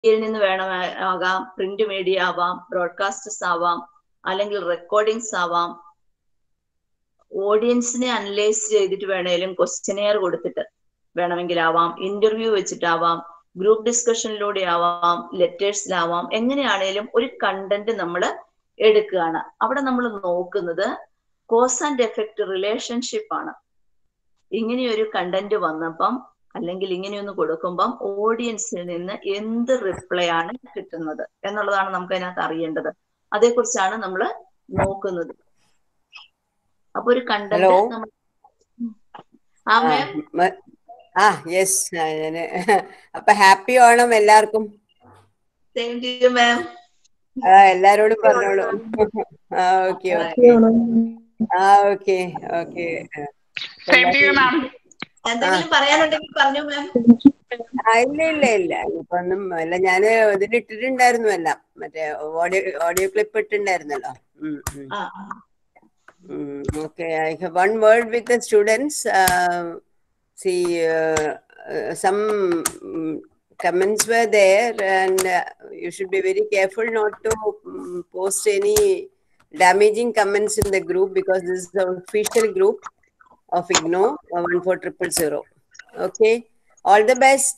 മീഡിയയിൽ നിന്ന് വേണം ആകാം പ്രിന്റ് മീഡിയ ആവാം ബ്രോഡ്കാസ്റ്റേഴ്സ് ആവാം അല്ലെങ്കിൽ റെക്കോർഡിങ്സ് ആവാം ഓഡിയൻസിനെ അനലൈസ് ചെയ്തിട്ട് വേണേലും ക്വസ്റ്റ്യനെയർ കൊടുത്തിട്ട് വേണമെങ്കിലാവാം ഇന്റർവ്യൂ വെച്ചിട്ടാവാം ഗ്രൂപ്പ് ഡിസ്കഷനിലൂടെ ആവാം ലെറ്റേഴ്സിലാവാം എങ്ങനെയാണേലും ഒരു കണ്ടന്റ് നമ്മൾ എടുക്കുകയാണ് അവിടെ നമ്മൾ നോക്കുന്നത് കോസ് ആൻഡ് എഫക്റ്റ് റിലേഷൻഷിപ്പ് ആണ് ഇങ്ങനെയൊരു കണ്ടന്റ് വന്നപ്പം അല്ലെങ്കിൽ ഇങ്ങനെയൊന്ന് കൊടുക്കുമ്പം ഓഡിയൻസിൽ നിന്ന് എന്ത് റിപ്ലൈ ആണ് കിട്ടുന്നത് എന്നുള്ളതാണ് നമുക്ക് അതിനകത്ത് അറിയേണ്ടത് അതേക്കുറിച്ചാണ് നമ്മൾ നോക്കുന്നത് അപ്പൊ ഒരു കണ്ടന്റ് Hello. നമ്മൾ ആ മാം ആ യെസ് ഞാന് അപ്പൊ ഹാപ്പി ഓണം എല്ലാവർക്കും സെയിം ടു യു മാം ആ എല്ലാരോടും പറഞ്ഞോളൂ ആ ഓക്കെ ഓക്കെ ആ okay okay same to you ma'am എന്തെങ്കിലും പറയാനുണ്ടെങ്കിൽ പറഞ്ഞു മാം ആ ഇല്ല ഇല്ല ഇല്ല ഇപ്പൊ ഒന്നും അല്ല ഞാന് ഇതിൽ ഇട്ടിട്ടുണ്ടായിരുന്നു എല്ലാം മറ്റേ ഓഡിയോ ഓഡിയോ ക്ലിപ്പ് ഇട്ടിട്ടുണ്ടായിരുന്നല്ലോ ഉം ഉം ആ Mm, okay, I have one word with the students. Uh, see, uh, uh, some mm, comments were there, and uh, you should be very careful not to mm, post any damaging comments in the group because this is the official group of IGNO uh, one four triple zero. Okay, all the best.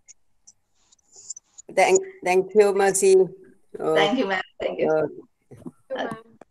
Thank, thank you, Mercy. Uh, thank you ma'am thank you uh,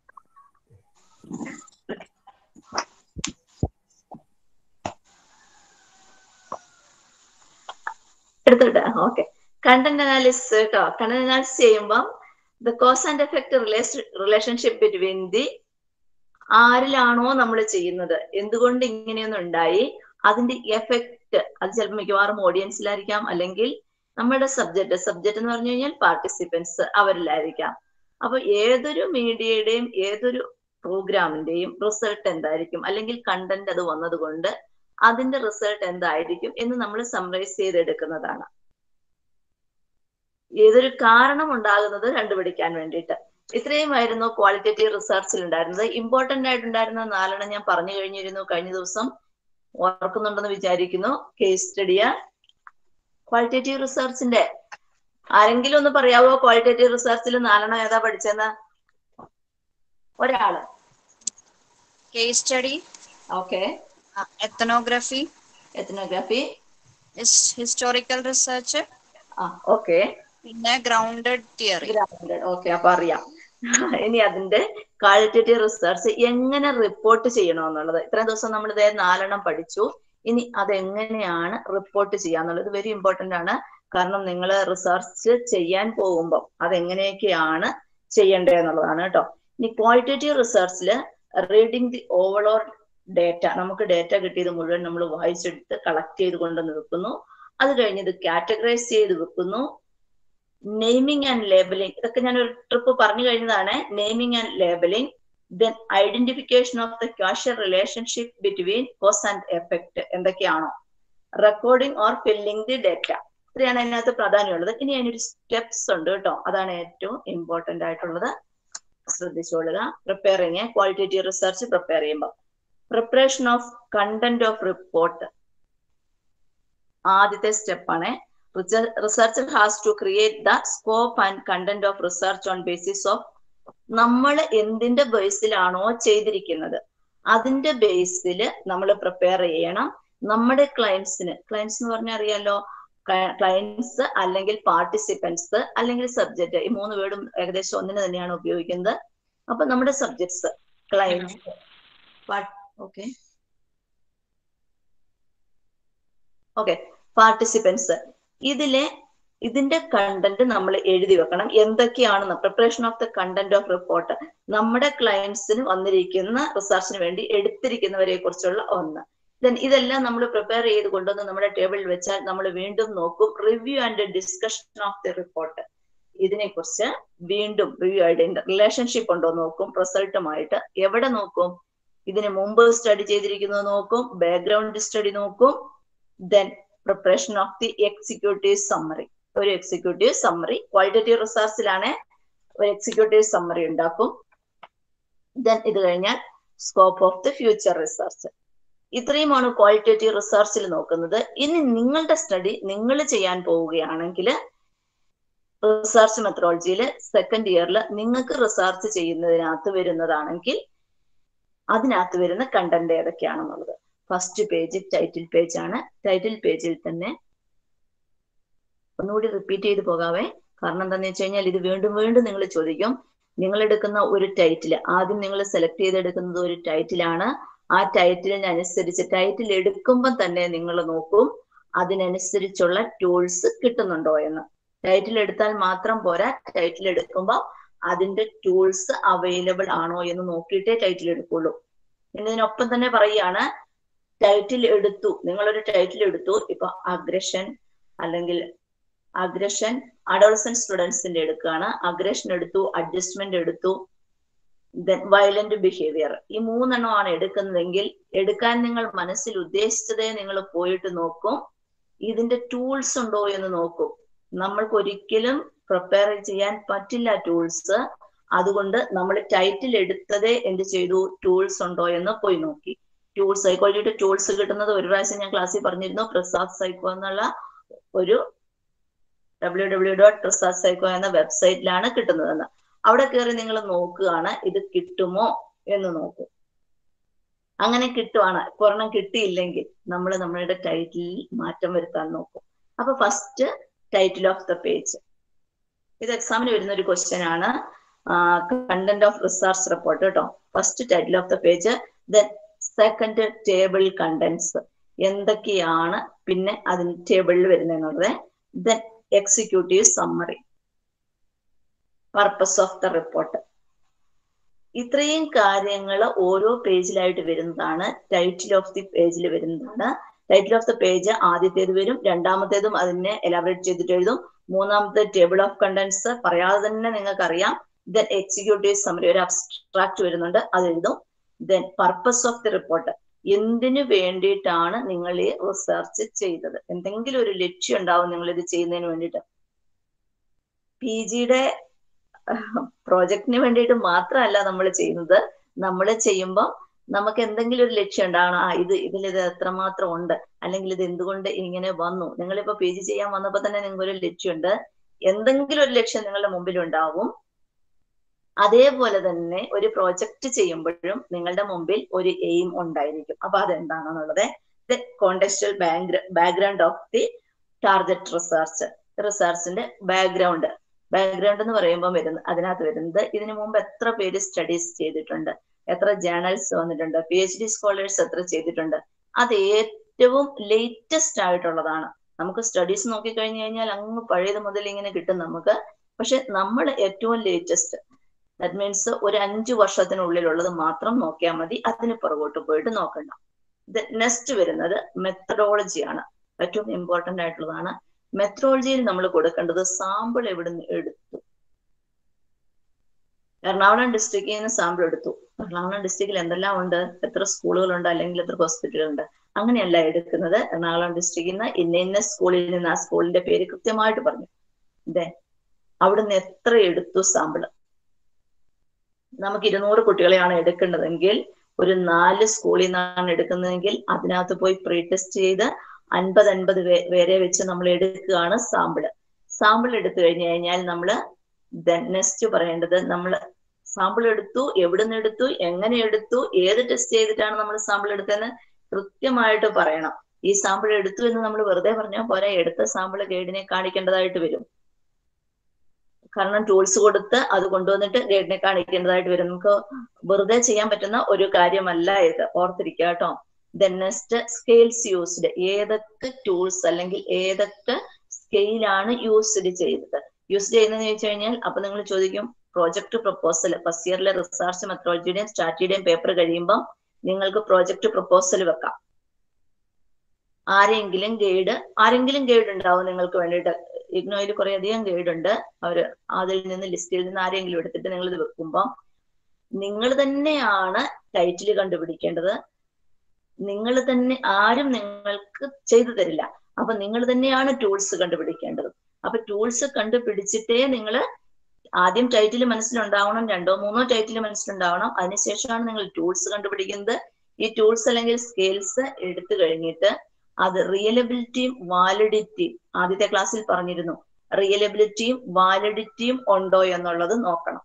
എടുത്തിട്ട് okay content analysis കേട്ടോ content analysis ചെയ്യുമ്പം the cause and effect relationship between the ആരിലാണോ നമ്മൾ ചെയ്യുന്നത് എന്തുകൊണ്ട് ഇങ്ങനെയൊന്നും ഉണ്ടായി അതിന്റെ എഫക്റ്റ് അത് ചിലപ്പോൾ മിക്കവാറും ഓഡിയൻസിലായിരിക്കാം അല്ലെങ്കിൽ നമ്മുടെ സബ്ജക്ട് സബ്ജക്ട് എന്ന് പറഞ്ഞു കഴിഞ്ഞാൽ പാർട്ടിസിപ്പൻസ് അവരിലായിരിക്കാം അപ്പൊ ഏതൊരു മീഡിയയുടെയും ഏതൊരു പ്രോഗ്രാമിന്റെയും റിസൾട്ട് എന്തായിരിക്കും അല്ലെങ്കിൽ കണ്ടന്റ് അത് വന്നതുകൊണ്ട് അതിന്റെ റിസൾട്ട് എന്തായിരിക്കും എന്ന് നമ്മൾ സമറൈസ് ചെയ്തെടുക്കുന്നതാണ് ഏതൊരു കാരണം ഉണ്ടാകുന്നത് കണ്ടുപിടിക്കാൻ വേണ്ടിയിട്ട് ഇത്രയുമായിരുന്നു ക്വാളിറ്റേറ്റീവ് റിസർച്ചിൽ ഉണ്ടായിരുന്നത് ഇമ്പോർട്ടന്റ് ആയിട്ടുണ്ടായിരുന്ന നാലെണ്ണം ഞാൻ പറഞ്ഞു കഴിഞ്ഞിരുന്നു കഴിഞ്ഞ ദിവസം ഓർക്കുന്നുണ്ടെന്ന് വിചാരിക്കുന്നു കേസ് സ്റ്റഡിയ ക്വാളിറ്റേറ്റീവ് റിസർച്ചിന്റെ ആരെങ്കിലും ഒന്ന് പറയാവോ ക്വാളിറ്റേറ്റീവ് റിസർച്ചിൽ നാലെണ്ണം ഏതാ പഠിച്ചെന്ന് ഒരാള് case study, okay uh, ethnography, ethnography is historical research, ആ ഓക്കെ പിന്നെ grounded theory. ഗ്രൗണ്ടഡ് ഓക്കെ അപ്പൊ അറിയാം ഇനി അതിന്റെ ക്വാളിറ്റേറ്റീവ് റിസർച്ച് എങ്ങനെ റിപ്പോർട്ട് ചെയ്യണമെന്നുള്ളത് ഇത്രയും ദിവസം നമ്മൾ ഇതേ നാലെണ്ണം പഠിച്ചു ഇനി അതെങ്ങനെയാണ് റിപ്പോർട്ട് ചെയ്യാന്നുള്ളത് വെരി ഇമ്പോർട്ടന്റ് ആണ് കാരണം നിങ്ങൾ റിസർച്ച് ചെയ്യാൻ പോകുമ്പോൾ അതെങ്ങനെയൊക്കെയാണ് ചെയ്യേണ്ടത് എന്നുള്ളതാണ് കേട്ടോ ഇനി ക്വാളിറ്റേറ്റീവ് റിസർച്ചിൽ റീഡിങ് ദി ഓവറോൾ ഡേറ്റ നമുക്ക് ഡേറ്റ കിട്ടിയത് മുഴുവൻ നമ്മൾ വായിച്ചെടുത്ത് കളക്ട് ചെയ്ത് കൊണ്ടുവന്ന് വെക്കുന്നു അത് കഴിഞ്ഞ് ഇത് കാറ്റഗറൈസ് ചെയ്ത് വെക്കുന്നു നെയിമിംഗ് ആൻഡ് ലേബലിംഗ് ഇതൊക്കെ ഞാൻ ഒരു ട്രിപ്പ് പറഞ്ഞു കഴിഞ്ഞതാണ് naming and labelling then identification of the causal relationship between cause and effect എന്തൊക്കെയാണോ recording or filling the data ഇത്രയാണ് അതിനകത്ത് പ്രാധാന്യമുള്ളത് ഇനി അതിനൊരു സ്റ്റെപ്സ് ഉണ്ട് കേട്ടോ അതാണ് ഏറ്റവും ഇമ്പോർട്ടന്റ് ആയിട്ടുള്ളത് ശ്രദ്ധിച്ചോളുക പ്രിപ്പയറിങ് ക്വാളിറ്റേറ്റീവ് റിസർച്ച് പ്രിപ്പയർ ചെയ്യുമ്പോൾ preparation of content of report ആദ്യത്തെ സ്റ്റെപ്പാണ് researcher has to create the scope and content of research on basis of നമ്മൾ എന്തിന്റെ ബേസിലാണോ ചെയ്തിരിക്കുന്നത് അതിന്റെ ബേസിൽ നമ്മൾ പ്രിപ്പയർ ചെയ്യണം നമ്മുടെ ക്ലയൻസിന് ക്ലയൻസ് എന്ന് പറഞ്ഞാൽ അറിയാലോ ക്ലയൻസ് അല്ലെങ്കിൽ പാർട്ടിസിപ്പൻസ് അല്ലെങ്കിൽ സബ്ജക്റ്റ് ഈ മൂന്ന് വേർഡും ഏകദേശം ഒന്നിന് തന്നെയാണ് ഉപയോഗിക്കുന്നത് അപ്പൊ നമ്മുടെ subjects clients okay okay participants ഇതിലെ ഇതിന്റെ കണ്ടന്റ് നമ്മൾ എഴുതി വെക്കണം എന്തൊക്കെയാണെന്ന് preparation of the content of report നമ്മുടെ ക്ലയൻസിന് വന്നിരിക്കുന്ന റിസർച്ചിന് വേണ്ടി എടുത്തിരിക്കുന്നവരെ കുറിച്ചുള്ള ഒന്ന് ദെൻ ഇതെല്ലാം നമ്മൾ പ്രിപ്പയർ ചെയ്ത് കൊണ്ടുവന്ന് നമ്മുടെ ടേബിളിൽ വെച്ചാൽ നമ്മൾ വീണ്ടും നോക്കും review and discussion of the report ഇതിനെ കുറിച്ച് വീണ്ടും റിവ്യൂ ആയിട്ട് റിലേഷൻഷിപ്പ് ഉണ്ടോ നോക്കും റിസൾട്ടുമായിട്ട് എവിടെ നോക്കും ഇതിന് മുമ്പ് സ്റ്റഡി ചെയ്തിരിക്കുന്നത് നോക്കും ബാക്ക്ഗ്രൗണ്ട് സ്റ്റഡി നോക്കും then preparation of the executive summary ഒരു എക്സിക്യൂട്ടീവ് സമ്മറി ക്വാളിറ്റേറ്റീവ് റിസർച്ചിലാണ് ഒരു എക്സിക്യൂട്ടീവ് സമ്മറി ഉണ്ടാക്കും ദെൻ ഇത് കഴിഞ്ഞാൽ scope of the future research ഇത്രയുമാണ് ക്വാളിറ്റേറ്റീവ് റിസർച്ചിൽ നോക്കുന്നത് ഇനി നിങ്ങളുടെ സ്റ്റഡി നിങ്ങൾ ചെയ്യാൻ പോവുകയാണെങ്കിൽ റിസർച്ച് മെത്തഡോളജിയിൽ സെക്കൻഡ് ഇയറിൽ നിങ്ങൾക്ക് റിസർച്ച് ചെയ്യുന്നതിനകത്ത് വരുന്നതാണെങ്കിൽ അതിനകത്ത് വരുന്ന കണ്ടന്റ് ഏതൊക്കെയാണെന്നുള്ളത് ഫസ്റ്റ് പേജ് ടൈറ്റിൽ പേജ് ആണ് ടൈറ്റിൽ പേജിൽ തന്നെ ഒന്നുകൂടി റിപ്പീറ്റ് ചെയ്ത് പോകാവേ കാരണം എന്താണെന്ന് വെച്ച് കഴിഞ്ഞാൽ ഇത് വീണ്ടും വീണ്ടും നിങ്ങൾ ചോദിക്കും നിങ്ങൾ എടുക്കുന്ന ഒരു ടൈറ്റിൽ ആദ്യം നിങ്ങൾ സെലക്ട് ചെയ്തെടുക്കുന്നത് ഒരു ടൈറ്റിലാണ് ആ ടൈറ്റിലിനനുസരിച്ച് ടൈറ്റിൽ എടുക്കുമ്പോൾ തന്നെ നിങ്ങൾ നോക്കും അതിനനുസരിച്ചുള്ള ടൂൾസ് കിട്ടുന്നുണ്ടോ എന്ന് ടൈറ്റിൽ എടുത്താൽ മാത്രം പോരാ ടൈറ്റിൽ എടുക്കുമ്പോൾ അതിന്റെ ടൂൾസ് അവൈലബിൾ ആണോ എന്ന് നോക്കിയിട്ടേ ടൈറ്റിൽ എടുക്കുള്ളൂ എന്നതിനൊപ്പം തന്നെ പറയുകയാണ് ടൈറ്റിൽ എടുത്തു നിങ്ങളൊരു ടൈറ്റിൽ എടുത്തു ഇപ്പൊ അഗ്രഷൻ അല്ലെങ്കിൽ അഗ്രഷൻ അഡോൾസൻ സ്റ്റുഡൻസിന്റെ എടുക്കുകയാണ് അഗ്രഷൻ എടുത്തു അഡ്ജസ്റ്റ്മെന്റ് എടുത്തു ദെൻ വയലന്റ് ബിഹേവിയർ ഈ മൂന്നെണ്ണമാണ് എടുക്കുന്നതെങ്കിൽ എടുക്കാൻ നിങ്ങൾ മനസ്സിൽ ഉദ്ദേശിച്ചതേ നിങ്ങൾ പോയിട്ട് നോക്കും ഇതിന്റെ ടൂൾസ് ഉണ്ടോ എന്ന് നോക്കും നമ്മൾക്ക് ഒരിക്കലും പ്രിപ്പയർ ചെയ്യാൻ പറ്റില്ല ടൂൾസ് അതുകൊണ്ട് നമ്മൾ ടൈറ്റിൽ എടുത്തതേ എന്ത് ചെയ്തു ടൂൾസ് ഉണ്ടോ എന്ന് പോയി നോക്കി ടൂൾസ് സൈക്കോളജിയുടെ ടൂൾസ് കിട്ടുന്നത് ഒരു പ്രാവശ്യം ഞാൻ ക്ലാസ്സിൽ പറഞ്ഞിരുന്നു പ്രസാദ് സൈക്കോ എന്നുള്ള ഒരു W W dot Prasad psycho എന്ന വെബ്സൈറ്റിലാണ് കിട്ടുന്നതെന്ന് അവിടെ കയറി നിങ്ങൾ നോക്കുകയാണ് ഇത് കിട്ടുമോ എന്ന് നോക്കും അങ്ങനെ കിട്ടുവാണ് ഒരെണ്ണം കിട്ടിയില്ലെങ്കിൽ നമ്മൾ നമ്മളുടെ ടൈറ്റിലിൽ മാറ്റം വരുത്താൻ നോക്കും അപ്പൊ first title of the page ഇത് എക്സാമിന് വരുന്ന ഒരു ക്വസ്റ്റ്യൻ ആണ് കണ്ടന്റ് ഓഫ് റിസർച്ച് റിപ്പോർട്ട് കേട്ടോ first title of the page then second table contents എന്തൊക്കെയാണ് പിന്നെ അതിന് ടേബിളിൽ വരുന്നത് then executive summary purpose of the report ഇത്രയും കാര്യങ്ങൾ ഓരോ പേജിലായിട്ട് വരുന്നതാണ് ടൈറ്റിൽ ഓഫ് ദി പേജിൽ വരുന്നതാണ് ടൈറ്റിൽ ഓഫ് ദ പേജ് ആദ്യത്തേത് വരും രണ്ടാമത്തേതും അതിനെ എലാബറേറ്റ് ചെയ്തിട്ട് എഴുതും മൂന്നാമത്തെ ടേബിൾ ഓഫ് കണ്ടന്റ്സ് പറയാതെ തന്നെ നിങ്ങൾക്ക് അറിയാം ദെൻ എക്സിക്യൂട്ടീവ് സമ്മറി ഒരു അബ്സ്ട്രാക്ട് വരുന്നുണ്ട് അത് എഴുതും then purpose of the report എന്തിനു വേണ്ടിയിട്ടാണ് നിങ്ങൾ ഈ റിസർച്ച് ചെയ്തത് എന്തെങ്കിലും ഒരു ലക്ഷ്യം ഉണ്ടാവും നിങ്ങൾ ഇത് ചെയ്യുന്നതിന് വേണ്ടിയിട്ട് പി ജിയുടെ പ്രോജക്റ്റിന് വേണ്ടിയിട്ട് മാത്രമല്ല നമ്മൾ ചെയ്യുന്നത് നമ്മൾ ചെയ്യുമ്പോൾ നമുക്ക് എന്തെങ്കിലും ഒരു ലക്ഷ്യം ഉണ്ടാവണം ആ ഇത് ഇതിൽ ഇത് എത്രമാത്രം ഉണ്ട് അല്ലെങ്കിൽ ഇത് എന്തുകൊണ്ട് ഇങ്ങനെ വന്നു നിങ്ങളിപ്പോ പി ജി ചെയ്യാൻ വന്നപ്പോ തന്നെ നിങ്ങൾക്ക് ഒരു ലക്ഷ്യമുണ്ട് എന്തെങ്കിലും ഒരു ലക്ഷ്യം നിങ്ങളുടെ മുമ്പിൽ ഉണ്ടാവും അതേപോലെ തന്നെ ഒരു പ്രോജക്റ്റ് ചെയ്യുമ്പോഴും നിങ്ങളുടെ മുമ്പിൽ ഒരു എയിം ഉണ്ടായിരിക്കും അപ്പൊ അതെന്താണെന്നുള്ളത് the contextual background of the target research റിസർച്ചിന്റെ ബാക്ക്ഗ്രൗണ്ട് ബാക്ക്ഗ്രൗണ്ട് എന്ന് പറയുമ്പോൾ വരുന്നത് അതിനകത്ത് വരുന്നത് ഇതിനു മുമ്പ് എത്ര പേര് സ്റ്റഡീസ് ചെയ്തിട്ടുണ്ട് എത്ര ജേണൽസ് വന്നിട്ടുണ്ട് പി എച്ച് ഡി സ്കോളേഴ്സ് എത്ര ചെയ്തിട്ടുണ്ട് അത് ഏറ്റവും ലേറ്റസ്റ്റ് ആയിട്ടുള്ളതാണ് നമുക്ക് സ്റ്റഡീസ് നോക്കിക്കഴിഞ്ഞു കഴിഞ്ഞാൽ അങ്ങ് പഴയത് മുതൽ ഇങ്ങനെ കിട്ടും നമുക്ക് പക്ഷെ നമ്മൾ ഏറ്റവും ലേറ്റസ്റ്റ് ദാറ്റ് മീൻസ് ഒരു അഞ്ചു വർഷത്തിനുള്ളിലുള്ളത് മാത്രം നോക്കിയാൽ മതി അതിന് പുറകോട്ട് പോയിട്ട് നോക്കണ്ട നെക്സ്റ്റ് വരുന്നത് മെത്തഡോളജിയാണ് ഏറ്റവും ഇമ്പോർട്ടന്റ് ആയിട്ടുള്ളതാണ് മെത്തഡോളജിയിൽ നമ്മൾ കൊടുക്കേണ്ടത് സാമ്പിൾ എവിടുന്ന് എടുത്തു എറണാകുളം ഡിസ്ട്രിക്റ്റിൽ നിന്ന് സാമ്പിൾ എടുത്തു എറണാകുളം ഡിസ്ട്രിക്റ്റിൽ എന്തെല്ലാം ഉണ്ട് എത്ര സ്കൂളുകളുണ്ട് അല്ലെങ്കിൽ എത്ര ഹോസ്പിറ്റലുകളുണ്ട് അങ്ങനെയല്ല എടുക്കുന്നത് എറണാകുളം ഡിസ്ട്രിക്റ്റിൽ നിന്ന് ഇന്ന ഇന്ന സ്കൂളിൽ നിന്ന് ആ സ്കൂളിന്റെ പേര് കൃത്യമായിട്ട് പറഞ്ഞു അതെ അവിടുന്ന് എത്ര എടുത്തു സാമ്പിള് നമുക്ക് ഇരുന്നൂറ് കുട്ടികളെയാണ് എടുക്കേണ്ടതെങ്കിൽ ഒരു നാല് സ്കൂളിൽ നിന്നാണ് എടുക്കുന്നതെങ്കിൽ അതിനകത്ത് പോയി പ്രീ ടെസ്റ്റ് ചെയ്ത് അൻപത് അൻപത് പേരെ വെച്ച് നമ്മൾ എടുക്കുകയാണ് സാമ്പിള് സാമ്പിൾ എടുത്തു കഴിഞ്ഞു കഴിഞ്ഞാൽ നമ്മൾ നെക്സ്റ്റ് പറയേണ്ടത് നമ്മൾ സാമ്പിൾ എടുത്തു എവിടുന്ന് എടുത്തു എങ്ങനെ എടുത്തു ഏത് ടെസ്റ്റ് ചെയ്തിട്ടാണ് നമ്മൾ സാമ്പിൾ എടുത്തതെന്ന് കൃത്യമായിട്ട് പറയണം ഈ സാമ്പിൾ എടുത്തു എന്ന് നമ്മൾ വെറുതെ പറഞ്ഞാൽ പോരാ എടുത്ത സാമ്പിൾ ഗൈഡിനെ കാണിക്കേണ്ടതായിട്ട് വരും കാരണം ടൂൾസ് കൊടുത്ത് അത് കൊണ്ടുവന്നിട്ട് ഗൈഡിനെ കാണിക്കേണ്ടതായിട്ട് വരും നമുക്ക് വെറുതെ ചെയ്യാൻ പറ്റുന്ന ഒരു കാര്യമല്ല ഇത് ഓർത്തിരിക്കുക കേട്ടോ ദെൻ നെക്സ്റ്റ് സ്കെയിൽസ് യൂസ്ഡ് ഏതൊക്കെ ടൂൾസ് അല്ലെങ്കിൽ ഏതൊക്കെ സ്കെയിലാണ് യൂസ്ഡ് ചെയ്തത് യൂസ് ചെയ്യുന്നതെന്ന് ചോദിച്ചു കഴിഞ്ഞാൽ അപ്പൊ നിങ്ങൾ ചോദിക്കും പ്രോജക്ട് പ്രപ്പോസൽ ഫസ്റ്റ് ഇയറിലെ റിസർച്ച് മെത്തഡോളജിയുടെയും സ്ട്രാറ്റജിയുടെയും പേപ്പർ കഴിയുമ്പോൾ നിങ്ങൾക്ക് പ്രോജക്ട് പ്രപ്പോസൽ വെക്കാം ആരെങ്കിലും ഗൈഡ് ആരെങ്കിലും ഗൈഡ് ഉണ്ടാവും നിങ്ങൾക്ക് വേണ്ടിയിട്ട് ഇഗ്നോയിൽ കുറെ അധികം ഗൈഡ് ഉണ്ട് അവര് അതിൽ നിന്ന് ലിസ്റ്റിൽ നിന്ന് ആരെങ്കിലും എടുത്തിട്ട് നിങ്ങൾ ഇത് വെക്കുമ്പോൾ നിങ്ങൾ തന്നെയാണ് ടൈറ്റിൽ കണ്ടുപിടിക്കേണ്ടത് നിങ്ങൾ തന്നെ ആരും നിങ്ങൾക്ക് ചെയ്തു തരില്ല അപ്പൊ നിങ്ങൾ തന്നെയാണ് ടൂൾസ് കണ്ടുപിടിക്കേണ്ടത് അപ്പൊ ടൂൾസ് കണ്ടുപിടിച്ചിട്ടേ നിങ്ങൾ ആദ്യം ടൈറ്റിൽ മനസ്സിലുണ്ടാവണം രണ്ടോ മൂന്നോ ടൈറ്റിൽ മനസ്സിലുണ്ടാവണം അതിനുശേഷമാണ് നിങ്ങൾ ടൂൾസ് കണ്ടുപിടിക്കുന്നത് ഈ ടൂൾസ് അല്ലെങ്കിൽ സ്കെയിൽസ് എടുത്തു കഴിഞ്ഞിട്ട് അത് റിയലബിലിറ്റിയും വാലിഡിറ്റിയും ആദ്യത്തെ ക്ലാസ്സിൽ പറഞ്ഞിരുന്നു റിയലബിലിറ്റിയും വാലിഡിറ്റിയും ഉണ്ടോ എന്നുള്ളത് നോക്കണം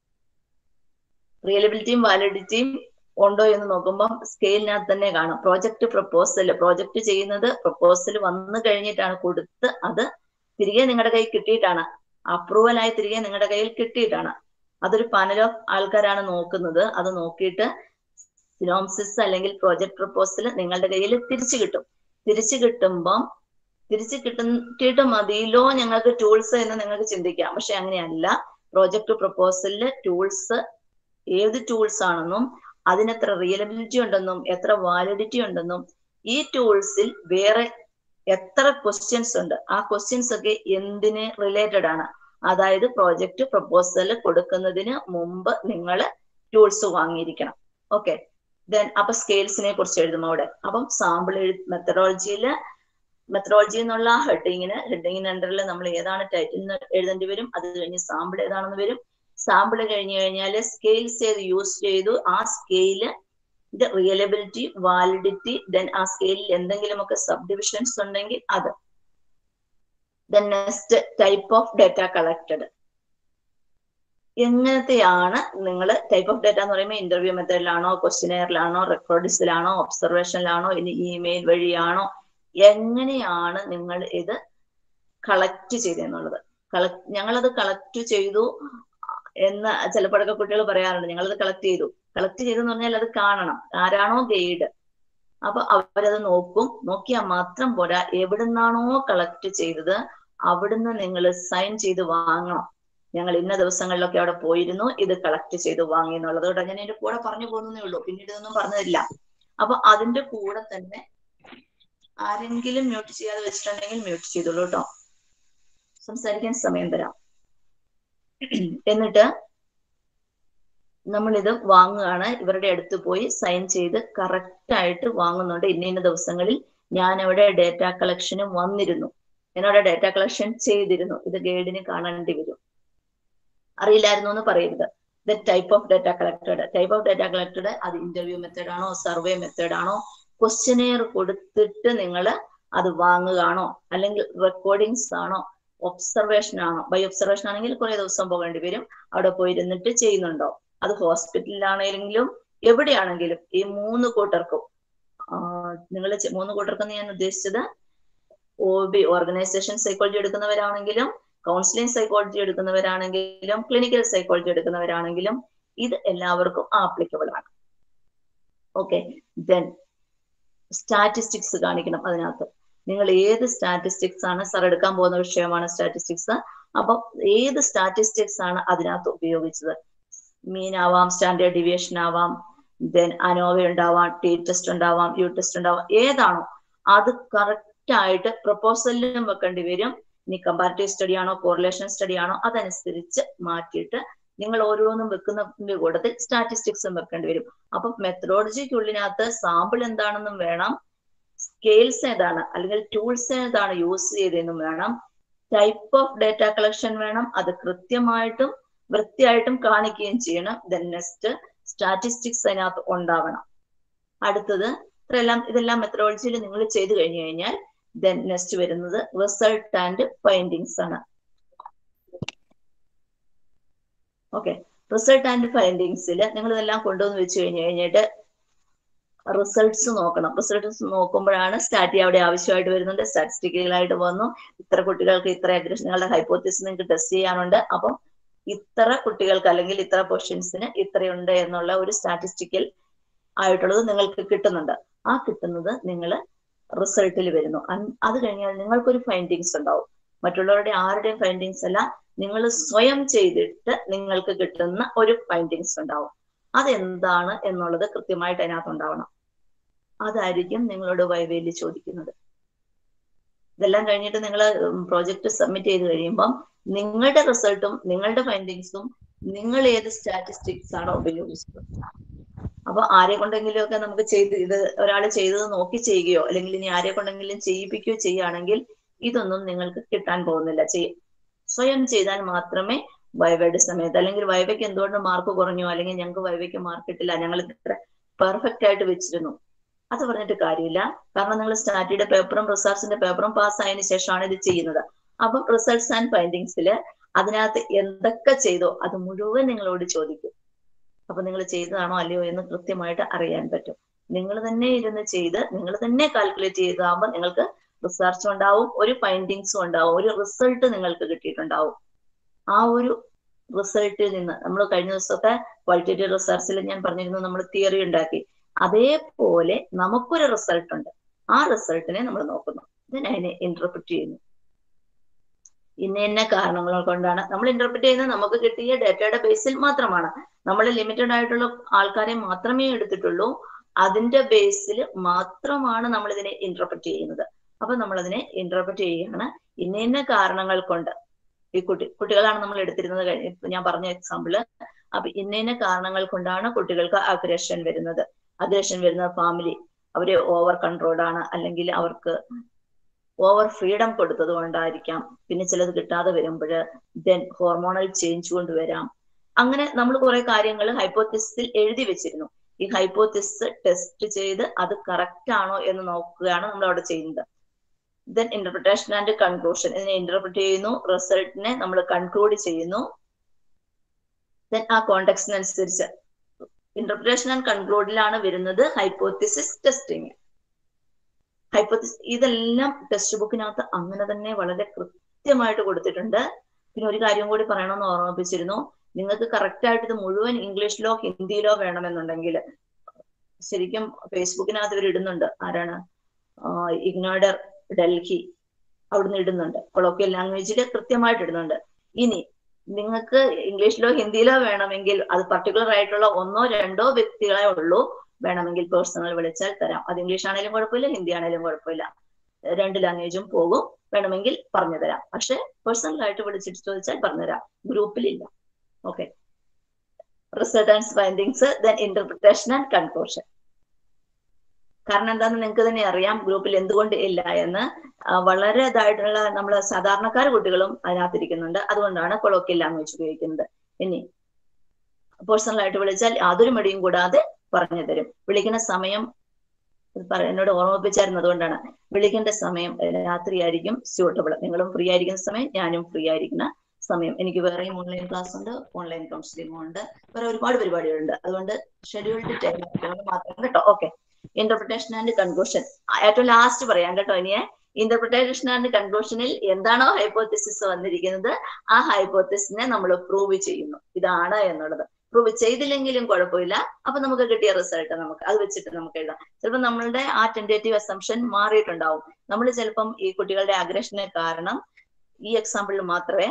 റിയലബിലിറ്റിയും വാലിഡിറ്റിയും ഉണ്ടോ എന്ന് നോക്കുമ്പോൾ സ്കെയിലിനകത്ത് തന്നെ കാണും പ്രോജക്റ്റ് പ്രപ്പോസൽ പ്രോജക്റ്റ് ചെയ്യുന്നത് പ്രപ്പോസൽ വന്നു കഴിഞ്ഞിട്ടാണ് കൊടുത്ത് അത് തിരികെ നിങ്ങളുടെ കയ്യിൽ കിട്ടിയിട്ടാണ് അപ്രൂവൽ ആയി തിരികെ നിങ്ങളുടെ കയ്യിൽ കിട്ടിയിട്ടാണ് അതൊരു പാനൽ ഓഫ് ആൾക്കാരാണ് നോക്കുന്നത് അത് നോക്കിയിട്ട് സിനോംസിസ് അല്ലെങ്കിൽ പ്രോജക്ട് പ്രപ്പോസൽ നിങ്ങളുടെ കയ്യിൽ തിരിച്ചു കിട്ടും തിരിച്ചു കിട്ടുമ്പം തിരിച്ചു കിട്ടിയിട്ട് മതിയല്ലോ ഞങ്ങൾക്ക് ടൂൾസ് എന്ന് നിങ്ങൾക്ക് ചിന്തിക്കാം പക്ഷെ അങ്ങനെയല്ല പ്രോജക്ട് പ്രപ്പോസലില് ടൂൾസ് ഏത് ടൂൾസ് ആണെന്നും അതിനെത്ര റിയലബിലിറ്റി ഉണ്ടെന്നും എത്ര വാലിഡിറ്റി ഉണ്ടെന്നും ഈ ടൂൾസിൽ വേറെ എത്ര ക്വസ്റ്റ്യൻസ് ഉണ്ട് ആ ക്വസ്റ്റ്യൻസ് ഒക്കെ എന്തിന് റിലേറ്റഡ് ആണ് അതായത് പ്രോജക്റ്റ് പ്രപ്പോസൽ കൊടുക്കുന്നതിന് മുമ്പ് നിങ്ങൾ ടൂൾസ് വാങ്ങിയിരിക്കണം ഓക്കെ ദെൻ അപ്പൊ സ്കെയിൽസിനെ കുറിച്ച് എഴുതും അവിടെ അപ്പം സാമ്പിൾ എഴു മെത്തഡോളജിയില് മെത്തഡോളജി എന്നുള്ള ഹെഡിങ്ങിന് ഹെഡിങ്ങിന് അണ്ടറിൽ നമ്മൾ ഏതാണ് ടൈറ്റിൽ എഴുതേണ്ടി വരും അത് കഴിഞ്ഞ് സാമ്പിൾ ഏതാണെന്ന് വരും സാമ്പിൾ കഴിഞ്ഞു കഴിഞ്ഞാൽ സ്കെയിൽസ് ഏത് യൂസ് ചെയ്തു ആ സ്കെയില് ഇത് റിയലബിലിറ്റി വാലിഡിറ്റി ദെൻ ആ സ്കെയിലിൽ എന്തെങ്കിലുമൊക്കെ സബ് ഡിവിഷൻസ് ഉണ്ടെങ്കിൽ അത് then next type of data collected എങ്ങനത്തെയാണ് നിങ്ങൾ ടൈപ്പ് ഓഫ് ഡേറ്റ എന്ന് പറയുമ്പോൾ ഇന്റർവ്യൂ മെത്തേഡിലാണോ ക്വസ്റ്റിനെയറിലാണോ റെക്കോർഡ്സിലാണോ ഒബ്സർവേഷനിലാണോ ഇനി ഇമെയിൽ വഴിയാണോ എങ്ങനെയാണ് നിങ്ങൾ ഇത് കളക്ട് ചെയ്തെന്നുള്ളത് കളക്ട് ഞങ്ങളത് കളക്ട് ചെയ്തു എന്ന് ചിലപ്പോഴൊക്കെ കുട്ടികൾ പറയാറുണ്ട് ഞങ്ങളത് കളക്ട് ചെയ്തു കളക്ട് ചെയ്തു എന്ന് പറഞ്ഞാൽ അത് കാണണം ആരാണോ ഗൈഡ് അപ്പൊ അവരത് നോക്കും നോക്കിയാൽ മാത്രം പോരാ എവിടുന്നാണോ കളക്ട് ചെയ്തത് അവിടുന്ന് നിങ്ങൾ സൈൻ ചെയ്ത് വാങ്ങണം ഞങ്ങൾ ഇന്ന ദിവസങ്ങളിലൊക്കെ അവിടെ പോയിരുന്നു ഇത് കളക്ട് ചെയ്ത് വാങ്ങി എന്നുള്ളത് കേട്ടോ ഞാൻ എന്റെ കൂടെ പറഞ്ഞു പോകുന്നേ ഉള്ളൂ പിന്നീട് ഇതൊന്നും പറഞ്ഞതില്ല അപ്പൊ അതിന്റെ കൂടെ തന്നെ ആരെങ്കിലും മ്യൂട്ട് ചെയ്യാതെ വെച്ചിട്ടുണ്ടെങ്കിൽ മ്യൂട്ട് ചെയ്തോളൂ കേട്ടോ സംസാരിക്കാൻ സമയം തരാം എന്നിട്ട് നമ്മൾ ഇത് വാങ്ങുകയാണ് ഇവരുടെ അടുത്ത് പോയി സൈൻ ചെയ്ത് കറക്റ്റ് ആയിട്ട് വാങ്ങുന്നുണ്ട് ഇന്ന ഇന്ന ദിവസങ്ങളിൽ ഞാൻ അവിടെ ഡേറ്റ കളക്ഷന് വന്നിരുന്നു എന്നോട് ഡേറ്റ കളക്ഷൻ ചെയ്തിരുന്നു ഇത് ഗൈഡിന് കാണേണ്ടി വരും അറിയില്ലായിരുന്നു എന്ന് പറയരുത് the type of data collected type of data collected അത് ഇന്റർവ്യൂ മെത്തേഡ് ആണോ സർവേ മെത്തേഡ് ആണോ ക്വസ്റ്റ്യനെയർ കൊടുത്തിട്ട് നിങ്ങൾ അത് വാങ്ങുകയാണോ അല്ലെങ്കിൽ റെക്കോർഡിങ്സ് ആണോ ഒബ്സർവേഷൻ ആണോ ബൈ ഒബ്സർവേഷൻ ആണെങ്കിൽ കുറെ ദിവസം പോകേണ്ടി വരും അവിടെ പോയിരുന്നിട്ട് ചെയ്യുന്നുണ്ടോ അത് ഹോസ്പിറ്റലിലാണെങ്കിലും എവിടെയാണെങ്കിലും ഈ മൂന്ന് കൂട്ടർക്കും നിങ്ങൾ മൂന്ന് കൂട്ടർക്കെന്ന് ഞാൻ ഉദ്ദേശിച്ചത് ഒ ബി ഓർഗനൈസേഷൻ സൈക്കോളജി എടുക്കുന്നവരാണെങ്കിലും കൗൺസിലിംഗ് സൈക്കോളജി എടുക്കുന്നവരാണെങ്കിലും ക്ലിനിക്കൽ സൈക്കോളജി എടുക്കുന്നവരാണെങ്കിലും ഇത് എല്ലാവർക്കും ആപ്ലിക്കബിൾ ആണ് ഓക്കെ ദെൻ സ്റ്റാറ്റിസ്റ്റിക്സ് കാണിക്കണം അതിനകത്ത് നിങ്ങൾ ഏത് സ്റ്റാറ്റിസ്റ്റിക്സ് ആണ് സാർ എടുക്കാൻ പോകുന്ന വിഷയമാണ് സ്റ്റാറ്റിസ്റ്റിക്സ് അപ്പൊ ഏത് സ്റ്റാറ്റിസ്റ്റിക്സ് ആണ് അതിനകത്ത് ഉപയോഗിച്ചത് മീൻ ആവാം സ്റ്റാൻഡേർഡ് ഡിവിയേഷൻ ആവാം ദെൻ അനോവ ഉണ്ടാവാം ടി ടെസ്റ്റ് ഉണ്ടാവാം യു ടെസ്റ്റ് ഉണ്ടാവാം ഏതാണോ അത് കറക്റ്റ് ആയിട്ട് പ്രപ്പോസലിലും വെക്കേണ്ടി വരും ഇനി കമ്പാരിറ്റീവ് സ്റ്റഡി ആണോ കോറിലേഷൻ സ്റ്റഡി ആണോ അതനുസരിച്ച് മാറ്റിയിട്ട് നിങ്ങൾ ഓരോന്നും വെക്കുന്നതിന്റെ കൂട്ടത്തിൽ സ്റ്റാറ്റിസ്റ്റിക്സും വെക്കേണ്ടി വരും അപ്പൊ മെത്തഡോളജിക്കുള്ളിനകത്ത് സാമ്പിൾ എന്താണെന്നും വേണം സ്കെയിൽസ് ഏതാണ് അല്ലെങ്കിൽ ടൂൾസ് ഏതാണ് യൂസ് ചെയ്തതെന്നും വേണം ടൈപ്പ് ഓഫ് ഡേറ്റ കളക്ഷൻ വേണം അത് കൃത്യമായിട്ടും വൃത്തിയായിട്ടും കാണിക്കുകയും ചെയ്യണം ദെൻ നെക്സ്റ്റ് സ്റ്റാറ്റിസ്റ്റിക്സ് അതിനകത്ത് ഉണ്ടാവണം അടുത്തത് ഇത്രയെല്ലാം ഇതെല്ലാം മെത്തഡോളജിയിൽ നിങ്ങൾ ചെയ്തു കഴിഞ്ഞു കഴിഞ്ഞാൽ ദെൻ നെക്സ്റ്റ് വരുന്നത് റിസൾട്ട് ആൻഡ് ഫൈൻഡിങ്സ് ആണ് ഓക്കെ റിസൾട്ട് ആൻഡ് ഫൈൻഡിങ്സിൽ നിങ്ങൾ ഇതെല്ലാം കൊണ്ടുവന്ന് വെച്ച് കഴിഞ്ഞു കഴിഞ്ഞിട്ട് റിസൾട്ട്സ് നോക്കണം റിസൾട്ട്സ് നോക്കുമ്പോഴാണ് സ്റ്റാറ്റി അവിടെ ആവശ്യമായിട്ട് വരുന്നുണ്ട് സ്റ്റാറ്റിസ്റ്റിക്കലായിട്ട് വന്നു ഇത്ര കുട്ടികൾക്ക് ഇത്ര അഗ്രഷൻ നിങ്ങളുടെ ഹൈപ്പോത്തിസ് നിങ്ങൾക്ക് ടെസ്റ്റ് ചെയ്യാനുണ്ട് അപ്പം ഇത്ര കുട്ടികൾക്ക് അല്ലെങ്കിൽ ഇത്ര ക്വസ്റ്റ്യൻസിന് ഇത്രയുണ്ട് എന്നുള്ള ഒരു സ്റ്റാറ്റിസ്റ്റിക്കൽ ആയിട്ടുള്ളത് നിങ്ങൾക്ക് കിട്ടുന്നുണ്ട് ആ കിട്ടുന്നത് നിങ്ങൾ റിസൾട്ടിൽ വരുന്നു അത് കഴിഞ്ഞാൽ നിങ്ങൾക്കൊരു ഫൈൻഡിങ്സ് ഉണ്ടാവും മറ്റുള്ളവരുടെ ആരുടെയും ഫൈൻഡിങ്സ് അല്ല നിങ്ങൾ സ്വയം ചെയ്തിട്ട് നിങ്ങൾക്ക് കിട്ടുന്ന ഒരു ഫൈൻഡിങ്സ് ഉണ്ടാവും അതെന്താണ് എന്നുള്ളത് കൃത്യമായിട്ട് അതിനകത്ത് ഉണ്ടാവണം അതായിരിക്കും നിങ്ങളോട് വൈവേലി ചോദിക്കുന്നത് ഇതെല്ലാം കഴിഞ്ഞിട്ട് നിങ്ങൾ പ്രോജക്റ്റ് സബ്മിറ്റ് ചെയ്ത് കഴിയുമ്പം നിങ്ങളുടെ റിസൾട്ടും നിങ്ങളുടെ ഫൈൻഡിങ്സും നിങ്ങൾ ഏത് സ്റ്റാറ്റിസ്റ്റിക്സ് ആണോ ഉപയോഗിച്ചത് അപ്പൊ ആരെ കൊണ്ടെങ്കിലും ഒക്കെ നമുക്ക് ചെയ്ത് ഇത് ഒരാൾ ചെയ്തത് നോക്കി ചെയ്യുകയോ അല്ലെങ്കിൽ ഇനി ആരെ കൊണ്ടെങ്കിലും ചെയ്യിപ്പിക്കുകയോ ചെയ്യുകയാണെങ്കിൽ ഇതൊന്നും നിങ്ങൾക്ക് കിട്ടാൻ പോകുന്നില്ല ചെയ്യും സ്വയം ചെയ്താൽ മാത്രമേ വൈവയുടെ സമയത്ത് അല്ലെങ്കിൽ വൈവയ്ക്ക് എന്തുകൊണ്ട് മാർക്ക് കുറഞ്ഞു അല്ലെങ്കിൽ ഞങ്ങൾക്ക് വൈവയ്ക്ക് മാർക്ക് കിട്ടില്ല ഞങ്ങൾ ഇത്ര പെർഫെക്റ്റ് ആയിട്ട് വെച്ചിരുന്നു അത് പറഞ്ഞിട്ട് കാര്യമില്ല കാരണം നിങ്ങൾ സ്റ്റാറ്റിയുടെ പേപ്പറും റിസർച്ചിന്റെ പേപ്പറും പാസ് ആയതിനു ശേഷമാണ് ഇത് ചെയ്യുന്നത് അപ്പം റിസൾട്ട്സ് ആൻഡ് ഫൈൻഡിങ്സിൽ അതിനകത്ത് എന്തൊക്കെ ചെയ്തോ അത് മുഴുവൻ നിങ്ങളോട് ചോദിക്കും അപ്പൊ നിങ്ങൾ ചെയ്തതാണോ അല്ലയോ എന്ന് കൃത്യമായിട്ട് അറിയാൻ പറ്റും നിങ്ങൾ തന്നെ ഇരുന്ന് ചെയ്ത് നിങ്ങൾ തന്നെ കാൽക്കുലേറ്റ് ചെയ്താകുമ്പോൾ നിങ്ങൾക്ക് റിസർച്ച് ഉണ്ടാവും ഒരു ഫൈൻഡിങ്സും ഉണ്ടാവും ഒരു റിസൾട്ട് നിങ്ങൾക്ക് കിട്ടിയിട്ടുണ്ടാവും ആ ഒരു റിസൾട്ടിൽ നിന്ന് നമ്മൾ കഴിഞ്ഞ ദിവസത്തെ ക്വാളിറ്റേറ്റീവ് റിസർച്ചിൽ ഞാൻ പറഞ്ഞിരുന്നു നമ്മൾ തിയറി ഉണ്ടാക്കി അതേപോലെ നമുക്കൊരു റിസൾട്ട് ഉണ്ട് ആ റിസൾട്ടിനെ നമ്മൾ നോക്കുന്നു then അതിനെ ഇന്റർപ്രിറ്റ് ചെയ്യുന്നു ഇന്ന ഇന്ന കാരണങ്ങൾ കൊണ്ടാണ് നമ്മൾ ഇന്റർപ്രിറ്റ് ചെയ്യുന്നത് നമുക്ക് കിട്ടിയ ഡേറ്റയുടെ ബേസിൽ മാത്രമാണ് നമ്മൾ ലിമിറ്റഡ് ആയിട്ടുള്ള ആൾക്കാരെ മാത്രമേ എടുത്തിട്ടുള്ളൂ അതിന്റെ ബേസിൽ മാത്രമാണ് നമ്മൾ ഇതിനെ ഇന്റർപ്രിറ്റ് ചെയ്യുന്നത് അപ്പൊ നമ്മൾ അതിനെ ഇന്റർപ്രിറ്റ് ചെയ്യുകയാണ് ഇന്ന ഇന്ന കാരണങ്ങൾ കൊണ്ട് ഈ കുട്ടി കുട്ടികളാണ് നമ്മൾ എടുത്തിരുന്നത് കഴിഞ്ഞ ഇപ്പൊ ഞാൻ പറഞ്ഞ എക്സാമ്പിള് അപ്പൊ ഇന്ന ഇന്ന കാരണങ്ങൾ കൊണ്ടാണ് കുട്ടികൾക്ക് അഗ്രഷൻ വരുന്നത് അഗ്രഷൻ വരുന്ന ഫാമിലി അവര് ഓവർ കൺട്രോൾഡ് ആണ് അല്ലെങ്കിൽ അവർക്ക് ഓവർ ഫ്രീഡം കൊടുത്തത് കൊണ്ടായിരിക്കാം പിന്നെ ചിലത് കിട്ടാതെ വരുമ്പോൾ ദെൻ ഹോർമോണൽ ചേഞ്ച് കൊണ്ട് വരാം അങ്ങനെ നമ്മൾ കുറെ കാര്യങ്ങൾ ഹൈപ്പോത്തിസിൽ എഴുതി വെച്ചിരുന്നു ഈ ഹൈപ്പോത്തിസ് ടെസ്റ്റ് ചെയ്ത് അത് കറക്റ്റ് ആണോ എന്ന് നോക്കുകയാണ് നമ്മൾ അവിടെ ചെയ്യുന്നത് ദെൻ ഇന്റർപ്രിട്ടേഷൻ ആൻഡ് കൺക്ലൂഷൻ ഇതിനെ ഇന്റർപ്രിറ്റ് ചെയ്യുന്നു റിസൾട്ടിനെ നമ്മൾ കൺക്ലൂഡ് ചെയ്യുന്നു ദെൻ ആ കോണ്ടെക്സ്റ്റിനനുസരിച്ച് ഇന്റർപ്രിട്ടേഷൻ ആൻഡ് കൺക്ലൂഡിലാണ് വരുന്നത് ഹൈപ്പോത്തിസിസ് ടെസ്റ്റിംഗ് ഹൈപ്പോത്തിസ് ഇതെല്ലാം ടെക്സ്റ്റ് ബുക്കിനകത്ത് അങ്ങനെ തന്നെ വളരെ കൃത്യമായിട്ട് കൊടുത്തിട്ടുണ്ട് പിന്നെ ഒരു കാര്യം കൂടി പറയണമെന്ന് ഓർമ്മിപ്പിച്ചിരുന്നു നിങ്ങൾക്ക് കറക്റ്റ് ആയിട്ട് ഇത് മുഴുവൻ ഇംഗ്ലീഷിലോ ഹിന്ദിയിലോ വേണമെന്നുണ്ടെങ്കിൽ ശരിക്കും ഫേസ്ബുക്കിനകത്ത് ഇവർ ഇടുന്നുണ്ട് ആരാണ് ഇഗ്നോഡർ ഡൽഹി അവിടുന്ന് ഇടുന്നുണ്ട് കൊളോക്കിയൽ ലാംഗ്വേജിൽ കൃത്യമായിട്ട് ഇടുന്നുണ്ട് ഇനി നിങ്ങൾക്ക് ഇംഗ്ലീഷിലോ ഹിന്ദിയിലോ വേണമെങ്കിൽ അത് പർട്ടിക്കുലർ ആയിട്ടുള്ള ഒന്നോ രണ്ടോ വ്യക്തികളെ ഉള്ളൂ വേണമെങ്കിൽ പേഴ്സണൽ വിളിച്ചാൽ തരാം അത് ഇംഗ്ലീഷ് ആണെങ്കിലും കുഴപ്പമില്ല ഹിന്ദി ആണെങ്കിലും കുഴപ്പമില്ല രണ്ട് ലാംഗ്വേജും പോകും വേണമെങ്കിൽ പറഞ്ഞു തരാം പക്ഷെ പേഴ്സണൽ ആയിട്ട് വിളിച്ചിട്ട് ചോദിച്ചാൽ പറഞ്ഞുതരാം ഗ്രൂപ്പിലില്ല okay result and findings then interpretation and conclusion കാരണം എന്താണെന്ന് നിങ്ങൾക്ക് തന്നെ അറിയാം ഗ്രൂപ്പിൽ എന്തുകൊണ്ട് ഇല്ല എന്ന് വളരെ ഇതായിട്ടുള്ള നമ്മൾ സാധാരണക്കാർ കുട്ടികളും അതിനകത്തിരിക്കുന്നുണ്ട് അതുകൊണ്ടാണ് കൊളോക്കിയൽ ലാംഗ്വേജ് ഉപയോഗിക്കുന്നത് ഇനി പേഴ്സണൽ ആയിട്ട് വിളിച്ചാൽ യാതൊരു മടിയും കൂടാതെ പറഞ്ഞു തരും വിളിക്കുന്ന സമയം എന്നോട് ഓർമ്മിപ്പിച്ചായിരുന്നു അതുകൊണ്ടാണ് വിളിക്കേണ്ട സമയം രാത്രിയായിരിക്കും സ്യൂട്ടബിൾ നിങ്ങളും ഫ്രീ ആയിരിക്കുന്ന സമയം ഞാനും ഫ്രീ ആയിരിക്കുന്ന സമയം എനിക്ക് വേറെയും ഓൺലൈൻ ക്ലാസ് ഉണ്ട് ഓൺലൈൻ കൗൺസിലിംഗും ഉണ്ട് വേറെ ഒരുപാട് പരിപാടികളുണ്ട് അതുകൊണ്ട് ഷെഡ്യൂൾഡ് ടൈം മാത്രം കേട്ടോ ഓക്കെ ഇന്റർപ്രിട്ടേഷൻ ആൻഡ് കൺക്ലൂഷൻ ഏറ്റവും ലാസ്റ്റ് പറയാം കേട്ടോ ഇനിയെ ഇന്റർപ്രിട്ടേഷൻ ആൻഡ് കൺക്ലൂഷനിൽ എന്താണോ ഹൈപ്പോത്തിസിസ് വന്നിരിക്കുന്നത് ആ ഹൈപ്പോത്തിസിനെ നമ്മൾ പ്രൂവ് ചെയ്യുന്നു ഇതാണ് എന്നുള്ളത് പ്രൂവ് ചെയ്തില്ലെങ്കിലും കുഴപ്പമില്ല അപ്പൊ നമുക്ക് കിട്ടിയ റിസൾട്ട് നമുക്ക് അത് വെച്ചിട്ട് നമുക്ക് എഴുതാം ചിലപ്പോൾ നമ്മളുടെ ആ ടെൻഡേറ്റീവ് അസംഷൻ മാറിയിട്ടുണ്ടാവും നമ്മൾ ചിലപ്പം ഈ കുട്ടികളുടെ അഗ്രഷന് കാരണം ഈ എക്സാമ്പിളിൽ മാത്രമേ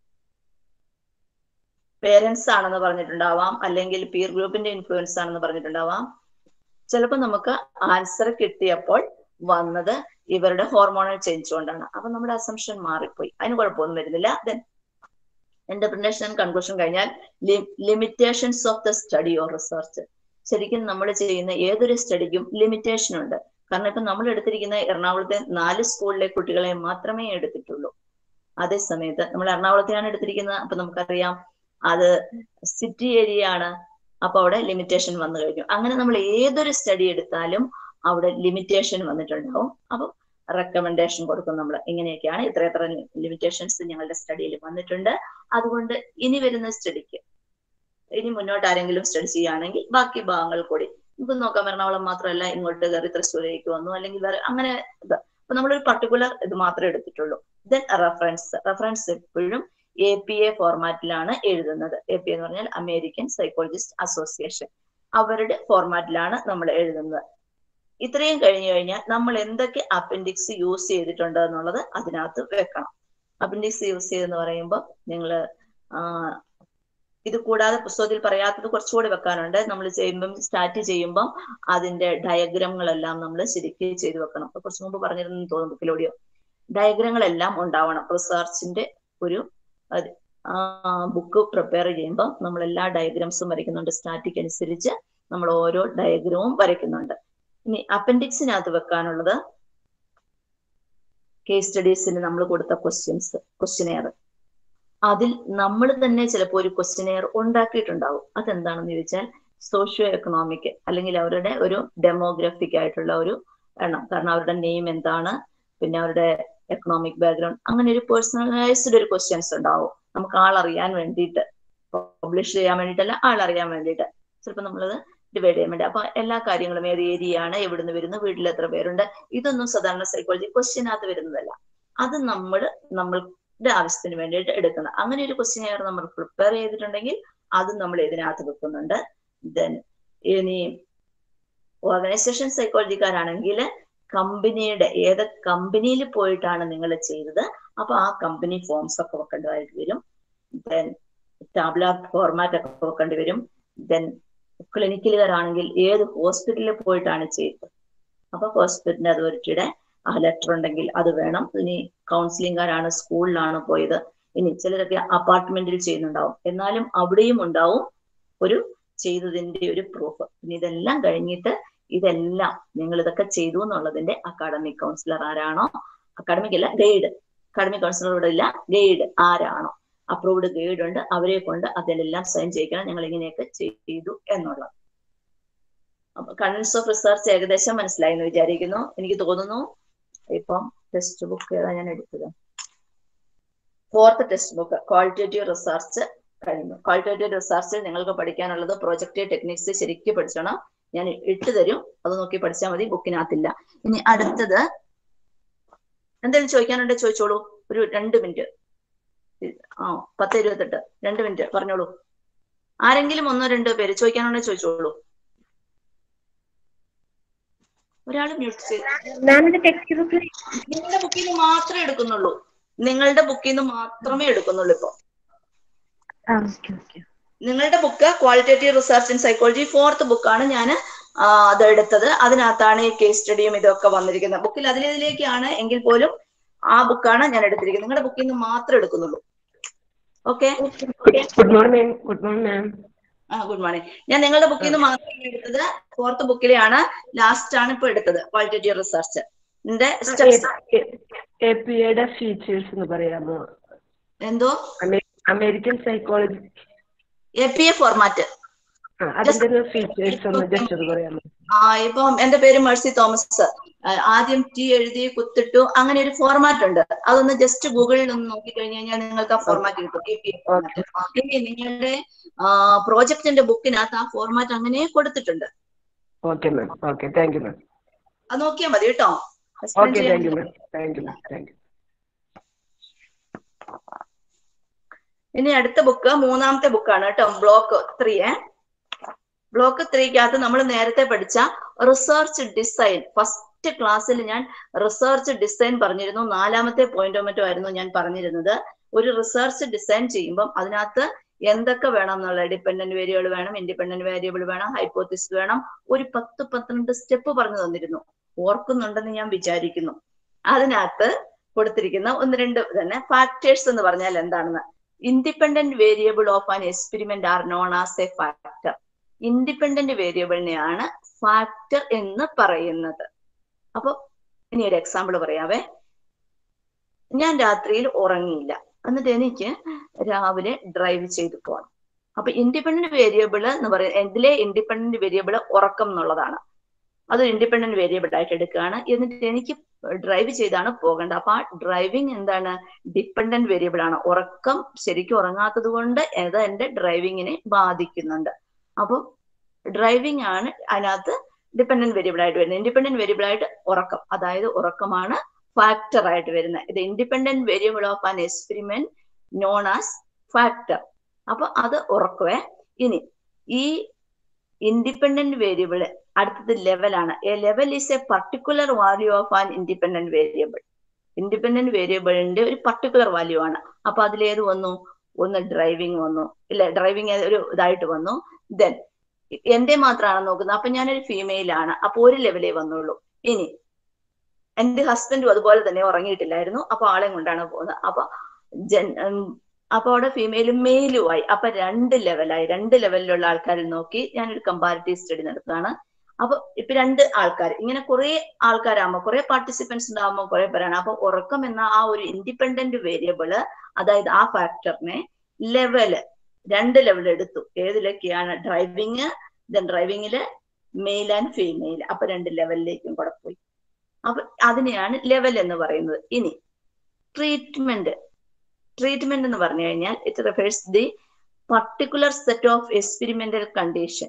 പേരൻസ് ആണെന്ന് പറഞ്ഞിട്ടുണ്ടാവാം അല്ലെങ്കിൽ പീർ ഗ്രൂപ്പിന്റെ ഇൻഫ്ലുവൻസ് ആണെന്ന് പറഞ്ഞിട്ടുണ്ടാവാം ചിലപ്പോൾ നമുക്ക് ആൻസർ കിട്ടിയപ്പോൾ വന്നത് ഇവരുടെ ഹോർമോണൽ ചേഞ്ച് കൊണ്ടാണ് അപ്പൊ നമ്മുടെ അസംഷൻ മാറിപ്പോയി അതിന് കുഴപ്പമൊന്നും വരുന്നില്ല ദെൻ ഇന്റർപ്രിനേഷൻ ആൻഡ് കൺക്ലൂഷൻ കഴിഞ്ഞാൽ limitations of the study or research ശരിക്കും നമ്മൾ ചെയ്യുന്ന ഏതൊരു സ്റ്റഡിക്കും ലിമിറ്റേഷൻ ഉണ്ട് കാരണം ഇപ്പൊ നമ്മൾ എടുത്തിരിക്കുന്ന എറണാകുളത്തെ നാല് സ്കൂളിലെ കുട്ടികളെ മാത്രമേ എടുത്തിട്ടുള്ളൂ അതേ സമയത്ത് നമ്മൾ എറണാകുളത്തെയാണ് എടുത്തിരിക്കുന്നത് അപ്പൊ നമുക്കറിയാം അത് സിറ്റി ഏരിയ ആണ് അപ്പൊ അവിടെ ലിമിറ്റേഷൻ വന്നു കഴിഞ്ഞു അങ്ങനെ നമ്മൾ ഏതൊരു സ്റ്റഡി എടുത്താലും അവിടെ ലിമിറ്റേഷൻ വന്നിട്ടുണ്ടാവും അപ്പൊ റെക്കമെൻഡേഷൻ കൊടുക്കും നമ്മൾ ഇങ്ങനെയൊക്കെയാണ് ഇത്ര എത്ര ലിമിറ്റേഷൻസ് ഞങ്ങളുടെ സ്റ്റഡിയിൽ വന്നിട്ടുണ്ട് അതുകൊണ്ട് ഇനി വരുന്ന സ്റ്റഡിക്ക് ഇനി മുന്നോട്ട് ആരെങ്കിലും സ്റ്റഡി ചെയ്യുകയാണെങ്കിൽ ബാക്കി ഭാഗങ്ങൾ കൂടി നമുക്ക് നോക്കാം എറണാകുളം മാത്രമല്ല ഇങ്ങോട്ട് കയറി തൃശ്ശൂരേക്ക് വന്നു അല്ലെങ്കിൽ വേറെ അങ്ങനെ ഇത് അപ്പൊ നമ്മളൊരു പർട്ടിക്കുലർ ഇത് മാത്രമേ എടുത്തിട്ടുള്ളൂ ദെൻ റെഫറൻസ് റെഫറൻസ് എപ്പോഴും എ പി എ ഫോർമാറ്റിലാണ് എഴുതുന്നത് എ പി എന്ന് പറഞ്ഞാൽ അമേരിക്കൻ സൈക്കോളജിസ്റ്റ് അസോസിയേഷൻ അവരുടെ ഫോർമാറ്റിലാണ് നമ്മൾ എഴുതുന്നത് ഇത്രയും കഴിഞ്ഞു കഴിഞ്ഞാൽ നമ്മൾ എന്തൊക്കെ അപ്പൻഡിക്സ് യൂസ് ചെയ്തിട്ടുണ്ട് എന്നുള്ളത് അതിനകത്ത് വെക്കണം അപ്പൻഡിക്സ് യൂസ് ചെയ്തെന്ന് പറയുമ്പോൾ നിങ്ങൾ ഇത് കൂടാതെ പുസ്തകത്തിൽ പറയാത്തത് കുറച്ചുകൂടി വെക്കാനുണ്ട് നമ്മൾ ചെയ്യുമ്പം സ്റ്റാർട്ട് ചെയ്യുമ്പം അതിന്റെ ഡയഗ്രമുകളെല്ലാം നമ്മൾ ശരിക്കും ചെയ്തു വെക്കണം കുറച്ച് മുമ്പ് പറഞ്ഞിരുന്നു തോന്നുന്നു ബുക്കിലൂടെയോ ഡയഗ്രങ്ങളെല്ലാം ഉണ്ടാവണം റിസർച്ചിന്റെ ഒരു ബുക്ക് പ്രിപ്പയർ ചെയ്യുമ്പോൾ നമ്മൾ എല്ലാ ഡയഗ്രാംസും വരയ്ക്കുന്നുണ്ട് സ്റ്റാറ്റിക് അനുസരിച്ച് നമ്മൾ ഓരോ ഡയഗ്രവും വരയ്ക്കുന്നുണ്ട് ഇനി അപ്പൻഡിക്സിനകത്ത് വെക്കാനുള്ളത് കേസ് സ്റ്റഡീസിന് നമ്മൾ കൊടുത്ത ക്വസ്റ്റ്യൻസ് ക്വസ്റ്റ്യനെയർ അതിൽ നമ്മൾ തന്നെ ചിലപ്പോൾ ഒരു ക്വസ്റ്റ്യനെയർ ഉണ്ടാക്കിയിട്ടുണ്ടാവും അതെന്താണെന്ന് ചോദിച്ചാൽ സോഷ്യോ എക്കണോമിക് അല്ലെങ്കിൽ അവരുടെ ഒരു ഡെമോഗ്രഫിക് ആയിട്ടുള്ള ഒരു എണ്ണം കാരണം അവരുടെ നെയിം എന്താണ് പിന്നെ അവരുടെ എക്കണോമിക് ബാക്ക്ഗ്രൗണ്ട് അങ്ങനെ ഒരു പേഴ്സണലൈസ്ഡ് ഒരു ക്വസ്റ്റ്യൻസ് ഉണ്ടാവും നമുക്ക് ആളറിയാൻ വേണ്ടിയിട്ട് പബ്ലിഷ് ചെയ്യാൻ വേണ്ടിയിട്ടല്ല ആളറിയാൻ വേണ്ടിയിട്ട് ചിലപ്പോൾ നമ്മളത് ഡിവൈഡ് ചെയ്യാൻ വേണ്ടി അപ്പൊ എല്ലാ കാര്യങ്ങളും ഏത് ഏരിയ ആണ് എവിടുന്ന് വരുന്നു വീട്ടിൽ എത്ര പേരുണ്ട് ഇതൊന്നും സാധാരണ സൈക്കോളജി ക്വസ്റ്റ്യനകത്ത് വരുന്നതല്ല അത് നമ്മൾ നമ്മളുടെ ആവശ്യത്തിന് വേണ്ടിയിട്ട് എടുക്കുന്നത് അങ്ങനെ ഒരു ക്വസ്റ്റ്യൻ നമ്മൾ പ്രിപ്പയർ ചെയ്തിട്ടുണ്ടെങ്കിൽ അത് നമ്മൾ ഇതിനകത്ത് വെക്കുന്നുണ്ട് ദെൻ ഇനി ഓർഗനൈസേഷൻ സൈക്കോളജിക്കാരാണെങ്കിൽ കമ്പനിയുടെ ഏത് കമ്പനിയിൽ പോയിട്ടാണ് നിങ്ങൾ ചെയ്തത് അപ്പൊ ആ കമ്പനി ഫോംസ് ഒക്കെ വെക്കേണ്ടതായിട്ട് വരും ദെൻ ടാബ്ലാർ ഫോർമാറ്റ് ഒക്കെ വെക്കേണ്ടി വരും ദെൻ ക്ലിനിക്കലുകാരാണെങ്കിൽ ഏത് ഹോസ്പിറ്റലിൽ പോയിട്ടാണ് ചെയ്തത് അപ്പൊ ഹോസ്പിറ്റൽ അതോറിറ്റിയുടെ ആ ലെറ്റർ ഉണ്ടെങ്കിൽ അത് വേണം ഇനി കൗൺസിലിംഗുകാരാണ് സ്കൂളിലാണ് പോയത് ഇനി ചിലരൊക്കെ അപ്പാർട്ട്മെന്റിൽ ചെയ്യുന്നുണ്ടാവും എന്നാലും അവിടെയും ഉണ്ടാവും ഒരു ചെയ്തതിന്റെ ഒരു പ്രൂഫ് ഇനി ഇതെല്ലാം കഴിഞ്ഞിട്ട് ഇതെല്ലാം നിങ്ങൾ ഇതൊക്കെ ചെയ്തു എന്നുള്ളതിന്റെ അക്കാഡമിക് കൗൺസിലർ ആരാണോ അക്കാഡമിക് അല്ല ഗൈഡ് അക്കാഡമിക് കൗൺസിലർ ഇവിടെ ഇല്ല ഗൈഡ് ആരാണോ അപ്രൂവ്ഡ് ഗൈഡ് ഉണ്ട് അവരെ കൊണ്ട് അതിലെല്ലാം സൈൻ ചെയ്യിക്കണം ഞങ്ങൾ ഇങ്ങനെയൊക്കെ ചെയ്തു എന്നുള്ളത് അപ്പൊ കണ്ടൻസ് ഓഫ് റിസർച്ച് ഏകദേശം മനസ്സിലായി എന്ന് വിചാരിക്കുന്നു എനിക്ക് തോന്നുന്നു ഇപ്പം ടെക്സ്റ്റ് ബുക്ക് ഏതാ ഞാൻ എടുത്തത് fourth textbook qualitative research കഴിഞ്ഞു ക്വാളിറ്റേറ്റീവ് റിസർച്ചിൽ നിങ്ങൾക്ക് പഠിക്കാനുള്ളത് പ്രൊജക്റ്റീവ് ടെക്നിക്സ് ശരിക്കും പഠിച്ചണം ഞാൻ ഇട്ട് തരും അത് നോക്കി പഠിച്ചാൽ മതി ബുക്കിനകത്തില്ല ഇനി അടുത്തത് എന്തെങ്കിലും ചോദിക്കാനുണ്ടെ ചോദിച്ചോളൂ ഒരു രണ്ട് മിനിറ്റ് ആ പത്ത് ഇരുപത്തെട്ട് രണ്ട് മിനിറ്റ് പറഞ്ഞോളൂ ആരെങ്കിലും ഒന്നോ രണ്ടോ പേര് ചോദിക്കാനുണ്ടെ ചോദിച്ചോളൂ ഒരാൾ മ്യൂട്ട് ചെയ്ത് മാമിന്റെ ടെക്സ്റ്റ് ബുക്കിൽ നിങ്ങളുടെ ബുക്കിൽ നിന്ന് മാത്രമേ എടുക്കുന്നുള്ളൂ നിങ്ങളുടെ ബുക്കിൽ നിന്ന് മാത്രമേ എടുക്കുന്നുള്ളൂ ഇപ്പൊ ആ ഓക്കെ ഓക്കെ നിങ്ങളുടെ book qualitative research in psychology fourth ബുക്കാണ് ഞാൻ അത് എടുത്തത് അതിനകത്താണ് ഈ കേസ് സ്റ്റഡിയും ഇതൊക്കെ വന്നിരിക്കുന്നത് ബുക്കിൽ അതിലേക്കാണ് എങ്കിൽ പോലും ആ ബുക്കാണ് ഞാൻ എടുത്തിരിക്കുന്നത് നിങ്ങളുടെ ബുക്കിൽ നിന്ന് മാത്രമേ എടുക്കുന്നുള്ളൂ okay good morning good morning ma'am ആ ഗുഡ് മോർണിംഗ് ഞാൻ നിങ്ങളുടെ ബുക്കിൽ നിന്ന് മാത്രമേ എടുത്തത് ഫോർത്ത് ബുക്കിലെയാണ് ലാസ്റ്റ് ആണ് ഇപ്പൊ എടുത്തത് ക്വാളിറ്റേറ്റീവ് റിസർച്ച് ഇതിന്റെ സ്റ്റെപ്സ് എ പി എയുടെ ഫീച്ചേഴ്സ് എന്ന് പറയാമോ എന്തോ American psychology A P A format അതിന്റെ ഫീച്ചേഴ്സ് ഒന്ന് ജസ്റ്റ് ഒന്ന് പറയാമോ ആ ഇപ്പം എന്റെ പേര് മേഴ്സി തോമസ് ആ, ആദ്യം ടി എഴുതി കുത്തിട്ടു അങ്ങനെ ഒരു ഫോർമാറ്റ് ഉണ്ട് അതൊന്ന് ജസ്റ്റ് ഗൂഗിളിൽ ഒന്ന് നോക്കി കഴിഞ്ഞു കഴിഞ്ഞാൽ നിങ്ങൾക്ക് ആ ഫോർമാറ്റ് കിട്ടും എ പി എ ഫോർമാറ്റ് ഇനി നിങ്ങളുടെ പ്രോജക്റ്റിന്റെ ബുക്കിനകത്ത് ആ ഫോർമാറ്റ് അങ്ങനെ കൊടുത്തിട്ടുണ്ട് okay ma'am okay thank you ma'am അത് നോക്കിയാൽ മതി കേട്ടോ Explain ഓക്കെ ചെയ്യാൻ thank you ma'am thank you ma'am thank you ഇനി അടുത്ത ബുക്ക് മൂന്നാമത്തെ ബുക്കാണ് കേട്ടോ ബ്ലോക്ക് ത്രീ ബ്ലോക്ക് ത്രീക്കകത്ത് നമ്മൾ നേരത്തെ പഠിച്ച റിസർച്ച് ഡിസൈൻ ഫസ്റ്റ് ക്ലാസ്സിൽ ഞാൻ റിസർച്ച് ഡിസൈൻ പറഞ്ഞിരുന്നു നാലാമത്തെ പോയിന്റോ മറ്റോ ആയിരുന്നു ഞാൻ പറഞ്ഞിരുന്നത് ഒരു റിസർച്ച് ഡിസൈൻ ചെയ്യുമ്പം അതിനകത്ത് എന്തൊക്കെ വേണം എന്നുള്ള ഡിപെൻഡന്റ് വേരിയബിൾ വേണം ഇൻഡിപെൻഡന്റ് വേരിയബിൾ വേണം ഹൈപ്പോത്തിസ് വേണം ഒരു പത്ത് പന്ത്രണ്ട് സ്റ്റെപ്പ് പറഞ്ഞു തന്നിരുന്നു ഓർക്കുന്നുണ്ടെന്ന് ഞാൻ വിചാരിക്കുന്നു അതിനകത്ത് കൊടുത്തിരിക്കുന്ന ഒന്ന് രണ്ട് തന്നെ ഫാക്ടേഴ്സ് എന്ന് പറഞ്ഞാൽ എന്താണെന്ന് independent variable of an experiment are known as a factor independent വേരിയബിളിനെയാണ് ഫാക്ടർ എന്ന് പറയുന്നത് അപ്പൊ ഇനി ഒരു എക്സാമ്പിൾ പറയാവേ ഞാൻ രാത്രിയിൽ ഉറങ്ങിയില്ല എന്നിട്ട് എനിക്ക് രാവിലെ ഡ്രൈവ് ചെയ്തു പോകണം അപ്പൊ ഇൻഡിപെൻഡന്റ് വേരിയബിൾ എന്ന് പറയുന്നത് ഇതിലെ ഇൻഡിപെൻഡന്റ് വേരിയബിൾ ഉറക്കം എന്നുള്ളതാണ് അത് ഇൻഡിപെൻഡന്റ് വേരിയബിൾ ആയിട്ട് എടുക്കുകയാണ് എന്നിട്ട് എനിക്ക് ഡ്രൈവ് ചെയ്താണ് പോകേണ്ടത് അപ്പൊ ആ ഡ്രൈവിംഗ് എന്താണ് ഡിപ്പെൻഡന്റ് വേരിയബിൾ ആണ് ഉറക്കം ശരിക്കും ഉറങ്ങാത്തത് കൊണ്ട് അത് എന്റെ ഡ്രൈവിങ്ങിനെ ബാധിക്കുന്നുണ്ട് അപ്പൊ ഡ്രൈവിംഗ് ആണ് അതിനകത്ത് ഡിപ്പെൻഡന്റ് വേരിയബിൾ ആയിട്ട് വരുന്നത് ഇൻഡിപെൻഡന്റ് വേരിയബിൾ ആയിട്ട് ഉറക്കം അതായത് ഉറക്കമാണ് ഫാക്ടർ ആയിട്ട് വരുന്നത് ഇത് independent variable of an experiment known as factor അപ്പൊ അത് ഉറക്കവേ ഇനി ഈ ഇൻഡിപെൻഡന്റ് വേരിയബിൾ അടുത്തത് ലെവലാണ് a level is a particular value of an independent variable independent വേരിയബിളിന്റെ ഒരു പർട്ടിക്കുലർ വാല്യൂ ആണ് അപ്പൊ അതിലേത് വന്നു ഒന്ന് ഡ്രൈവിംഗ് വന്നു ഇല്ല ഡ്രൈവിംഗ് ഒരു ഇതായിട്ട് വന്നു ദെൻ എന്റെ മാത്രമാണ് നോക്കുന്നത് അപ്പൊ ഞാനൊരു ഫീമെയിൽ ആണ് അപ്പൊ ഒരു ലെവലേ വന്നുള്ളൂ ഇനി എന്റെ ഹസ്ബൻഡും അതുപോലെ തന്നെ ഉറങ്ങിയിട്ടില്ലായിരുന്നു അപ്പൊ ആളെ കൊണ്ടാണ് പോകുന്നത് അപ്പൊ ജൻ ഉം, അപ്പൊ അവിടെ ഫീമെയിലും മെയിലും ആയി അപ്പൊ രണ്ട് ലെവലായി രണ്ട് ലെവലിലുള്ള ആൾക്കാരിൽ നോക്കി ഞാനൊരു കമ്പാരിറ്റീവ് സ്റ്റഡി നടത്തുകയാണ് അപ്പൊ ഇപ്പൊ രണ്ട് ആൾക്കാർ ഇങ്ങനെ കുറെ ആൾക്കാരാകുമ്പോ കുറെ പാർട്ടിസിപ്പൻസ് ഉണ്ടാകുമ്പോൾ കുറെ പേരാണ് അപ്പൊ ഉറക്കം എന്ന ആ ഒരു ഇൻഡിപെൻഡന്റ് വേരിയബിള് അതായത് ആ ഫാക്ടറിനെ ലെവല് രണ്ട് ലെവൽ എടുത്തു ഏതിലൊക്കെയാണ് ഡ്രൈവിങ് ദെൻ ഡ്രൈവിങ്ങില് മെയിൽ ആൻഡ് ഫീമെയിൽ അപ്പൊ രണ്ട് ലെവലിലേക്കും കൂടെ പോയി അപ്പൊ അതിനെയാണ് ലെവൽ എന്ന് പറയുന്നത് ഇനി ട്രീറ്റ്മെന്റ് ട്രീറ്റ്മെന്റ് എന്ന് പറഞ്ഞു കഴിഞ്ഞാൽ it refers the particular set of experimental condition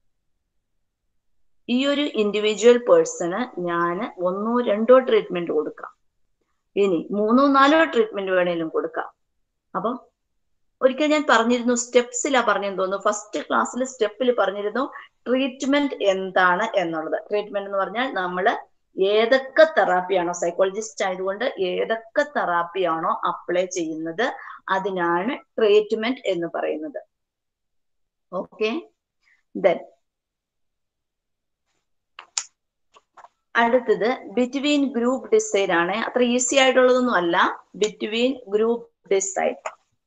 ഈ ഒരു ഇൻഡിവിജ്വൽ പേഴ്സണ് ഞാൻ ഒന്നോ രണ്ടോ ട്രീറ്റ്മെന്റ് കൊടുക്കാം ഇനി മൂന്നോ നാലോ ട്രീറ്റ്മെന്റ് വേണേലും കൊടുക്കാം അപ്പം ഒരിക്കൽ ഞാൻ പറഞ്ഞിരുന്നു സ്റ്റെപ്സിലാ പറഞ്ഞെന്ന് തോന്നുന്നു ഫസ്റ്റ് ക്ലാസ്സിൽ സ്റ്റെപ്പിൽ പറഞ്ഞിരുന്നു ട്രീറ്റ്മെന്റ് എന്താണ് എന്നുള്ളത് ട്രീറ്റ്മെന്റ് എന്ന് പറഞ്ഞാൽ നമ്മൾ ഏതൊക്കെ തെറാപ്പിയാണോ സൈക്കോളജിസ്റ്റ് ആയതുകൊണ്ട് ഏതൊക്കെ തെറാപ്പിയാണോ അപ്ലൈ ചെയ്യുന്നത് അതിനാണ് ട്രീറ്റ്മെന്റ് എന്ന് പറയുന്നത് ഓക്കെ ദെൻ അടുത്തത് ബിറ്റ്വീൻ ഗ്രൂപ്പ് ഡിസൈൻ ആണ് അത്ര ഈസി ആയിട്ടുള്ളതൊന്നും അല്ല between group design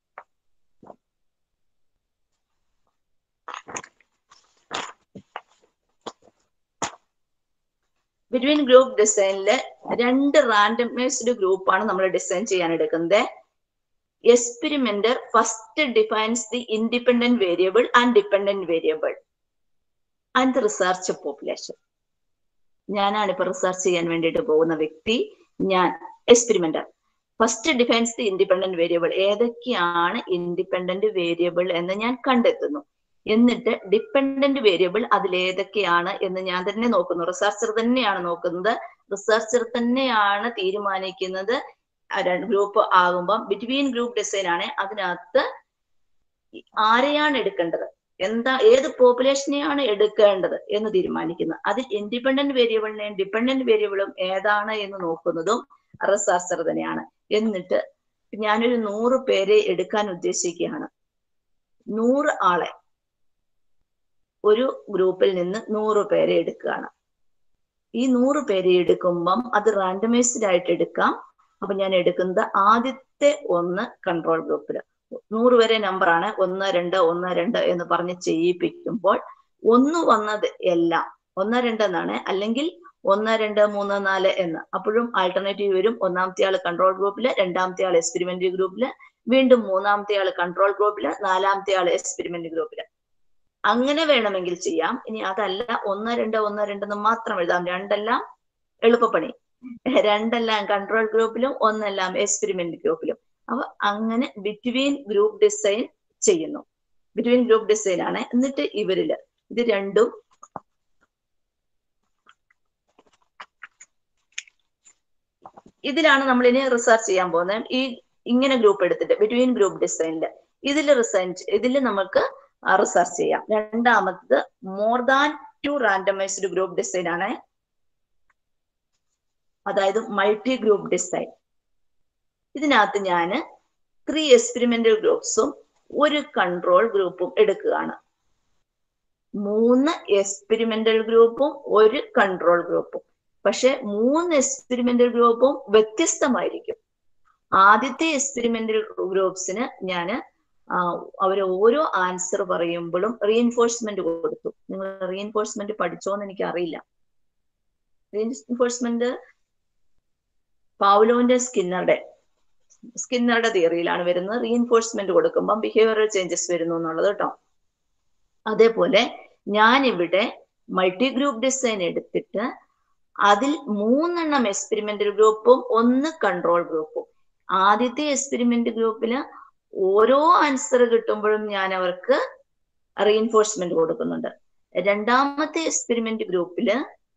between group ഡിസൈനില് രണ്ട് റാൻഡമൈസ്ഡ് ഗ്രൂപ്പാണ് നമ്മൾ ഡിസൈൻ ചെയ്യാൻ എടുക്കുന്നത് experimenter first defines the independent variable and dependent variable and the research population ഞാനാണ് ഇപ്പൊ റിസർച്ച് ചെയ്യാൻ വേണ്ടിയിട്ട് പോകുന്ന വ്യക്തി ഞാൻ experimenter first defines the independent variable ഏതൊക്കെയാണ് ഇൻഡിപെൻഡന്റ് വേരിയബിൾ എന്ന് ഞാൻ കണ്ടെത്തുന്നു എന്നിട്ട് ഡിപ്പെൻഡന്റ് വേരിയബിൾ അതിൽ ഏതൊക്കെയാണ് എന്ന് ഞാൻ തന്നെ നോക്കുന്നു റിസർച്ചർ തന്നെയാണ് നോക്കുന്നത് റിസർച്ചർ തന്നെയാണ് തീരുമാനിക്കുന്നത് ഗ്രൂപ്പ് ആകുമ്പം ബിറ്റ്വീൻ ഗ്രൂപ്പ് ഡിസൈൻ ആണ് അതിനകത്ത് ആരെയാണ് എടുക്കേണ്ടത് എന്താ ഏത് പോപ്പുലേഷനെയാണ് എടുക്കേണ്ടത് എന്ന് തീരുമാനിക്കുന്നത് അതിൽ ഇൻഡിപെൻഡന്റ് വേരിയബിളിനെയും ഡിപ്പെൻഡന്റ് വേരിയബിളും ഏതാണ് എന്ന് നോക്കുന്നതും റിസർച്ചർ തന്നെയാണ് എന്നിട്ട് ഞാനൊരു നൂറ് പേരെ എടുക്കാൻ ഉദ്ദേശിക്കുകയാണ് നൂറ് ആളെ ഒരു ഗ്രൂപ്പിൽ നിന്ന് നൂറ് പേരെ എടുക്കുകയാണ് ഈ നൂറ് പേരെ എടുക്കുമ്പം അത് റാൻഡമൈസ്ഡ് ആയിട്ട് എടുക്കാം അപ്പൊ ഞാൻ എടുക്കുന്നത് ആദ്യത്തെ ഒന്ന് കൺട്രോൾ ഗ്രൂപ്പിൽ നൂറ് വരെ നമ്പറാണ് ഒന്ന് രണ്ട് ഒന്ന് രണ്ട് എന്ന് പറഞ്ഞ് ചെയ്യിപ്പിക്കുമ്പോൾ ഒന്ന് വന്നത് എല്ലാം ഒന്ന് രണ്ട് എന്നാണ് അല്ലെങ്കിൽ ഒന്ന് രണ്ട് മൂന്ന് നാല് എന്ന് അപ്പോഴും ആൾട്ടർനേറ്റീവ് വരും ഒന്നാമത്തെ ആള് കൺട്രോൾ ഗ്രൂപ്പില് രണ്ടാമത്തെ ആൾ എക്സ്പെരിമെന്റ് ഗ്രൂപ്പില് വീണ്ടും മൂന്നാമത്തെ ആള് കൺട്രോൾ ഗ്രൂപ്പില് നാലാമത്തെ ആള് എക്സ്പെരിമെന്റ് ഗ്രൂപ്പില് അങ്ങനെ വേണമെങ്കിൽ ചെയ്യാം ഇനി അതല്ല ഒന്ന് രണ്ട് ഒന്ന് രണ്ടെന്ന് മാത്രം എഴുതാം രണ്ടെല്ലാം എളുപ്പപ്പണി രണ്ടെല്ലാം കൺട്രോൾ ഗ്രൂപ്പിലും ഒന്നെല്ലാം എക്സ്പെരിമെന്റ് ഗ്രൂപ്പിലും അപ്പൊ അങ്ങനെ ബിറ്റ്വീൻ ഗ്രൂപ്പ് ഡിസൈൻ ചെയ്യുന്നു ബിറ്റ്വീൻ ഗ്രൂപ്പ് ഡിസൈൻ ആണ് എന്നിട്ട് ഇവരില് ഇത് രണ്ടും ഇതിലാണ് നമ്മൾ ഇനി റിസർച്ച് ചെയ്യാൻ പോകുന്നത് ഈ ഇങ്ങനെ ഗ്രൂപ്പ് എടുത്തിട്ട് ബിറ്റ്വീൻ ഗ്രൂപ്പ് ഡിസൈനില് ഇതിൽ റിസർച്ച് ഇതിൽ നമുക്ക് റിസർച്ച് ചെയ്യാം രണ്ടാമത്തത് more than two randomised group design ആണ് അതായത് മൾട്ടി ഗ്രൂപ്പ് ഡിസൈൻ ഇതിനകത്ത് ഞാൻ ത്രീ എക്സ്പെരിമെന്റൽ ഗ്രൂപ്പ്സും ഒരു കൺട്രോൾ ഗ്രൂപ്പും എടുക്കുകയാണ് മൂന്ന് എക്സ്പെരിമെന്റൽ ഗ്രൂപ്പും ഒരു കൺട്രോൾ ഗ്രൂപ്പും പക്ഷെ മൂന്ന് എക്സ്പെരിമെന്റൽ ഗ്രൂപ്പും വ്യത്യസ്തമായിരിക്കും ആദ്യത്തെ എക്സ്പെരിമെന്റൽ ഗ്രൂപ്പ്സിന് ഞാൻ അവർ ഓരോ ആൻസർ പറയുമ്പോഴും റീഎൻഫോഴ്സ്മെന്റ് കൊടുത്തു നിങ്ങൾ റീഎൻഫോഴ്സ്മെന്റ് പഠിച്ചോന്ന് എനിക്ക് അറിയില്ല റീഎൻഫോഴ്സ്മെന്റ് പാവലോന്റെ സ്കിന്നറുടെ സ്കിന്നറുടെ തിയറിയിലാണ് വരുന്നത് റീഎൻഫോഴ്സ്മെന്റ് കൊടുക്കുമ്പോൾ ബിഹേവിയറൽ ചേഞ്ചസ് വരുന്നു എന്നുള്ളത് കേട്ടോ അതേപോലെ ഞാൻ ഇവിടെ മൾട്ടി ഗ്രൂപ്പ് ഡിസൈൻ എടുത്തിട്ട് അതിൽ മൂന്നെണ്ണം എക്സ്പെരിമെന്റൽ ഗ്രൂപ്പും ഒന്ന് കൺട്രോൾ ഗ്രൂപ്പും ആദ്യത്തെ എക്സ്പെരിമെന്റ് ഗ്രൂപ്പില് ഓരോ ആൻസർ കിട്ടുമ്പോഴും ഞാൻ അവർക്ക് റീഎൻഫോഴ്സ്മെന്റ് കൊടുക്കുന്നുണ്ട് രണ്ടാമത്തെ എക്സ്പെരിമെന്റ് ഗ്രൂപ്പില്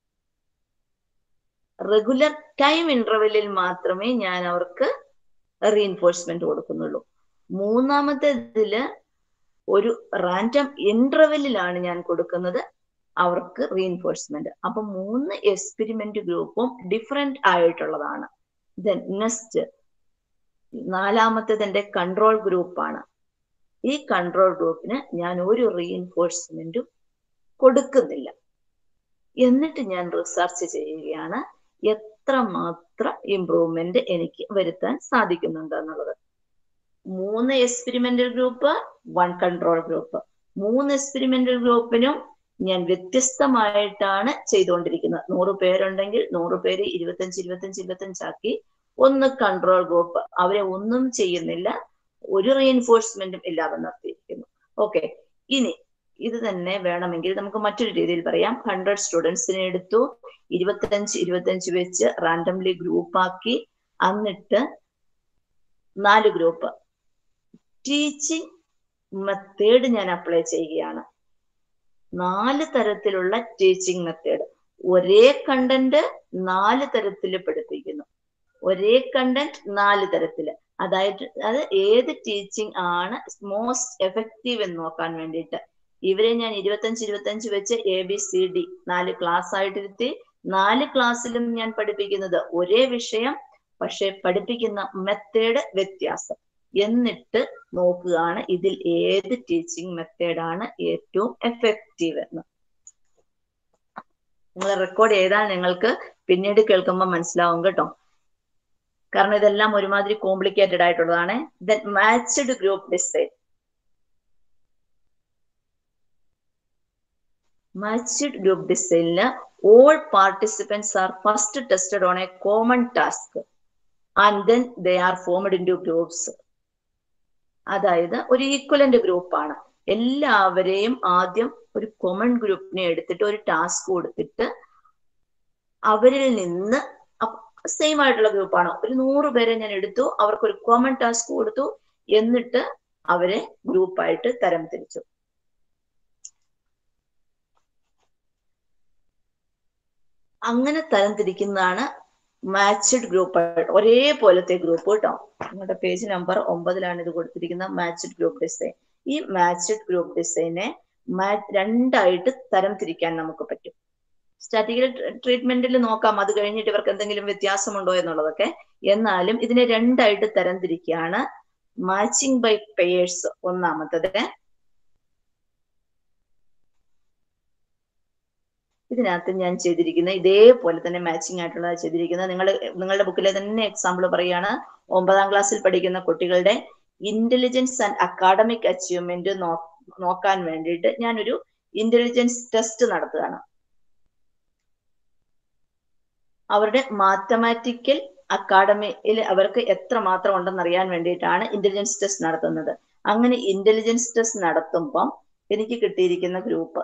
റെഗുലർ ടൈം ഇന്റർവെല്ലിൽ മാത്രമേ ഞാൻ അവർക്ക് റീഎൻഫോഴ്സ്മെന്റ് കൊടുക്കുന്നുള്ളൂ മൂന്നാമത്തെ ഇതില് ഒരു റാൻഡം ഇന്റർവെല്ലിലാണ് ഞാൻ കൊടുക്കുന്നത് അവർക്ക് റീഎൻഫോഴ്സ്മെന്റ് അപ്പൊ മൂന്ന് എക്സ്പെരിമെന്റ് ഗ്രൂപ്പും ഡിഫറെന്റ് ആയിട്ടുള്ളതാണ് ദെൻ നെക്സ്റ്റ് നാലാമത്തേത് എന്റെ കൺട്രോൾ ഗ്രൂപ്പാണ് ഈ കൺട്രോൾ ഗ്രൂപ്പിന് ഞാൻ ഒരു റീഎൻഫോഴ്സ്മെന്റും കൊടുക്കുന്നില്ല എന്നിട്ട് ഞാൻ റിസർച്ച് ചെയ്യുകയാണ് എത്രമാത്രം ഇംപ്രൂവ്മെന്റ് എനിക്ക് വരുത്താൻ സാധിക്കുന്നുണ്ട് എന്നുള്ളത് മൂന്ന് experimental group one control group മൂന്ന് എക്സ്പെരിമെന്റൽ ഗ്രൂപ്പിനും ഞാൻ വ്യത്യസ്തമായിട്ടാണ് ചെയ്തുകൊണ്ടിരിക്കുന്നത് നൂറ് പേരുണ്ടെങ്കിൽ നൂറ് പേര് ഇരുപത്തഞ്ച് ഇരുപത്തഞ്ച് ഇരുപത്തഞ്ചാക്കി ഒന്ന് കൺട്രോൾ ഗ്രൂപ്പ് അവരെ ഒന്നും ചെയ്യുന്നില്ല ഒരു റീഎൻഫോഴ്സ്മെന്റും ഇല്ലാതെ നിർത്തിയിരിക്കുന്നു ഓക്കെ ഇനി ഇത് തന്നെ വേണമെങ്കിൽ നമുക്ക് മറ്റൊരു രീതിയിൽ പറയാം ഹൺഡ്രഡ് സ്റ്റുഡൻസിനെ എടുത്തു ഇരുപത്തഞ്ച് ഇരുപത്തഞ്ച് വെച്ച് റാൻഡംലി ഗ്രൂപ്പാക്കി എന്നിട്ട് നാല് ഗ്രൂപ്പ് ടീച്ചിങ് മെത്തേഡ് ഞാൻ അപ്ലൈ ചെയ്യുകയാണ് നാല് തരത്തിലുള്ള ടീച്ചിങ് മെത്തേഡ് ഒരേ കണ്ടന്റ് നാല് തരത്തിൽ പഠിപ്പിക്കുന്നു ഒരേ കണ്ടന്റ് നാല് തരത്തില് അതായത് അത് ഏത് ടീച്ചിങ് ആണ് മോസ്റ്റ് എഫക്റ്റീവ് എന്ന് നോക്കാൻ വേണ്ടിയിട്ട് ഇവരെ ഞാൻ ഇരുപത്തഞ്ച് ഇരുപത്തഞ്ച് വെച്ച് എ ബി സി ഡി നാല് ക്ലാസ് ആയിട്ടിരുത്തി നാല് ക്ലാസ്സിലും ഞാൻ പഠിപ്പിക്കുന്നത് ഒരേ വിഷയം പക്ഷെ പഠിപ്പിക്കുന്ന മെത്തേഡ് വ്യത്യാസം എന്നിട്ട് നോക്കുകയാണ് ഇതിൽ ഏത് ടീച്ചിങ് മെത്തേഡാണ് ഏറ്റവും എഫക്റ്റീവ് എന്ന് നിങ്ങൾ റെക്കോർഡ് ചെയ്താൽ നിങ്ങൾക്ക് പിന്നീട് കേൾക്കുമ്പോൾ മനസ്സിലാവും കേട്ടോ കാരണം ഇതെല്ലാം ഒരുമാതിരി കോംപ്ലിക്കേറ്റഡ് ആയിട്ടുള്ളതാണ് then matched group design matched group ഡിസൈനില് all participants are first tested on a common task and then they are formed in two groups അതായത് ഒരു ഈക്വലന്റ് ഗ്രൂപ്പാണ് എല്ലാവരെയും ആദ്യം ഒരു കോമൺ ഗ്രൂപ്പിനെ എടുത്തിട്ട് ഒരു ടാസ്ക് കൊടുത്തിട്ട് അവരിൽ നിന്ന് സെയിം ആയിട്ടുള്ള ഗ്രൂപ്പാണ് ഒരു നൂറ് പേരെ ഞാൻ എടുത്തു അവർക്ക് ഒരു കോമൺ ടാസ്ക് കൊടുത്തു എന്നിട്ട് അവരെ ഗ്രൂപ്പായിട്ട് തരം തിരിച്ചു അങ്ങനെ തരം തിരിക്കുന്നതാണ് മാച്ച്ഡ് ഗ്രൂപ്പ് ഒരേപോലത്തെ ഗ്രൂപ്പ് കേട്ടോ നിങ്ങളുടെ പേജ് നമ്പർ ഒമ്പതിലാണ് ഇത് കൊടുത്തിരിക്കുന്നത് മാച്ച്ഡ് ഗ്രൂപ്പ് ഡിസൈൻ ഈ മാച്ച്ഡ് ഗ്രൂപ്പ് ഡിസൈനെ രണ്ടായിട്ട് തരം തിരിക്കാൻ നമുക്ക് പറ്റും സ്റ്റാറ്റിക്കൽ ട്രീറ്റ്മെന്റിൽ നോക്കാം അത് കഴിഞ്ഞിട്ട് ഇവർക്ക് എന്തെങ്കിലും വ്യത്യാസമുണ്ടോ എന്നുള്ളതൊക്കെ എന്നാലും ഇതിനെ രണ്ടായിട്ട് തരം തിരിക്കുകയാണ് മാച്ചിങ് ബൈ പെയേഴ്സ് ഒന്നാമത്തത് ഇതിനകത്ത് ഞാൻ ചെയ്തിരിക്കുന്ന ഇതേപോലെ തന്നെ മാച്ചിങ് ആയിട്ടുള്ള ചെയ്തിരിക്കുന്നത് നിങ്ങൾ നിങ്ങളുടെ ബുക്കിലെ തന്നെ എക്സാമ്പിൾ പറയുകയാണ് ഒമ്പതാം ക്ലാസ്സിൽ പഠിക്കുന്ന കുട്ടികളുടെ ഇന്റലിജൻസ് ആൻഡ് അക്കാഡമിക് അച്ചീവ്മെന്റ് നോക്കാൻ വേണ്ടിയിട്ട് ഞാനൊരു ഇന്റലിജൻസ് ടെസ്റ്റ് നടത്തുകയാണ് അവരുടെ മാത്തമാറ്റിക്കൽ അക്കാഡമിയിൽ അവർക്ക് എത്ര മാത്രം ഉണ്ടെന്ന് അറിയാൻ വേണ്ടിയിട്ടാണ് ഇന്റലിജൻസ് ടെസ്റ്റ് നടത്തുന്നത് അങ്ങനെ ഇന്റലിജൻസ് ടെസ്റ്റ് നടത്തുമ്പം എനിക്ക് കിട്ടിയിരിക്കുന്ന ഗ്രൂപ്പ്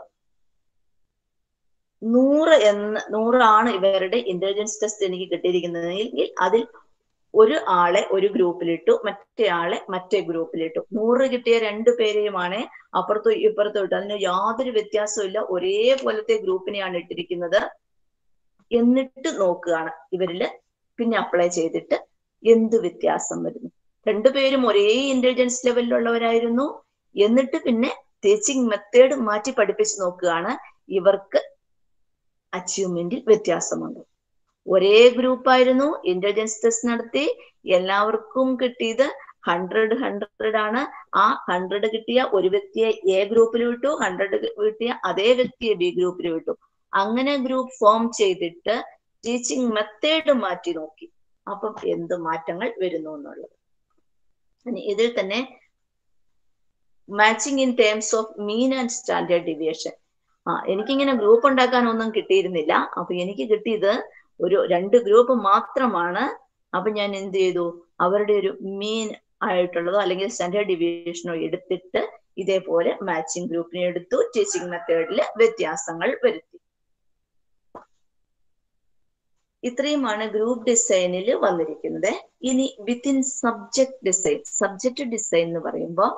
നൂറ് എന്ന് നൂറാണ് ഇവരുടെ ഇന്റലിജൻസ് ടെസ്റ്റ് എനിക്ക് കിട്ടിയിരിക്കുന്നതെങ്കിൽ അതിൽ ഒരു ആളെ ഒരു ഗ്രൂപ്പിലിട്ടു മറ്റേ ആളെ മറ്റേ ഗ്രൂപ്പിലിട്ടു നൂറ് കിട്ടിയ രണ്ടു പേരെയുമാണ് അപ്പുറത്തും ഇപ്പുറത്തും ഇട്ടു അതിന് യാതൊരു വ്യത്യാസവും ഇല്ല ഒരേപോലത്തെ ഗ്രൂപ്പിനെയാണ് ഇട്ടിരിക്കുന്നത് എന്നിട്ട് നോക്കുകയാണ് ഇവരില് പിന്നെ അപ്ലൈ ചെയ്തിട്ട് എന്ത് വ്യത്യാസം വരുന്നു രണ്ടുപേരും ഒരേ ഇന്റലിജൻസ് ലെവലിലുള്ളവരായിരുന്നു എന്നിട്ട് പിന്നെ ടീച്ചിങ് മെത്തേഡ് മാറ്റി പഠിപ്പിച്ച് നോക്കുകയാണ് ഇവർക്ക് അച്ചീവ്മെന്റിൽ വ്യത്യാസമുണ്ട് ഒരേ ഗ്രൂപ്പായിരുന്നു ഇന്റലിജൻസ് ടെസ്റ്റ് നടത്തി എല്ലാവർക്കും കിട്ടിയത് ഹൺഡ്രഡ് ഹൺഡ്രഡ് ആണ് ആ ഹൺഡ്രഡ് കിട്ടിയ ഒരു വ്യക്തിയെ എ ഗ്രൂപ്പിൽ വിട്ടു ഹൺഡ്രഡ് കിട്ടിയ അതേ വ്യക്തിയെ ബി ഗ്രൂപ്പിൽ വിട്ടു അങ്ങനെ ഗ്രൂപ്പ് ഫോം ചെയ്തിട്ട് ടീച്ചിങ് മെത്തേഡ് മാറ്റി നോക്കി അപ്പം എന്ത് മാറ്റങ്ങൾ വരുന്നു എന്നുള്ളത് ഇതിൽ തന്നെ matching in terms of mean and standard deviation ആ എനിക്കിങ്ങനെ ഗ്രൂപ്പ് ഉണ്ടാക്കാനൊന്നും കിട്ടിയിരുന്നില്ല അപ്പൊ എനിക്ക് കിട്ടിയത് ഒരു രണ്ട് ഗ്രൂപ്പ് മാത്രമാണ് അപ്പൊ ഞാൻ എന്ത് ചെയ്തു അവരുടെ ഒരു മീൻ ആയിട്ടുള്ളതോ അല്ലെങ്കിൽ സ്റ്റാൻഡേർഡ് ഡിവിയേഷനോ എടുത്തിട്ട് ഇതേപോലെ മാച്ചിങ് ഗ്രൂപ്പിനെ എടുത്തു ടീച്ചിങ് മെത്തേഡിൽ വ്യത്യാസങ്ങൾ വരുത്തി ഇത്രയുമാണ് ഗ്രൂപ്പ് ഡിസൈനിൽ വന്നിരിക്കുന്നത് ഇനി within subject design subject design എന്ന് പറയുമ്പോൾ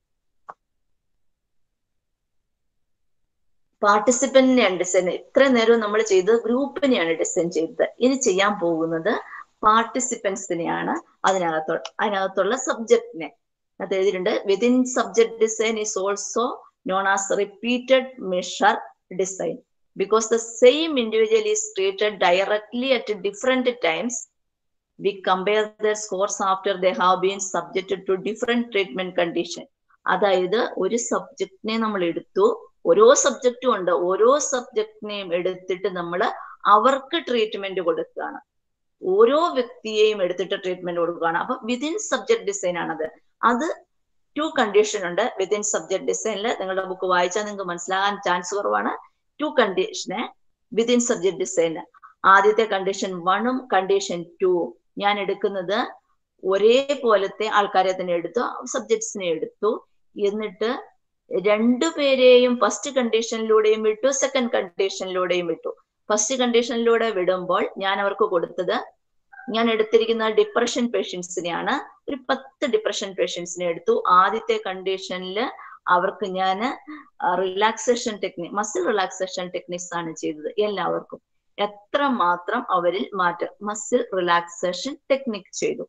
പാർട്ടിസിപ്പന്റിനെയാണ് ഡിസൈൻ ഇത്ര നേരം നമ്മൾ ചെയ്തത് ഗ്രൂപ്പിനെയാണ് ഡിസൈൻ ചെയ്തത് ഇനി ചെയ്യാൻ പോകുന്നത് പാർട്ടിസിപ്പൻസിനെയാണ് അതിനകത്തോ അതിനകത്തുള്ള സബ്ജക്റ്റിനെ അത് എഴുതിയിട്ടുണ്ട് within subject design is also known as repeated measure design because the same individual is treated directly at different times we compare their scores after they have been subjected to different treatment condition അതായത് ഒരു സബ്ജക്റ്റിനെ നമ്മൾ എടുത്തു ഓരോ സബ്ജക്റ്റും ഉണ്ട് ഓരോ സബ്ജക്റ്റിനെയും എടുത്തിട്ട് നമ്മൾ അവർക്ക് ട്രീറ്റ്മെന്റ് കൊടുക്കുകയാണ് ഓരോ വ്യക്തിയെയും എടുത്തിട്ട് ട്രീറ്റ്മെന്റ് കൊടുക്കുകയാണ് അപ്പൊ വിതിൻ സബ്ജക്ട് ഡിസൈൻ ആണത് അത് ടു കണ്ടീഷൻ ഉണ്ട് വിതിൻ സബ്ജക്ട് ഡിസൈനിൽ നിങ്ങളുടെ ബുക്ക് വായിച്ചാൽ നിങ്ങൾക്ക് മനസ്സിലാകാൻ ചാൻസ് കുറവാണ് two condition within subject design ആദ്യത്തെ കണ്ടീഷൻ വണ്ണും കണ്ടീഷൻ ടൂവും ഞാൻ എടുക്കുന്നത് ഒരേപോലത്തെ ആൾക്കാരെ തന്നെ എടുത്തു സബ്ജക്ട്സിനെ എടുത്തു എന്നിട്ട് രണ്ടുപേരെയും ഫസ്റ്റ് കണ്ടീഷനിലൂടെയും വിട്ടു സെക്കൻഡ് കണ്ടീഷനിലൂടെയും വിട്ടു ഫസ്റ്റ് കണ്ടീഷനിലൂടെ വിടുമ്പോൾ ഞാൻ അവർക്ക് കൊടുത്തത് ഞാൻ എടുത്തിരിക്കുന്ന ഡിപ്രഷൻ പേഷ്യൻസിനെയാണ് ഒരു പത്ത് ഡിപ്രഷൻ പേഷ്യൻസിനെ എടുത്തു ആദ്യത്തെ കണ്ടീഷനിൽ അവർക്ക് ഞാൻ relaxation technique muscle relaxation techniques ആണ് ചെയ്തത് എല്ലാവർക്കും എത്ര മാത്രം അവരിൽ മാറ്റം മസിൽ റിലാക്സേഷൻ ടെക്നിക് ചെയ്തു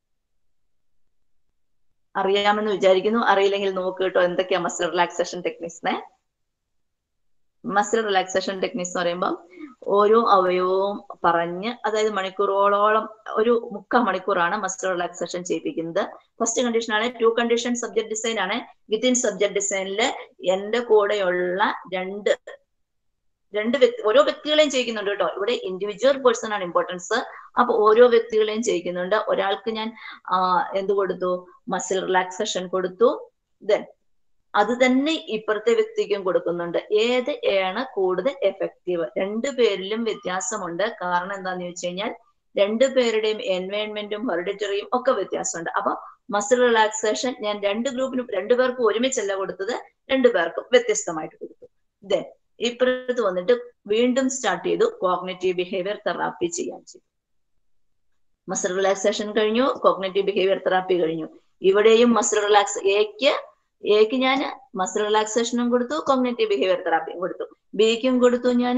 അറിയാമെന്ന് വിചാരിക്കുന്നു അറിയില്ലെങ്കിൽ നോക്ക് കേട്ടോ എന്തൊക്കെയാ മസിൽ റിലാക്സേഷൻ ടെക്നിക്സിനെ മസിൽ റിലാക്സേഷൻ ടെക്നിക്സ് എന്ന് പറയുമ്പോൾ ഓരോ അവയവവും പറഞ്ഞ് അതായത് മണിക്കൂറോളം ഒരു മുക്കാൽ മണിക്കൂറാണ് മസിൽ റിലാക്സേഷൻ ചെയ്യിപ്പിക്കുന്നത് ഫസ്റ്റ് കണ്ടീഷൻ ആണ് ടു കണ്ടീഷൻ സബ്ജക്ട് ഡിസൈൻ ആണ് വിത്തിൻ സബ്ജക്ട് ഡിസൈനില് എന്റെ കൂടെയുള്ള രണ്ട് രണ്ട് വ്യക്തി ഓരോ വ്യക്തികളെയും ചെയ്യിക്കുന്നുണ്ട് കേട്ടോ ഇവിടെ ഇൻഡിവിജ്വൽ പേഴ്സൺ ആണ് ഇമ്പോർട്ടൻസ് അപ്പൊ ഓരോ വ്യക്തികളെയും ചെയ്യിക്കുന്നുണ്ട് ഒരാൾക്ക് ഞാൻ ആ, എന്ത് കൊടുത്തു മസിൽ റിലാക്സേഷൻ കൊടുത്തു ദെൻ അത് തന്നെ ഇപ്പുറത്തെ വ്യക്തിക്കും കൊടുക്കുന്നുണ്ട് ഏത് ആണ് കൂടുതൽ എഫക്റ്റീവ് രണ്ടു പേരിലും വ്യത്യാസമുണ്ട് കാരണം എന്താന്ന് ചോദിച്ചു കഴിഞ്ഞാൽ രണ്ടു പേരുടെയും എൻവയോൺമെന്റും ഹെറിഡിറ്ററിയും ഒക്കെ വ്യത്യാസമുണ്ട് അപ്പൊ മസിൽ റിലാക്സേഷൻ ഞാൻ രണ്ട് ഗ്രൂപ്പിനും രണ്ടു പേർക്കും ഒരുമിച്ചല്ല കൊടുത്തത് രണ്ടു പേർക്കും വ്യത്യസ്തമായിട്ട് കൊടുത്തു ദെൻ ഇപ്പുറത്ത് വന്നിട്ട് വീണ്ടും സ്റ്റാർട്ട് ചെയ്തു കോഗ്നേറ്റീവ് ബിഹേവിയർ തെറാപ്പി ചെയ്യാൻ ചെയ്തു മസിൽ റിലാക്സേഷൻ കഴിഞ്ഞു കോഗ്നേറ്റീവ് ബിഹേവിയർ തെറാപ്പി കഴിഞ്ഞു ഇവിടെയും മസിൽ റിലാക്സ് എക്ക് എക്ക് ഞാൻ മസിൽ റിലാക്സേഷനും കൊടുത്തു കോഗ്നേറ്റീവ് ബിഹേവിയർ തെറാപ്പിയും കൊടുത്തു ബിക്കും കൊടുത്തു ഞാൻ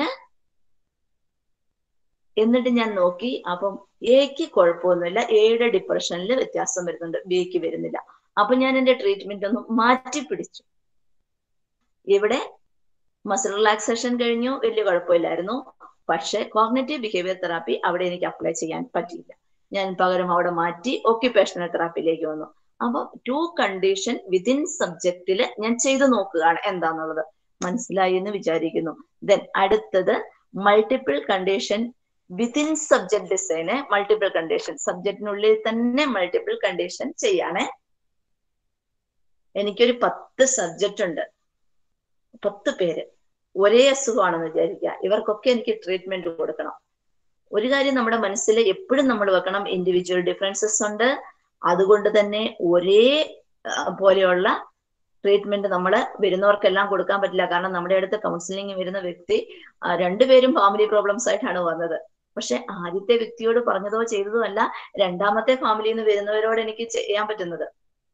എന്നിട്ട് ഞാൻ നോക്കി അപ്പം എക്ക് കുഴപ്പമൊന്നുമില്ല എയുടെ ഡിപ്രഷനിൽ വ്യത്യാസം വരുന്നുണ്ട് ബിക്ക് വരുന്നില്ല അപ്പൊ ഞാൻ എന്റെ ട്രീറ്റ്മെന്റ് ഒന്ന് മാറ്റി പിടിച്ചു ഇവിടെ മസിൽ റിലാക്സേഷൻ കഴിഞ്ഞു വലിയ കുഴപ്പമില്ലായിരുന്നു പക്ഷെ കോഗ്നേറ്റീവ് ബിഹേവിയർ തെറാപ്പി അവിടെ എനിക്ക് അപ്ലൈ ചെയ്യാൻ പറ്റിയില്ല ഞാൻ പകരം അവിടെ മാറ്റി ഓക്യുപേഷണൽ തെറാപ്പിയിലേക്ക് വന്നു അപ്പൊ ടു കണ്ടീഷൻ വിതിൻ സബ്ജക്റ്റില് ഞാൻ ചെയ്തു നോക്കുകയാണ് എന്താന്നുള്ളത് മനസ്സിലായി എന്ന് വിചാരിക്കുന്നു ദെൻ അടുത്തത് multiple condition within subject design multiple condition സബ്ജക്റ്റിനുള്ളിൽ തന്നെ മൾട്ടിപ്പിൾ കണ്ടീഷൻ ചെയ്യാണേ എനിക്കൊരു പത്ത് സബ്ജക്റ്റ് ഉണ്ട് പത്ത് പേര് ഒരേ അസുഖമാണെന്ന് വിചാരിക്കുക ഇവർക്കൊക്കെ എനിക്ക് ട്രീറ്റ്മെന്റ് കൊടുക്കണം ഒരു കാര്യം നമ്മുടെ മനസ്സിൽ എപ്പോഴും നമ്മൾ വെക്കണം ഇൻഡിവിജ്വൽ ഡിഫറൻസസ് ഉണ്ട് അതുകൊണ്ട് തന്നെ ഒരേ ആ, പോലെയുള്ള ട്രീറ്റ്മെന്റ് നമ്മൾ വരുന്നവർക്കെല്ലാം കൊടുക്കാൻ പറ്റില്ല കാരണം നമ്മുടെ അടുത്ത് കൗൺസിലിംഗ് വരുന്ന വ്യക്തി ആ, രണ്ടുപേരും ഫാമിലി പ്രോബ്ലംസ് ആയിട്ടാണ് വന്നത് പക്ഷെ ആദ്യത്തെ വ്യക്തിയോട് പറഞ്ഞതോ ചെയ്തതോ അല്ല രണ്ടാമത്തെ ഫാമിലിയിൽ നിന്ന് വരുന്നവരോട് എനിക്ക് ചെയ്യാൻ പറ്റുന്നത്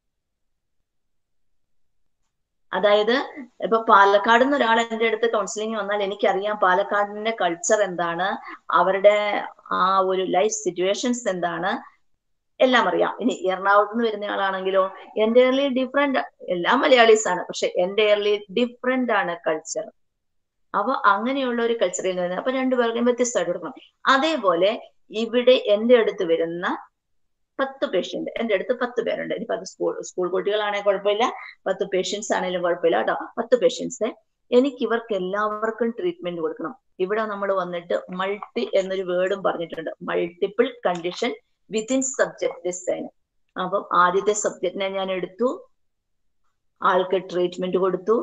അതായത് ഇപ്പൊ പാലക്കാട് നിന്ന് ഒരാൾ എന്റെ അടുത്ത് കൗൺസിലിംഗ് വന്നാൽ എനിക്കറിയാം പാലക്കാടിന്റെ കൾച്ചർ എന്താണ് അവരുടെ ആ ഒരു ലൈഫ് സിറ്റുവേഷൻസ് എന്താണ് എല്ലാം അറിയാം ഇനി എറണാകുളത്ത് നിന്ന് വരുന്ന ആളാണെങ്കിലോ എൻ്റയർലി ഡിഫറെന്റ് എല്ലാം മലയാളീസ് ആണ് പക്ഷെ എൻ്റയർലി ഡിഫറെന്റ് ആണ് കൾച്ചർ അപ്പൊ അങ്ങനെയുള്ള ഒരു കൾച്ചറിൽ നിന്ന് വരുന്നത് അപ്പൊ രണ്ടുപേർക്കും വ്യത്യസ്തമായിട്ട് കൊടുക്കണം അതേപോലെ ഇവിടെ എന്റെ അടുത്ത് വരുന്ന പത്ത് പേഷ്യന്റ് എന്റെ അടുത്ത് പത്ത് പേരുണ്ട് ഇനി പത്ത് സ്കൂൾ സ്കൂൾ കുട്ടികളാണെങ്കിൽ കുഴപ്പമില്ല പത്ത് പേഷ്യൻസ് ആണെങ്കിലും കുഴപ്പമില്ല കേട്ടോ പത്ത് പേഷ്യൻസ് എനിക്ക് ഇവർക്ക് എല്ലാവർക്കും ട്രീറ്റ്മെന്റ് കൊടുക്കണം ഇവിടെ നമ്മൾ വന്നിട്ട് മൾട്ടി എന്നൊരു വേർഡും പറഞ്ഞിട്ടുണ്ട് multiple condition within subject design അപ്പം ആദ്യത്തെ സബ്ജക്റ്റിനെ ഞാൻ എടുത്തു ആൾക്ക് ട്രീറ്റ്മെന്റ് കൊടുത്തു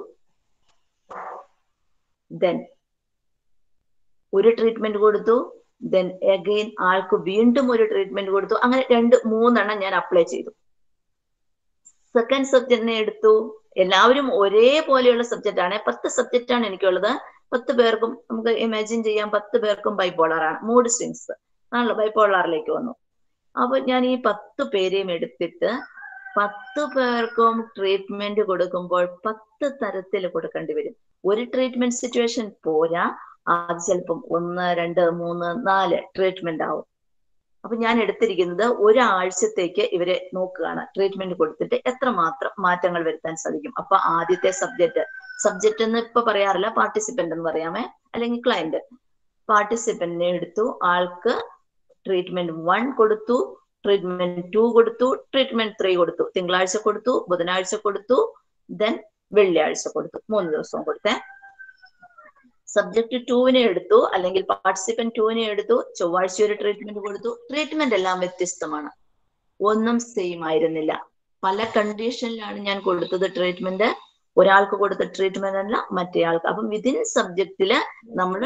ദെൻ ഒരു ട്രീറ്റ്മെന്റ് കൊടുത്തു ദെൻ അഗെയിൻ ആൾക്ക് വീണ്ടും ഒരു ട്രീറ്റ്മെന്റ് കൊടുത്തു അങ്ങനെ രണ്ട് മൂന്നെണ്ണം ഞാൻ അപ്ലൈ ചെയ്തു സെക്കൻഡ് സബ്ജക്റ്റിനെ എടുത്തു എല്ലാവരും ഒരേപോലെയുള്ള സബ്ജക്റ്റ് ആണ് പത്ത് സബ്ജക്റ്റ് ആണ് എനിക്കുള്ളത് പത്ത് പേർക്കും നമുക്ക് ഇമാജിൻ ചെയ്യാം പത്ത് പേർക്കും ബൈപോളർ ആണ് മൂഡ് സ്വിങ്സ് ആണല്ലോ ബൈപോളറിലേക്ക് വന്നു അപ്പൊ ഞാൻ ഈ പത്ത് പേരെയും എടുത്തിട്ട് പത്ത് പേർക്കും ട്രീറ്റ്മെന്റ് കൊടുക്കുമ്പോൾ പത്ത് തരത്തിൽ കൊടുക്കേണ്ടി വരും ഒരു ട്രീറ്റ്മെന്റ് സിറ്റുവേഷൻ പോരാ അത് ചിലപ്പം ഒന്ന് രണ്ട് മൂന്ന് നാല് ട്രീറ്റ്മെന്റ് ആവും അപ്പൊ ഞാൻ എടുത്തിരിക്കുന്നത് ഒരാഴ്ചത്തേക്ക് ഇവരെ നോക്കുകയാണ് ട്രീറ്റ്മെന്റ് കൊടുത്തിട്ട് എത്രമാത്രം മാറ്റങ്ങൾ വരുത്താൻ സാധിക്കും അപ്പൊ ആദ്യത്തെ സബ്ജക്റ്റ് സബ്ജക്റ്റ് എന്ന് ഇപ്പൊ പറയാറില്ല പാർട്ടിസിപ്പന്റ് എന്ന് പറയാമേ അല്ലെങ്കിൽ ക്ലയന്റ് പാർട്ടിസിപ്പന്റിനെ എടുത്തു ആൾക്ക് ട്രീറ്റ്മെന്റ് വൺ കൊടുത്തു ട്രീറ്റ്മെന്റ് ടു കൊടുത്തു ട്രീറ്റ്മെന്റ് ത്രീ കൊടുത്തു തിങ്കളാഴ്ച കൊടുത്തു ബുധനാഴ്ച കൊടുത്തു ദെൻ വെള്ളിയാഴ്ച കൊടുത്തു മൂന്ന് ദിവസവും കൊടുത്തേ സബ്ജക്ട് ടുവിനെ എടുത്തു അല്ലെങ്കിൽ പാർട്ടിസിപ്പന്റ് ടുവിനെ എടുത്തു ചൊവ്വാഴ്ച ഒരു ട്രീറ്റ്മെന്റ് കൊടുത്തു ട്രീറ്റ്മെന്റ് എല്ലാം വ്യത്യസ്തമാണ് ഒന്നും സെയിം ആയിരുന്നില്ല പല കണ്ടീഷനിലാണ് ഞാൻ കൊടുത്തത് ട്രീറ്റ്മെന്റ് ഒരാൾക്ക് കൊടുത്ത ട്രീറ്റ്മെന്റ് അല്ല മറ്റേ ആൾക്ക് അപ്പം വിതിൻ സബ്ജക്റ്റില് നമ്മൾ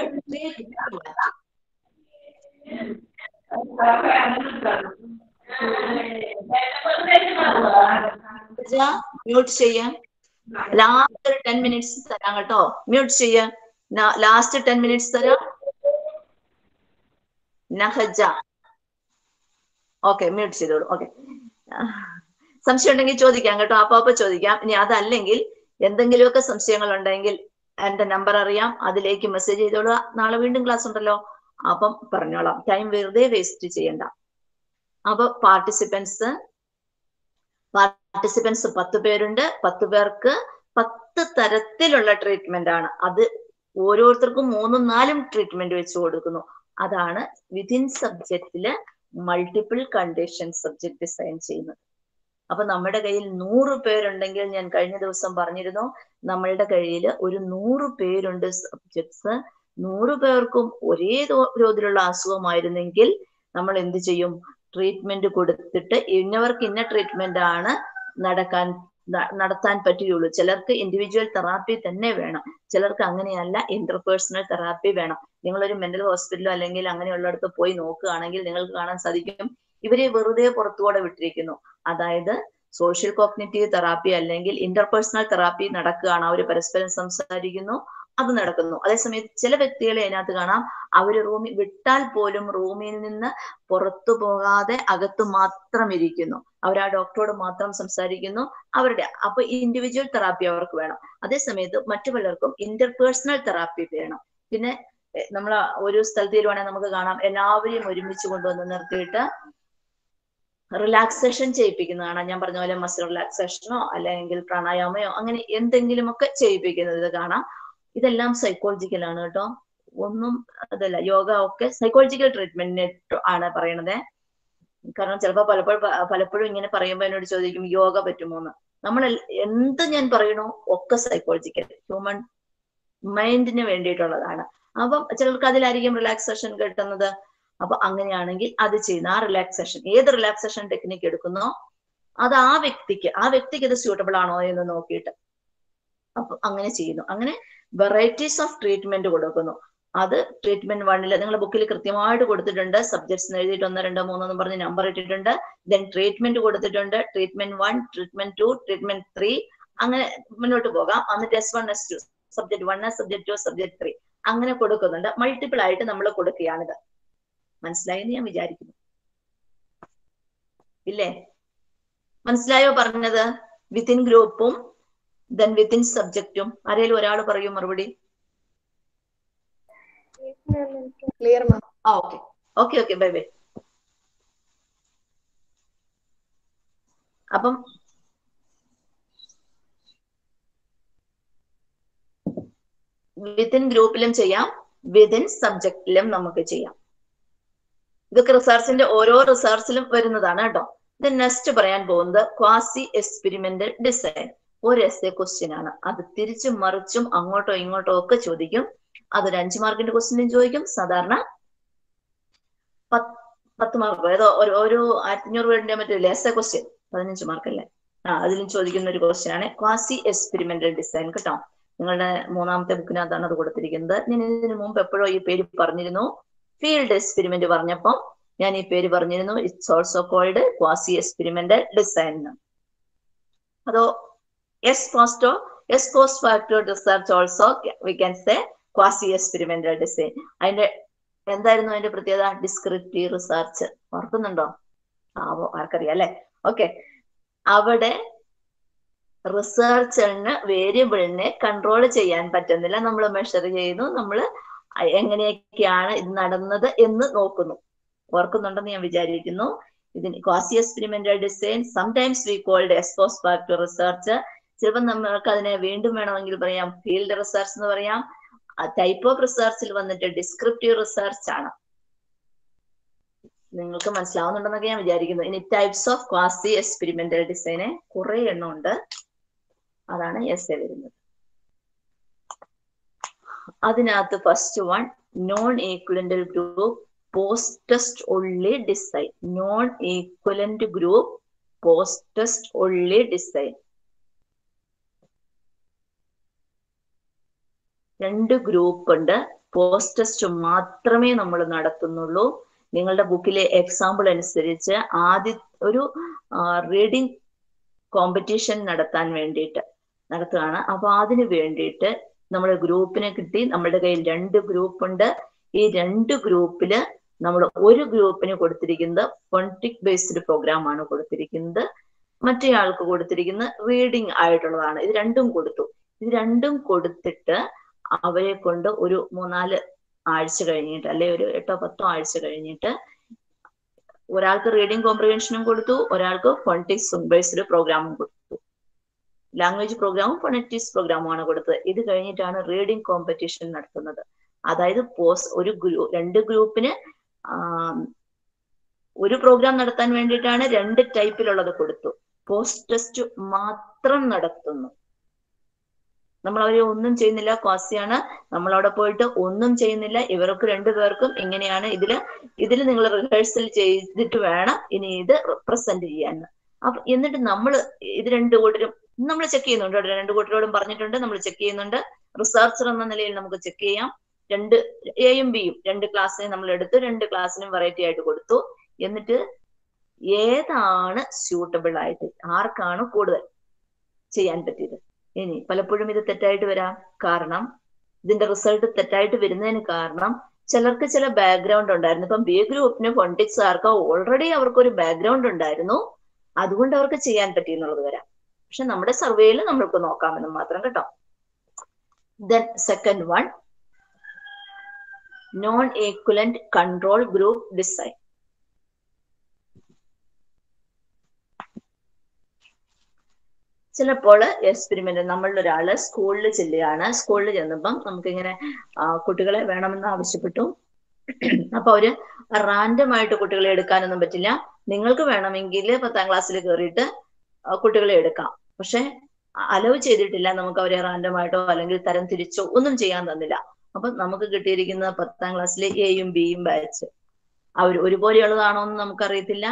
മ്യൂട്ട് ചെയ്യാം ലാസ്റ്റ് ഒരു ടെൻ മിനിറ്റ്സ് തരാം കേട്ടോ മ്യൂട്ട് ചെയ്യാം ലാസ്റ്റ് ടെൻ മിനിറ്റ്സ് തരാം നഹജ ഓക്കെ മ്യൂട്ട് ചെയ്തോളൂ ഓക്കെ സംശയം ഉണ്ടെങ്കിൽ ചോദിക്കാം കേട്ടോ അപ്പൊ അപ്പൊ ചോദിക്കാം ഇനി അതല്ലെങ്കിൽ എന്തെങ്കിലുമൊക്കെ സംശയങ്ങൾ ഉണ്ടെങ്കിൽ എന്റെ നമ്പർ അറിയാം അതിലേക്ക് മെസ്സേജ് ചെയ്തോളുക നാളെ വീണ്ടും ക്ലാസ് ഉണ്ടല്ലോ അപ്പം പറഞ്ഞോളാം ടൈം വെറുതെ വേസ്റ്റ് ചെയ്യണ്ട അപ്പൊ പാർട്ടിസിപ്പൻസ് പാർട്ടിസിപ്പൻസ് പത്ത് പേരുണ്ട് പത്ത് പേർക്ക് പത്ത് തരത്തിലുള്ള ട്രീറ്റ്മെന്റ് ആണ് അത് ഓരോരുത്തർക്കും മൂന്നും നാലും ട്രീറ്റ്മെന്റ് വെച്ച് കൊടുക്കുന്നു അതാണ് വിതിൻ സബ്ജക്റ്റില് മൾട്ടിപ്പിൾ കണ്ടീഷൻ സബ്ജക്ട് ഡിസൈൻ ചെയ്യുന്നത് അപ്പൊ നമ്മുടെ കയ്യിൽ നൂറ് പേരുണ്ടെങ്കിൽ ഞാൻ കഴിഞ്ഞ ദിവസം പറഞ്ഞിരുന്നു നമ്മളുടെ കയ്യിൽ ഒരു നൂറ് പേരുണ്ട് സബ്ജക്ട്സ് നൂറ് പേർക്കും ഒരേ തോതിലുള്ള അസുഖമായിരുന്നെങ്കിൽ നമ്മൾ എന്ത് ചെയ്യും ട്രീറ്റ്മെന്റ് കൊടുത്തിട്ട് ഇന്നവർക്ക് ഇന്ന ട്രീറ്റ്മെന്റ് ആണ് നടക്കാൻ നടത്താൻ പറ്റുകയുള്ളൂ ചിലർക്ക് ഇൻഡിവിജ്വൽ തെറാപ്പി തന്നെ വേണം ചിലർക്ക് അങ്ങനെയല്ല ഇന്റർപേഴ്സണൽ തെറാപ്പി വേണം നിങ്ങളൊരു മെന്റൽ ഹോസ്പിറ്റലോ അല്ലെങ്കിൽ അങ്ങനെയുള്ളിടത്ത് പോയി നോക്കുകയാണെങ്കിൽ നിങ്ങൾക്ക് കാണാൻ സാധിക്കും ഇവരെ വെറുതെ പുറത്തുകൂടെ വിട്ടിരിക്കുന്നു അതായത് സോഷ്യൽ കോഗ്നറ്റീവ് തെറാപ്പി അല്ലെങ്കിൽ ഇന്റർപേഴ്സണൽ തെറാപ്പി നടക്കുകയാണ് അവർ പരസ്പരം സംസാരിക്കുന്നു അത് നടക്കുന്നു അതേസമയത്ത് ചില വ്യക്തികളെ അതിനകത്ത് കാണാം അവര് റൂമിൽ വിട്ടാൽ പോലും റൂമിൽ നിന്ന് പുറത്തു പോകാതെ അകത്ത് മാത്രം ഇരിക്കുന്നു അവർ ആ ഡോക്ടറോട് മാത്രം സംസാരിക്കുന്നു അവരുടെ അപ്പൊ ഇൻഡിവിജ്വൽ തെറാപ്പി അവർക്ക് വേണം അതേസമയത്ത് മറ്റു പലർക്കും ഇന്റർപേഴ്സണൽ തെറാപ്പി വേണം പിന്നെ നമ്മൾ ഒരു സ്ഥലത്ത് തീരുവാണെങ്കിൽ നമുക്ക് കാണാം എല്ലാവരെയും ഒരുമിച്ച് കൊണ്ടുവന്ന് നിർത്തിയിട്ട് റിലാക്സേഷൻ ചെയ്യിപ്പിക്കുന്നതാണ് ഞാൻ പറഞ്ഞ പോലെ മസിൽ റിലാക്സേഷനോ അല്ലെങ്കിൽ പ്രാണായാമയോ അങ്ങനെ എന്തെങ്കിലുമൊക്കെ ചെയ്യിപ്പിക്കുന്നത് കാണാം ഇതെല്ലാം സൈക്കോളജിക്കൽ ആണ് കേട്ടോ ഒന്നും അതല്ല യോഗ ഒക്കെ സൈക്കോളജിക്കൽ ട്രീറ്റ്മെന്റിനെ ആണ് പറയണത് കാരണം ചിലപ്പോൾ പലപ്പോഴും പലപ്പോഴും ഇങ്ങനെ പറയുമ്പോൾ എന്നോട് ചോദിക്കും യോഗ പറ്റുമോ എന്ന് നമ്മൾ എന്ത് ഞാൻ പറയണോ ഒക്കെ സൈക്കോളജിക്കൽ ഹ്യൂമൻ മൈൻഡിന് വേണ്ടിയിട്ടുള്ളതാണ് അപ്പം ചിലർക്ക് അതിലായിരിക്കും റിലാക്സേഷൻ കിട്ടുന്നത് അപ്പൊ അങ്ങനെയാണെങ്കിൽ അത് ചെയ്യുന്ന ആ റിലാക്സേഷൻ ഏത് റിലാക്സേഷൻ ടെക്നിക്ക് എടുക്കുന്നോ അത് ആ വ്യക്തിക്ക് ആ വ്യക്തിക്ക് ഇത് സ്യൂട്ടബിൾ ആണോ എന്ന് നോക്കിയിട്ട് അപ്പൊ അങ്ങനെ ചെയ്യുന്നു അങ്ങനെ വെറൈറ്റീസ് ഓഫ് ട്രീറ്റ്മെന്റ് കൊടുക്കുന്നു അത് ട്രീറ്റ്മെന്റ് വണ്ണിൽ നിങ്ങളുടെ ബുക്കിൽ കൃത്യമായിട്ട് കൊടുത്തിട്ടുണ്ട് സബ്ജക്ട്സ് എഴുതിയിട്ട് ഒന്ന് രണ്ട് മൂന്ന് എന്ന് പറഞ്ഞ് നമ്പർ ഇട്ടിട്ടുണ്ട് ദെൻ ട്രീറ്റ്മെന്റ് കൊടുത്തിട്ടുണ്ട് treatment one treatment two treatment three അങ്ങനെ മുന്നോട്ട് പോകാം എന്നിട്ട് S one S two subject one subject two subject three അങ്ങനെ കൊടുക്കുന്നുണ്ട് മൾട്ടിപ്പിൾ ആയിട്ട് നമ്മൾ കൊടുക്കുകയാണിത് മനസ്സിലായെന്ന് ഞാൻ വിചാരിക്കുന്നു ഇല്ലേ മനസ്സിലായോ പറഞ്ഞത് വിത്തിൻ ഗ്രൂപ്പും ദെൻ വിത്തിൻ സബ്ജക്റ്റും ആരെങ്കിലും ഒരാൾ പറയൂ മറുപടി clear ma'am ah okay okay okay bye bye അപ്പം വിത്തിൻ ഗ്രൂപ്പിലും ചെയ്യാം വിത്തിൻ സബ്ജക്റ്റിലും നമുക്ക് ചെയ്യാം ഇതൊക്കെ റിസർച്ചിന്റെ ഓരോ റിസർച്ചിലും വരുന്നതാണ് കേട്ടോ ഇത് നെക്സ്റ്റ് പറയാൻ പോകുന്നത് ക്വാസി എക്സ്പെരിമെന്റൽ ഡിസൈൻ ഒരു എസ് എ ക്വസ്റ്റ്യൻ ആണ് അത് തിരിച്ചും മറിച്ചും അങ്ങോട്ടോ ഇങ്ങോട്ടോ ഒക്കെ ചോദിക്കും അതൊരു അഞ്ച് മാർക്കിന്റെ ക്വസ്റ്റ്യനും ചോദിക്കും സാധാരണ പത്ത് മാർക്ക് ഏതോ ഒരു ഒരു ആയിരത്തി അഞ്ഞൂറ് വേണ്ടിയ മറ്റേ എസ് എ ക്വസ്റ്റ്യൻ പതിനഞ്ച് മാർക്കല്ലേ ആ അതിലും ചോദിക്കുന്ന ഒരു ക്വസ്റ്റ്യൻ ആണ് ക്വാസി എക്സ്പെരിമെന്റൽ ഡിസൈൻ കേട്ടോ നിങ്ങളുടെ മൂന്നാമത്തെ ബുക്കിനകത്താണ് അത് കൊടുത്തിരിക്കുന്നത് ഞാൻ ഇതിനു മുമ്പ് എപ്പോഴോ ഈ പേര് പറഞ്ഞിരുന്നു ഫീൽഡ് എക്സ്പെരിമെന്റ് പറഞ്ഞപ്പോൾ ഞാൻ ഈ പേര് പറഞ്ഞിരുന്നു it's also called quasi experimental design അതോ എസ് പോസ്റ്റോ ex post facto research also we can say quasi experimental design അതിന്റെ എന്തായിരുന്നു അതിന്റെ പ്രത്യേകത ഡിസ്ക്രിപ്റ്റീവ് റിസർച്ച് ഓർക്കുന്നുണ്ടോ ആവോ ആർക്കറിയാം അല്ലെ ഓക്കെ അവിടെ റിസർച്ചറിന് വേരിയബിളിനെ കൺട്രോൾ ചെയ്യാൻ പറ്റുന്നില്ല നമ്മൾ മെഷർ ചെയ്യുന്നു നമ്മൾ എങ്ങനെയൊക്കെയാണ് ഇത് നടന്നത് എന്ന് നോക്കുന്നു ഓർക്കുന്നുണ്ടെന്ന് ഞാൻ വിചാരിക്കുന്നു ഇതിന് quasi experimental design sometimes we called ex post research ചിലപ്പോൾ നമ്മൾക്ക് അതിനെ വീണ്ടും വേണമെങ്കിൽ പറയാം ഫീൽഡ് റിസർച്ച് എന്ന് പറയാം ടൈപ്പ് ഓഫ് റിസർച്ചിൽ വന്നിട്ട് ഡിസ്ക്രിപ്റ്റീവ് റിസർച്ച് ആണ് നിങ്ങൾക്ക് മനസ്സിലാവുന്നുണ്ടെന്നൊക്കെ ഞാൻ വിചാരിക്കുന്നു ഇനി types of quasi experimental design കുറെ എണ്ണം ഉണ്ട് അതാണ് എസ് എ വരുന്നത് അതിനകത്ത് first one non equivalent group post test only design non equivalent group post test only design രണ്ട് ഗ്രൂപ്പ് ഉണ്ട് പോസ്റ്റ് ടെസ്റ്റ് മാത്രമേ നമ്മൾ നടത്തുന്നുള്ളൂ നിങ്ങളുടെ ബുക്കിലെ എക്സാമ്പിൾ അനുസരിച്ച് ആദ്യ ഒരു റീഡിംഗ് കോമ്പറ്റീഷൻ നടത്താൻ വേണ്ടിയിട്ട് നടത്തുകയാണ് അപ്പൊ അതിന് വേണ്ടിയിട്ട് നമ്മുടെ ഗ്രൂപ്പിനെ കിട്ടി നമ്മുടെ കയ്യിൽ രണ്ട് ഗ്രൂപ്പ് ഉണ്ട് ഈ രണ്ട് ഗ്രൂപ്പില് നമ്മൾ ഒരു ഗ്രൂപ്പിന് കൊടുത്തിരിക്കുന്നത് ഫോണിറ്റിക് ബേസ്ഡ് പ്രോഗ്രാം ആണ് കൊടുത്തിരിക്കുന്നത് മറ്റേയാൾക്ക് കൊടുത്തിരിക്കുന്ന റീഡിംഗ് ആയിട്ടുള്ളതാണ് ഇത് രണ്ടും കൊടുത്തു ഇത് രണ്ടും കൊടുത്തിട്ട് അവരെ കൊണ്ട് ഒരു മൂന്നാല് ആഴ്ച കഴിഞ്ഞിട്ട് അല്ലെ ഒരു എട്ടോ പത്തോ ആഴ്ച കഴിഞ്ഞിട്ട് ഒരാൾക്ക് റീഡിംഗ് കോംപ്രിഹെൻഷനും കൊടുത്തു ഒരാൾക്ക് ഫോണിറ്റിക്സ് ബേസ്ഡ് പ്രോഗ്രാമും കൊടുത്തു ലാംഗ്വേജ് പ്രോഗ്രാമും ഫോണറ്റിക്സ് പ്രോഗ്രാമുമാണ് കൊടുത്തത് ഇത് കഴിഞ്ഞിട്ടാണ് റീഡിംഗ് കോമ്പറ്റീഷൻ നടത്തുന്നത് അതായത് പോസ് ഒരു ഗ്രൂ രണ്ട് ഗ്രൂപ്പിന് ഒരു പ്രോഗ്രാം നടത്താൻ വേണ്ടിയിട്ടാണ് രണ്ട് ടൈപ്പിലുള്ളത് കൊടുത്തു പോസ്റ്റ് ടെസ്റ്റ് മാത്രം നടത്തുന്നു നമ്മൾ അവരെ ഒന്നും ചെയ്യുന്നില്ല ക്വാസിയാണ് നമ്മൾ അവിടെ പോയിട്ട് ഒന്നും ചെയ്യുന്നില്ല ഇവർക്ക് രണ്ടുപേർക്കും ഇങ്ങനെയാണ് ഇതില് ഇതിൽ നിങ്ങൾ റിഹേഴ്സൽ ചെയ്തിട്ട് വേണം ഇനി ഇത് പ്രസന്റ് ചെയ്യാൻ അപ്പൊ എന്നിട്ട് നമ്മൾ ഇത് രണ്ടു കൂട്ടരും നമ്മൾ ചെക്ക് ചെയ്യുന്നുണ്ട് കേട്ടോ. രണ്ടു കൂട്ടരോടും പറഞ്ഞിട്ടുണ്ട് നമ്മൾ ചെക്ക് ചെയ്യുന്നുണ്ട് റിസർച്ചർ എന്ന നിലയിൽ നമുക്ക് ചെക്ക് ചെയ്യാം രണ്ട് എയും ബിയും രണ്ട് ക്ലാസ്സിനെ നമ്മൾ എടുത്തു രണ്ട് ക്ലാസ്സിനും വെറൈറ്റി ആയിട്ട് കൊടുത്തു എന്നിട്ട് ഏതാണ് സ്യൂട്ടബിൾ ആയിട്ട് ആർക്കാണ് കൂടുതൽ ചെയ്യാൻ പറ്റിയത് ഇനി പലപ്പോഴും ഇത് തെറ്റായിട്ട് വരാം കാരണം ഇതിന്റെ റിസൾട്ട് തെറ്റായിട്ട് വരുന്നതിന് കാരണം ചിലർക്ക് ചില ബാക്ക്ഗ്രൗണ്ട് ഉണ്ടായിരുന്നു ഇപ്പം ബി ഗ്രൂപ്പിന് ഫോണിറ്റിക്സ് ആർക്ക് ഓൾറെഡി അവർക്ക് ഒരു ബാക്ക്ഗ്രൗണ്ട് ഉണ്ടായിരുന്നു അതുകൊണ്ട് അവർക്ക് ചെയ്യാൻ പറ്റി എന്നുള്ളത് വരാം പക്ഷെ നമ്മുടെ സർവേയിൽ നമ്മൾക്ക് നോക്കാമെന്ന് മാത്രം കേട്ടോ then second one non equivalent control group design ചിലപ്പോൾ എക്സ്പെരിമെന്റ് നമ്മളുടെ ഒരാള് സ്കൂളിൽ ചെല്ലുകയാണ് സ്കൂളിൽ ചെന്നപ്പം നമുക്കിങ്ങനെ ആ, കുട്ടികളെ വേണമെന്ന് ആവശ്യപ്പെട്ടു അപ്പൊ അവര് റാൻഡം ആയിട്ട് കുട്ടികളെ എടുക്കാനൊന്നും പറ്റില്ല നിങ്ങൾക്ക് വേണമെങ്കിൽ പത്താം ക്ലാസ്സിൽ കയറിയിട്ട് ആ, കുട്ടികളെ എടുക്കാം പക്ഷെ അലവ് ചെയ്തിട്ടില്ല നമുക്ക് അവരെ റാൻഡം ആയിട്ടോ അല്ലെങ്കിൽ തരം തിരിച്ചോ ഒന്നും ചെയ്യാൻ തന്നില്ല അപ്പൊ നമുക്ക് കിട്ടിയിരിക്കുന്ന പത്താം ക്ലാസ്സിലെ എയും ബിയും ബാച്ച് അവർ ഒരുപോലെയുള്ളതാണോ എന്ന് നമുക്കറിയത്തില്ല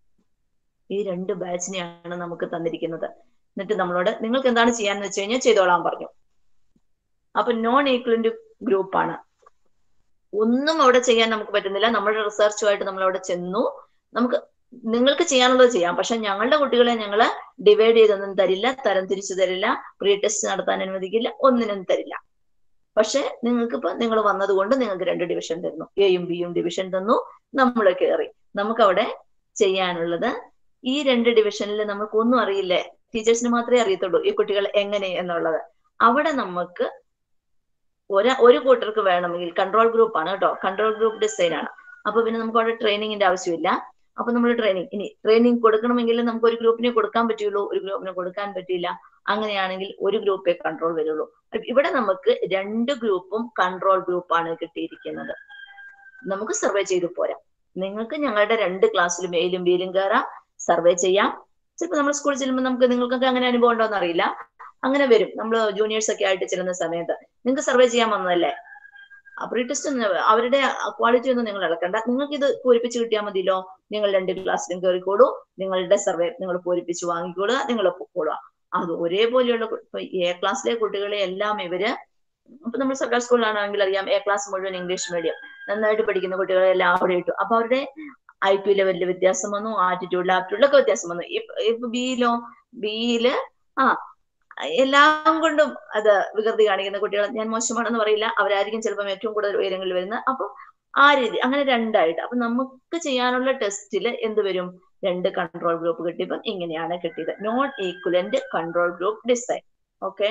ഈ രണ്ട് ബാച്ചിനെയാണ് നമുക്ക് തന്നിരിക്കുന്നത് എന്നിട്ട് നമ്മളോട് നിങ്ങൾക്ക് എന്താണ് ചെയ്യാന്ന് വെച്ച് കഴിഞ്ഞാൽ ചെയ്തോളാൻ പറഞ്ഞു അപ്പൊ നോൺ ഈക്വലന്റ് ഗ്രൂപ്പാണ് ഒന്നും അവിടെ ചെയ്യാൻ നമുക്ക് പറ്റുന്നില്ല നമ്മുടെ റിസർച്ചുമായിട്ട് നമ്മൾ അവിടെ ചെന്നു നമുക്ക് നിങ്ങൾക്ക് ചെയ്യാനുള്ളത് ചെയ്യാം പക്ഷെ ഞങ്ങളുടെ കുട്ടികളെ ഞങ്ങൾ ഡിവൈഡ് ചെയ്തൊന്നും തരില്ല തരം തിരിച്ചു തരില്ല പ്രീ ടെസ്റ്റ് നടത്താൻ അനുവദിക്കില്ല ഒന്നിനും തരില്ല പക്ഷെ നിങ്ങൾക്ക് ഇപ്പൊ നിങ്ങൾ വന്നതുകൊണ്ട് നിങ്ങൾക്ക് രണ്ട് ഡിവിഷൻ തരുന്നു എയും ബിയും ഡിവിഷൻ തന്നു നമ്മൾ കയറി നമുക്ക് അവിടെ ചെയ്യാനുള്ളത് ഈ രണ്ട് ഡിവിഷനിൽ നമുക്ക് ഒന്നും അറിയില്ലേ ടീച്ചേഴ്സിന് മാത്രമേ അറിയത്തുള്ളൂ ഈ കുട്ടികൾ എങ്ങനെ എന്നുള്ളത് അവിടെ നമുക്ക് ഒരു ഒരു കൂട്ടർക്ക് വേണമെങ്കിൽ കൺട്രോൾ ഗ്രൂപ്പ് ആണ് കേട്ടോ കൺട്രോൾ ഗ്രൂപ്പ് ഡിസൈൻ ആണ് അപ്പൊ പിന്നെ നമുക്ക് അവിടെ ട്രെയിനിങ്ങിന്റെ ആവശ്യമില്ല അപ്പൊ നമ്മൾ ട്രെയിനിങ് ഇനി ട്രെയിനിങ് കൊടുക്കണമെങ്കിൽ നമുക്ക് ഒരു ഗ്രൂപ്പിനെ കൊടുക്കാൻ പറ്റുള്ളൂ ഒരു ഗ്രൂപ്പിനെ കൊടുക്കാൻ പറ്റില്ല അങ്ങനെയാണെങ്കിൽ ഒരു ഗ്രൂപ്പേ കൺട്രോൾ വരുള്ളൂ ഇവിടെ നമുക്ക് രണ്ട് ഗ്രൂപ്പും കൺട്രോൾ ഗ്രൂപ്പാണ് കിട്ടിയിരിക്കുന്നത് നമുക്ക് സർവേ ചെയ്തു പോരാ നിങ്ങൾക്ക് ഞങ്ങളുടെ രണ്ട് ക്ലാസ്സിലും എയിലും ബിയിലും കയറാം സർവേ ചെയ്യാം ചിലപ്പോൾ നമ്മൾ സ്കൂളിൽ ചെല്ലുമ്പോൾ നമുക്ക് നിങ്ങൾക്കൊക്കെ അങ്ങനെ അനുഭവം ഉണ്ടോ എന്നറിയില്ല അങ്ങനെ വരും നമ്മൾ ജൂനിയേഴ്സ് ഒക്കെ ആയിട്ട് ചെല്ലുന്ന സമയത്ത് നിങ്ങൾക്ക് സർവേ ചെയ്യാൻ വന്നതല്ലേ പ്രീ ടെസ്റ്റ് അവരുടെ ക്വാളിറ്റി ഒന്നും നിങ്ങൾ ഇളക്കണ്ട നിങ്ങൾക്ക് ഇത് പൂരിപ്പിച്ച് കിട്ടിയാൽ മതിയല്ലോ നിങ്ങൾ രണ്ട് ക്ലാസ്സിലും കയറിക്കോളൂ നിങ്ങളുടെ സർവേ നിങ്ങൾ പൂരിപ്പിച്ച് വാങ്ങിക്കോളുക നിങ്ങൾ പൊക്കോളുക അത് ഒരേപോലെയുള്ള കു- ഇപ്പൊ എ ക്ലാസ്സിലെ കുട്ടികളെ എല്ലാം ഇവര് ഇപ്പൊ നമ്മൾ സർക്കാർ സ്കൂളിലാണെങ്കിൽ അറിയാം എ ക്ലാസ് മുഴുവൻ ഇംഗ്ലീഷ് മീഡിയം നന്നായിട്ട് പഠിക്കുന്ന കുട്ടികളെ എല്ലാം അവിടെ ഇട്ടു അപ്പൊ അവരുടെ ഐ ക്യു ലെവലിൽ വ്യത്യാസം വന്നു ആറ്റിറ്റ്യൂഡിൽ ആപ്റ്റിറ്റ്യൂഡിലൊക്കെ വ്യത്യാസം വന്നു ഇപ്പൊ ഇപ്പൊ ബിയിലോ ബിയില് ആ എല്ലാം കൊണ്ടും അത് വികൃതി കാണിക്കുന്ന കുട്ടികൾ ഞാൻ മോശമാണെന്ന് പറയില്ല അവരായിരിക്കും ചിലപ്പം ഏറ്റവും കൂടുതൽ ഉയരങ്ങളിൽ വരുന്നത് അപ്പൊ ആ രീതി അങ്ങനെ രണ്ടായിട്ട് അപ്പൊ നമുക്ക് ചെയ്യാനുള്ള ടെസ്റ്റിൽ എന്ത് വരും രണ്ട് കൺട്രോൾ ഗ്രൂപ്പ് കിട്ടിയപ്പം ഇങ്ങനെയാണ് കിട്ടിയത് non equivalent control group design okay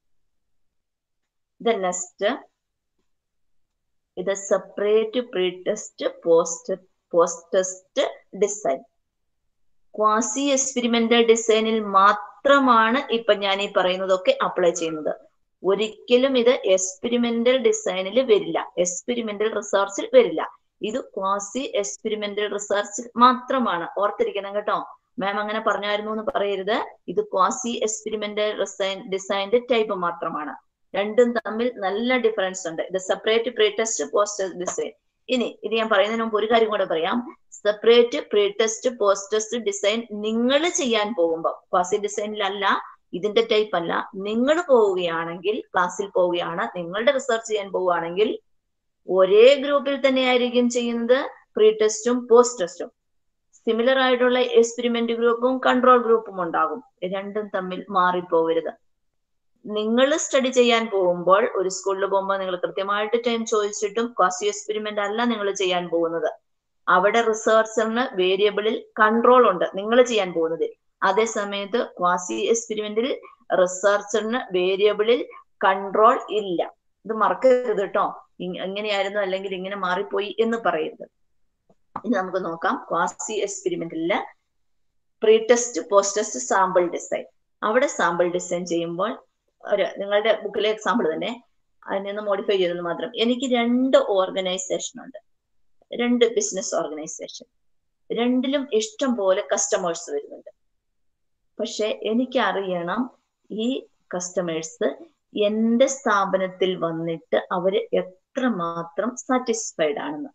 the next ഇത് separate pre test post post test design quasi experimental ഡിസൈനിൽ മാത്രമാണ് ഇപ്പൊ ഞാൻ ഈ പറയുന്നതൊക്കെ അപ്ലൈ ചെയ്യുന്നത് ഒരിക്കലും ഇത് എക്സ്പെരിമെന്റൽ ഡിസൈനിൽ വരില്ല എക്സ്പെരിമെന്റൽ റിസർച്ചിൽ വരില്ല ഇത് ക്വാസി എക്സ്പെരിമെന്റൽ റിസർച്ചിൽ മാത്രമാണ് ഓർത്തിരിക്കണം കേട്ടോ മാം അങ്ങനെ പറഞ്ഞായിരുന്നു എന്ന് പറയരുത് ഇത് ക്വാസി എക്സ്പെരിമെന്റൽ ഡിസൈൻ ഡിസൈനിന്റെ ടൈപ്പ് മാത്രമാണ് രണ്ടും തമ്മിൽ നല്ല ഡിഫറൻസ് ഉണ്ട് ഇത് separate pre test post design ഇനി ഇത് ഞാൻ പറയുന്നതിന് മുമ്പ് ഒരു കാര്യം കൂടെ പറയാം separate pre test post test design നിങ്ങൾ ചെയ്യാൻ പോകുമ്പോൾ ക്വാസി ഡിസൈനിലല്ല ഇതിന്റെ ടൈപ്പ് അല്ല നിങ്ങൾ പോവുകയാണെങ്കിൽ ക്ലാസ്സിൽ പോവുകയാണ് നിങ്ങളുടെ റിസർച്ച് ചെയ്യാൻ പോവുകയാണെങ്കിൽ ഒരേ ഗ്രൂപ്പിൽ തന്നെ ആയിരിക്കും ചെയ്യുന്നത് പ്രീ ടെസ്റ്റും പോസ്റ്റ് ടെസ്റ്റും സിമിലർ ആയിട്ടുള്ള എക്സ്പെരിമെന്റ് ഗ്രൂപ്പും കൺട്രോൾ ഗ്രൂപ്പും ഉണ്ടാകും രണ്ടും തമ്മിൽ മാറിപ്പോകരുത് നിങ്ങൾ സ്റ്റഡി ചെയ്യാൻ പോകുമ്പോൾ ഒരു സ്കൂളിൽ പോകുമ്പോൾ നിങ്ങൾ കൃത്യമായിട്ട് ടൈം ചോദിച്ചിട്ടും ക്വാസി എക്സ്പെരിമെന്റ് അല്ല നിങ്ങൾ ചെയ്യാൻ പോകുന്നത് അവിടെ റിസർച്ചറിന് വേരിയബിളിൽ കൺട്രോൾ ഉണ്ട് നിങ്ങൾ ചെയ്യാൻ പോകുന്നത് അതേ സമയത്ത് ക്വാസി എക്സ്പെരിമെന്റിൽ റിസർച്ചറിന് വേരിയബിളിൽ കൺട്രോൾ ഇല്ല ഇത് മറക്കരുത് കേട്ടോ ഇ- ഇങ്ങനെയായിരുന്നു അല്ലെങ്കിൽ ഇങ്ങനെ മാറിപ്പോയി എന്ന് പറയരുത് ഇനി നമുക്ക് നോക്കാം ക്വാസി എക്സ്പെരിമെന്റിലെ pre test post test sample design അവിടെ സാമ്പിൾ ഡിസൈൻ ചെയ്യുമ്പോൾ ഒരു നിങ്ങളുടെ ബുക്കിലെ എക്സാമ്പിൾ തന്നെ അതിൽ നിന്ന് മോഡിഫൈ ചെയ്തെന്ന് മാത്രം എനിക്ക് രണ്ട് ഓർഗനൈസേഷൻ ഉണ്ട് രണ്ട് ബിസിനസ് ഓർഗനൈസേഷൻ രണ്ടിലും ഇഷ്ടം പോലെ കസ്റ്റമേഴ്സ് വരുന്നുണ്ട് പക്ഷെ എനിക്ക് അറിയണം ഈ കസ്റ്റമേഴ്സ് എന്റെ സ്ഥാപനത്തിൽ വന്നിട്ട് അവര് എത്രമാത്രം സാറ്റിസ്ഫൈഡ് ആണെന്ന്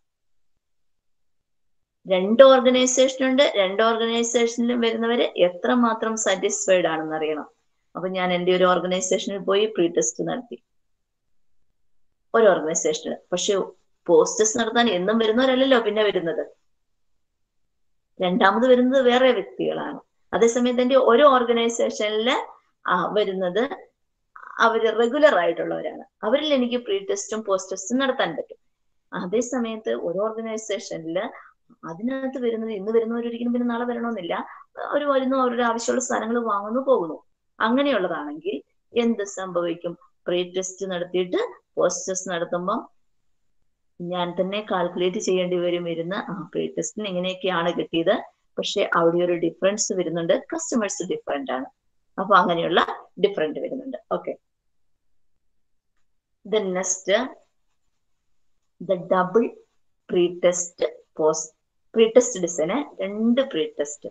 രണ്ട് ഓർഗനൈസേഷൻ ഉണ്ട് രണ്ട് ഓർഗനൈസേഷനിലും വരുന്നവര് എത്രമാത്രം സാറ്റിസ്ഫൈഡ് ആണെന്ന് അറിയണം അപ്പൊ ഞാൻ എന്റെ ഒരു ഓർഗനൈസേഷനിൽ പോയി പ്രീ ടെസ്റ്റ് നടത്തി ഒരു ഓർഗനൈസേഷനിൽ പക്ഷെ പോസ്റ്റ് ടെസ്റ്റ് നടത്താൻ എന്നും വരുന്നവരല്ലല്ലോ പിന്നെ വരുന്നത് രണ്ടാമത് വരുന്നത് വേറെ വ്യക്തികളാണ് അതേസമയത്ത് എന്റെ ഒരു ഓർഗനൈസേഷനിൽ വരുന്നത് അവര് റെഗുലർ ആയിട്ടുള്ളവരാണ് അവരിൽ എനിക്ക് പ്രീ ടെസ്റ്റും പോസ്റ്റ് ടെസ്റ്റും നടത്താൻ പറ്റും അതേ സമയത്ത് ഒരു ഓർഗനൈസേഷനിൽ അതിനകത്ത് വരുന്നത് ഇന്ന് വരുന്നവരൊരിക്കലും പിന്നെ നാളെ വരണമെന്നില്ല അവർ വരുന്നു അവരുടെ ആവശ്യമുള്ള സാധനങ്ങൾ വാങ്ങുന്നു പോകുന്നു അങ്ങനെയുള്ളതാണെങ്കിൽ എന്ത് സംഭവിക്കും പ്രീ ടെസ്റ്റ് നടത്തിയിട്ട് പോസ്റ്റ് ടെസ്റ്റ് നടത്തുമ്പോൾ ഞാൻ തന്നെ കാൽക്കുലേറ്റ് ചെയ്യേണ്ടി വരും ഇരുന്ന് ആ പ്രീ ടെസ്റ്റിന് ഇങ്ങനെയൊക്കെയാണ് കിട്ടിയത് പക്ഷെ അവിടെ ഒരു ഡിഫറൻസ് വരുന്നുണ്ട് കസ്റ്റമേഴ്സ് ഡിഫറെന്റ് ആണ് അപ്പൊ അങ്ങനെയുള്ള ഡിഫറെന്റ് വരുന്നുണ്ട് okay the next the double pre test post pre test design രണ്ട് പ്രീ ടെസ്റ്റ്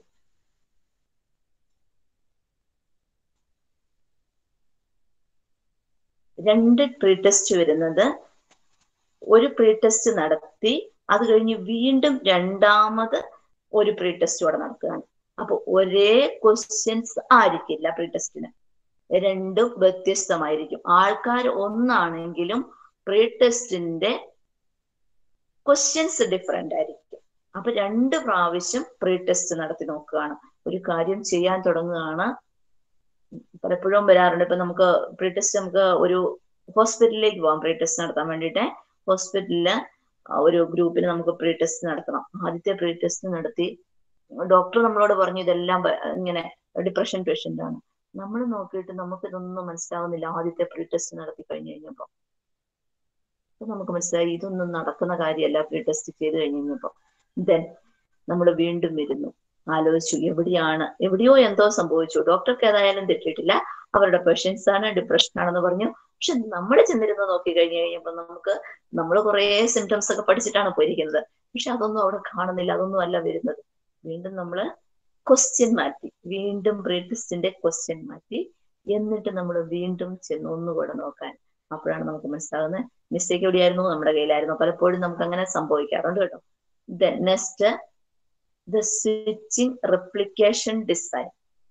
രണ്ട് പ്രീ ടെസ്റ്റ് വരുന്നത് ഒരു പ്രീ ടെസ്റ്റ് നടത്തി അത് കഴിഞ്ഞ് വീണ്ടും രണ്ടാമത് ഒരു പ്രീ ടെസ്റ്റ് കൂടെ നടത്തുകയാണ് അപ്പൊ ഒരേ ക്വസ്റ്റ്യൻസ് ആയിരിക്കില്ല പ്രീ ടെസ്റ്റിന് രണ്ടും വ്യത്യസ്തമായിരിക്കും ആൾക്കാർ ഒന്നാണെങ്കിലും പ്രീ ടെസ്റ്റിന്റെ ക്വസ്റ്റ്യൻസ് ഡിഫറെന്റ് ആയിരിക്കും അപ്പൊ രണ്ട് പ്രാവശ്യം പ്രീ ടെസ്റ്റ് നടത്തി നോക്കുകയാണ് ഒരു കാര്യം ചെയ്യാൻ തുടങ്ങുകയാണ് പലപ്പോഴും വരാറുണ്ട് ഇപ്പൊ നമുക്ക് പ്രീ ടെസ്റ്റ് നമുക്ക് ഒരു ഹോസ്പിറ്റലിലേക്ക് പോകാം പ്രീ ടെസ്റ്റ് നടത്താൻ വേണ്ടിയിട്ട് ഹോസ്പിറ്റലില് ഒരു ഗ്രൂപ്പിന് നമുക്ക് പ്രീ ടെസ്റ്റ് നടത്തണം ആദ്യത്തെ പ്രീ ടെസ്റ്റ് നടത്തി ഡോക്ടർ നമ്മളോട് പറഞ്ഞു ഇതെല്ലാം പ- ഇങ്ങനെ ഡിപ്രഷൻ പേഷ്യന്റ് ആണ് നമ്മൾ നോക്കിയിട്ട് നമുക്ക് ഇതൊന്നും മനസ്സിലാവുന്നില്ല ആദ്യത്തെ പ്രീ ടെസ്റ്റ് നടത്തി കഴിഞ്ഞു കഴിഞ്ഞപ്പോ അപ്പൊ നമുക്ക് മനസ്സിലായി ഇതൊന്നും നടക്കുന്ന കാര്യമല്ല പ്രീ ടെസ്റ്റ് ചെയ്ത് കഴിഞ്ഞപ്പോ ദെൻ നമ്മൾ വീണ്ടും വരുന്നു ആലോചിച്ചു എവിടെയാണ് എവിടെയോ എന്തോ സംഭവിച്ചു ഡോക്ടർക്ക് ഏതായാലും തെറ്റിയിട്ടില്ല അവരുടെ പേഷ്യൻസ് ആണ് ഡിപ്രഷൻ ആണെന്ന് പറഞ്ഞു പക്ഷെ നമ്മൾ ചെന്നിരുന്ന് നോക്കി കഴിഞ്ഞു കഴിഞ്ഞപ്പോ നമുക്ക് നമ്മൾ കുറെ സിംറ്റംസ് ഒക്കെ പഠിച്ചിട്ടാണ് പോയിരിക്കുന്നത് പക്ഷെ അതൊന്നും അവിടെ കാണുന്നില്ല അതൊന്നും അല്ല വരുന്നത് വീണ്ടും നമ്മൾ ക്വസ്റ്റ്യൻ മാറ്റി വീണ്ടും പ്രീ ടെസ്റ്റിന്റെ ക്വസ്റ്റ്യൻ മാറ്റി എന്നിട്ട് നമ്മൾ വീണ്ടും ചെന്ന് ഒന്നുകൂടെ നോക്കാൻ അപ്പോഴാണ് നമുക്ക് മനസ്സിലാകുന്നത് മിസ്റ്റേക്ക് എവിടെയായിരുന്നു നമ്മുടെ കയ്യിലായിരുന്നു പലപ്പോഴും നമുക്ക് അങ്ങനെ സംഭവിക്കാറുണ്ട് കേട്ടോ next the switching replication design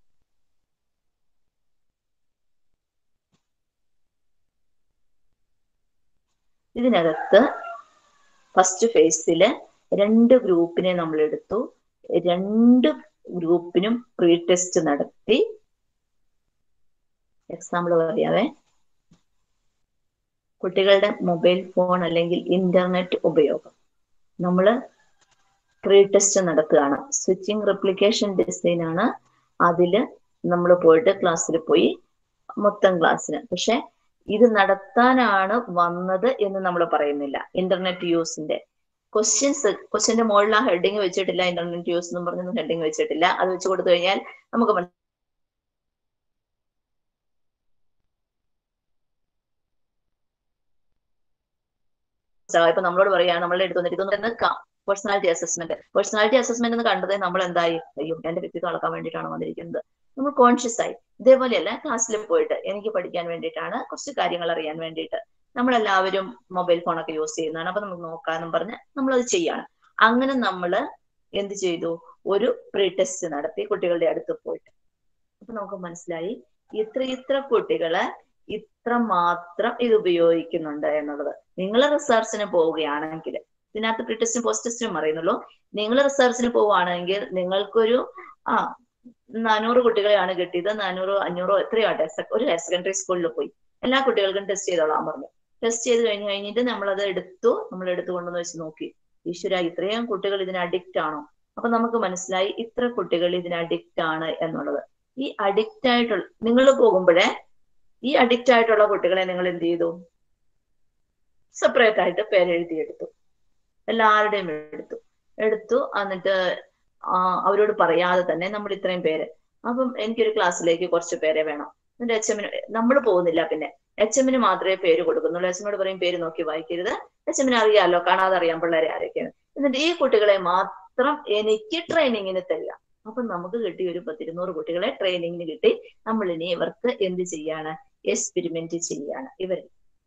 ഇതിനകത്ത് ഫസ്റ്റ് ഫേസില് രണ്ട് ഗ്രൂപ്പിനെ നമ്മൾ എടുത്തു രണ്ട് ഗ്രൂപ്പിനും പ്രീ ടെസ്റ്റ് നടത്തി എക്സാമ്പിൾ പറയാവേ കുട്ടികളുടെ മൊബൈൽ ഫോൺ അല്ലെങ്കിൽ ഇന്റർനെറ്റ് ഉപയോഗം നമ്മൾ പ്രീ ടെസ്റ്റ് നടത്തുകയാണ് സ്വിച്ചിങ് റെപ്ലിക്കേഷൻ ഡിസൈൻ ആണ് അതില് നമ്മൾ പോയിട്ട് ക്ലാസ്സിൽ പോയി മൊത്തം ക്ലാസ്സിന് പക്ഷെ ഇത് നടത്താനാണ് വന്നത് എന്ന് നമ്മൾ പറയുന്നില്ല ഇന്റർനെറ്റ് യൂസിന്റെ ക്വസ്റ്റ്യൻസ് ക്വസ്റ്റ്യന്റെ മുകളിൽ ആ ഹെഡിങ് വെച്ചിട്ടില്ല ഇന്റർനെറ്റ് യൂസ് എന്ന് പറഞ്ഞൊന്നും ഹെഡിങ് വെച്ചിട്ടില്ല അത് വെച്ച് കൊടുത്തു കഴിഞ്ഞാൽ നമുക്ക് മനസ്സിലാവും ഇപ്പൊ നമ്മളോട് പറയുകയാണ് നമ്മളുടെ അടുത്ത് വന്നിട്ട് ഇതൊന്നും നിൽക്കാം പേഴ്സണാലിറ്റി അസസ്മെന്റ് പേഴ്സണാലിറ്റി അസസ്മെന്റ് എന്ന് കണ്ടത് നമ്മൾ എന്തായി അയ്യോ എന്റെ വ്യക്തിത്വം അളക്കാൻ വേണ്ടിയിട്ടാണ് വന്നിരിക്കുന്നത് നമ്മൾ കോൺഷ്യസ് ആയി ഇതേപോലെയല്ല ക്ലാസ്സിൽ പോയിട്ട് എനിക്ക് പഠിക്കാൻ വേണ്ടിയിട്ടാണ് കുറച്ച് കാര്യങ്ങൾ അറിയാൻ വേണ്ടിയിട്ട് നമ്മളെല്ലാവരും മൊബൈൽ ഫോണൊക്കെ യൂസ് ചെയ്യുന്നതാണ് അപ്പൊ നമുക്ക് നോക്കാന്നും പറഞ്ഞ് നമ്മളത് ചെയ്യാണ് അങ്ങനെ നമ്മൾ എന്ത് ചെയ്തു ഒരു പ്രീ ടെസ്റ്റ് നടത്തി കുട്ടികളുടെ അടുത്ത് പോയിട്ട് അപ്പൊ നമുക്ക് മനസ്സിലായി ഇത്ര ഇത്ര കുട്ടികള് ഇത്ര മാത്രം ഇത് ഉപയോഗിക്കുന്നുണ്ട് എന്നുള്ളത് നിങ്ങൾ റിസർച്ചിന് പോവുകയാണെങ്കിൽ ഇതിനകത്ത് പ്രീ ടെസ്റ്റും പോസ്റ്റ് ടെസ്റ്റും അറിയുന്നുള്ളൂ നിങ്ങൾ റിസർച്ചിന് പോവുകയാണെങ്കിൽ നിങ്ങൾക്കൊരു ആ നാനൂറ് കുട്ടികളെയാണ് കിട്ടിയത് നാനൂറോ അഞ്ഞൂറോ എത്രയോ ആട്ടെ സെ- ഒരു ഹയർ സെക്കൻഡറി സ്കൂളിൽ പോയി എല്ലാ കുട്ടികൾക്കും ടെസ്റ്റ് ചെയ്തോളാൻ പറഞ്ഞു ടെസ്റ്റ് ചെയ്ത് കഴിഞ്ഞ് കഴിഞ്ഞിട്ട് നമ്മളത് എടുത്തു നമ്മൾ എടുത്തു കൊണ്ടുവന്ന് വെച്ച് നോക്കി ഈശ്വര ഇത്രയും കുട്ടികൾ ഇതിന് അഡിക്റ്റ് ആണോ അപ്പൊ നമുക്ക് മനസ്സിലായി ഇത്ര കുട്ടികൾ ഇതിന് അഡിക്റ്റ് ആണ് എന്നുള്ളത് ഈ അഡിക്റ്റ് ആയിട്ടുള്ള നിങ്ങൾ പോകുമ്പോഴേ ഈ അഡിക്റ്റ് ആയിട്ടുള്ള കുട്ടികളെ നിങ്ങൾ എന്ത് ചെയ്തു സെപ്പറേറ്റ് ആയിട്ട് പേരെഴുതിയെടുത്തു എല്ലാവരുടെയും എടുത്തു എടുത്തു എന്നിട്ട് ആ അവരോട് പറയാതെ തന്നെ നമ്മൾ ഇത്രയും പേര് അപ്പം എനിക്കൊരു ക്ലാസ്സിലേക്ക് കുറച്ച് പേരെ വേണം എന്നിട്ട് എച്ച് എമ്മിന് നമ്മൾ പോകുന്നില്ല പിന്നെ എച്ച് എമ്മിന് മാത്രമേ പേര് കൊടുക്കുന്നുള്ളൂ എച്ച് എമ്മിനോട് പറയും പേര് നോക്കി വായിക്കരുത് എച്ച് എമ്മിന് അറിയാലോ കാണാതെ അറിയാം പിള്ളേരെ ആരൊക്കെയാണ് എന്നിട്ട് ഈ കുട്ടികളെ മാത്രം എനിക്ക് ട്രെയിനിങ്ങിന് തരിക അപ്പൊ നമുക്ക് കിട്ടി ഒരു പത്തിരുന്നൂറ് കുട്ടികളെ ട്രെയിനിങ്ങിന് കിട്ടി നമ്മൾ ഇനി ഇവർക്ക് എന്ത് ചെയ്യാണ് എക്സ്പെരിമെന്റ് ചെയ്യാണ് ഇവർ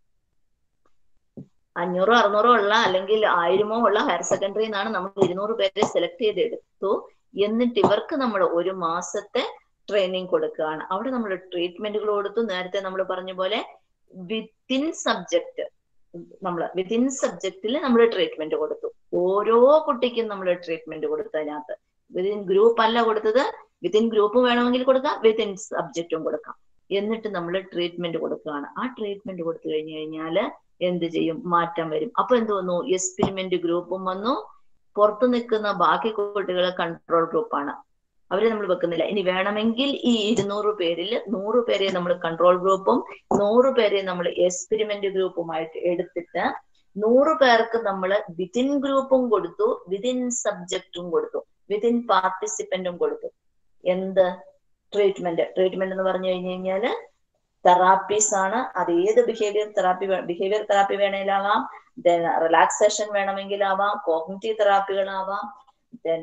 അഞ്ഞൂറോ അറുന്നൂറോ ഉള്ള അല്ലെങ്കിൽ ആയിരമോ ഉള്ള ഹയർ സെക്കൻഡറി എന്നാണ് നമ്മൾ ഇരുന്നൂറ് പേരെ സെലക്ട് ചെയ്തെടുത്തു എന്നിട്ട് ഇവർക്ക് നമ്മൾ ഒരു മാസത്തെ ട്രെയിനിങ് കൊടുക്കുകയാണ് അവിടെ നമ്മൾ ട്രീറ്റ്മെന്റുകൾ കൊടുത്തു നേരത്തെ നമ്മൾ പറഞ്ഞ പോലെ വിത്തിൻ സബ്ജക്ട് നമ്മൾ വിത്തിൻ സബ്ജക്റ്റിൽ നമ്മൾ ട്രീറ്റ്മെന്റ് കൊടുത്തു ഓരോ കുട്ടിക്കും നമ്മൾ ട്രീറ്റ്മെന്റ് കൊടുത്തു അതിനകത്ത് വിത്തിൻ ഗ്രൂപ്പ് അല്ല കൊടുത്തത് വിത്തിൻ ഗ്രൂപ്പ് വേണമെങ്കിൽ കൊടുക്കാം വിത്തിൻ സബ്ജക്റ്റും കൊടുക്കാം എന്നിട്ട് നമ്മൾ ട്രീറ്റ്മെന്റ് കൊടുക്കുകയാണ് ആ ട്രീറ്റ്മെന്റ് കൊടുത്തു കഴിഞ്ഞു കഴിഞ്ഞാൽ എന്ത് ചെയ്യും മാറ്റം വരും അപ്പൊ എന്ത് വന്നു എക്സ്പെരിമെന്റ് ഗ്രൂപ്പും വന്നു പുറത്തു നിൽക്കുന്ന ബാക്കി കുട്ടികൾ കൺട്രോൾ ഗ്രൂപ്പാണ് അവരെ നമ്മൾ വെക്കുന്നില്ല ഇനി വേണമെങ്കിൽ ഈ ഇരുന്നൂറ് പേരിൽ നൂറ് പേരെ നമ്മൾ കൺട്രോൾ ഗ്രൂപ്പും നൂറ് പേരെ നമ്മൾ എക്സ്പെരിമെന്റ് ഗ്രൂപ്പുമായിട്ട് എടുത്തിട്ട് നൂറ് പേർക്ക് നമ്മൾ വിതിൻ ഗ്രൂപ്പും കൊടുത്തു വിതിൻ സബ്ജക്റ്റും കൊടുത്തു വിതിൻ പാർട്ടിസിപ്പന്റും കൊടുത്തു എന്ത് ട്രീറ്റ്മെന്റ് ട്രീറ്റ്മെന്റ് എന്ന് പറഞ്ഞു കഴിഞ്ഞു കഴിഞ്ഞാല് തെറാപ്പീസ് ആണ് അത് ഏത് ബിഹേവിയർ തെറാപ്പി ബിഹേവിയർ തെറാപ്പി വേണേലാവാം ദെൻ റിലാക്സേഷൻ വേണമെങ്കിലാവാം കോഗ്നിറ്റീവ് തെറാപ്പികളാവാം ദെൻ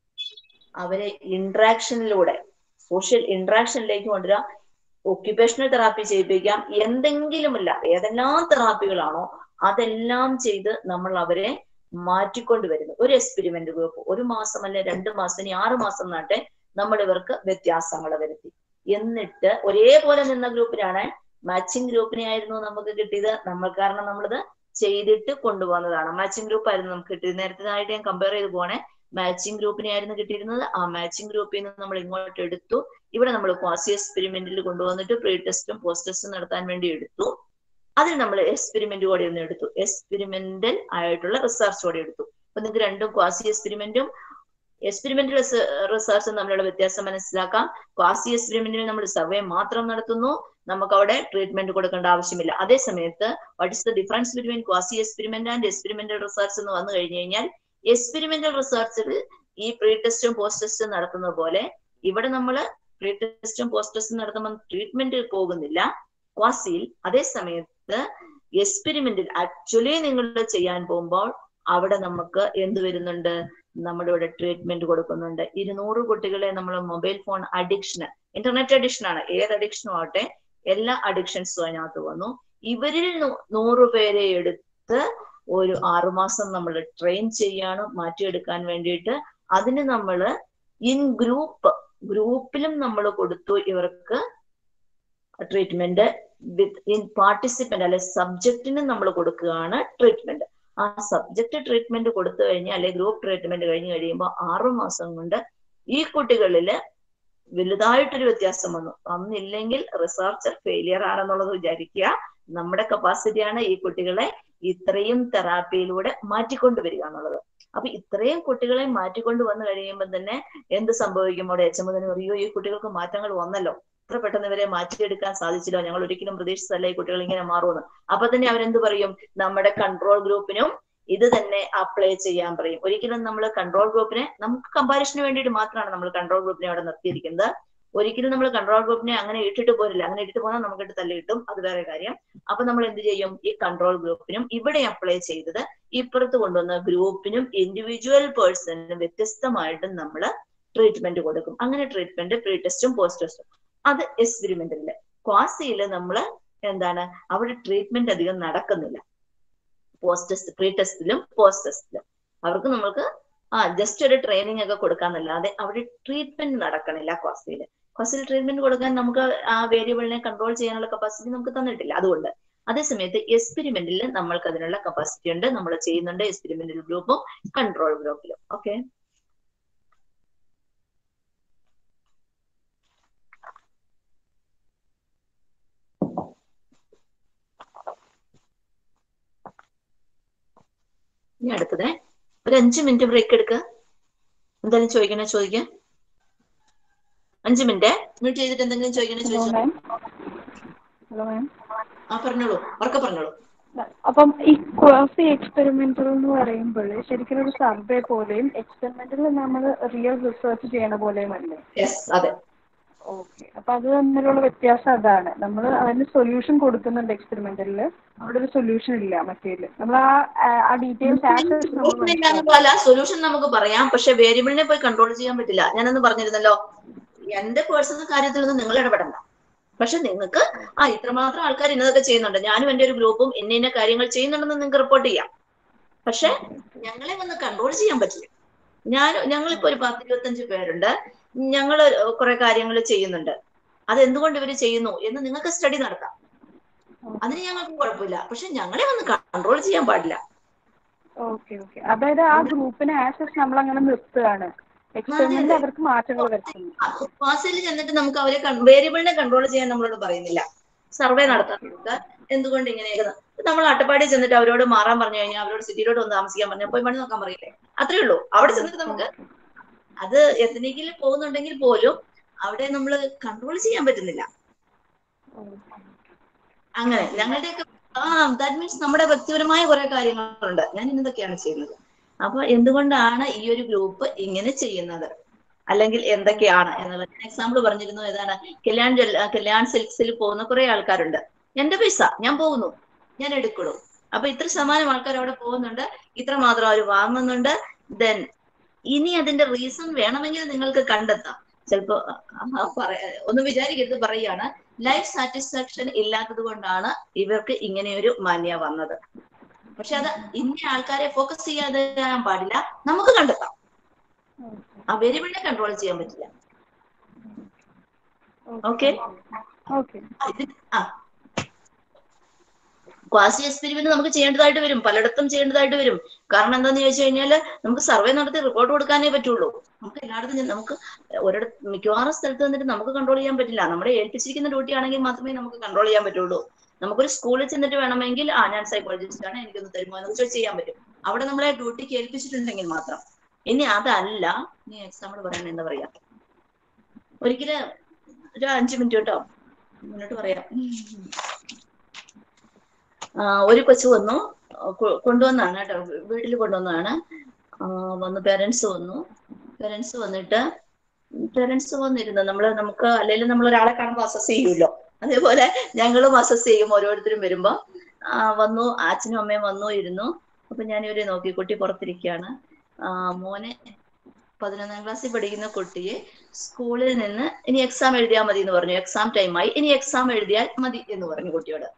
അവരെ ഇന്ററാക്ഷനിലൂടെ സോഷ്യൽ ഇന്ററാക്ഷനിലേക്ക് കൊണ്ടുവരാം ഒക്യുപേഷണൽ തെറാപ്പി ചെയ്യിപ്പിക്കാം എന്തെങ്കിലുമില്ല ഏതെല്ലാം തെറാപ്പികളാണോ അതെല്ലാം ചെയ്ത് നമ്മൾ അവരെ മാറ്റിക്കൊണ്ടുവരുന്നു ഒരു എക്സ്പെരിമെന്റ് ഗ്രൂപ്പ് ഒരു മാസം അല്ലെ രണ്ട് മാസം ഇനി ആറ് മാസം നാട്ടെ നമ്മൾ ഇവർക്ക് വ്യത്യാസങ്ങൾ വരുത്തി എന്നിട്ട് ഒരേപോലെ നിന്ന ഗ്രൂപ്പിനാണ് മാച്ചിങ് ഗ്രൂപ്പിനെ ആയിരുന്നു നമുക്ക് കിട്ടിയത് നമ്മൾ കാരണം നമ്മളിത് ചെയ്തിട്ട് കൊണ്ടുപോകുന്നതാണ് മാച്ചിങ് ഗ്രൂപ്പ് ആയിരുന്നു നമുക്ക് കിട്ടിയത് നേരത്തെ ഞാൻ കമ്പയർ ചെയ്ത് പോണേ മാച്ചിങ് ഗ്രൂപ്പിനെ ആയിരുന്നു കിട്ടിയിരുന്നത് ആ മാച്ചിങ് ഗ്രൂപ്പിൽ നിന്ന് നമ്മൾ ഇങ്ങോട്ട് എടുത്തു ഇവിടെ നമ്മൾ ക്വാസി എക്സ്പെരിമെന്റിൽ കൊണ്ടുവന്നിട്ട് പ്രീ ടെസ്റ്റും പോസ്റ്റ് ടെസ്റ്റും നടത്താൻ വേണ്ടി എടുത്തു അതിൽ നമ്മൾ എക്സ്പെരിമെന്റ് കൂടെ ഒന്ന് എടുത്തു എക്സ്പെരിമെന്റൽ ആയിട്ടുള്ള റിസർച്ച് കൂടെ എടുത്തു അപ്പൊ നിങ്ങൾക്ക് രണ്ടും ക്വാസി എക്സ്പെരിമെന്റും എക്സ്പെരിമെന്റൽ റിസർച്ചും തമ്മിലുള്ള വ്യത്യാസം മനസ്സിലാക്കാം ക്വാസി എക്സ്പെരിമെന്റിൽ നമ്മൾ സർവേ മാത്രം നടത്തുന്നു നമുക്ക് അവിടെ ട്രീറ്റ്മെന്റ് കൊടുക്കേണ്ട ആവശ്യമില്ല അതേ സമയത്ത് what is the difference between quasi experiment and experimental research എന്ന് വന്നു കഴിഞ്ഞു കഴിഞ്ഞാൽ എക്സ്പെരിമെന്റൽ റിസർച്ചിൽ ഈ പ്രീ ടെസ്റ്റും പോസ്റ്റ് ടെസ്റ്റും നടത്തുന്നത് പോലെ ഇവിടെ നമ്മൾ പ്രീ ടെസ്റ്റും പോസ്റ്റ് ടെസ്റ്റും നടത്തുമ്പോൾ ട്രീറ്റ്മെന്റ് പോകുന്നില്ല ക്വാസിയിൽ അതേ സമയത്ത് എക്സ്പെരിമെന്റിൽ ആക്ച്വലി നിങ്ങൾ ചെയ്യാൻ പോകുമ്പോൾ അവിടെ നമുക്ക് എന്ത് വരുന്നുണ്ട് നമ്മുടെ ഇവിടെ ട്രീറ്റ്മെന്റ് കൊടുക്കുന്നുണ്ട് ഇരുന്നൂറ് കുട്ടികളെ നമ്മൾ മൊബൈൽ ഫോൺ അഡിക്ഷന് ഇന്റർനെറ്റ് അഡിക്ഷൻ ആണ് ഏത് അഡിക്ഷനും ആവട്ടെ എല്ലാ അഡിക്ഷൻസും അതിനകത്ത് വന്നു ഇവരിൽ നൂറ് പേരെ എടുത്ത് ഒരു ആറുമാസം നമ്മൾ ട്രെയിൻ ചെയ്യാണ് മാറ്റിയെടുക്കാൻ വേണ്ടിയിട്ട് അതിന് നമ്മൾ ഇൻ ഗ്രൂപ്പ് ഗ്രൂപ്പിലും നമ്മൾ കൊടുത്തു ഇവർക്ക് ട്രീറ്റ്മെന്റ് വിത്ത് ഇൻ പാർട്ടിസിപ്പന്റ് അല്ലെ സബ്ജക്റ്റിന് നമ്മൾ കൊടുക്കുകയാണ് ട്രീറ്റ്മെന്റ് ആ സബ്ജക്ട് ട്രീറ്റ്മെന്റ് കൊടുത്തു കഴിഞ്ഞാൽ അല്ലെ ഗ്രൂപ്പ് ട്രീറ്റ്മെന്റ് കഴിഞ്ഞ് കഴിയുമ്പോൾ ആറു മാസം കൊണ്ട് ഈ കുട്ടികളില് വലുതായിട്ടൊരു വ്യത്യാസം വന്നു വന്നില്ലെങ്കിൽ റിസർച്ചർ ഫെയിലിയർ ആണെന്നുള്ളത് വിചാരിക്കുക നമ്മുടെ കപ്പാസിറ്റിയാണ് ഈ കുട്ടികളെ ഇത്രയും തെറാപ്പിയിലൂടെ മാറ്റിക്കൊണ്ടുവരിക എന്നുള്ളത് അപ്പൊ ഇത്രയും കുട്ടികളെ മാറ്റിക്കൊണ്ട് വന്നു കഴിയുമ്പോൾ തന്നെ എന്ത് സംഭവിക്കും അവിടെ എച്ച് മുതൽ അറിയോ ഈ കുട്ടികൾക്ക് മാറ്റങ്ങൾ വന്നല്ലോ ഇത്ര പെട്ടെന്ന് ഇവരെ മാറ്റിയെടുക്കാൻ സാധിച്ചില്ലോ ഞങ്ങൾ ഒരിക്കലും പ്രതീക്ഷിച്ചല്ല ഈ കുട്ടികൾ ഇങ്ങനെ മാറുമെന്ന് അപ്പൊ തന്നെ അവരെന്ത് പറയും നമ്മുടെ കൺട്രോൾ ഗ്രൂപ്പിനും ഇത് തന്നെ അപ്ലൈ ചെയ്യാൻ പറയും ഒരിക്കലും നമ്മൾ കൺട്രോൾ ഗ്രൂപ്പിനെ നമുക്ക് കമ്പാരിഷന് വേണ്ടിയിട്ട് മാത്രമാണ് നമ്മൾ കൺട്രോൾ ഗ്രൂപ്പിനെ അവിടെ നിർത്തിയിരിക്കുന്നത് ഒരിക്കലും നമ്മൾ കൺട്രോൾ ഗ്രൂപ്പിനെ അങ്ങനെ ഇട്ടിട്ട് പോരില്ല അങ്ങനെ ഇട്ടിട്ട് പോന്നാൽ നമുക്കിട്ട് തല്ല് കിട്ടും അത് വേറെ കാര്യം അപ്പൊ നമ്മൾ എന്ത് ചെയ്യും ഈ കൺട്രോൾ ഗ്രൂപ്പിനും ഇവിടെ അപ്ലൈ ചെയ്തത് ഇപ്പുറത്ത് കൊണ്ടുവന്ന ഗ്രൂപ്പിനും ഇൻഡിവിജ്വൽ പേഴ്സണിനും വ്യത്യസ്തമായിട്ടും നമ്മൾ ട്രീറ്റ്മെന്റ് കൊടുക്കും അങ്ങനെ ട്രീറ്റ്മെന്റ് പ്രീ ടെസ്റ്റും പോസ്റ്റ് ടെസ്റ്റും അത് എക്സ്പെരിമെന്റില് ക്വാസിയില് നമ്മൾ എന്താണ് അവിടെ ട്രീറ്റ്മെന്റ് അധികം നടക്കുന്നില്ല പോസ്റ്റ് ടെസ്റ്റ് പ്രീ ടെസ്റ്റിലും പോസ്റ്റ് ടെസ്റ്റിലും അവർക്ക് നമ്മൾക്ക് ആ ജസ്റ്റ് ഒരു ട്രെയിനിങ് ഒക്കെ കൊടുക്കാന്നല്ലാതെ അവിടെ ട്രീറ്റ്മെന്റ് നടക്കണില്ല ക്വാസിയിൽ ക്വാസിൽ ട്രീറ്റ്മെന്റ് കൊടുക്കാൻ നമുക്ക് ആ വേരിയബിളിനെ കൺട്രോൾ ചെയ്യാനുള്ള കപ്പാസിറ്റി നമുക്ക് തന്നിട്ടില്ല അതുകൊണ്ട് അതേസമയത്ത് എക്സ്പെരിമെന്റിൽ നമ്മൾക്ക് അതിനുള്ള കപ്പാസിറ്റി ഉണ്ട് നമ്മൾ ചെയ്യുന്നുണ്ട് എക്സ്പെരിമെന്റൽ ഗ്രൂപ്പും കൺട്രോൾ ഗ്രൂപ്പിലും ഓക്കെ ഇനി അടുത്തത് ഒരു അഞ്ച് മിനിറ്റ് ബ്രേക്ക് എടുക്കുക എന്തെങ്കിലും ചോദിക്കണേ ചോദിക്കാം അഞ്ച് മിനിറ്റ് മ്യൂട്ട് ചെയ്തിട്ട് എന്തെങ്കിലും ചോദിക്കണേ ഹലോ ചോദിച്ചോ മാം ഹലോ മാം ആ പറഞ്ഞോളൂ ഉറക്കെ പറഞ്ഞോളൂ അപ്പം ഈ ക്വാസി എക്സ്പെരിമെന്റൽ എന്ന് പറയുമ്പോൾ ശരിക്കും ഒരു സർവേ പോലെയും എക്സ്പെരിമെന്റൽ നമ്മൾ റിയൽ റിസർച്ച് ചെയ്യണ പോലെയും അല്ലേ യെസ് അതെ ഓക്കെ അപ്പൊ അത് തമ്മിലുള്ള വ്യത്യാസം അതാണ് നമ്മൾ അതിന് സൊല്യൂഷൻ കൊടുക്കുന്നുണ്ട് എക്സ്പെരിമെന്റലിൽ അവിടെ ഒരു സൊല്യൂഷൻ ഇല്ല മറ്റേല് നമ്മൾ ആ ആ ഡീറ്റെയിൽസ് ആക്സസ് നമ്മൾ മനസ്സിലാക്കണം അല്ല സൊല്യൂഷൻ നമുക്ക് പറയാം പക്ഷെ വേരിയബിളിനെ പോയി കൺട്രോൾ ചെയ്യാൻ പറ്റില്ല ഞാനൊന്ന് പറഞ്ഞിരുന്നല്ലോ എന്റെ പേഴ്സണൽ കാര്യത്തിലൊന്നും നിങ്ങൾ ഇടപെടണ്ട പക്ഷെ നിങ്ങൾക്ക് ആ ഇത്രമാത്രം ആൾക്കാർ ഇന്നതൊക്കെ ചെയ്യുന്നുണ്ട് ഞാനും എന്റെ ഒരു ഗ്രൂപ്പും ഇന്ന ഇന്ന കാര്യങ്ങൾ ചെയ്യുന്നുണ്ടെന്ന് നിങ്ങൾക്ക് റിപ്പോർട്ട് ചെയ്യാം പക്ഷെ ഞങ്ങളെ വന്ന് കൺട്രോൾ ചെയ്യാൻ പറ്റില്ല ഞാൻ ഞങ്ങളിപ്പോ ഒരു പത്ത് ഇരുപത്തഞ്ച് പേരുണ്ട് ഞങ്ങൾ കുറെ കാര്യങ്ങൾ ചെയ്യുന്നുണ്ട് അത് എന്തുകൊണ്ട് ഇവർ ചെയ്യുന്നു എന്ന് നിങ്ങൾക്ക് സ്റ്റഡി നടത്താം അതിന് ഞങ്ങൾക്ക് കുഴപ്പമില്ല പക്ഷെ ഞങ്ങളെ വന്ന് കൺട്രോൾ ചെയ്യാൻ പാടില്ല ഓക്കെ ഓക്കെ അതായത് ആ ഗ്രൂപ്പിനെ ആക്സസ് നമ്മൾ അങ്ങനെ നിർത്തുകയാണ് എക്സ്പെരിമെന്റ് അവർക്ക് മാറ്റങ്ങൾ വരുത്തുന്നു ക്ലാസ്സിൽ ചെന്നിട്ട് നമുക്ക് അവരെ വേരിയബിളിനെ കൺട്രോൾ ചെയ്യാൻ നമ്മളോട് പറയുന്നില്ല സർവേ നടത്താൻ കൊടുക്കുക എന്തുകൊണ്ട് ഇങ്ങനെയൊക്കെ നമ്മൾ അട്ടപ്പാടി ചെന്നിട്ട് അവരോട് മാറാൻ പറഞ്ഞു കഴിഞ്ഞാൽ അവരോട് സിറ്റിയിലോട്ട് ഒന്ന് താമസിക്കാൻ പറഞ്ഞാൽ പോയി പണി നോക്കാൻ പറയില്ലേ അത്രേ ഉള്ളൂ അവിടെ ചെന്നിട്ട് നമുക്ക് അത് എത്തനിക്കിൽ പോകുന്നുണ്ടെങ്കിൽ പോലും അവിടെ നമ്മൾ കൺട്രോൾ ചെയ്യാൻ പറ്റുന്നില്ല അങ്ങനെ ഞങ്ങളുടെയൊക്കെ ആ ദാറ്റ് മീൻസ് നമ്മുടെ വ്യക്തിപരമായ കുറെ കാര്യങ്ങളുണ്ട് ഞാൻ ഇന്നതൊക്കെയാണ് ചെയ്യുന്നത് അപ്പൊ എന്തുകൊണ്ടാണ് ഈ ഒരു ഗ്രൂപ്പ് ഇങ്ങനെ ചെയ്യുന്നത് അല്ലെങ്കിൽ എന്തൊക്കെയാണ് എന്നുള്ളത് ഞാൻ എക്സാമ്പിൾ പറഞ്ഞിരുന്നു ഏതാണ് കല്യാൺ ജ്വല്ല- കല്യാൺ സിൽക്സിൽ പോകുന്ന കുറെ ആൾക്കാരുണ്ട് എന്റെ പൈസ ഞാൻ പോകുന്നു ഞാൻ എടുക്കുള്ളൂ അപ്പൊ ഇത്ര ശതമാനം ആൾക്കാർ അവിടെ പോകുന്നുണ്ട് ഇത്ര മാത്രം അവർ വാങ്ങുന്നുണ്ട് ദെൻ ഇനി അതിന്റെ റീസൺ വേണമെങ്കിൽ നിങ്ങൾക്ക് കണ്ടെത്താം ചിലപ്പോ ആ, പറ- ഒന്ന് വിചാരിക്കരുത് പറയാണ് ലൈഫ് സാറ്റിസ്ഫാക്ഷൻ ഇല്ലാത്തത് കൊണ്ടാണ് ഇവർക്ക് ഇങ്ങനെയൊരു മാന്യ വന്നത് പക്ഷെ അത് ഇന്ന ആൾക്കാരെ ഫോക്കസ് ചെയ്യാതെ വരാൻ പാടില്ല നമുക്ക് കണ്ടെത്താം ആ വേരിയബിളിനെ കൺട്രോൾ ചെയ്യാൻ പറ്റില്ല ഓക്കെ ഓക്കെ ആ ക്വാസി എക്സ്പെരിമെന്റ് നമുക്ക് ചെയ്യേണ്ടതായിട്ട് വരും പലയിടത്തും ചെയ്യേണ്ടതായിട്ട് വരും കാരണം എന്താന്ന് ചോദിച്ചു കഴിഞ്ഞാല് നമുക്ക് സർവേ നടത്തി റിപ്പോർട്ട് കൊടുക്കാനേ പറ്റുള്ളൂ നമുക്ക് എല്ലായിടത്തും ചെന്ന് നമുക്ക് ഒരിടത്ത് മിക്കവാറും സ്ഥലത്ത് നിന്നിട്ട് നമുക്ക് കൺട്രോൾ ചെയ്യാൻ പറ്റില്ല നമ്മളെ ഏൽപ്പിച്ചിരിക്കുന്ന ഡ്യൂട്ടി ആണെങ്കിൽ മാത്രമേ നമുക്ക് കൺട്രോൾ ചെയ്യാൻ പറ്റുള്ളൂ നമുക്കൊരു സ്കൂളിൽ ചെന്നിട്ട് വേണമെങ്കിൽ ആ ഞാൻ സൈക്കോളജിസ്റ്റ് ആണ് എനിക്കൊന്ന് തരുമോ എന്ന് ചോദിച്ചാൽ ചെയ്യാൻ പറ്റും അവിടെ നമ്മളെ ഡ്യൂട്ടിക്ക് ഏൽപ്പിച്ചിട്ടുണ്ടെങ്കിൽ മാത്രം ഇനി അതല്ല നീ എക്സാമ്പിൾ പറയാൻ എന്താ പറയാ ഒരിക്കല് ഒരു അഞ്ചു മിനിറ്റ് കേട്ടോ മുന്നോട്ട് പറയാം ആ, ഒരു കൊച്ചു വന്നു കൊ- കൊണ്ടുവന്നാണ് കേട്ടോ വീട്ടിൽ കൊണ്ടുവന്നതാണ് ആ, വന്ന് പേരൻസ് വന്നു പേരൻസ് വന്നിട്ട് പേരൻസ് വന്നിരുന്നു നമ്മള് നമുക്ക് അല്ലെങ്കിൽ നമ്മൾ ഒരാളെ കാണുമ്പോൾ അസസ് ചെയ്യുമല്ലോ അതേപോലെ ഞങ്ങളും അസസ് ചെയ്യും ഓരോരുത്തരും വരുമ്പോ ആ, വന്നു അച്ഛനും അമ്മയും വന്നു ഇരുന്നു അപ്പൊ ഞാൻ ഇവരെ നോക്കി കുട്ടി പുറത്തിരിക്കുകയാണ് ആ, മോനെ പതിനൊന്നാം ക്ലാസ്സിൽ പഠിക്കുന്ന കുട്ടിയെ സ്കൂളിൽ നിന്ന് ഇനി എക്സാം എഴുതിയാൽ മതി എന്ന് പറഞ്ഞു എക്സാം ടൈമായി ഇനി എക്സാം എഴുതിയാൽ മതി എന്ന് പറഞ്ഞു കുട്ടിയോട്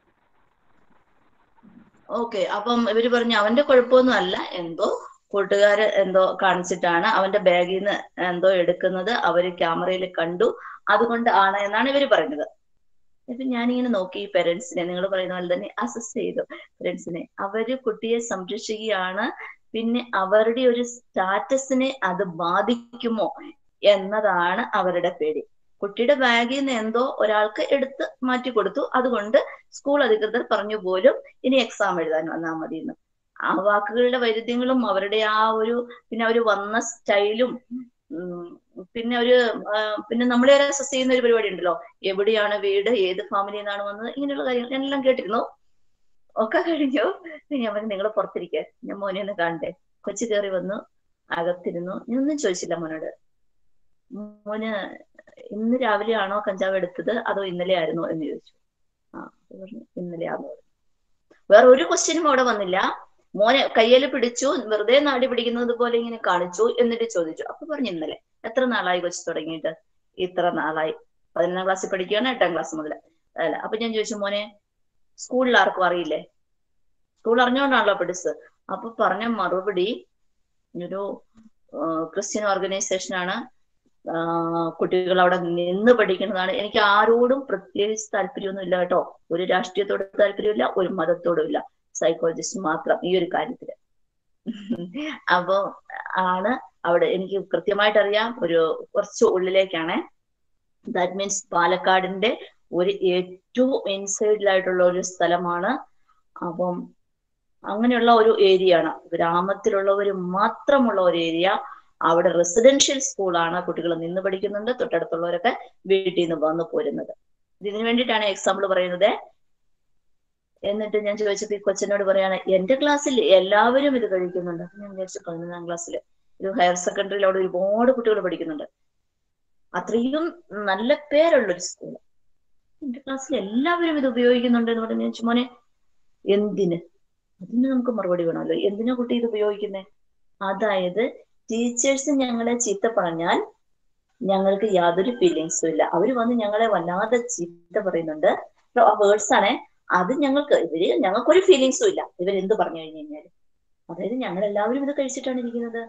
ഓക്കെ അപ്പം ഇവര് പറഞ്ഞു അവന്റെ കുഴപ്പമൊന്നും അല്ല എന്തോ കൂട്ടുകാര് എന്തോ കാണിച്ചിട്ടാണ് അവന്റെ ബാഗിൽ നിന്ന് എന്തോ എടുക്കുന്നത് അവര് ക്യാമറയിൽ കണ്ടു അതുകൊണ്ട് ആണ് എന്നാണ് ഇവര് പറഞ്ഞത് ഇപ്പൊ ഞാനിങ്ങനെ നോക്കി പേരൻസിനെ നിങ്ങൾ പറയുന്ന പോലെ തന്നെ അസസ് ചെയ്തു പേരൻസിനെ അവര് കുട്ടിയെ സംരക്ഷിക്കുകയാണ് പിന്നെ അവരുടെ ഒരു സ്റ്റാറ്റസിനെ അത് ബാധിക്കുമോ എന്നതാണ് അവരുടെ പേടി കുട്ടിയുടെ ബാഗിൽ നിന്ന് എന്തോ ഒരാൾക്ക് എടുത്ത് മാറ്റി കൊടുത്തു അതുകൊണ്ട് സ്കൂൾ അധികൃതർ പറഞ്ഞു പോലും ഇനി എക്സാം എഴുതാൻ വന്നാൽ മതി എന്ന് ആ വാക്കുകളുടെ വൈരുദ്ധ്യങ്ങളും അവരുടെ ആ ഒരു പിന്നെ അവര് വന്ന സ്റ്റൈലും ഉം, പിന്നെ ഒരു ആ, പിന്നെ നമ്മളെ അസസ് ചെയ്യുന്ന ഒരു പരിപാടി ഉണ്ടല്ലോ എവിടെയാണ് വീട് ഏത് ഫാമിലിയിൽ നിന്നാണ് വന്നത് ഇങ്ങനെയുള്ള കാര്യങ്ങൾ ഞാൻ എല്ലാം കേട്ടിരുന്നു ഒക്കെ കഴിഞ്ഞു ഞാൻ പറഞ്ഞു നിങ്ങൾ പുറത്തിരിക്കുക ഞാൻ മോനെ ഒന്ന് കാണണ്ടേ കൊച്ചു കയറി വന്നു അകത്തിരുന്നു ഞാൻ ഒന്നും ചോദിച്ചില്ല മോനോട് മോന് ഇന്ന് രാവിലെ ആണോ കഞ്ചാവ് എടുത്തത് അതോ ഇന്നലെ ആയിരുന്നോ എന്ന് ചോദിച്ചു ആ അപ്പൊ പറഞ്ഞു ഇന്നലെ ആണോ വേറെ ഒരു ക്വസ്റ്റ്യനും അവിടെ വന്നില്ല മോനെ കയ്യിൽ പിടിച്ചു വെറുതെ നാടി പിടിക്കുന്നത് പോലെ ഇങ്ങനെ കാണിച്ചു എന്നിട്ട് ചോദിച്ചു അപ്പൊ പറഞ്ഞു ഇന്നലെ എത്ര നാളായി കൊച്ചു തുടങ്ങിയിട്ട് ഇത്ര നാളായി പതിനൊന്നാം ക്ലാസ്സിൽ പഠിക്കുകയാണ് എട്ടാം ക്ലാസ് മുതൽ അല്ല അപ്പൊ ഞാൻ ചോദിച്ചു മോനെ സ്കൂളിൽ ആർക്കും അറിയില്ലേ സ്കൂൾ അറിഞ്ഞുകൊണ്ടാണല്ലോ പഠിച്ചത് അപ്പൊ പറഞ്ഞ മറുപടി ഒരു ആ, ക്രിസ്ത്യൻ ഓർഗനൈസേഷൻ ആണ് ആ, കുട്ടികൾ അവിടെ നിന്ന് പഠിക്കുന്നതാണ് എനിക്ക് ആരോടും പ്രത്യേകിച്ച് താല്പര്യമൊന്നും ഇല്ല കേട്ടോ ഒരു രാഷ്ട്രീയത്തോട് താല്പര്യമില്ല ഒരു മതത്തോടും ഇല്ല സൈക്കോളജിസ്റ്റ് മാത്രം ഈ ഒരു കാര്യത്തില് അപ്പോ ആണ് അവിടെ എനിക്ക് കൃത്യമായിട്ട് അറിയാം ഒരു കുറച്ച് ഉള്ളിലേക്കാണ് ദാറ്റ് മീൻസ് പാലക്കാടിന്റെ ഒരു ഏറ്റവും ഇൻസൈഡിലായിട്ടുള്ള ഒരു സ്ഥലമാണ് അപ്പം അങ്ങനെയുള്ള ഒരു ഏരിയ ആണ് ഗ്രാമത്തിലുള്ളവർ മാത്രമുള്ള ഒരു ഏരിയ അവിടെ റെസിഡൻഷ്യൽ സ്കൂളാണ് കുട്ടികൾ നിന്ന് പഠിക്കുന്നുണ്ട് തൊട്ടടുത്തുള്ളവരൊക്കെ വീട്ടിൽ നിന്ന് വന്നു പോരുന്നത് ഇതിനു വേണ്ടിയിട്ടാണ് എക്സാമ്പിൾ പറയുന്നത് എന്നിട്ട് ഞാൻ ചോദിച്ചപ്പോ ഈ കൊച്ചനോട് പറയാണ് എന്റെ ക്ലാസ്സിൽ എല്ലാവരും ഇത് കഴിക്കുന്നുണ്ട് അപ്പൊ ഞാൻ വിചാരിച്ചു പതിനൊന്നാം ക്ലാസ്സിൽ ഒരു ഹയർ സെക്കൻഡറിയിൽ അവിടെ ഒരുപാട് കുട്ടികൾ പഠിക്കുന്നുണ്ട് അത്രയും നല്ല പേരുള്ള ഒരു സ്കൂൾ എന്റെ ക്ലാസ്സിൽ എല്ലാവരും ഇത് ഉപയോഗിക്കുന്നുണ്ട് എന്ന് പറഞ്ഞു ഞാൻ മോനെ എന്തിന് അതിന് നമുക്ക് മറുപടി വേണമല്ലോ എന്തിനാ കുട്ടി ഇത് ഉപയോഗിക്കുന്നേ അതായത് ടീച്ചേഴ്സ് ഞങ്ങളെ ചീത്ത പറഞ്ഞാൽ ഞങ്ങൾക്ക് യാതൊരു ഫീലിങ്സും ഇല്ല അവര് വന്ന് ഞങ്ങളെ വല്ലാതെ ചീത്ത പറയുന്നുണ്ട് ആ വേർഡ്സ് ആണേ അത് ഞങ്ങൾക്ക് ഇവര് ഞങ്ങൾക്കൊരു ഫീലിങ്സും ഇല്ല ഇവരെന്ത് പറഞ്ഞു കഴിഞ്ഞു കഴിഞ്ഞാല് അതായത് ഞങ്ങൾ എല്ലാവരും ഇത് കഴിച്ചിട്ടാണ് ഇരിക്കുന്നത്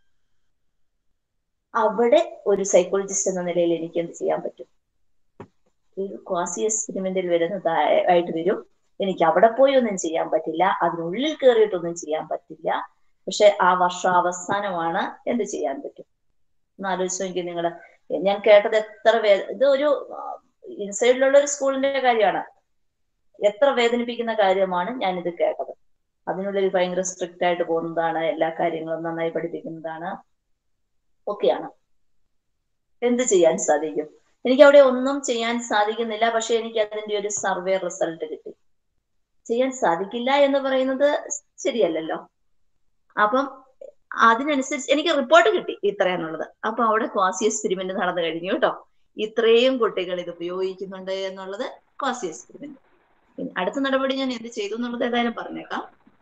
അവിടെ ഒരു സൈക്കോളജിസ്റ്റ് എന്ന നിലയിൽ എനിക്ക് എന്ത് ചെയ്യാൻ പറ്റും ഒരു ക്വാസി എക്സ്പെരിമെന്റിൽ വരുന്നതായിട്ട് വരും എനിക്ക് അവിടെ പോയി ഒന്നും ചെയ്യാൻ പറ്റില്ല അതിനുള്ളിൽ കയറിയിട്ടൊന്നും ചെയ്യാൻ പറ്റില്ല പക്ഷെ ആ വർഷം അവസാനമാണ് എന്ത് ചെയ്യാൻ പറ്റും ഒന്ന് ആലോചിച്ച് നോക്കി നിങ്ങള് ഞാൻ കേട്ടത് എത്ര വേ ഇത് ഒരു ഇൻസൈഡിലുള്ള ഒരു സ്കൂളിന്റെ കാര്യമാണ് എത്ര വേദനിപ്പിക്കുന്ന കാര്യമാണ് ഞാനിത് കേട്ടത് അതിനുള്ളിൽ ഭയങ്കര സ്ട്രിക്റ്റ് ആയിട്ട് പോകുന്നതാണ് എല്ലാ കാര്യങ്ങളും നന്നായി പഠിപ്പിക്കുന്നതാണ് ഒക്കെയാണ് എന്ത് ചെയ്യാൻ സാധിക്കും എനിക്ക് അവിടെ ഒന്നും ചെയ്യാൻ സാധിക്കുന്നില്ല പക്ഷെ എനിക്ക് അതിന്റെ ഒരു സർവേ റിസൾട്ട് കിട്ടി ചെയ്യാൻ സാധിക്കില്ല എന്ന് പറയുന്നത് ശരിയല്ലല്ലോ അപ്പം അതിനനുസരിച്ച് എനിക്ക് റിപ്പോർട്ട് കിട്ടി ഇത്രയാന്നുള്ളത് അപ്പൊ അവിടെ ക്വാസി എക്സ്പെരിമെന്റ് നടന്നു കഴിഞ്ഞു കേട്ടോ ഇത്രയും കുട്ടികൾ ഇത് ഉപയോഗിക്കുന്നുണ്ട് എന്നുള്ളത് ക്വാസി എക്സ്പെരിമെന്റ് പിന്നെ അടുത്ത നടപടി ഞാൻ എന്ത് ചെയ്തു എന്നുള്ളത് ഏതായാലും പറഞ്ഞേക്കാം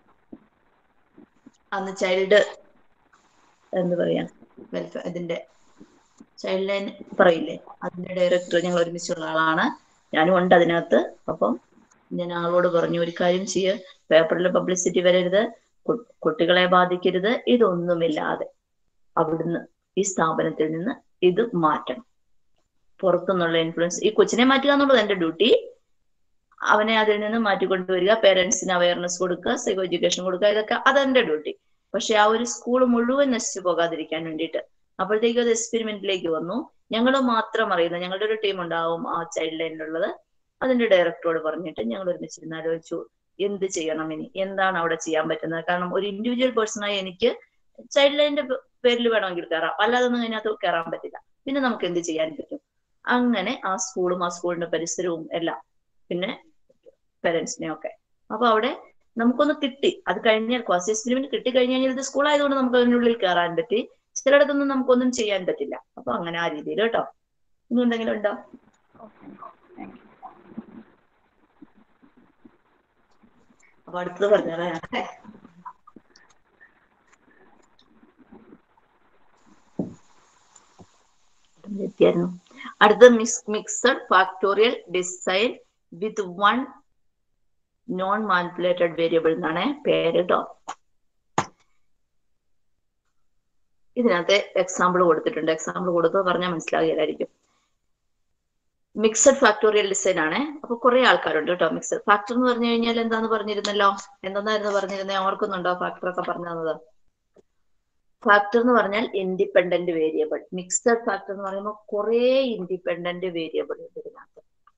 അന്ന് ചൈൽഡ് എന്ത് പറയാ വെൽഫെയർ ഇതിന്റെ ചൈൽഡ് ലൈൻ പറയില്ലേ അതിന്റെ ഡയറക്ടർ ഞങ്ങൾ ഒരുമിച്ചുള്ള ആളാണ് ഞാനും ഉണ്ട് അതിനകത്ത് അപ്പം ഞാൻ ആളോട് പറഞ്ഞു ഒരു കാര്യം ചെയ്യ് പേപ്പറിൽ പബ്ലിസിറ്റി വരരുത് കുട്ടികളെ ബാധിക്കരുത് ഇതൊന്നുമില്ലാതെ അവിടുന്ന് ഈ സ്ഥാപനത്തിൽ നിന്ന് ഇത് മാറ്റണം പുറത്തുനിന്നുള്ള ഇൻഫ്ലുവൻസ് ഈ കൊച്ചിനെ മാറ്റുക എന്നുള്ളത് എന്റെ ഡ്യൂട്ടി അവനെ അതിൽ നിന്ന് മാറ്റിക്കൊണ്ടുവരിക പേരൻസിന് അവയർനെസ് കൊടുക്കുക സൈക്കോ എഡ്യൂക്കേഷൻ കൊടുക്കുക ഇതൊക്കെ അതെന്റെ ഡ്യൂട്ടി പക്ഷെ ആ ഒരു സ്കൂൾ മുഴുവൻ നശിച്ചു പോകാതിരിക്കാൻ വേണ്ടിയിട്ട് അപ്പോഴത്തേക്കും അത് എക്സ്പെരിമെന്റിലേക്ക് വന്നു ഞങ്ങൾ മാത്രം അറിയുന്ന ഞങ്ങളുടെ ഒരു ടീം ഉണ്ടാവും ആ ചൈൽഡ് ലൈനിലുള്ളത് അതിന്റെ ഡയറക്ടറോട് പറഞ്ഞിട്ട് ഞങ്ങൾ ഒരുമിച്ചിരുന്ന് ആലോചിച്ചു എന്ത് ചെയ്യണം ഇനി എന്താണ് അവിടെ ചെയ്യാൻ പറ്റുന്നത് കാരണം ഒരു ഇൻഡിവിജ്വൽ പേഴ്സണായി എനിക്ക് ചൈൽഡ് ലൈനിന്റെ പേരിൽ വേണമെങ്കിൽ കയറാം അല്ലാതെ ഒന്നും അതിനകത്ത് കയറാൻ പറ്റില്ല പിന്നെ നമുക്ക് എന്ത് ചെയ്യാൻ പറ്റും അങ്ങനെ ആ സ്കൂളും ആ സ്കൂളിന്റെ പരിസരവും എല്ലാം പിന്നെ പേരൻസിനെ ഒക്കെ അപ്പൊ അവിടെ നമുക്കൊന്ന് കിട്ടി അത് കഴിഞ്ഞാൽ ക്വാസി എക്സ്പെരിമെന്റ് കിട്ടി കഴിഞ്ഞ് കഴിഞ്ഞാൽ ഇത് സ്കൂൾ ആയതുകൊണ്ട് നമുക്ക് അതിനുള്ളിൽ കയറാൻ പറ്റി ചിലയിടത്തൊന്നും നമുക്കൊന്നും ചെയ്യാൻ പറ്റില്ല അപ്പൊ അങ്ങനെ ആ രീതിയിൽ കേട്ടോ ഇനി എന്തെങ്കിലും ഉണ്ടോ അപ്പൊ അടുത്തത് പറഞ്ഞോളാം എത്തിയായിരുന്നു അടുത്ത mix mixed factorial design with one non manipulated variable എന്നാണ് പേര് കേട്ടോ ഇതിനകത്ത് എക്സാമ്പിൾ കൊടുത്തിട്ടുണ്ട് എക്സാമ്പിൾ കൊടുത്തത് പറഞ്ഞാൽ മനസ്സിലാകില്ലായിരിക്കും മിക്സഡ് ഫാക്ടോറിയൽ ഡിസൈൻ ആണ് അപ്പൊ കുറെ ആൾക്കാരുണ്ട് കേട്ടോ മിക്സഡ് ഫാക്ടർ എന്ന് പറഞ്ഞു കഴിഞ്ഞാൽ എന്താന്ന് പറഞ്ഞിരുന്നല്ലോ എന്തായിരുന്നു പറഞ്ഞിരുന്നത് ഓർക്കുന്നുണ്ടോ ഫാക്ടർ ഒക്കെ പറഞ്ഞു തന്നത് ഫാക്ടർ എന്ന് പറഞ്ഞാൽ ഇൻഡിപെൻഡന്റ് വേരിയബിൾ മിക്സഡ് ഫാക്ടർ എന്ന് പറയുമ്പോൾ കുറെ ഇൻഡിപെൻഡന്റ് വേരിയബിൾ ഉണ്ട് ഇതിനകത്ത്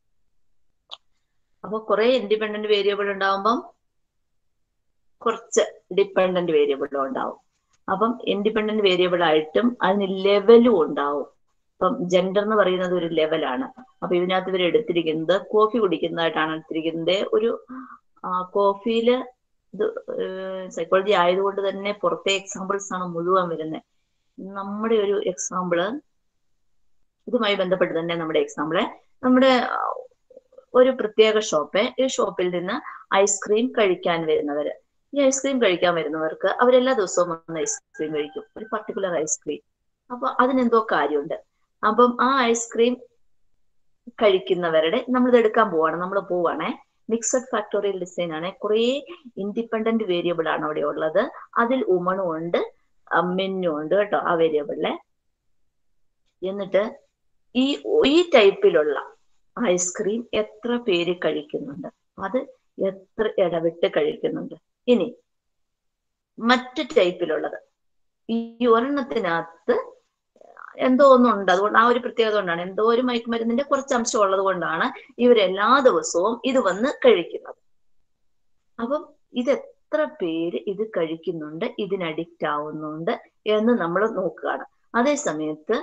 അപ്പൊ കുറെ ഇൻഡിപെൻഡന്റ് വേരിയബിൾ ഉണ്ടാവുമ്പം കുറച്ച് ഡിപ്പെൻഡന്റ് വേരിയബിളും ഉണ്ടാവും അപ്പം ഇൻഡിപെൻഡന്റ് വേരിയബിൾ ആയിട്ടും അതിന് ലെവലും ഉണ്ടാവും ഇപ്പം ജെൻഡർ എന്ന് പറയുന്നത് ഒരു ലെവലാണ് അപ്പൊ ഇതിനകത്ത് ഇവർ എടുത്തിരിക്കുന്നത് കോഫി കുടിക്കുന്നതായിട്ടാണ് എടുത്തിരിക്കുന്നത് ഒരു കോഫിയില് ഇത് സൈക്കോളജി ആയതുകൊണ്ട് തന്നെ പുറത്തെ എക്സാമ്പിൾസ് ആണ് മുഴുവൻ വരുന്നത് നമ്മുടെ ഒരു എക്സാമ്പിള് ഇതുമായി ബന്ധപ്പെട്ട് തന്നെ നമ്മുടെ എക്സാമ്പിള് നമ്മുടെ ഒരു പ്രത്യേക ഷോപ്പ് ഈ ഷോപ്പിൽ നിന്ന് ഐസ്ക്രീം കഴിക്കാൻ വരുന്നവര് ഈ ഐസ്ക്രീം കഴിക്കാൻ വരുന്നവർക്ക് അവരെല്ലാ ദിവസവും വന്ന് ഐസ്ക്രീം കഴിക്കും ഒരു പർട്ടിക്കുലർ ഐസ്ക്രീം അപ്പൊ അതിനെന്തോ കാര്യമുണ്ട് അപ്പം ആ ഐസ്ക്രീം കഴിക്കുന്നവരുടെ നമ്മളിത് എടുക്കാൻ പോവാണ് നമ്മൾ പോവാണേ മിക്സഡ് ഫാക്ടോറിയൽ ഡിസൈൻ ആണ് കുറെ ഇൻഡിപെൻഡന്റ് വേരിയബിൾ ആണ് അവിടെ ഉള്ളത് അതിൽ ഉമണും ഉണ്ട് മെന്നും ഉണ്ട് കേട്ടോ ആ വേരിയബിളിലെ എന്നിട്ട് ഈ ഈ ടൈപ്പിലുള്ള ഐസ്ക്രീം എത്ര പേര് കഴിക്കുന്നുണ്ട് അത് എത്ര ഇടവിട്ട് കഴിക്കുന്നുണ്ട് ഇനി മറ്റ് ടൈപ്പിലുള്ളത് ഈ ഒരെണ്ണത്തിനകത്ത് എന്തോ ഒന്നുണ്ട് അതുകൊണ്ട് ആ ഒരു പ്രത്യേകത കൊണ്ടാണ് എന്തോ ഒരു മയക്കുമരുന്നിന്റെ കുറച്ച് അംശം ഉള്ളത് കൊണ്ടാണ് ഇവരെല്ലാ ദിവസവും ഇത് വന്ന് കഴിക്കുന്നത് അപ്പം ഇത് എത്ര എത്ര പേര് ഇത് കഴിക്കുന്നുണ്ട് ഇതിന് അഡിക്റ്റ് ആവുന്നുണ്ട് എന്ന് നമ്മൾ നോക്കുകയാണ് അതേ സമയത്ത്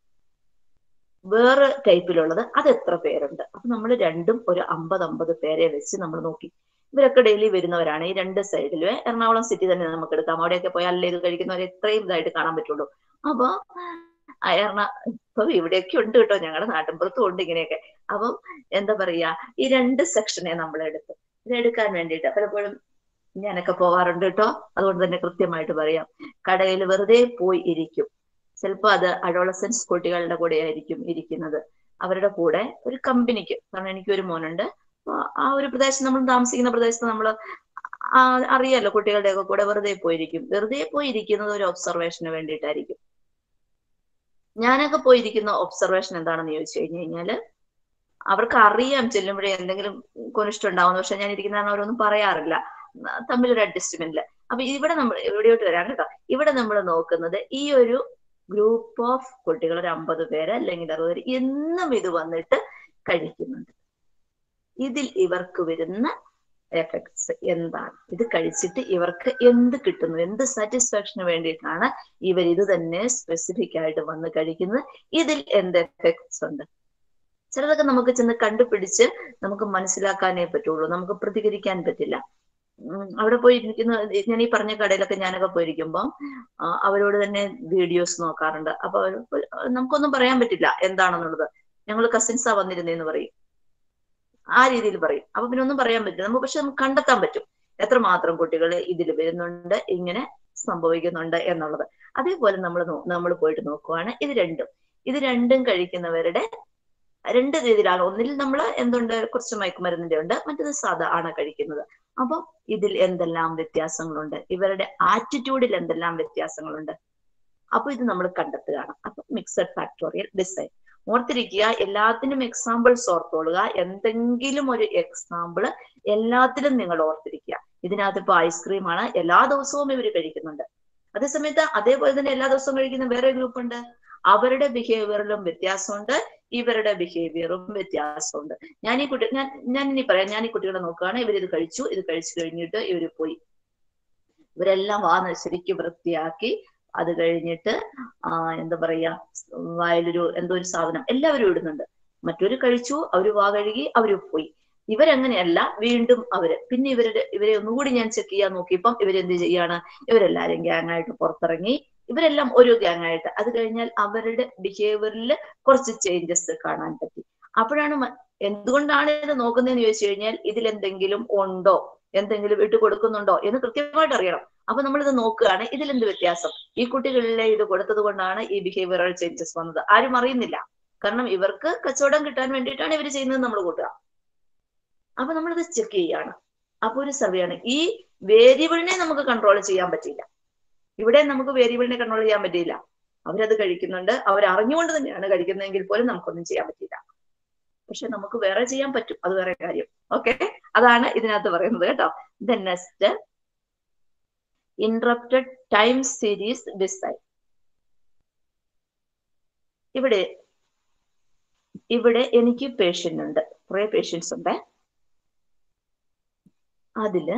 വേറെ ടൈപ്പിലുള്ളത് അത് എത്ര പേരുണ്ട് അപ്പൊ നമ്മൾ രണ്ടും ഒരു അമ്പത് അമ്പത് പേരെ വെച്ച് നമ്മൾ നോക്കി ഇവരൊക്കെ ഡെയിലി വരുന്നവരാണ് ഈ രണ്ട് സൈഡിലും എറണാകുളം സിറ്റി തന്നെ നമുക്ക് എടുക്കാം അവിടെയൊക്കെ പോയാൽ അല്ലേ ഇത് കഴിക്കുന്നവരെ എത്രയും ഇതായിട്ട് കാണാൻ പറ്റുള്ളൂ അപ്പൊ ആ എറണ ഇപ്പൊ ഇവിടെയൊക്കെ ഉണ്ട് കേട്ടോ ഞങ്ങളുടെ നാട്ടിൻപുറത്തും ഉണ്ട് ഇങ്ങനെയൊക്കെ അപ്പം എന്താ പറയാ ഈ രണ്ട് സെക്ഷനെ നമ്മൾ എടുത്തു ഇത് എടുക്കാൻ വേണ്ടിയിട്ട് പലപ്പോഴും ഞാനൊക്കെ പോവാറുണ്ട് കേട്ടോ അതുകൊണ്ട് തന്നെ കൃത്യമായിട്ട് പറയാം കടയിൽ വെറുതെ പോയി ഇരിക്കും ചിലപ്പോൾ അത് അഡോളസൻസ് കുട്ടികളുടെ കൂടെ ആയിരിക്കും ഇരിക്കുന്നത് അവരുടെ കൂടെ ഒരു കമ്പനിക്ക് കാരണം എനിക്ക് ഒരു മോനുണ്ട് അപ്പൊ ആ ഒരു പ്രദേശം നമ്മൾ താമസിക്കുന്ന പ്രദേശത്ത് നമ്മൾ അറിയാലോ കുട്ടികളുടെ ഒക്കെ കൂടെ വെറുതെ പോയിരിക്കും വെറുതെ പോയിരിക്കുന്നത് ഒരു ഒബ്സർവേഷന് വേണ്ടിയിട്ടായിരിക്കും ഞാനൊക്കെ പോയിരിക്കുന്ന ഒബ്സർവേഷൻ എന്താണെന്ന് ചോദിച്ചു കഴിഞ്ഞു കഴിഞ്ഞാല് അവർക്ക് അറിയാം ചെല്ലുമ്പോഴേ എന്തെങ്കിലും കൊനിഷ്ടം ഉണ്ടാവുന്നു പക്ഷെ ഞാൻ ഇരിക്കുന്ന കാരണം അവരൊന്നും പറയാറില്ല തമ്മിലൊരു അഡ്ജസ്റ്റ്മെന്റില് അപ്പൊ ഇവിടെ നമ്മൾ ഇവിടെയോട്ട് വരാം കേട്ടോ ഇവിടെ നമ്മൾ നോക്കുന്നത് ഈ ഒരു ഗ്രൂപ്പ് ഓഫ് കുട്ടികൾ ഒരു അമ്പത് പേര് അല്ലെങ്കിൽ അറുപത് പേര് എന്നും ഇത് വന്നിട്ട് കഴിക്കുന്നുണ്ട് ഇതിൽ ഇവർക്ക് വരുന്ന എഫക്ട്സ് എന്താണ് ഇത് കഴിച്ചിട്ട് ഇവർക്ക് എന്ത് കിട്ടുന്നു എന്ത് സാറ്റിസ്ഫാക്ഷന് വേണ്ടിയിട്ടാണ് ഇവർ ഇത് തന്നെ സ്പെസിഫിക് ആയിട്ട് വന്ന് കഴിക്കുന്നത് ഇതിൽ എന്ത് എഫക്ട്സ് ഉണ്ട് ചിലതൊക്കെ നമുക്ക് ചെന്ന് കണ്ടുപിടിച്ച് നമുക്ക് മനസ്സിലാക്കാനേ പറ്റുള്ളൂ നമുക്ക് പ്രതികരിക്കാൻ പറ്റില്ല അവിടെ പോയി ഇരിക്കുന്ന ഞാൻ ഈ പറഞ്ഞ കടയിലൊക്കെ ഞാനൊക്കെ പോയിരിക്കുമ്പോൾ അവരോട് തന്നെ വീഡിയോസ് നോക്കാറുണ്ട് അപ്പൊ നമുക്കൊന്നും പറയാൻ പറ്റില്ല എന്താണെന്നുള്ളത് ഞങ്ങൾ കസിൻസാ വന്നിരുന്നേന്ന് പറയും ആ രീതിയിൽ പറയും അപ്പൊ പിന്നെ ഒന്നും പറയാൻ പറ്റില്ല നമുക്ക് പക്ഷെ നമുക്ക് കണ്ടെത്താൻ പറ്റും എത്രമാത്രം കുട്ടികൾ ഇതിൽ വരുന്നുണ്ട് ഇങ്ങനെ സംഭവിക്കുന്നുണ്ട് എന്നുള്ളത് അതേപോലെ നമ്മൾ നമ്മൾ പോയിട്ട് നോക്കുവാണ് ഇത് രണ്ടും ഇത് രണ്ടും കഴിക്കുന്നവരുടെ രണ്ട് രീതിയിലാണ് ഒന്നിൽ നമ്മൾ എന്തുണ്ട് കുറച്ച് മയക്കുമരുന്നിന്റെ ഉണ്ട് മറ്റേത് സാധാ ആണ് കഴിക്കുന്നത് അപ്പൊ ഇതിൽ എന്തെല്ലാം വ്യത്യാസങ്ങളുണ്ട് ഇവരുടെ ആറ്റിറ്റ്യൂഡിൽ എന്തെല്ലാം വ്യത്യാസങ്ങളുണ്ട് അപ്പൊ ഇത് നമ്മൾ കണ്ടെത്തുകയാണ് അപ്പൊ മിക്സഡ് ഫാക്ടോറിയൽ ഡിസൈൻ ഓർത്തിരിക്കുക എല്ലാത്തിനും എക്സാമ്പിൾസ് ഓർത്തോളുക എന്തെങ്കിലും ഒരു എക്സാമ്പിൾ എല്ലാത്തിലും നിങ്ങൾ ഓർത്തിരിക്കുക ഇതിനകത്ത് ഇപ്പൊ ഐസ്ക്രീം ആണ് എല്ലാ ദിവസവും ഇവർ കഴിക്കുന്നുണ്ട് അതേസമയത്ത് അതേപോലെ തന്നെ എല്ലാ ദിവസവും കഴിക്കുന്ന വേറെ ഗ്രൂപ്പ് ഉണ്ട് അവരുടെ ബിഹേവിയറിലും വ്യത്യാസമുണ്ട് ഇവരുടെ ബിഹേവിയറും വ്യത്യാസമുണ്ട് ഞാൻ ഈ കുട്ടി ഞാൻ ഞാൻ ഇനി പറയാം ഞാൻ ഈ കുട്ടികളെ നോക്കുകയാണ് ഇവർ ഇത് കഴിച്ചു ഇത് കഴിച്ചു കഴിഞ്ഞിട്ട് ഇവർ പോയി ഇവരെല്ലാം വാ ശരിക്കും വൃത്തിയാക്കി അത് കഴിഞ്ഞിട്ട് ആ എന്താ പറയാ വായിലൊരു എന്തോ ഒരു സാധനം എല്ലാവരും ഇടുന്നുണ്ട് മറ്റൊരു കഴിച്ചു അവര് വാ കഴുകി അവര് പോയി ഇവരങ്ങനെയല്ല വീണ്ടും അവര് പിന്നെ ഇവരുടെ ഇവരെ ഒന്നുകൂടി ഞാൻ ചെക്ക് ചെയ്യാൻ നോക്കിയപ്പം ഇവരെന്ത് ചെയ്യാണ് ഇവരെല്ലാരും ഗ്യാങ് ആയിട്ട് പുറത്തിറങ്ങി ഇവരെല്ലാം ഒരു ഗ്യാങ് ആയിട്ട് അത് കഴിഞ്ഞാൽ അവരുടെ ബിഹേവിയറിൽ കുറച്ച് ചേഞ്ചസ് കാണാൻ പറ്റി അപ്പോഴാണ് എന്തുകൊണ്ടാണ് ഇത് നോക്കുന്നതെന്ന് ചോദിച്ചു കഴിഞ്ഞാൽ ഇതിൽ എന്തെങ്കിലും ഉണ്ടോ എന്തെങ്കിലും ഇട്ട് കൊടുക്കുന്നുണ്ടോ എന്ന് കൃത്യമായിട്ട് അറിയണം അപ്പൊ നമ്മൾ ഇത് നോക്കുകയാണ് ഇതിൽ എന്ത് വ്യത്യാസം ഈ കുട്ടികളിലെ ഇത് കൊടുത്തത് കൊണ്ടാണ് ഈ ബിഹേവിയറൽ ചേഞ്ചസ് വന്നത് ആരും അറിയുന്നില്ല കാരണം ഇവർക്ക് കച്ചവടം കിട്ടാൻ വേണ്ടിയിട്ടാണ് ഇവർ ചെയ്യുന്നത് നമ്മൾ കൂട്ടുക അപ്പൊ നമ്മളിത് ചെക്ക് ചെയ്യാണ് അപ്പൊ ഒരു സർവേയാണ് ഈ വേരിയബിളിനെ നമുക്ക് കൺട്രോൾ ചെയ്യാൻ പറ്റില്ല ഇവിടെ നമുക്ക് വേരിയബിളിനെ കൺട്രോൾ ചെയ്യാൻ പറ്റില്ല അവരത് കഴിക്കുന്നുണ്ട് അവർ അറിഞ്ഞുകൊണ്ട് തന്നെയാണ് കഴിക്കുന്നതെങ്കിൽ പോലും നമുക്കൊന്നും ചെയ്യാൻ പറ്റില്ല പക്ഷെ നമുക്ക് വേറെ ചെയ്യാൻ പറ്റും അത് വേറെ കാര്യം ഓക്കെ അതാണ് ഇതിനകത്ത് പറയുന്നത് കേട്ടോ the next interrupted time series design ഇവിടെ ഇവിടെ എനിക്ക് പേഷ്യൻ്റ് ഉണ്ട് കുറെ പേഷ്യൻസ് ഉണ്ട് അതില്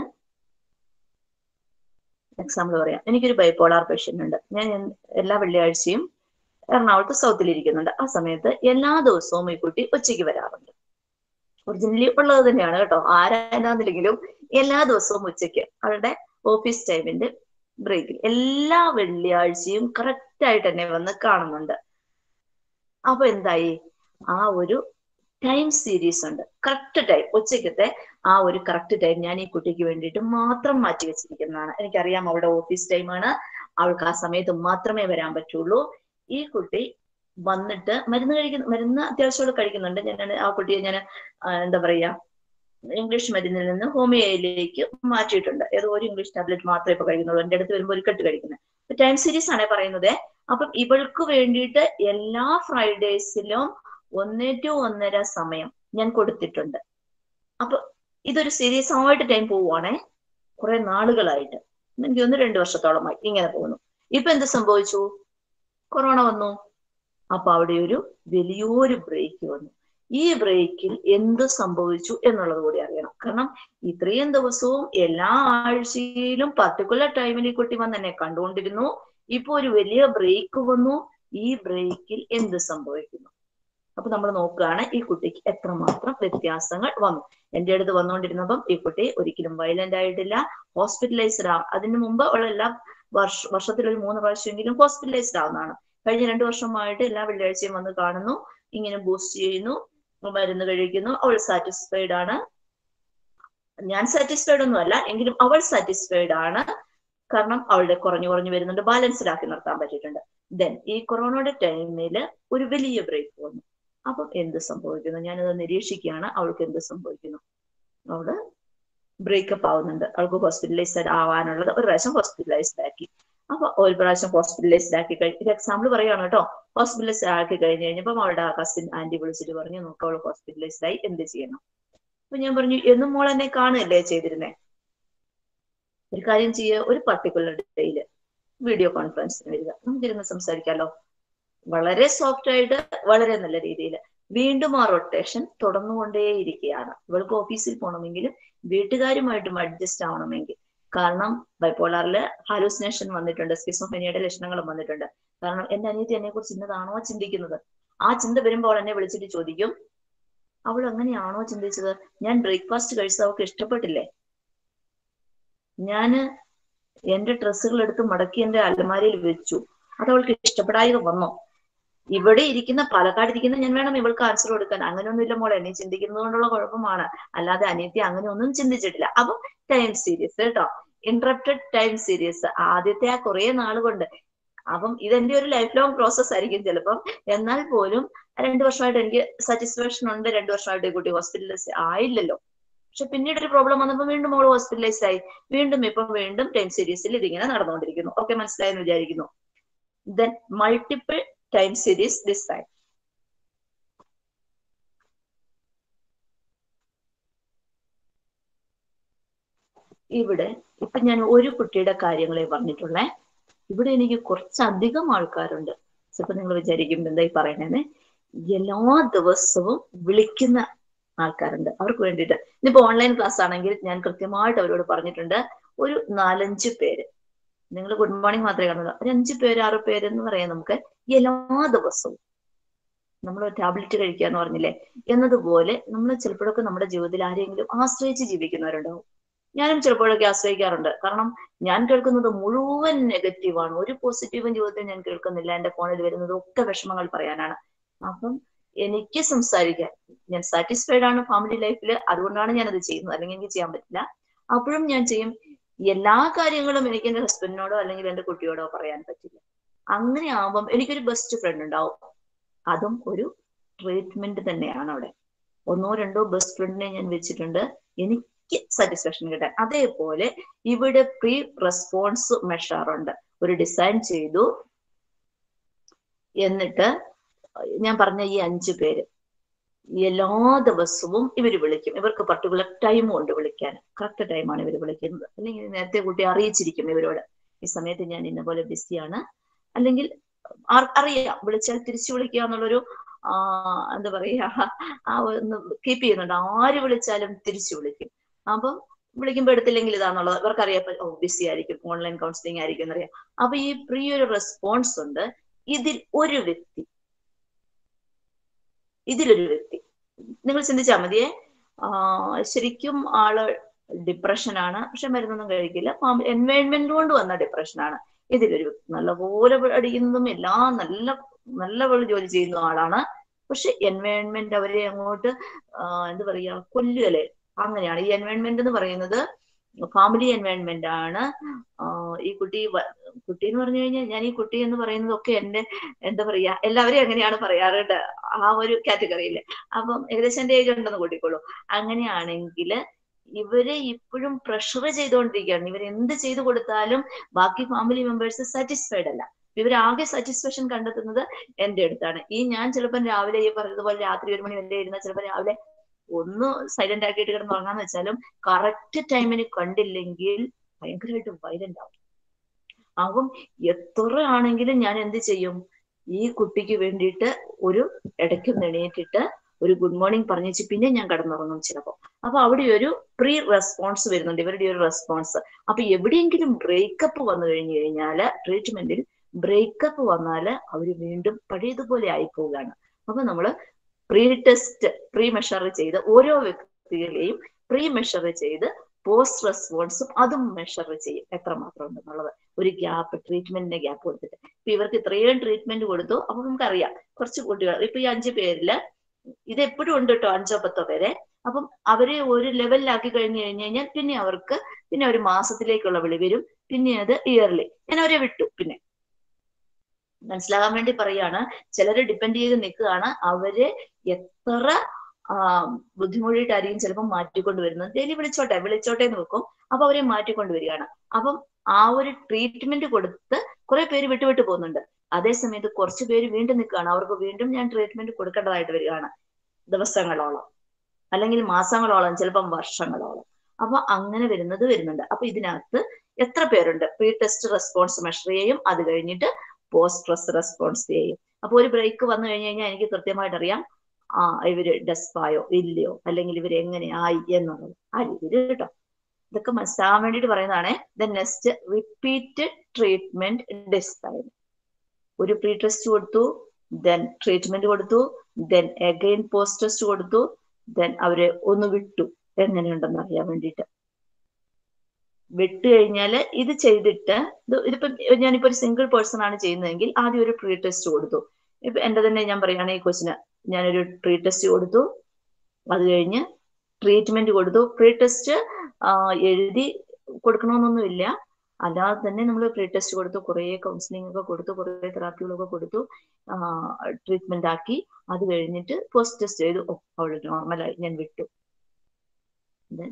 എക്സാമ്പിൾ പറയാം എനിക്കൊരു ബൈപ്പോളാർ പേഷ്യൻ്റ് ഉണ്ട് ഞാൻ എല്ലാ വെള്ളിയാഴ്ചയും എറണാകുളത്ത് സൗത്തിൽ ഇരിക്കുന്നുണ്ട് ആ സമയത്ത് എല്ലാ ദിവസവും ഈ കുട്ടി ഉച്ചയ്ക്ക് വരാറുണ്ട് ഒറിജിനലി ഉള്ളത് തന്നെയാണ് കേട്ടോ ആരാണെന്നില്ലെങ്കിലും എല്ലാ ദിവസവും ഉച്ചയ്ക്ക് അവരുടെ ഓഫീസ് ടൈമിന്റെ ബ്രേക്കിൽ എല്ലാ വെള്ളിയാഴ്ചയും കറക്റ്റ് ആയിട്ട് തന്നെ വന്ന് കാണുന്നുണ്ട് അപ്പൊ എന്തായി ആ ഒരു ടൈം സീരീസ് ഉണ്ട് കറക്റ്റ് ടൈം ഉച്ചയ്ക്കത്തെ ആ ഒരു കറക്റ്റ് ടൈം ഞാൻ ഈ കുട്ടിക്ക് വേണ്ടിയിട്ട് മാത്രം മാറ്റി വെച്ചിരിക്കുന്നതാണ് എനിക്കറിയാം അവളുടെ ഓഫീസ് ടൈമാണ് അവൾക്ക് ആ സമയത്ത് മാത്രമേ വരാൻ പറ്റുള്ളൂ ഈ കുട്ടി വന്നിട്ട് മരുന്ന് കഴിക്കുന്ന മരുന്ന് അത്യാവശ്യം കഴിക്കുന്നുണ്ട് ഞാൻ ആ കുട്ടിയെ ഞാൻ എന്താ പറയാ ഇംഗ്ലീഷ് മരുന്നിൽ നിന്ന് ഹോമിയോയിലേക്ക് മാറ്റിയിട്ടുണ്ട് ഏതോ ഒരു ഇംഗ്ലീഷ് ടാബ്ലറ്റ് മാത്രമേ ഇപ്പൊ കഴിക്കുന്നുള്ളൂ എന്റെ അടുത്ത് വരുമ്പോൾ ഒരു കെട്ട് കഴിക്കുന്നത് ടൈം സീരീസ് ആണ് പറയുന്നത് അപ്പം ഇവൾക്ക് വേണ്ടിയിട്ട് എല്ലാ ഫ്രൈഡേസിലും ഒന്നേ ടു ഒന്നര സമയം ഞാൻ കൊടുത്തിട്ടുണ്ട് അപ്പൊ ഇതൊരു സീരിയസ് ആയിട്ട് ടൈം പോവുകയാണേ കുറെ നാളുകളായിട്ട് എനിക്ക് ഒന്ന് രണ്ട് വർഷത്തോളമായി ഇങ്ങനെ പോകുന്നു ഇപ്പൊ എന്ത് സംഭവിച്ചു കൊറോണ വന്നു അപ്പൊ അവിടെ ഒരു വലിയൊരു ബ്രേക്ക് വന്നു ഈ ബ്രേക്കിൽ എന്ത് സംഭവിച്ചു എന്നുള്ളത് കൂടി അറിയണം കാരണം ഇത്രയും ദിവസവും എല്ലാ ആഴ്ചയിലും പർട്ടിക്കുലർ ടൈമിൽ ഈ കുട്ടി വന്ന് എന്നെ കണ്ടുകൊണ്ടിരുന്നു ഇപ്പൊ ഒരു വലിയ ബ്രേക്ക് വന്നു ഈ ബ്രേക്കിൽ എന്ത് സംഭവിക്കുന്നു അപ്പൊ നമ്മൾ നോക്കുകയാണ് ഈ കുട്ടിക്ക് എത്രമാത്രം വ്യത്യാസങ്ങൾ വന്നു എന്റെ അടുത്ത് വന്നുകൊണ്ടിരുന്നപ്പം ഈ കുട്ടി ഒരിക്കലും വയലന്റ് ആയിട്ടില്ല ഹോസ്പിറ്റലൈസ്ഡ് ആ അതിനു മുമ്പ് ഉള്ള എല്ലാ വർഷ വർഷത്തിൽ ഒരു മൂന്ന് പ്രാവശ്യമെങ്കിലും ഹോസ്പിറ്റലൈസ്ഡ് ആവുന്നതാണ് കഴിഞ്ഞ രണ്ടു വർഷമായിട്ട് എല്ലാ വെള്ളിയാഴ്ചയും വന്ന് കാണുന്നു ഇങ്ങനെ ബൂസ്റ്റ് ചെയ്യുന്നു മരുന്ന് കഴിക്കുന്നു അവൾ സാറ്റിസ്ഫൈഡ് ആണ് ഞാൻ സാറ്റിസ്ഫൈഡ് ഒന്നും അല്ല എങ്കിലും അവൾ സാറ്റിസ്ഫൈഡ് ആണ് കാരണം അവളുടെ കുറഞ്ഞു കുറഞ്ഞു വരുന്നുണ്ട് ബാലൻസ്ഡാക്കി നിർത്താൻ പറ്റിയിട്ടുണ്ട് ദെൻ ഈ കൊറോണയുടെ ടൈമിൽ ഒരു വലിയ ബ്രേക്ക് വന്നു അപ്പം എന്ത് സംഭവിക്കുന്നു ഞാനത് നിരീക്ഷിക്കുകയാണ് അവൾക്ക് എന്ത് സംഭവിക്കുന്നു അവള് ബ്രേക്കപ്പ് ആവുന്നുണ്ട് അവൾക്ക് ഹോസ്പിറ്റലൈസ്ഡ് ആവാനുള്ളത് ഒരു പ്രാവശ്യം ഹോസ്പിറ്റലൈസ്ഡ് ആക്കി അപ്പൊ ഒരു പ്രാവശ്യം ഹോസ്പിറ്റലൈസ്ഡ് ആക്കി കഴിഞ്ഞ് ഇത് എക്സാമ്പിൾ പറയുകയാണ് കേട്ടോ ഹോസ്പിറ്റലൈസ്ഡ് ആക്കി കഴിഞ്ഞ് കഴിഞ്ഞപ്പം അവളുടെ കസിൻ ആന്റി വിളിച്ചിട്ട് പറഞ്ഞു നോക്ക് അവൾ ഹോസ്പിറ്റലൈസ്ഡ് ആയി എന്ത് ചെയ്യണം അപ്പൊ ഞാൻ പറഞ്ഞു എന്നും മോൾ എന്നെ കാണുകയല്ലേ ചെയ്തിരുന്നേ ഒരു കാര്യം ചെയ്യുക ഒരു പർട്ടിക്കുലർ ഡേയില് വീഡിയോ കോൺഫറൻസിന് വരിക നമുക്കിരുന്ന് സംസാരിക്കാലോ വളരെ സോഫ്റ്റ് ആയിട്ട് വളരെ നല്ല രീതിയിൽ വീണ്ടും ആ റൊട്ടേഷൻ തുടർന്നുകൊണ്ടേയിരിക്കുകയാണ് ഇവൾക്ക് ഓഫീസിൽ പോകണമെങ്കിലും വീട്ടുകാരുമായിട്ടും അഡ്ജസ്റ്റ് ആവണമെങ്കിൽ കാരണം ബൈപ്പോളാറില് ഹാലൂസിനേഷൻ വന്നിട്ടുണ്ട് സ്കിസോഫെനിയുടെ ലക്ഷണങ്ങളും വന്നിട്ടുണ്ട് കാരണം എന്റെ അനിയത്തി എന്നെ കുറിച്ച് ഇന്നതാണോ ചിന്തിക്കുന്നത് ആ ചിന്ത വരുമ്പോൾ അവൾ എന്നെ വിളിച്ചിട്ട് ചോദിക്കും അവൾ അങ്ങനെയാണോ ചിന്തിച്ചത് ഞാൻ ബ്രേക്ക്ഫാസ്റ്റ് കഴിച്ചത് അവൾക്ക് ഇഷ്ടപ്പെട്ടില്ലേ ഞാന് എന്റെ ഡ്രസ്സുകൾ എടുത്ത് മടക്കി എന്റെ അലമാരയിൽ വെച്ചു അത് അവൾക്ക് ഇഷ്ടപ്പെടാതെ വന്നോ ഇവിടെ ഇരിക്കുന്ന പാലക്കാട് ഇരിക്കുന്ന ഞാൻ വേണം ഇവൾക്ക് ആൻസർ കൊടുക്കാൻ അങ്ങനെയൊന്നുമില്ല മോളെ നീ ചിന്തിക്കുന്നത് കൊണ്ടുള്ള കുഴപ്പമാണ് അല്ലാതെ അനിയത്തി അങ്ങനെ ഒന്നും ചിന്തിച്ചിട്ടില്ല അപ്പൊ ടൈം സീരീസ് കേട്ടോ ഇന്ററപ്റ്റഡ് ടൈം സീരീസ് ആദ്യത്തെ ആ കുറെ നാൾ കൊണ്ട് അപ്പം ഇതെന്റെ ഒരു ലൈഫ് ലോങ് പ്രോസസ് ആയിരിക്കും ചിലപ്പം എന്നാൽ പോലും രണ്ടു വർഷമായിട്ട് എനിക്ക് സാറ്റിസ്ഫാക്ഷൻ ഉണ്ട് രണ്ടു വർഷമായിട്ട് ഈ കുട്ടി ഹോസ്പിറ്റലൈസ് ആയില്ലല്ലോ പക്ഷെ പിന്നീട് ഒരു പ്രോബ്ലം വന്നപ്പോൾ വീണ്ടും മോള് ഹോസ്പിറ്റലൈസ് ആയി വീണ്ടും ഇപ്പം വീണ്ടും ടൈം സീരീസിൽ ഇതിങ്ങനെ നടന്നുകൊണ്ടിരിക്കുന്നു ഓക്കെ മനസ്സിലായെന്ന് വിചാരിക്കുന്നു then multiple time series this time ഇവിടെ ഇപ്പൊ ഞാൻ ഒരു കുട്ടിയുടെ കാര്യങ്ങളെ പറഞ്ഞിട്ടുള്ളേ ഇവിടെ എനിക്ക് കുറച്ചധികം ആൾക്കാരുണ്ട് ചിലപ്പോ നിങ്ങൾ വിചാരിക്കും എന്തായി പറയണേന്ന് എല്ലാ ദിവസവും വിളിക്കുന്ന ആൾക്കാരുണ്ട് അവർക്ക് വേണ്ടിയിട്ട് ഇനിയിപ്പോ ഓൺലൈൻ ക്ലാസ് ആണെങ്കിൽ ഞാൻ കൃത്യമായിട്ട് അവരോട് പറഞ്ഞിട്ടുണ്ട് ഒരു നാലഞ്ച് പേര് നിങ്ങൾ ഗുഡ് മോർണിംഗ് മാത്രമേ കാണുള്ളൂ ഒരു അഞ്ച് പേര് ആറ് പേര് എന്ന് പറയാം നമുക്ക് എല്ലാ ദിവസവും നമ്മൾ ടാബ്ലറ്റ് കഴിക്കുക എന്ന് പറഞ്ഞില്ലേ എന്നതുപോലെ നമ്മൾ ചിലപ്പോഴൊക്കെ നമ്മുടെ ജീവിതത്തിൽ ആരെങ്കിലും ആശ്രയിച്ച് ജീവിക്കുന്നവരുണ്ടാവും ഞാനും ചിലപ്പോഴൊക്കെ ആശ്രയിക്കാറുണ്ട് കാരണം ഞാൻ കേൾക്കുന്നത് മുഴുവൻ നെഗറ്റീവാണ് ഒരു പോസിറ്റീവും ജീവിതത്തിൽ ഞാൻ കേൾക്കുന്നില്ല എന്റെ ഫോണിൽ വരുന്നത് ഒക്കെ വിഷമങ്ങൾ പറയാനാണ് അപ്പം എനിക്ക് സംസാരിക്കാൻ ഞാൻ സാറ്റിസ്ഫൈഡ് ആണ് ഫാമിലി ലൈഫിൽ അതുകൊണ്ടാണ് ഞാൻ അത് ചെയ്യുന്നത് അല്ലെങ്കിൽ എനിക്ക് ചെയ്യാൻ പറ്റില്ല അപ്പോഴും ഞാൻ ചെയ്യും എല്ലാ കാര്യങ്ങളും എനിക്ക് എന്റെ ഹസ്ബൻഡിനോടോ അല്ലെങ്കിൽ എന്റെ കുട്ടിയോടോ പറയാൻ പറ്റില്ല അങ്ങനെ ആവുമ്പം എനിക്കൊരു ബെസ്റ്റ് ഫ്രണ്ട് ഉണ്ടാവും അതും ഒരു ട്രീറ്റ്മെന്റ് തന്നെയാണ് അവിടെ ഒന്നോ രണ്ടോ ബെസ്റ്റ് ഫ്രണ്ടിനെ ഞാൻ വെച്ചിട്ടുണ്ട് എനിക്ക് സാറ്റിസ്ഫാക്ഷൻ കിട്ടാൻ അതേപോലെ ഇവിടെ പ്രീ റെസ്പോൺസ് മെഷറുണ്ട് ഒരു ഡിസൈൻ ചെയ്തു എന്നിട്ട് ഞാൻ പറഞ്ഞ ഈ അഞ്ചു പേര് എല്ലാ ദിവസവും ഇവർ വിളിക്കും ഇവർക്ക് പർട്ടിക്കുലർ ടൈം ഉണ്ട് വിളിക്കാൻ കറക്റ്റ് ടൈമാണ് ഇവർ വിളിക്കുന്നത് അല്ലെങ്കിൽ നേരത്തെ കുട്ടി അറിയിച്ചിരിക്കും ഇവരോട് ഈ സമയത്ത് ഞാൻ ഇന്ന പോലെ ബിസിയാണ് അല്ലെങ്കിൽ അറിയാം വിളിച്ചാൽ തിരിച്ചു വിളിക്കുക എന്നുള്ളൊരു ആ എന്താ പറയാ ആ ഒന്ന് കീപ്പ് ചെയ്യുന്നുണ്ട് ആര് വിളിച്ചാലും തിരിച്ചു വിളിക്കും അപ്പം വിളിക്കുമ്പോൾ എടുത്തില്ലെങ്കിൽ ഇതാന്നുള്ളത് ഇവർക്കറിയാം ഓ ബിസി ആയിരിക്കും ഓൺലൈൻ കൗൺസിലിംഗ് ആയിരിക്കും എന്നറിയാം അപ്പൊ ഈ പ്രീ ഒരു റെസ്പോൺസ് ഉണ്ട് ഇതിൽ ഒരു വ്യക്തി ഇതിലൊരു വ്യക്തി നിങ്ങൾ ചിന്തിച്ചാൽ മതിയേ ശരിക്കും ആള് ഡിപ്രഷനാണ് പക്ഷെ മരുന്നൊന്നും കഴിക്കില്ല എൻവയോൺമെന്റ് കൊണ്ട് വന്ന ഡിപ്രഷനാണ് ഇതിലൊരു നല്ലപോലെ അടിക്കുന്നതും എല്ലാം നല്ല നല്ല ജോലി ചെയ്യുന്ന ആളാണ് പക്ഷെ എൻവയോൺമെന്റ് അവരെ അങ്ങോട്ട് എന്താ പറയാ കൊല്ലുകല്ലേ അങ്ങനെയാണ് ഈ എൻവയോൺമെന്റ് എന്ന് പറയുന്നത് ഫാമിലി എൻവയോൺമെന്റ് ആണ് ഈ കുട്ടി കുട്ടി എന്ന് പറഞ്ഞു കഴിഞ്ഞാൽ ഞാൻ ഈ കുട്ടി എന്ന് പറയുന്നതൊക്കെ എന്റെ എന്താ പറയാ എല്ലാവരെയും അങ്ങനെയാണ് പറയാറുണ്ട് ആ ഒരു കാറ്റഗറിയിൽ അപ്പം ഏകദേശം എന്റെ ഏജ് ഉണ്ടെന്ന് കൂട്ടിക്കോളൂ അങ്ങനെയാണെങ്കിൽ ഇവരെ ഇപ്പോഴും പ്രഷർ ചെയ്തുകൊണ്ടിരിക്കുകയാണ് ഇവർ എന്ത് ചെയ്തു കൊടുത്താലും ബാക്കി ഫാമിലി മെമ്പേഴ്സ് സാറ്റിസ്ഫൈഡ് അല്ല ഇവരാകെ സാറ്റിസ്ഫാക്ഷൻ കണ്ടെത്തുന്നത് എന്റെ അടുത്താണ് ഈ ഞാൻ ചിലപ്പോൾ രാവിലെ ഈ പറഞ്ഞതുപോലെ രാത്രി ഒരു മണി വരെ ഇരുന്ന ചിലപ്പോൾ രാവിലെ ഒന്ന് സൈലന്റ് ആക്കിയിട്ട് കിടന്ന് ഉറങ്ങാന്ന് വെച്ചാലും കറക്റ്റ് ടൈമിന് കണ്ടില്ലെങ്കിൽ ഭയങ്കരമായിട്ട് വയലന്റ് ആവും അപ്പം എത്ര ആണെങ്കിലും ഞാൻ എന്ത് ചെയ്യും ഈ കുട്ടിക്ക് വേണ്ടിയിട്ട് ഒരു ഇടയ്ക്ക് എണീറ്റിട്ട് ഒരു ഗുഡ് മോർണിംഗ് പറഞ്ഞേച്ച് പിന്നെ ഞാൻ കിടന്നുറങ്ങും ചിലപ്പോൾ അപ്പൊ അവിടെ ഒരു പ്രീ റെസ്പോൺസ് വരുന്നുണ്ട് ഇവരുടെ ഒരു റെസ്പോൺസ് അപ്പൊ എവിടെയെങ്കിലും ബ്രേക്കപ്പ് വന്നു കഴിഞ്ഞു കഴിഞ്ഞാൽ ട്രീറ്റ്മെന്റിൽ ബ്രേക്കപ്പ് വന്നാൽ അവർ വീണ്ടും പഴയതുപോലെ ആയി പോവുകയാണ് അപ്പൊ നമ്മൾ പ്രീ ടെസ്റ്റ് പ്രീ മെഷർ ചെയ്ത് ഓരോ വ്യക്തികളെയും പ്രീ മെഷർ ചെയ്ത് പോസ്റ്റ് റെസ്പോൺസും അതും മെഷർ ചെയ്യും എത്രമാത്രം ഉണ്ടെന്നുള്ളത് ഒരു ഗ്യാപ്പ് ട്രീറ്റ്മെന്റിന്റെ ഗ്യാപ്പ് കൊടുത്തിട്ട് ഇപ്പൊ ഇവർക്ക് ഇത്രയും ട്രീറ്റ്മെന്റ് കൊടുത്തു അപ്പൊ നമുക്കറിയാം കുറച്ച് കുട്ടികൾ ഇപ്പൊ ഈ അഞ്ച് പേരില് ഇത് എപ്പോഴും ഉണ്ട് കേട്ടോ അഞ്ചോ പത്തോ പേരെ അപ്പം അവരെ ഒരു ലെവലിലാക്കി കഴിഞ്ഞു കഴിഞ്ഞു കഴിഞ്ഞാൽ പിന്നെ അവർക്ക് പിന്നെ ഒരു മാസത്തിലേക്കുള്ള വിളി വരും പിന്നെ അത് ഇയർലി ഞാൻ അവരെ വിട്ടു പിന്നെ മനസ്സിലാകാൻ വേണ്ടി പറയാണ് ചിലര് ഡിപ്പെൻഡ് ചെയ്ത് നിൽക്കുകയാണ് അവര് എത്ര ആ ബുദ്ധിമുട്ടിയിട്ടായിരിക്കും ചിലപ്പോൾ മാറ്റിക്കൊണ്ട് വരുന്നത് ഡെയിലി വിളിച്ചോട്ടെ വിളിച്ചോട്ടെ എന്ന് വെക്കും അപ്പൊ അവരെ മാറ്റിക്കൊണ്ട് വരികയാണ് അപ്പം ആ ഒരു ട്രീറ്റ്മെന്റ് കൊടുത്ത് കുറെ പേര് വിട്ടുവിട്ട് പോകുന്നുണ്ട് അതേസമയത്ത് കുറച്ച് പേര് വീണ്ടും നിൽക്കുകയാണ് അവർക്ക് വീണ്ടും ഞാൻ ട്രീറ്റ്മെന്റ് കൊടുക്കേണ്ടതായിട്ട് വരികയാണ് ദിവസങ്ങളോളം അല്ലെങ്കിൽ മാസങ്ങളോളം ചിലപ്പം വർഷങ്ങളോളം അപ്പൊ അങ്ങനെ വരുന്നത് വരുന്നുണ്ട് അപ്പൊ ഇതിനകത്ത് എത്ര പേരുണ്ട് പ്രീ ടെസ്റ്റ് റെസ്പോൺസ് മെഷർ ചെയ്യും അത് കഴിഞ്ഞിട്ട് പോസ്റ്റ് സ്ട്രെസ് റെസ്പോൺസ് ചെയ്യും അപ്പൊ ഒരു ബ്രേക്ക് വന്നു കഴിഞ്ഞു കഴിഞ്ഞാൽ എനിക്ക് കൃത്യമായിട്ട് അറിയാം ആ ഇവര് ഡെസ്പായോ ഇല്ലയോ അല്ലെങ്കിൽ ഇവർ എങ്ങനെയായി എന്നുള്ളത് ആ രീതിയിൽ കേട്ടോ ഇതൊക്കെ മനസ്സിലാകാൻ വേണ്ടിയിട്ട് പറയുന്നതാണ് the next repeated treatment design ഒരു പ്രീ ടെസ്റ്റ് കൊടുത്തു ദെൻ ട്രീറ്റ്മെന്റ് കൊടുത്തു ദെൻ അഗൈൻ പോസ്റ്റ് ടെസ്റ്റ് കൊടുത്തു ദെൻ അവര് ഒന്ന് വിട്ടു എങ്ങനെയുണ്ടെന്ന് അറിയാൻ വേണ്ടിയിട്ട് വിട്ടു കഴിഞ്ഞാല് ഇത് ചെയ്തിട്ട് ഇത് ഇതിപ്പോ ഞാനിപ്പോ ഒരു സിംഗിൾ പേഴ്സൺ ആണ് ചെയ്യുന്നതെങ്കിൽ ആദ്യം ഒരു പ്രീ ടെസ്റ്റ് കൊടുത്തു ഇപ്പൊ എന്റെ തന്നെ ഞാൻ പറയുകയാണെങ്കിൽ ഈ കൊച്ചിന് ഞാനൊരു പ്രീ ടെസ്റ്റ് കൊടുത്തു അത് കഴിഞ്ഞ് ട്രീറ്റ്മെന്റ് കൊടുത്തു പ്രീ ടെസ്റ്റ് എഴുതി കൊടുക്കണമെന്നൊന്നുമില്ല അല്ലാതെ തന്നെ നമ്മൾ പ്രീ ടെസ്റ്റ് കൊടുത്തു കുറേ കൗൺസിലിംഗ് ഒക്കെ കൊടുത്തു കുറേ തെറാപ്പികളൊക്കെ കൊടുത്തു ട്രീറ്റ്മെന്റ് ആക്കി അത് കഴിഞ്ഞിട്ട് പോസ്റ്റ് ടെസ്റ്റ് ചെയ്തു ഓ അവള് നോർമലായി ഞാൻ വിട്ടു Then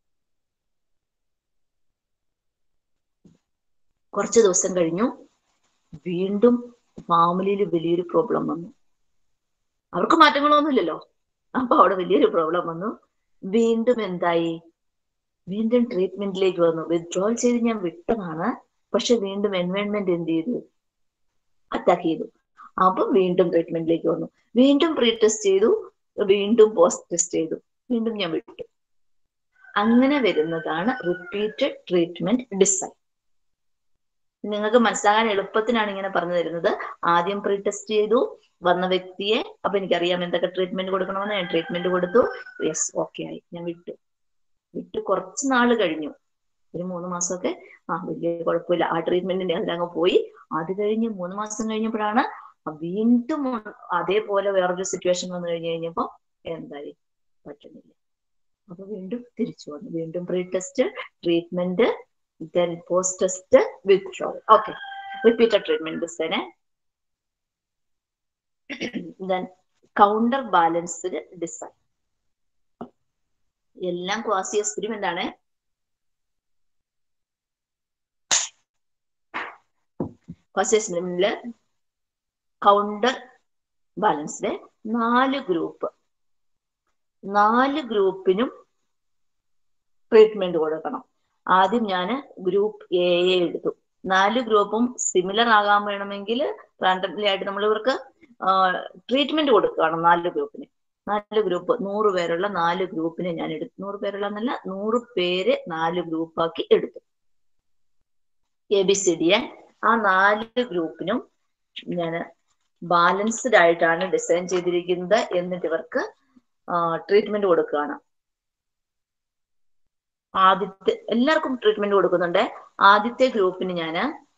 കുറച്ച് ദിവസം കഴിഞ്ഞു വീണ്ടും ഫാമിലിയിൽ വലിയൊരു പ്രോബ്ലം വന്നു അവർക്ക് മാറ്റങ്ങളൊന്നുമില്ലല്ലോ അപ്പൊ അവിടെ വലിയൊരു പ്രോബ്ലം വന്നു വീണ്ടും എന്തായി വീണ്ടും ട്രീറ്റ്മെന്റിലേക്ക് വന്നു വിത്ഡ്രോൾ ചെയ്ത് ഞാൻ വിട്ടതാണ് പക്ഷെ വീണ്ടും എൻവയോൺമെന്റ് എന്ത് ചെയ്തു അറ്റാക്ക് ചെയ്തു അപ്പൊ വീണ്ടും ട്രീറ്റ്മെന്റിലേക്ക് വന്നു വീണ്ടും പ്രീ ടെസ്റ്റ് ചെയ്തു വീണ്ടും പോസ്റ്റ് ടെസ്റ്റ് ചെയ്തു വീണ്ടും ഞാൻ വിട്ടു അങ്ങനെ വരുന്നതാണ് റിപ്പീറ്റഡ് ട്രീറ്റ്മെന്റ് ഡിസൈൻ നിങ്ങൾക്ക് മനസ്സിലാകാൻ എളുപ്പത്തിനാണ് ഇങ്ങനെ പറഞ്ഞു തരുന്നത് ആദ്യം പ്രീ ടെസ്റ്റ് ചെയ്തു വന്ന വ്യക്തിയെ അപ്പൊ എനിക്കറിയാം എന്തൊക്കെ ട്രീറ്റ്മെന്റ് കൊടുക്കണമെന്ന് ഞാൻ ട്രീറ്റ്മെന്റ് കൊടുത്തു യെസ് ഓക്കെ ആയി ഞാൻ വിട്ടു വിട്ട് കുറച്ച് നാള് കഴിഞ്ഞു ഒരു മൂന്ന് മാസമൊക്കെ ആ വലിയ കുഴപ്പമില്ല ആ ട്രീറ്റ്മെന്റിന്റെ അതിലങ്ങ് പോയി അത് കഴിഞ്ഞ് മൂന്ന് മാസം കഴിഞ്ഞപ്പോഴാണ് വീണ്ടും അതേപോലെ വേറൊരു സിറ്റുവേഷൻ വന്നു കഴിഞ്ഞു കഴിഞ്ഞപ്പോ എന്തായി പറ്റുന്നില്ല അപ്പൊ വീണ്ടും തിരിച്ചു വന്നു വീണ്ടും pre test treatment then post test withdrawal okay repeated treatment design then counter balanced design എല്ലാം ക്വാസി എക്സ്പെരിമെന്റ് ആണ് ക്വാസി എക്സ്പെരിമെന്റില് കൗണ്ടർ ബാലൻസ്ഡ് നാല് ഗ്രൂപ്പ് നാല് ഗ്രൂപ്പിനും ട്രീറ്റ്മെന്റ് കൊടുക്കണം ആദ്യം ഞാൻ ഗ്രൂപ്പ് എ എടുത്തു നാല് ഗ്രൂപ്പും സിമിലർ ആകാൻ വേണമെങ്കിൽ റാൻഡംലി ആയിട്ട് നമ്മൾ ഇവർക്ക് ട്രീറ്റ്മെന്റ് കൊടുക്കുകയാണ് നാല് ഗ്രൂപ്പിന് നാല് ഗ്രൂപ്പ് നൂറ് പേരുള്ള നാല് ഗ്രൂപ്പിനെ ഞാൻ എടുത്തു നൂറ് പേരുള്ള എന്നല്ല നൂറ് പേര് നാല് ഗ്രൂപ്പാക്കി എടുത്തു എ ബി സി ഡി ആ നാല് ഗ്രൂപ്പിനും ഞാൻ ബാലൻസ്ഡ് ആയിട്ടാണ് ഡിസൈൻ ചെയ്തിരിക്കുന്നത് എന്നിട്ട് ഇവർക്ക് ട്രീറ്റ്മെന്റ് കൊടുക്കുകയാണ് ആദ്യത്തെ എല്ലാവർക്കും ട്രീറ്റ്മെന്റ് കൊടുക്കുന്നുണ്ട് ആദ്യത്തെ ഗ്രൂപ്പിന് ഞാൻ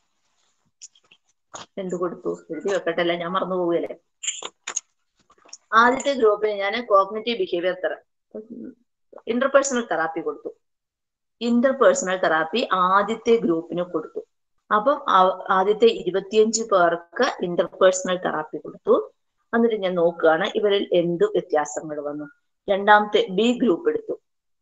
എന്ത് കൊടുത്തു എഴുതി വെക്കട്ടല്ല ഞാൻ മറന്നു പോവുകയല്ലേ ആദ്യത്തെ ഗ്രൂപ്പിന് ഞാൻ കോഗ്നറ്റീവ് ബിഹേവിയർ തെറ ഇന്റർപേഴ്സണൽ തെറാപ്പി കൊടുത്തു ഇന്റർപേഴ്സണൽ തെറാപ്പി ആദ്യത്തെ ഗ്രൂപ്പിന് കൊടുത്തു അപ്പം ആദ്യത്തെ ഇരുപത്തിയഞ്ച് പേർക്ക് ഇന്റർപേഴ്സണൽ തെറാപ്പി കൊടുത്തു എന്നിട്ട് ഞാൻ നോക്കുകയാണ് ഇവരിൽ എന്ത് വ്യത്യാസങ്ങൾ വന്നു രണ്ടാമത്തെ ബി ഗ്രൂപ്പ് എടുത്തു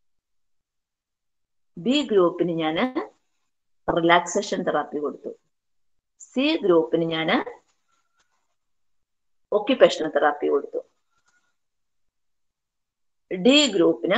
ബി ഗ്രൂപ്പിന് ഞാൻ റിലാക്സേഷൻ തെറാപ്പി കൊടുത്തു സി ഗ്രൂപ്പിന് ഞാൻ ഒക്യുപേഷണൽ തെറാപ്പി കൊടുത്തു ഡി ഗ്രൂപ്പിന്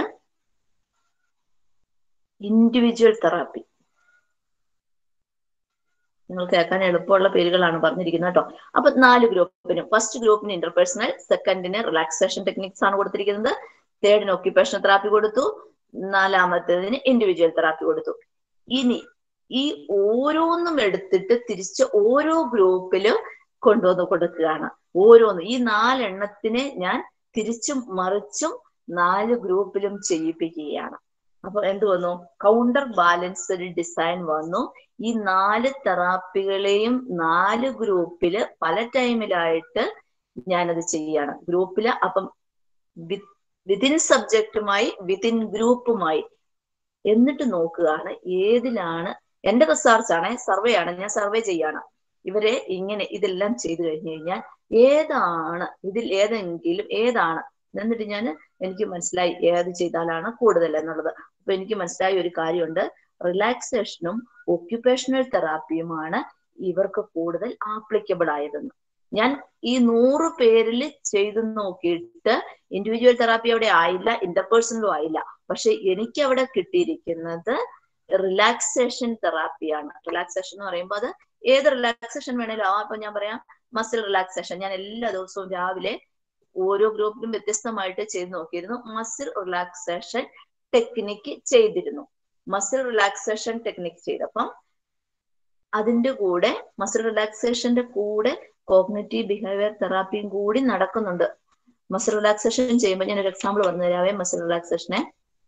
ഇൻഡിവിജ്വൽ തെറാപ്പി നിങ്ങൾ കേൾക്കാൻ എളുപ്പമുള്ള പേരുകളാണ് പറഞ്ഞിരിക്കുന്നത് കേട്ടോ അപ്പൊ നാല് ഗ്രൂപ്പിന് ഫസ്റ്റ് ഗ്രൂപ്പിന് ഇന്റർപേഴ്സണൽ സെക്കൻഡിന് റിലാക്സേഷൻ ടെക്നിക്സ് ആണ് കൊടുത്തിരിക്കുന്നത് തേർഡിന് ഒക്യുപേഷണൽ തെറാപ്പി കൊടുത്തു നാലാമത്തേതിന് ഇൻഡിവിജ്വൽ തെറാപ്പി കൊടുത്തു ഇനി ഈ ഓരോന്നും എടുത്തിട്ട് തിരിച്ച് ഓരോ ഗ്രൂപ്പില് കൊണ്ടുവന്ന് കൊടുക്കുകയാണ് ഓരോന്നും ഈ നാലെണ്ണത്തിനെ ഞാൻ തിരിച്ചും മറിച്ചും നാല് ഗ്രൂപ്പിലും ചെയ്യിപ്പിക്കുകയാണ് അപ്പൊ എന്ത് വന്നു കൗണ്ടർ ബാലൻസ്ഡ് ഡിസൈൻ വന്നു ഈ നാല് തെറാപ്പികളെയും നാല് ഗ്രൂപ്പില് പല ടൈമിലായിട്ട് ഞാനത് ചെയ്യാണ് ഗ്രൂപ്പില് അപ്പം വിതിൻ സബ്ജക്റ്റുമായി വിതിൻ ഗ്രൂപ്പുമായി എന്നിട്ട് നോക്കുകയാണ് ഏതിലാണ് എന്റെ റിസർച്ച് ആണ് സർവേ ആണ് ഞാൻ സർവേ ചെയ്യാണ് ഇവരെ ഇങ്ങനെ ഇതെല്ലാം ചെയ്തു കഴിഞ്ഞു കഴിഞ്ഞാൽ ഏതാണ് ഇതിൽ ഏതെങ്കിലും ഏതാണ് എന്നിട്ട് ഞാൻ എനിക്ക് മനസ്സിലായി ഏത് ചെയ്താലാണ് കൂടുതൽ എന്നുള്ളത് അപ്പൊ എനിക്ക് മനസ്സിലായ ഒരു കാര്യമുണ്ട് റിലാക്സേഷനും ഒക്യുപേഷണൽ തെറാപ്പിയുമാണ് ഇവർക്ക് കൂടുതൽ ആപ്ലിക്കബിൾ ആയതെന്ന് ഞാൻ ഈ നൂറ് പേരിൽ ചെയ്തു നോക്കിയിട്ട് ഇൻഡിവിജ്വൽ തെറാപ്പി അവിടെ ആയില്ല ഇന്റർപേഴ്സണലും ആയില്ല പക്ഷെ എനിക്ക് അവിടെ കിട്ടിയിരിക്കുന്നത് റിലാക്സേഷൻ തെറാപ്പിയാണ് റിലാക്സേഷൻ എന്ന് പറയുമ്പോൾ അത് ഏത് റിലാക്സേഷൻ വേണേലും ആ ഇപ്പൊ ഞാൻ പറയാം മസിൽ റിലാക്സേഷൻ ഞാൻ എല്ലാ ദിവസവും രാവിലെ ഓരോ ഗ്രൂപ്പിലും വ്യത്യസ്തമായിട്ട് ചെയ്ത് നോക്കിയിരുന്നു മസിൽ റിലാക്സേഷൻ ടെക്നിക്ക് ചെയ്തിരുന്നു മസിൽ റിലാക്സേഷൻ ടെക്നിക്ക് ചെയ്തപ്പം അതിന്റെ കൂടെ മസിൽ റിലാക്സേഷന്റെ കൂടെ കോഗ്നറ്റീവ് ബിഹേവിയർ തെറാപ്പിയും കൂടി നടക്കുന്നുണ്ട് മസിൽ റിലാക്സേഷൻ ചെയ്യുമ്പോൾ ഞാൻ ഒരു എക്സാമ്പിൾ പറഞ്ഞു തരാവേ മസിൽ റിലാക്സേഷനെ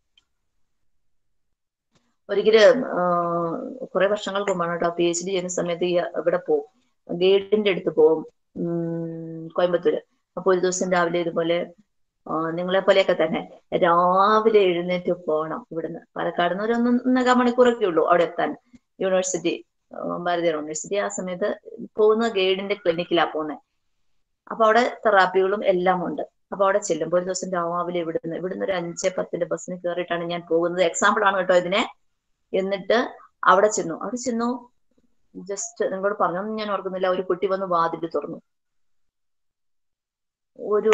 ഒരിക്കല് കുറെ വർഷങ്ങൾക്ക് മുമ്പാണ് കേട്ടോ പി എച്ച് ഡി ചെയ്യുന്ന സമയത്ത് ഈ ഇവിടെ പോകും ഗൈഡിന്റെ അടുത്ത് പോകും കോയമ്പത്തൂര് അപ്പൊ ഒരു ദിവസം രാവിലെ ഇതുപോലെ നിങ്ങളെ പോലെയൊക്കെ തന്നെ രാവിലെ എഴുന്നേറ്റ് പോകണം ഇവിടുന്ന് പാലക്കാട് നിന്ന് ഒരു ഒന്നൊന്നര മണിക്കൂറൊക്കെ ഉള്ളൂ അവിടെ എത്താൻ യൂണിവേഴ്സിറ്റി ഭാരതീയ യൂണിവേഴ്സിറ്റി ആ സമയത്ത് പോകുന്ന ഗൈഡിന്റെ ക്ലിനിക്കിലാ പോകുന്നത് അപ്പൊ അവിടെ തെറാപ്പികളും എല്ലാം ഉണ്ട് അപ്പൊ അവിടെ ചെല്ലുമ്പോൾ ഒരു ദിവസം രാവിലെ ഇവിടുന്ന് ഇവിടുന്ന് ഒരു അഞ്ച് പത്തിന്റെ ബസ്സിന് കയറിയിട്ടാണ് ഞാൻ പോകുന്നത് എക്സാമ്പിൾ ആണ് കേട്ടോ ഇതിനെ എന്നിട്ട് അവിടെ ചെന്നു അവിടെ ചെന്നു ജസ്റ്റ് നിങ്ങളോട് പറഞ്ഞൊന്നും ഞാൻ ഓർക്കുന്നില്ല ഒരു കുട്ടി വന്ന് വാതിൽ തുറന്നു ഒരു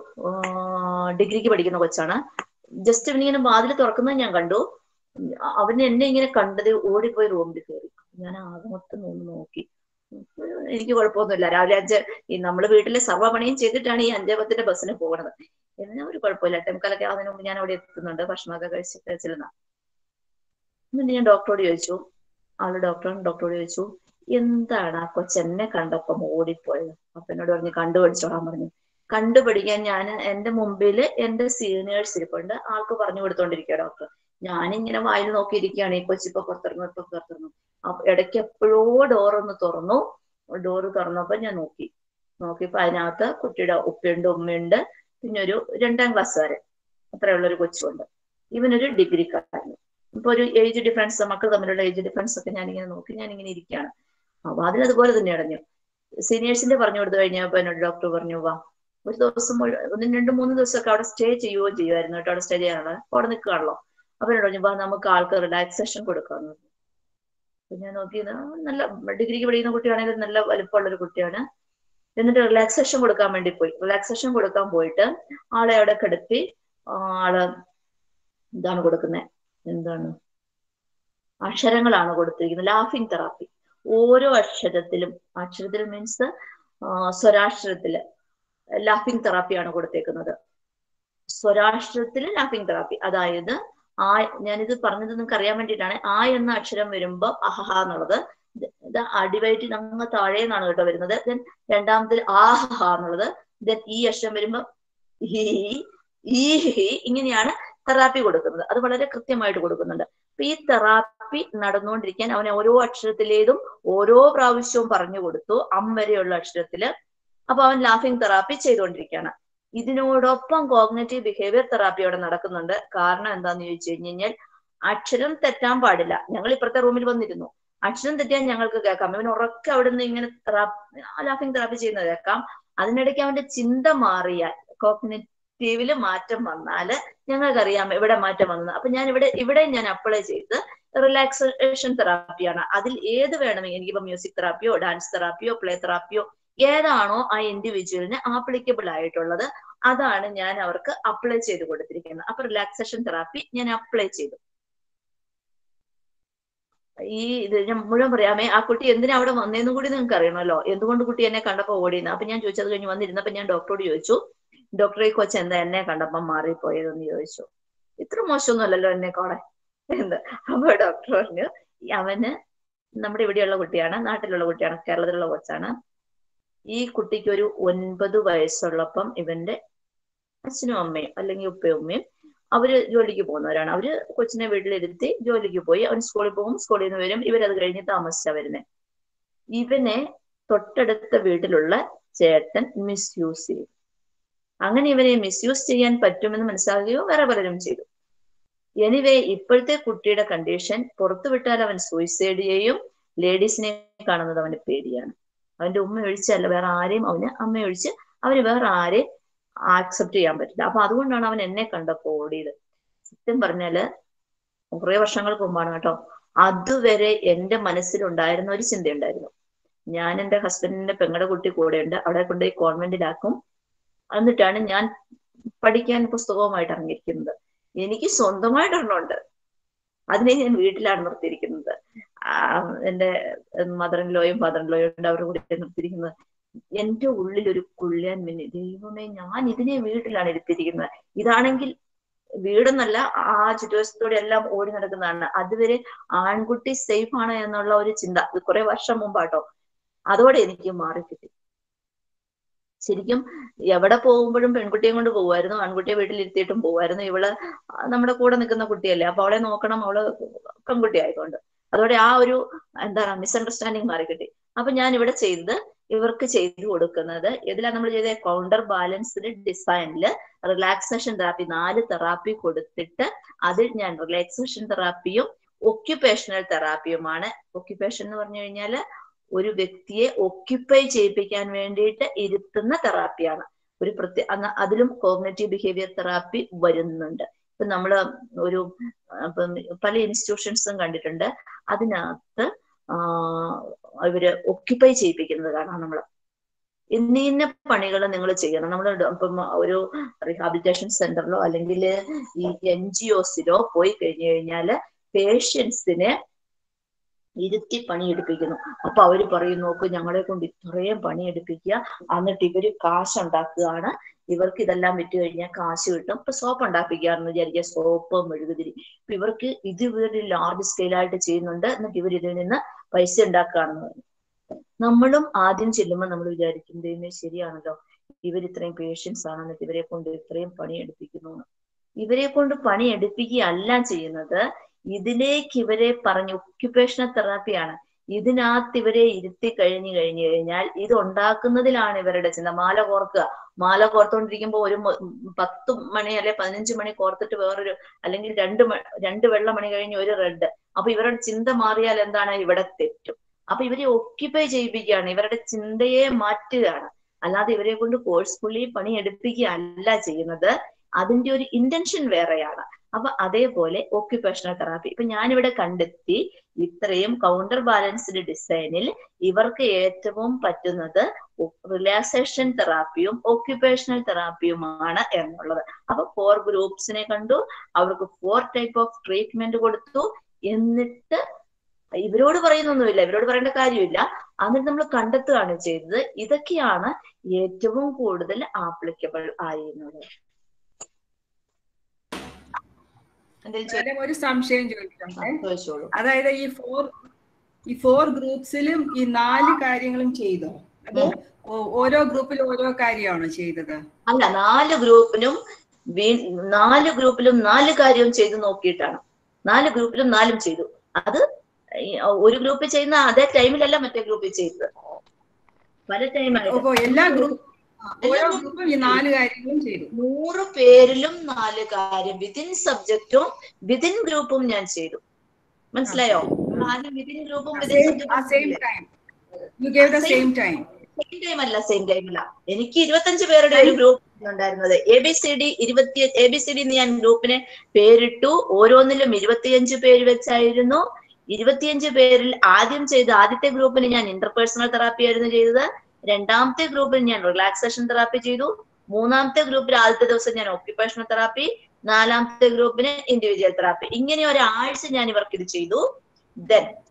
ഡിഗ്രിക്ക് പഠിക്കുന്ന കൊച്ചാണ് ജസ്റ്റ് ഇവനിങ്ങനെ വാതിൽ തുറക്കുന്നത് ഞാൻ കണ്ടു അവന് എന്നെ ഇങ്ങനെ കണ്ടത് ഓടിപ്പോയി റൂമിൽ കയറി ഞാൻ ആകെ മൊത്തം ഒന്ന് നോക്കി എനിക്ക് കുഴപ്പമൊന്നുമില്ല രാവിലെ അഞ്ച് ഈ നമ്മള് വീട്ടിലെ സർവ്വപണിയും ചെയ്തിട്ടാണ് ഈ അഞ്ചേ പത്തിന്റെ ബസ്സിന് പോകുന്നത് എന്നാ ഒരു കുഴപ്പമില്ല ടെംകാലൊക്കെ ആവുന്നതിന് മുമ്പ് ഞാൻ അവിടെ എത്തുന്നുണ്ട് ഭക്ഷണമൊക്കെ കഴിച്ചിട്ട് ചെല്ലുന്ന എന്നിട്ട് ഞാൻ ഡോക്ടറോട് ചോദിച്ചു ആള് ഡോക്ടറോട് ഡോക്ടറോട് ചോദിച്ചു എന്താണ് ആ കൊച്ചെന്നെ കണ്ടപ്പം ഓടിപ്പോയത് അപ്പൊ എന്നോട് പറഞ്ഞു കണ്ടുപിടിച്ചോളാൻ പറഞ്ഞു കണ്ടുപിടിക്കാൻ ഞാൻ എന്റെ മുമ്പിൽ എന്റെ സീനിയേഴ്സ് ഇരിപ്പുണ്ട് ആൾക്ക് പറഞ്ഞു കൊടുത്തോണ്ടിരിക്കുക ഡോക്ടർ ഞാനിങ്ങനെ വായിൽ നോക്കിയിരിക്കുകയാണ് ഈ കൊച്ചിപ്പൊ പുറത്തിറങ്ങും ഇപ്പൊ പുറത്തിറങ്ങും അപ്പൊ ഇടയ്ക്ക് എപ്പോഴോ ഡോർ ഒന്ന് തുറന്നു ഡോറ് തുറന്നപ്പോ ഞാൻ നോക്കി നോക്കിയപ്പോ അതിനകത്ത് കുട്ടിയുടെ ഉപ്പയുണ്ട് ഉമ്മയുണ്ട് പിന്നെ ഒരു രണ്ടാം ക്ലാസ് വരെ അത്രയുള്ള ഒരു കൊച്ചുണ്ട് ഇവനൊരു ഡിഗ്രിക്കാരൻ ഇപ്പൊ ഒരു ഏജ് ഡിഫറൻസ് മക്കൾ തമ്മിലുള്ള ഏജ് ഡിഫറൻസ് ഒക്കെ ഞാനിങ്ങനെ നോക്കി ഞാനിങ്ങനെ ഇരിക്കുകയാണ് അപ്പൊ അതിലതുപോലെ തന്നെ അടഞ്ഞു സീനിയേഴ്സിന്റെ പറഞ്ഞു കൊടുത്തു കഴിഞ്ഞപ്പോ എന്നോട് ഡോക്ടർ പറഞ്ഞു വാ ഒരു ദിവസം ഒന്നും രണ്ടും മൂന്ന് ദിവസമൊക്കെ അവിടെ സ്റ്റേ ചെയ്യുകയോ ചെയ്യുമായിരുന്നു കേട്ടോ അവിടെ സ്റ്റേ ചെയ്യാനുള്ള അപ്പൊ അവിടെ നിൽക്കുകയാണല്ലോ അപ്പൊ എന്നോട് പറഞ്ഞു വാ നമുക്ക് ആൾക്ക് റിലാക്സേഷൻ കൊടുക്കാന്ന് പറഞ്ഞു അപ്പൊ ഞാൻ നോക്കിയത് നല്ല ഡിഗ്രിക്ക് പഠിക്കുന്ന കുട്ടിയാണെങ്കിൽ നല്ല വലുപ്പമുള്ള ഒരു കുട്ടിയാണ് എന്നിട്ട് റിലാക്സേഷൻ കൊടുക്കാൻ വേണ്ടി പോയി റിലാക്സേഷൻ കൊടുക്കാൻ പോയിട്ട് ആളെ അവിടെ കിടത്തി ആള് ഇതാണ് കൊടുക്കുന്നത് എന്താണ് അക്ഷരങ്ങളാണ് കൊടുത്തിരിക്കുന്നത് ലാഫിംഗ് തെറാപ്പി ഓരോ അക്ഷരത്തിലും അക്ഷരത്തിൽ മീൻസ് സ്വരാക്ഷരത്തില് ലാഫിംഗ് തെറാപ്പിയാണ് കൊടുത്തേക്കുന്നത് സ്വരാഷ്ട്രത്തിൽ ലാഫിംഗ് തെറാപ്പി അതായത് ആ ഞാനിത് പറഞ്ഞത് നിങ്ങൾക്ക് അറിയാൻ വേണ്ടിയിട്ടാണ് ആ എന്ന അക്ഷരം വരുമ്പോ അഹഹ എന്നുള്ളത് ഇത് അടിവയറ്റിൽ അങ്ങ് താഴെ നിന്നാണ് കേട്ടോ വരുന്നത് ദെൻ രണ്ടാമത്തിൽ ആഹഹ എന്നുള്ളത് ദെൻ ഈ അക്ഷരം വരുമ്പോ ഹി ഈ ഹി ഇങ്ങനെയാണ് തെറാപ്പി കൊടുക്കുന്നത് അത് വളരെ കൃത്യമായിട്ട് കൊടുക്കുന്നുണ്ട് അപ്പൊ ഈ തെറാപ്പി നടന്നുകൊണ്ടിരിക്കാൻ അവനെ ഓരോ അക്ഷരത്തിലേതും ഓരോ പ്രാവശ്യവും പറഞ്ഞു കൊടുത്തു അം വരെയുള്ള അക്ഷരത്തില് അപ്പൊ അവൻ ലാഫിംഗ് തെറാപ്പി ചെയ്തുകൊണ്ടിരിക്കുകയാണ് ഇതിനോടൊപ്പം കോഗ്നറ്റീവ് ബിഹേവിയർ തെറാപ്പി അവിടെ നടക്കുന്നുണ്ട് കാരണം എന്താന്ന് ചോദിച്ചു കഴിഞ്ഞ് കഴിഞ്ഞാൽ അക്ഷരം തെറ്റാൻ പാടില്ല ഞങ്ങൾ ഇപ്പുറത്തെ റൂമിൽ വന്നിരുന്നു അക്ഷരം തെറ്റിയാൽ ഞങ്ങൾക്ക് കേൾക്കാം അവൻ ഉറക്കെ അവിടെ നിന്ന് ഇങ്ങനെ ലാഫിംഗ് തെറാപ്പി ചെയ്യുന്നത് കേൾക്കാം അതിനിടയ്ക്ക് അവന്റെ ചിന്ത മാറിയാൽ കോഗ്നറ്റീവില് മാറ്റം വന്നാല് ഞങ്ങൾക്കറിയാം ഇവിടെ മാറ്റം വന്നത് അപ്പൊ ഞാൻ ഇവിടെ ഇവിടെ ഞാൻ അപ്ലൈ ചെയ്ത് റിലാക്സേഷൻ തെറാപ്പിയാണ് അതിൽ ഏത് വേണമെങ്കിൽ എനിക്കിപ്പോ മ്യൂസിക് തെറാപ്പിയോ ഡാൻസ് തെറാപ്പിയോ പ്ലേ തെറാപ്പിയോ ഏതാണോ ആ ഇൻഡിവിജ്വലിന് ആപ്ലിക്കബിൾ ആയിട്ടുള്ളത് അതാണ് ഞാൻ അവർക്ക് അപ്ലൈ ചെയ്ത് കൊടുത്തിരിക്കുന്നത് അപ്പൊ റിലാക്സേഷൻ തെറാപ്പി ഞാൻ അപ്ലൈ ചെയ്തു ഈ ഇത് ഞാൻ മുഴുവൻ പറയാമേ ആ കുട്ടി എന്തിനാ അവിടെ വന്നേന്നും കൂടി നിങ്ങൾക്ക് അറിയണമല്ലോ എന്തുകൊണ്ട് കുട്ടി എന്നെ കണ്ടപ്പോ ഓടിയെന്ന് അപ്പൊ ഞാൻ ചോദിച്ചത് കഴിഞ്ഞ് വന്നിരുന്നപ്പോ ഞാൻ ഡോക്ടറോട് ചോദിച്ചു ഡോക്ടറെ ഈ കൊച്ചു എന്താ എന്നെ കണ്ടപ്പം മാറിപ്പോയതെന്ന് ചോദിച്ചു ഇത്ര മോശമൊന്നും അല്ലല്ലോ എന്നെ കോളെ എന്ത് അപ്പൊ ഡോക്ടർ പറഞ്ഞു "ഈ അവന് നമ്മുടെ ഇവിടെയുള്ള കുട്ടിയാണ് നാട്ടിലുള്ള കുട്ടിയാണ് കേരളത്തിലുള്ള കൊച്ചാണ് ഈ കുട്ടിക്ക് ഒരു ഒൻപത് വയസ്സുള്ളപ്പം ഇവന്റെ അച്ഛനും അമ്മയും അല്ലെങ്കിൽ ഉപ്പയും ഉമ്മയും അവര് ജോലിക്ക് പോകുന്നവരാണ് അവര് കൊച്ചിനെ വീട്ടിലിരുത്തി ജോലിക്ക് പോയി അവൻ സ്കൂളിൽ പോകും സ്കൂളിൽ നിന്ന് വരും ഇവരത് കഴിഞ്ഞ് താമസിച്ചാ വരുന്നത് ഇവനെ തൊട്ടടുത്ത വീട്ടിലുള്ള ചേട്ടൻ മിസ്യൂസ് ചെയ്തു അങ്ങനെ ഇവനെ മിസ്യൂസ് ചെയ്യാൻ പറ്റുമെന്ന് മനസ്സിലാകുകയോ വേറെ പലരും ചെയ്തു എനിവേ ഇപ്പോഴത്തെ കുട്ടിയുടെ കണ്ടീഷൻ പുറത്തു വിട്ടാൽ അവൻ സൂയിസൈഡ് ചെയ്യും ലേഡീസിനെ കാണുന്നത് അവന് പേടിയാണ് അവന്റെ ഉമ്മ ഒഴിച്ചല്ല വേറെ ആരെയും അവന് അമ്മ ഒഴിച്ച് അവന് വേറെ ആരെയും ആക്സെപ്റ്റ് ചെയ്യാൻ പറ്റില്ല അപ്പൊ അതുകൊണ്ടാണ് അവൻ എന്നെ കണ്ടപ്പോ ഓടിയത് സത്യം പറഞ്ഞാല് കുറെ വർഷങ്ങൾക്ക് മുമ്പാണ് കേട്ടോ അതുവരെ എന്റെ മനസ്സിലുണ്ടായിരുന്ന ഒരു ചിന്തയുണ്ടായിരുന്നു ഞാൻ എന്റെ ഹസ്ബൻഡിന്റെ പെങ്ങളുടെ കുട്ടി കൂടെയുണ്ട് അവിടെ കൊണ്ടുപോയി കോൺവെന്റിലാക്കും എന്നിട്ടാണ് ഞാൻ പഠിക്കാൻ പുസ്തകവുമായിട്ട് ഇറങ്ങിയിരിക്കുന്നത് എനിക്ക് സ്വന്തമായിട്ട് ഒരെണ്ണമുണ്ട് അതിനെ ഞാൻ വീട്ടിലാണ് നിർത്തിയിരിക്കുന്നത് ആ, എന്റെ മദർ ഇൻ ലോയും ഫാദർ ഇൻ ലോയും ഉണ്ട് അവരുടെ കൂടെ നിർത്തിയിരിക്കുന്നത് എന്റെ ഉള്ളിൽ ഒരു കുള്ളിയാൻ മിന്നി ദൈവമേ ഞാൻ ഇതിനെ വീട്ടിലാണ് എടുത്തിരിക്കുന്നത് ഇതാണെങ്കിൽ വീടെന്നല്ല ആ ചുറ്റുവശത്തോടെ എല്ലാം ഓടി നടക്കുന്നതാണ് അതുവരെ ആൺകുട്ടി സേഫ് ആണ് എന്നുള്ള ഒരു ചിന്ത ഇത് കുറെ വർഷം മുമ്പാട്ടോ അതോടെ എനിക്ക് മാറിക്കിട്ടി ശരിക്കും എവിടെ പോകുമ്പോഴും പെൺകുട്ടിയെ കൊണ്ട് പോകുമായിരുന്നു ആൺകുട്ടിയെ വീട്ടിലിരുത്തിയിട്ടും പോകുമായിരുന്നു ഇവള് നമ്മുടെ കൂടെ നിൽക്കുന്ന കുട്ടിയല്ലേ അപ്പൊ അവളെ നോക്കണം അവള് പെൺകുട്ടി ആയതുകൊണ്ട് അതോടെ ആ ഒരു എന്താണ് മിസ്അണ്ടർസ്റ്റാൻഡിങ് മാറിക്കിട്ടി അപ്പൊ ഞാൻ ഇവിടെ ചെയ്തത് ഇവർക്ക് ചെയ്തു കൊടുക്കുന്നത് ഇതിലാണ് നമ്മൾ ചെയ്ത കൗണ്ടർ ബാലൻസ്ഡ് ഡിസൈനില് റിലാക്സേഷൻ തെറാപ്പി നാല് തെറാപ്പി കൊടുത്തിട്ട് അതിൽ ഞാൻ റിലാക്സേഷൻ തെറാപ്പിയും ഒക്യുപേഷണൽ തെറാപ്പിയുമാണ് ഒക്യുപേഷൻ എന്ന് പറഞ്ഞു കഴിഞ്ഞാല് ഒരു വ്യക്തിയെ ഒക്യുപ്പൈ ചെയ്യിപ്പിക്കാൻ വേണ്ടിയിട്ട് ഇരുത്തുന്ന തെറാപ്പിയാണ് ഒരു പ്രത്യേക അന്ന് അതിലും കോഗ്നറ്റീവ് ബിഹേവിയർ തെറാപ്പി വരുന്നുണ്ട് ഇപ്പൊ നമ്മള് ഒരു ഇപ്പം പല ഇൻസ്റ്റിറ്റ്യൂഷൻസും കണ്ടിട്ടുണ്ട് അതിനകത്ത് ആ ഇവര് ഒക്യുപ്പൈ ചെയ്യിപ്പിക്കുന്നത് കാണാം നമ്മള് ഇന്ന ഇന്ന പണികൾ നിങ്ങൾ ചെയ്യണം നമ്മൾ ഇപ്പം ഒരു റീഹാബിലിറ്റേഷൻ സെന്ററിലോ അല്ലെങ്കിൽ ഈ എൻ ജി ഒസിലോ പോയി കഴിഞ്ഞു കഴിഞ്ഞാല് പേഷ്യൻസിനെ ഇരുത്തി പണിയെടുപ്പിക്കുന്നു അപ്പൊ അവര് പറയും നോക്ക് ഞങ്ങളെ കൊണ്ട് ഇത്രയും പണിയെടുപ്പിക്കുക എന്നിട്ട് ഇവര് കാശ് ഉണ്ടാക്കുകയാണ് ഇവർക്ക് ഇതെല്ലാം വിറ്റ് കഴിഞ്ഞാൽ കാശ് കിട്ടും ഇപ്പൊ സോപ്പ് ഉണ്ടാക്കിക്കാന്ന് വിചാരിക്കുക സോപ്പ് മെഴുകുതിരി ഇപ്പൊ ഇവർക്ക് ഇത് ഇവര് ലാർജ് സ്കെയിലായിട്ട് ചെയ്യുന്നുണ്ട് എന്നിട്ട് ഇവർ ഇതിൽ നിന്ന് പൈസ ഉണ്ടാക്കുകയാണെന്ന് പറഞ്ഞു നമ്മളും ആദ്യം ചെല്ലുമ്പോൾ നമ്മൾ വിചാരിക്കും ദൈവമേ ശരിയാണല്ലോ ഇവർ ഇത്രയും പേഷ്യൻസ് ആണ് എന്നിട്ട് ഇവരെ കൊണ്ട് ഇത്രയും പണി എടുപ്പിക്കുന്നു എന്ന്. ഇവരെ കൊണ്ട് പണി എടുപ്പിക്കുകയല്ല ചെയ്യുന്നത് ഇതിലേക്ക് ഇവരെ പറഞ്ഞ് ഒക്യുപേഷണൽ തെറാപ്പിയാണ് ഇതിനകത്ത് ഇവരെ ഇരുത്തി കഴിഞ്ഞു കഴിഞ്ഞു കഴിഞ്ഞാൽ ഇത് ഉണ്ടാക്കുന്നതിലാണ് ഇവരുടെ ചിന്ത മാല കോർക്കുക മാല കോർത്തുകൊണ്ടിരിക്കുമ്പോൾ ഒരു മ- പത്ത് മണി അല്ലെ പതിനഞ്ച് മണി കോർത്തിട്ട് വേറൊരു അല്ലെങ്കിൽ രണ്ട് മ- രണ്ട് വെള്ള മണി കഴിഞ്ഞ് ഒരു റെഡ് അപ്പൊ ഇവരുടെ ചിന്ത മാറിയാൽ എന്താണ് ഇവിടെ തെറ്റും അപ്പൊ ഇവരെ ഒക്യുപ്പൈ ചെയ്യിപ്പിക്കുകയാണ് ഇവരുടെ ചിന്തയെ മാറ്റുകയാണ് അല്ലാതെ ഇവരെ കൊണ്ട് ഫോഴ്സ്ഫുള്ളി പണി എടുപ്പിക്കുക അല്ല ചെയ്യുന്നത് അതിന്റെ ഒരു ഇന്റൻഷൻ വേറെയാണ് അപ്പൊ അതേപോലെ ഒക്യുപേഷണൽ തെറാപ്പി ഇപ്പൊ ഞാനിവിടെ കണ്ടെത്തി ഇത്രയും കൗണ്ടർ ബാലൻസ്ഡ് ഡിസൈനിൽ ഇവർക്ക് ഏറ്റവും പറ്റുന്നത് റിലാക്സേഷൻ തെറാപ്പിയും ഒക്യുപേഷണൽ തെറാപ്പിയുമാണ് എന്നുള്ളത് അപ്പൊ ഫോർ ഗ്രൂപ്പ്സിനെ കണ്ടു അവർക്ക് ഫോർ ടൈപ്പ് ഓഫ് ട്രീറ്റ്മെന്റ് കൊടുത്തു എന്നിട്ട് ഇവരോട് പറയുന്നൊന്നുമില്ല ഇവരോട് പറയേണ്ട കാര്യമില്ല എന്നിട്ട് നമ്മൾ കണ്ടെത്തുകയാണ് ചെയ്തത് ഇതൊക്കെയാണ് ഏറ്റവും കൂടുതൽ ആപ്ലിക്കബിൾ ആയിരുന്നത് എന്തെങ്കിലും മാഡം, ഒരു സംശയം ചോദിക്കട്ടെ ചോദിച്ചോളൂ അതായത് ഈ ഫോർ ഈ ഫോർ ഗ്രൂപ്പ്സിലും ഈ നാല് കാര്യങ്ങളും ചെയ്തോ അതോ ഓ- ഓരോ ഗ്രൂപ്പിലും ഓരോ കാര്യമാണോ ചെയ്തത് അല്ല നാല് ഗ്രൂപ്പിനും വീ- നാല് ഗ്രൂപ്പിലും നാല് കാര്യവും ചെയ്തു നോക്കിയിട്ടാണ് നാല് ഗ്രൂപ്പിലും നാലും ചെയ്തു അത് ഈ ഒരു ഗ്രൂപ്പിൽ ചെയ്യുന്ന അതേ ടൈമിലല്ല മറ്റേ ഗ്രൂപ്പിൽ ചെയ്തത് പല ടൈമായിട്ട് അപ്പോ എല്ലാ ഗ്രൂപ്പ് ഓരോ ഗ്രൂപ്പും ഈ നാല് കാര്യങ്ങളും ചെയ്തു നൂറ് പേരിലും നാല് കാര്യം വിതിൻ സബ്ജക്റ്റും വിതിൻ ഗ്രൂപ്പും ഞാൻ ചെയ്തു മനസ്സിലായോ ആദ്യം വിതിൻ ഗ്രൂപ്പും വിതിൻ ആ same time you gave the same time same time അല്ല സെയിം ടൈം അല്ല എനിക്ക് ഇരുപത്തഞ്ച് പേരുടെ ഒരു ഗ്രൂപ്പ് ഉണ്ടായിരുന്നത് എ ബി സി ഡി ഇരുപത്തി എ ബി സി ഡി ഞാൻ ഗ്രൂപ്പിന് പേരിട്ടു ഓരോന്നിലും ഇരുപത്തിയഞ്ച് പേര് വെച്ചായിരുന്നു ഇരുപത്തിയഞ്ച് പേരിൽ ആദ്യം ചെയ്ത ആദ്യത്തെ ഗ്രൂപ്പിന് ഞാൻ ഇന്റർപേഴ്സണൽ തെറാപ്പി ആയിരുന്നു ചെയ്തത് രണ്ടാമത്തെ ഗ്രൂപ്പിൽ ഞാൻ റിലാക്സേഷൻ തെറാപ്പി ചെയ്തു മൂന്നാമത്തെ ഗ്രൂപ്പിൽ ആദ്യത്തെ ദിവസം ഞാൻ ഓക്യുപ്പേഷണൽ തെറാപ്പി നാലാമത്തെ ഗ്രൂപ്പിന് ഇൻഡിവിജ്വൽ തെറാപ്പി ഇങ്ങനെ ഒരാഴ്ച ഞാൻ ഇവർക്ക് ഇത് ചെയ്തു ദെൻ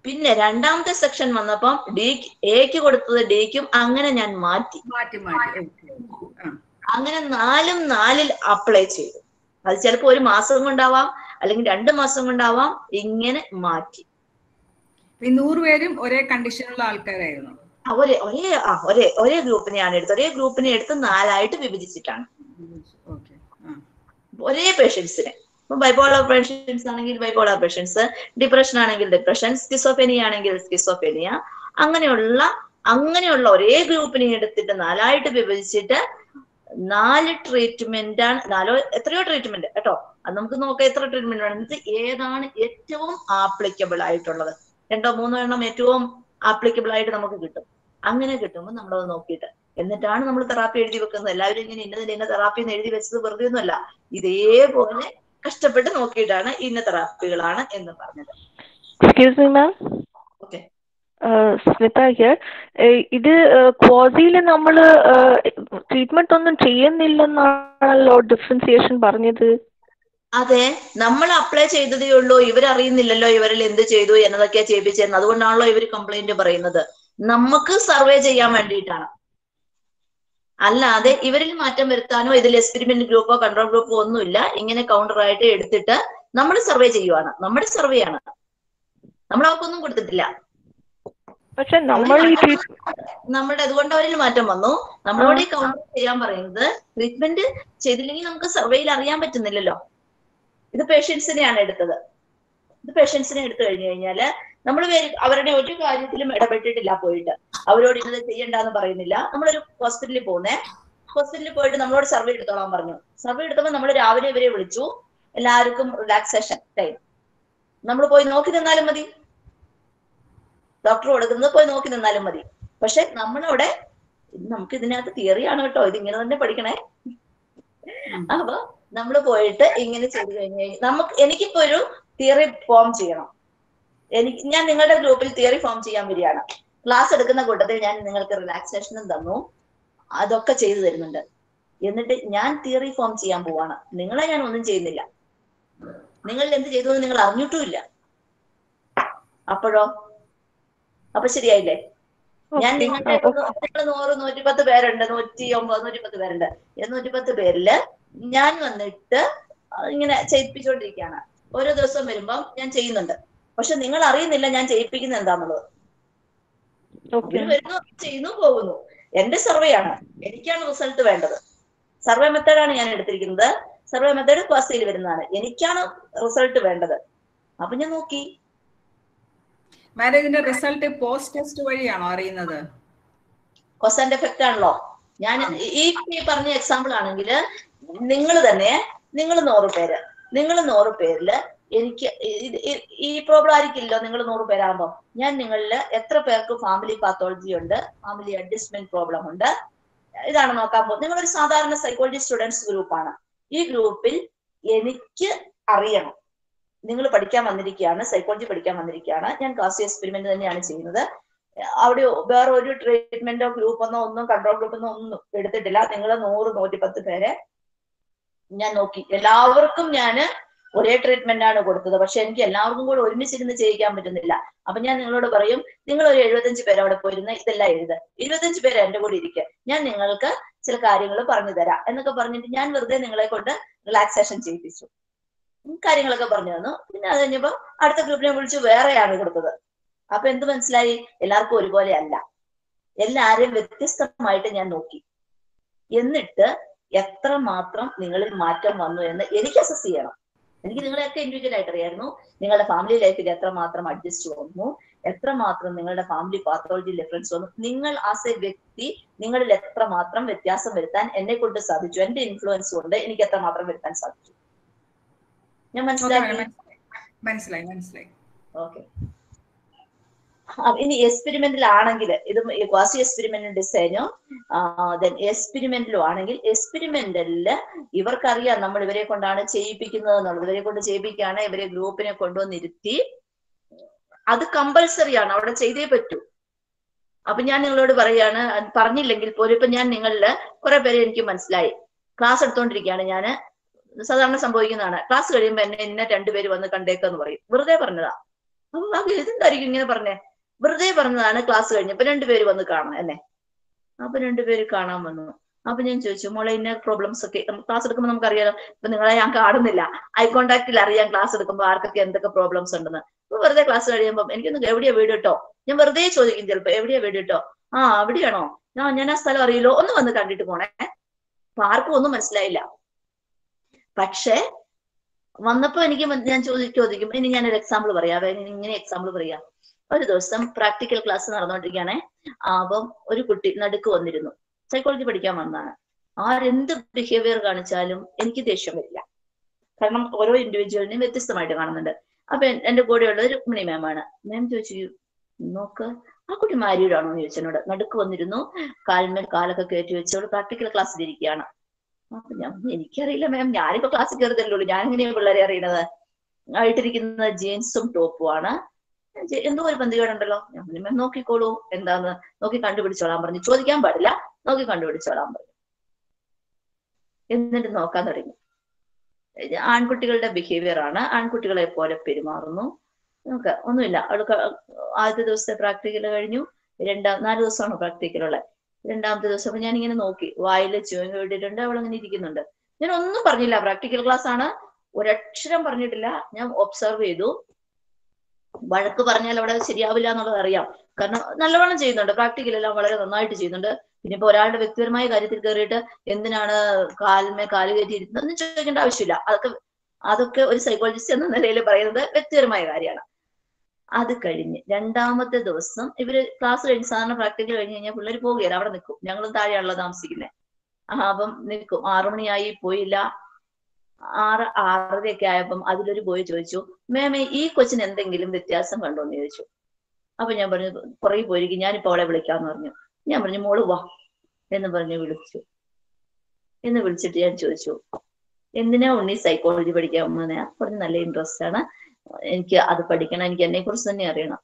പിന്നെ രണ്ടാമത്തെ സെക്ഷൻ വന്നപ്പം ഡി എക്ക് കൊടുത്തത് ഡിക്കും അങ്ങനെ ഞാൻ മാറ്റി മാറ്റി മാറ്റി ഓക്കെ ആ അങ്ങനെ നാലും നാലിൽ അപ്ലൈ ചെയ്തു അത് ചിലപ്പോൾ ഒരു മാസം കൊണ്ടാവാം അല്ലെങ്കിൽ രണ്ട് മാസം കൊണ്ടാവാം ഇങ്ങനെ മാറ്റി ഈ നൂറ് പേരും ഒരേ കണ്ടീഷനുള്ള ആൾക്കാരായിരുന്നു ആ, ഒരേ ഒരേ ആ ഒരേ ഒരേ ഗ്രൂപ്പിനെയാണ് എടുത്തത് ഒരേ ഗ്രൂപ്പിനെ എടുത്ത് നാലായിട്ട് വിഭജിച്ചിട്ടാണ് ഓക്കെ ആ ഒരേ പേഷ്യൻസിനെ ഇപ്പൊ ബൈപോളർ പേഷ്യൻസ് ആണെങ്കിൽ ബൈപോളർ പേഷ്യൻസ് ഡിപ്രഷൻ ആണെങ്കിൽ ഡിപ്രഷൻ സ്കിസോഫെനിയ ആണെങ്കിൽ സ്കിസോഫെനിയ അങ്ങനെയുള്ള അങ്ങനെയുള്ള ഒരേ ഗ്രൂപ്പിനെ എടുത്തിട്ട് നാലായിട്ട് വിഭജിച്ചിട്ട് നാല് ട്രീറ്റ്മെന്റ് ആണ് നാലോ എത്രയോ ട്രീറ്റ്മെന്റ് കേട്ടോ അത് നമുക്ക് നോക്കാം എത്ര ട്രീറ്റ്മെന്റ് വേണം എന്നിട്ട് ഏതാണ് ഏറ്റവും ആപ്ലിക്കബിൾ ആയിട്ടുള്ളത് രണ്ടോ മൂന്നോ എണ്ണം ഏറ്റവും ആപ്ലിക്കബിൾ ആയിട്ട് നമുക്ക് കിട്ടും അങ്ങനെ കിട്ടുമ്പോൾ നമ്മളത് നോക്കിയിട്ട് എന്നിട്ടാണ് നമ്മൾ തെറാപ്പി എഴുതി വെക്കുന്നത് എല്ലാവരും ഇങ്ങനെ ഇന്നതിന് ഇന്ന തെറാപ്പി എന്ന് എഴുതി വെച്ചത് വെറുതെ ഒന്നുമല്ല ഇതേപോലെ കഷ്ടപ്പെട്ട് നോക്കിയിട്ടാണ് ഇന്ന തെറാപ്പികളാണ് എന്ന് പറഞ്ഞത് excuse me ma'am okay Smita here ഇത് ക്വാസിയിൽ നമ്മൾ ട്രീറ്റ്മെന്റ് ഒന്നും ചെയ്യുന്നില്ലെന്നാണല്ലോ ഡിഫറൻസിയേഷൻ പറഞ്ഞത് അതെ നമ്മൾ അപ്ലൈ ചെയ്തതേ ഉള്ളൂ ഇവരറിയുന്നില്ലല്ലോ ഇവരിൽ എന്ത് ചെയ്തു എന്നതൊക്കെയാ ചെയ്യിപ്പിച്ചിരുന്നത് അതുകൊണ്ടാണല്ലോ ഇവർ കംപ്ലൈന്റ് പറയുന്നത് നമുക്ക് സർവേ ചെയ്യാൻ വേണ്ടിയിട്ടാണ് അല്ലാതെ ഇവരിൽ മാറ്റം വരുത്താനോ ഇതിൽ എക്സ്പെരിമെന്റ് ഗ്രൂപ്പോ കൺട്രോൾ ഗ്രൂപ്പോ ഒന്നുമില്ല ഇങ്ങനെ കൗണ്ടർ ആയിട്ട് എടുത്തിട്ട് നമ്മൾ സർവേ ചെയ്യുവാണ് നമ്മുടെ സർവേ ആണ് നമ്മൾ അവർക്കൊന്നും കൊടുത്തിട്ടില്ല പക്ഷെ നമ്മൾ ഈ treat- നമ്മുടെ അതുകൊണ്ട് അവരിൽ മാറ്റം വന്നു നമ്മളോട് ഈ കൗണ്ടർ ചെയ്യാൻ പറയുന്നത് ട്രീറ്റ്മെന്റ് ചെയ്തില്ലെങ്കിൽ നമുക്ക് സർവേയിൽ അറിയാൻ പറ്റുന്നില്ലല്ലോ ഇത് പേഷ്യൻസിനെയാണ് എടുത്തത് ഇത് പേഷ്യൻസിനെ എടുത്തു കഴിഞ്ഞു കഴിഞ്ഞാല് നമ്മൾ അവരുടെ ഒരു കാര്യത്തിലും ഇടപെട്ടിട്ടില്ല പോയിട്ട് അവരോട് ഇന്നത് ചെയ്യണ്ടെന്ന് പറയുന്നില്ല നമ്മളൊരു ഹോസ്പിറ്റലിൽ പോകുന്നേ ഹോസ്പിറ്റലിൽ പോയിട്ട് നമ്മളോട് സർവേ എടുത്തോളാൻ പറഞ്ഞു സർവേ എടുത്തപ്പോൾ നമ്മൾ രാവിലെ ഇവരെ വിളിച്ചു എല്ലാവർക്കും റിലാക്സേഷൻ ടൈം നമ്മൾ പോയി നോക്കി നിന്നാലും മതി ഡോക്ടർ കൊടുക്കുന്നത് പോയി നോക്കി നിന്നാലും മതി പക്ഷെ നമ്മളവിടെ നമുക്ക് ഇതിനകത്ത് തിയറിയാണ് കേട്ടോ ഇത് ഇങ്ങനെ തന്നെ പഠിക്കണേ അപ്പൊ നമ്മൾ പോയിട്ട് ഇങ്ങനെ ചെയ്തു കഴിഞ്ഞു കഴിഞ്ഞാൽ നമുക്ക് എനിക്കിപ്പോ ഒരു തിയറി ഫോം ചെയ്യണം എനിക്ക് ഞാൻ നിങ്ങളുടെ ഗ്രൂപ്പിൽ തിയറി ഫോം ചെയ്യാൻ വരികയാണ് ക്ലാസ് എടുക്കുന്ന കൂട്ടത്തിൽ ഞാൻ നിങ്ങൾക്ക് റിലാക്സേഷനും തന്നു അതൊക്കെ ചെയ്തു തരുന്നുണ്ട് എന്നിട്ട് ഞാൻ തിയറി ഫോം ചെയ്യാൻ പോവാണ് നിങ്ങളെ ഞാൻ ഒന്നും ചെയ്യുന്നില്ല നിങ്ങൾ എന്ത് ചെയ്തു എന്ന് നിങ്ങൾ അറിഞ്ഞിട്ടുമില്ല അപ്പോഴോ അപ്പൊ ശരിയായില്ലേ ഞാൻ നിങ്ങളുടെ നിങ്ങൾ നൂറ് നൂറ്റിപ്പത്ത് പേരുണ്ട് നൂറ്റി ഒമ്പത് നൂറ്റിപ്പത്ത് പേരുണ്ട് ഈ നൂറ്റിപ്പത്ത് പേരില് ഞാൻ വന്നിട്ട് ഇങ്ങനെ ചെയ്യിപ്പിച്ചുകൊണ്ടിരിക്കുകയാണ് ഓരോ ദിവസം വരുമ്പം ഞാൻ ചെയ്യുന്നുണ്ട് പക്ഷെ നിങ്ങൾ അറിയുന്നില്ല ഞാൻ ചെയ്യിപ്പിക്കുന്നത് എന്താന്നുള്ളത് ഓക്കെ അവര് വരുന്നു ചെയ്യുന്നു പോകുന്നു എന്റെ സർവേ ആണ് എനിക്കാണ് റിസൾട്ട് വേണ്ടത് സർവേ മെത്തേഡാണ് ഞാൻ എടുത്തിരിക്കുന്നത് സർവേ മെത്തേഡ് ക്ലാസ്സിൽ വരുന്നതാണ് എനിക്കാണ് റിസൾട്ട് വേണ്ടത് അപ്പൊ ഞാൻ നോക്കി മാഡം ഇതിന്റെ റിസൾട്ട് പോസ്റ്റ് ടെസ്റ്റ് വഴിയാണോ അറിയുന്നത് കോസ് ആൻഡ് എഫക്റ്റ് ആണല്ലോ ഞാൻ ഈ ഈ പറഞ്ഞ എക്സാമ്പിൾ ആണെങ്കിൽ നിങ്ങൾ തന്നെ നിങ്ങൾ നൂറ് പേര് നിങ്ങൾ നൂറ് പേരില് എനിക്ക് ഇത് ഈ- ഈ പ്രോബ്ലം ആയിരിക്കില്ലല്ലോ നിങ്ങൾ നൂറ് പേരാകുമ്പോൾ ഞാൻ നിങ്ങളിൽ എത്ര പേർക്ക് ഫാമിലി പാത്തോളജി ഉണ്ട് ഫാമിലി അഡ്ജസ്റ്റ്മെന്റ് പ്രോബ്ലം ഉണ്ട് ഇതാണ് നോക്കാൻ പോകുന്നത് നിങ്ങളൊരു സാധാരണ സൈക്കോളജി സ്റ്റുഡൻസ് ഗ്രൂപ്പാണ് ഈ ഗ്രൂപ്പിൽ എനിക്ക് അറിയണം നിങ്ങൾ പഠിക്കാൻ വന്നിരിക്കുകയാണ് സൈക്കോളജി പഠിക്കാൻ വന്നിരിക്കുകയാണ് ഞാൻ ക്ലാസ് എക്സ്പെരിമെന്റ് തന്നെയാണ് ചെയ്യുന്നത് അവിടെ വേറെ ഒരു ട്രീറ്റ്മെന്റോ ഗ്രൂപ്പൊന്നോ ഒന്നും കൺട്രോൾ ഗ്രൂപ്പൊന്നോ ഒന്നും എടുത്തിട്ടില്ല നിങ്ങൾ നൂറ് നൂറ്റിപ്പത്ത് പേരെ ഞാൻ നോക്കി എല്ലാവർക്കും ഞാൻ ഒരേ ട്രീറ്റ്മെന്റ് ആണ് കൊടുത്തത് പക്ഷെ എനിക്ക് എല്ലാവർക്കും കൂടെ ഒരുമിച്ചിരുന്ന് ചെയ്യിക്കാൻ പറ്റുന്നില്ല അപ്പൊ ഞാൻ നിങ്ങളോട് പറയും നിങ്ങൾ ഒരു എഴുപത്തഞ്ച് പേര് അവിടെ പോയിരുന്ന് ഇതെല്ലാം എഴുത് ഇരുപത്തഞ്ച് പേര് എന്റെ കൂടെ ഇരിക്കുക ഞാൻ നിങ്ങൾക്ക് ചില കാര്യങ്ങൾ പറഞ്ഞു തരാം എന്നൊക്കെ പറഞ്ഞിട്ട് ഞാൻ വെറുതെ നിങ്ങളെ കൊണ്ട് റിലാക്സേഷൻ ചെയ്യിപ്പിച്ചു ഉം കാര്യങ്ങളൊക്കെ പറഞ്ഞു തന്നു പിന്നെ അത് കഴിഞ്ഞപ്പോ അടുത്ത ഗ്രൂപ്പിനെ വിളിച്ച് വേറെയാണ് കൊടുത്തത് അപ്പൊ എന്ത് മനസ്സിലായി എല്ലാവർക്കും ഒരുപോലെ അല്ല എല്ലാരെയും വ്യത്യസ്തമായിട്ട് ഞാൻ നോക്കി എന്നിട്ട് എത്ര മാത്രം നിങ്ങളിൽ മാറ്റം വന്നു എന്ന് എനിക്ക് അസസ് ചെയ്യണം എനിക്ക് നിങ്ങളെയൊക്കെ ഇൻഡിവിജ്വൽ ആയിട്ട് അറിയായിരുന്നു നിങ്ങളുടെ ഫാമിലി ലൈഫിൽ എത്രമാത്രം അഡ്ജസ്റ്റ് വന്നു എത്രമാത്രം നിങ്ങളുടെ ഫാമിലി പാത്തോളജി ഡിഫറൻസ് വന്നു നിങ്ങൾ ആസ് എ വ്യക്തി നിങ്ങളിൽ എത്രമാത്രം വ്യത്യാസം വരുത്താൻ എന്നെ കൊണ്ട് സാധിച്ചു എന്റെ ഇൻഫ്ലുവൻസ് കൊണ്ട് എനിക്ക് എത്രമാത്രം വരുത്താൻ സാധിച്ചു ഞാൻ ഓക്കെ മനസ്സിലാക്കി മനസ്സിലായി മനസ്സിലായി ഓക്കെ ഇനി എക്സ്പെരിമെന്റിൽ ആണെങ്കിൽ ഇത് ക്വാസി എക്സ്പെരിമെന്റ് ഡിസൈനോ ദെൻ എക്സ്പെരിമെന്റിലും ആണെങ്കിൽ എക്സ്പെരിമെന്റലില് ഇവർക്കറിയാം നമ്മൾ ഇവരെ കൊണ്ടാണ് ചെയ്യിപ്പിക്കുന്നത് എന്നുള്ളത് ഇവരെ കൊണ്ട് ചെയ്യിപ്പിക്കുകയാണ് ഇവരെ ഗ്രൂപ്പിനെ കൊണ്ടുവന്നിരുത്തി അത് കമ്പൽസറി ആണ് അവിടെ ചെയ്തേ പറ്റൂ അപ്പൊ ഞാൻ നിങ്ങളോട് പറയാണ് അത് പറഞ്ഞില്ലെങ്കിൽ പോലും ഇപ്പൊ ഞാൻ നിങ്ങളില് കുറെ പേരെ എനിക്ക് മനസ്സിലായി ക്ലാസ് എടുത്തോണ്ടിരിക്കുകയാണ് ഞാൻ സാധാരണ സംഭവിക്കുന്നതാണ് ക്ലാസ് കഴിയുമ്പോൾ എന്നെ ഇന്ന രണ്ടുപേര് വന്ന് കണ്ടേക്കെന്ന് പറയും വെറുതെ പറഞ്ഞതാ അപ്പൊ ആ ഇതെന്തായിരിക്കും ഇങ്ങനെ പറഞ്ഞേ വെറുതെ പറഞ്ഞതാണ് ക്ലാസ് കഴിഞ്ഞപ്പോ രണ്ടുപേര് വന്ന് കാണാം എന്നെ അപ്പൊ രണ്ടുപേര് കാണാൻ വന്നു അപ്പൊ ഞാൻ ചോദിച്ചു മോളെ ഇന്ന പ്രോബ്ലംസ് ഒക്കെ ക്ലാസ് എടുക്കുമ്പോൾ നമുക്കറിയാലോ ഇപ്പൊ നിങ്ങളെ ഞാൻ കാണുന്നില്ല ഐ കോണ്ടാക്റ്റിൽ അറിയാം ക്ലാസ് എടുക്കുമ്പോൾ ആർക്കൊക്കെ എന്തൊക്കെ പ്രോബ്ലംസ് ഉണ്ടെന്ന് അപ്പൊ വെറുതെ ക്ലാസ് കഴിയുമ്പോൾ എനിക്കൊന്ന് എവിടെയാ വീട് കേട്ടോ ഞാൻ വെറുതെ ചോദിക്കും ചിലപ്പോ എവിടെയാ വീട് കേട്ടോ ആ അവിടെയാണോ ഞാൻ ഞാൻ ആ സ്ഥലം അറിയില്ലോ ഒന്ന് വന്ന് കണ്ടിട്ട് പോണേ അപ്പൊ ആർക്കും ഒന്നും മനസ്സിലായില്ല പക്ഷേ വന്നപ്പോ എനിക്ക് മൻ- ഞാൻ ചോദി ചോദിക്കും ഇനി ഞാനൊരു എക്സാമ്പിൾ പറയാം അതായത് ഇങ്ങനെ എക്സാമ്പിൾ പറയാം ഒരു ദിവസം പ്രാക്ടിക്കൽ ക്ലാസ് നടന്നുകൊണ്ടിരിക്കുകയാണെ അപ്പം ഒരു കുട്ടി നടുക്ക് വന്നിരുന്നു സൈക്കോളജി പഠിക്കാൻ വന്നതാണ് ആരെന്ത് ബിഹേവിയർ കാണിച്ചാലും എനിക്ക് ദേഷ്യം വരില്ല കാരണം ഓരോ ഇൻഡിവിജ്വലിനെയും വ്യത്യസ്തമായിട്ട് കാണുന്നുണ്ട് അപ്പൊ എൻ- എന്റെ കൂടെയുള്ളത് രുക്മിണി മാമാണ് മാം ചോദിച്ചു നോക്ക് ആ കുട്ടി മാരീഡ് ആണോ എന്ന് ചോദിച്ചു എന്നോട് നടുക്ക് വന്നിരുന്നു കാൽമേൽ കാലൊക്കെ കയറ്റി വെച്ചോളൂ പ്രാക്ടിക്കൽ ക്ലാസ്സിൽ ഇരിക്കുകയാണ് അപ്പൊ ഞാൻ എനിക്കറിയില്ല മാം ഞാനിപ്പോ ക്ലാസ്സിൽ കയറുതല്ലേ ഉള്ളൂ ഞാൻ എങ്ങനെയാ പിള്ളേരെ അറിയണത് ആയിട്ടിരിക്കുന്ന ജീൻസും ടോപ്പും ആണ് ജെ- എന്തോ ഒരു പന്തികേടുണ്ടല്ലോ ഞാൻ പറഞ്ഞു മാം നോക്കിക്കോളൂ എന്താന്ന് നോക്കി കണ്ടുപിടിച്ചോളാൻ പറഞ്ഞു ചോദിക്കാൻ പാടില്ല നോക്കി കണ്ടുപിടിച്ചോളാൻ പറഞ്ഞു എന്നിട്ട് നോക്കാൻ തുടങ്ങി ഇത് ആൺകുട്ടികളുടെ ബിഹേവിയർ ആണ് ആൺകുട്ടികളെ പോലെ പെരുമാറുന്നു നമുക്ക് ഒന്നുമില്ല അവൾക്ക് ആദ്യത്തെ ദിവസത്തെ പ്രാക്ടിക്കൽ കഴിഞ്ഞു രണ്ടാം നാല് ദിവസമാണ് പ്രാക്ടിക്കൽ ഉള്ളത് രണ്ടാമത്തെ ദിവസം അപ്പൊ ഞാൻ ഇങ്ങനെ നോക്കി വായിൽ ചുവങ്ങ ഇട്ടിട്ടുണ്ട് അവൾ അങ്ങനെ ഇരിക്കുന്നുണ്ട് ഞാൻ ഒന്നും പറഞ്ഞില്ല പ്രാക്ടിക്കൽ ക്ലാസ് ആണ് ഒരക്ഷരം പറഞ്ഞിട്ടില്ല ഞാൻ ഒബ്സർവ് ചെയ്തു വഴക്ക് പറഞ്ഞാൽ അവിടെ ശരിയാവില്ല എന്നുള്ളത് അറിയാം കാരണം നല്ലവണ്ണം ചെയ്യുന്നുണ്ട് പ്രാക്ടിക്കൽ എല്ലാം വളരെ നന്നായിട്ട് ചെയ്യുന്നുണ്ട് പിന്നെ ഇപ്പൊ ഒരാളുടെ വ്യക്തിപരമായ കാര്യത്തിൽ കയറിയിട്ട് എന്തിനാണ് കാലിന്മേ കാല് കയറ്റി ഇരുന്നതെന്ന് ചോദിക്കേണ്ട ആവശ്യമില്ല അതൊക്കെ അതൊക്കെ ഒരു സൈക്കോളജിസ്റ്റ് എന്ന നിലയിൽ പറയുന്നത് വ്യക്തിപരമായ കാര്യമാണ് അത് കഴിഞ്ഞ് രണ്ടാമത്തെ ദിവസം ഇവര് ക്ലാസ് കഴിഞ്ഞ് സാധാരണ പ്രാക്ടിക്കൽ കഴിഞ്ഞ് കഴിഞ്ഞാൽ പിള്ളേർ പോകുകയില്ല അവിടെ നിൽക്കും ഞങ്ങളും താഴെയാണല്ലോ താമസിക്കുന്നത് ആ അപ്പം നിൽക്കും ആറുമണിയായി പോയില്ല ആറ് ആറരയൊക്കെ ആയപ്പം അതിലൊരു ബോയ് ചോദിച്ചു മേമേ ഈ കൊച്ചിന് എന്തെങ്കിലും വ്യത്യാസം കണ്ടോ എന്ന് ചോദിച്ചു അപ്പൊ ഞാൻ പറഞ്ഞു പുറകെ പോയിരിക്കും ഞാനിപ്പോ അവളെ വിളിക്കാന്ന് പറഞ്ഞു ഞാൻ പറഞ്ഞു മോള് വാ എന്ന് പറഞ്ഞ് വിളിച്ചു എന്ന് വിളിച്ചിട്ട് ഞാൻ ചോദിച്ചു എന്തിനാ ഉണ്ണി സൈക്കോളജി പഠിക്കാൻ പോകുന്നത് പറഞ്ഞു നല്ല ഇൻട്രസ്റ്റ് ആണ് എനിക്ക് അത് പഠിക്കണം എനിക്ക് എന്നെ കുറിച്ച് തന്നെ അറിയണം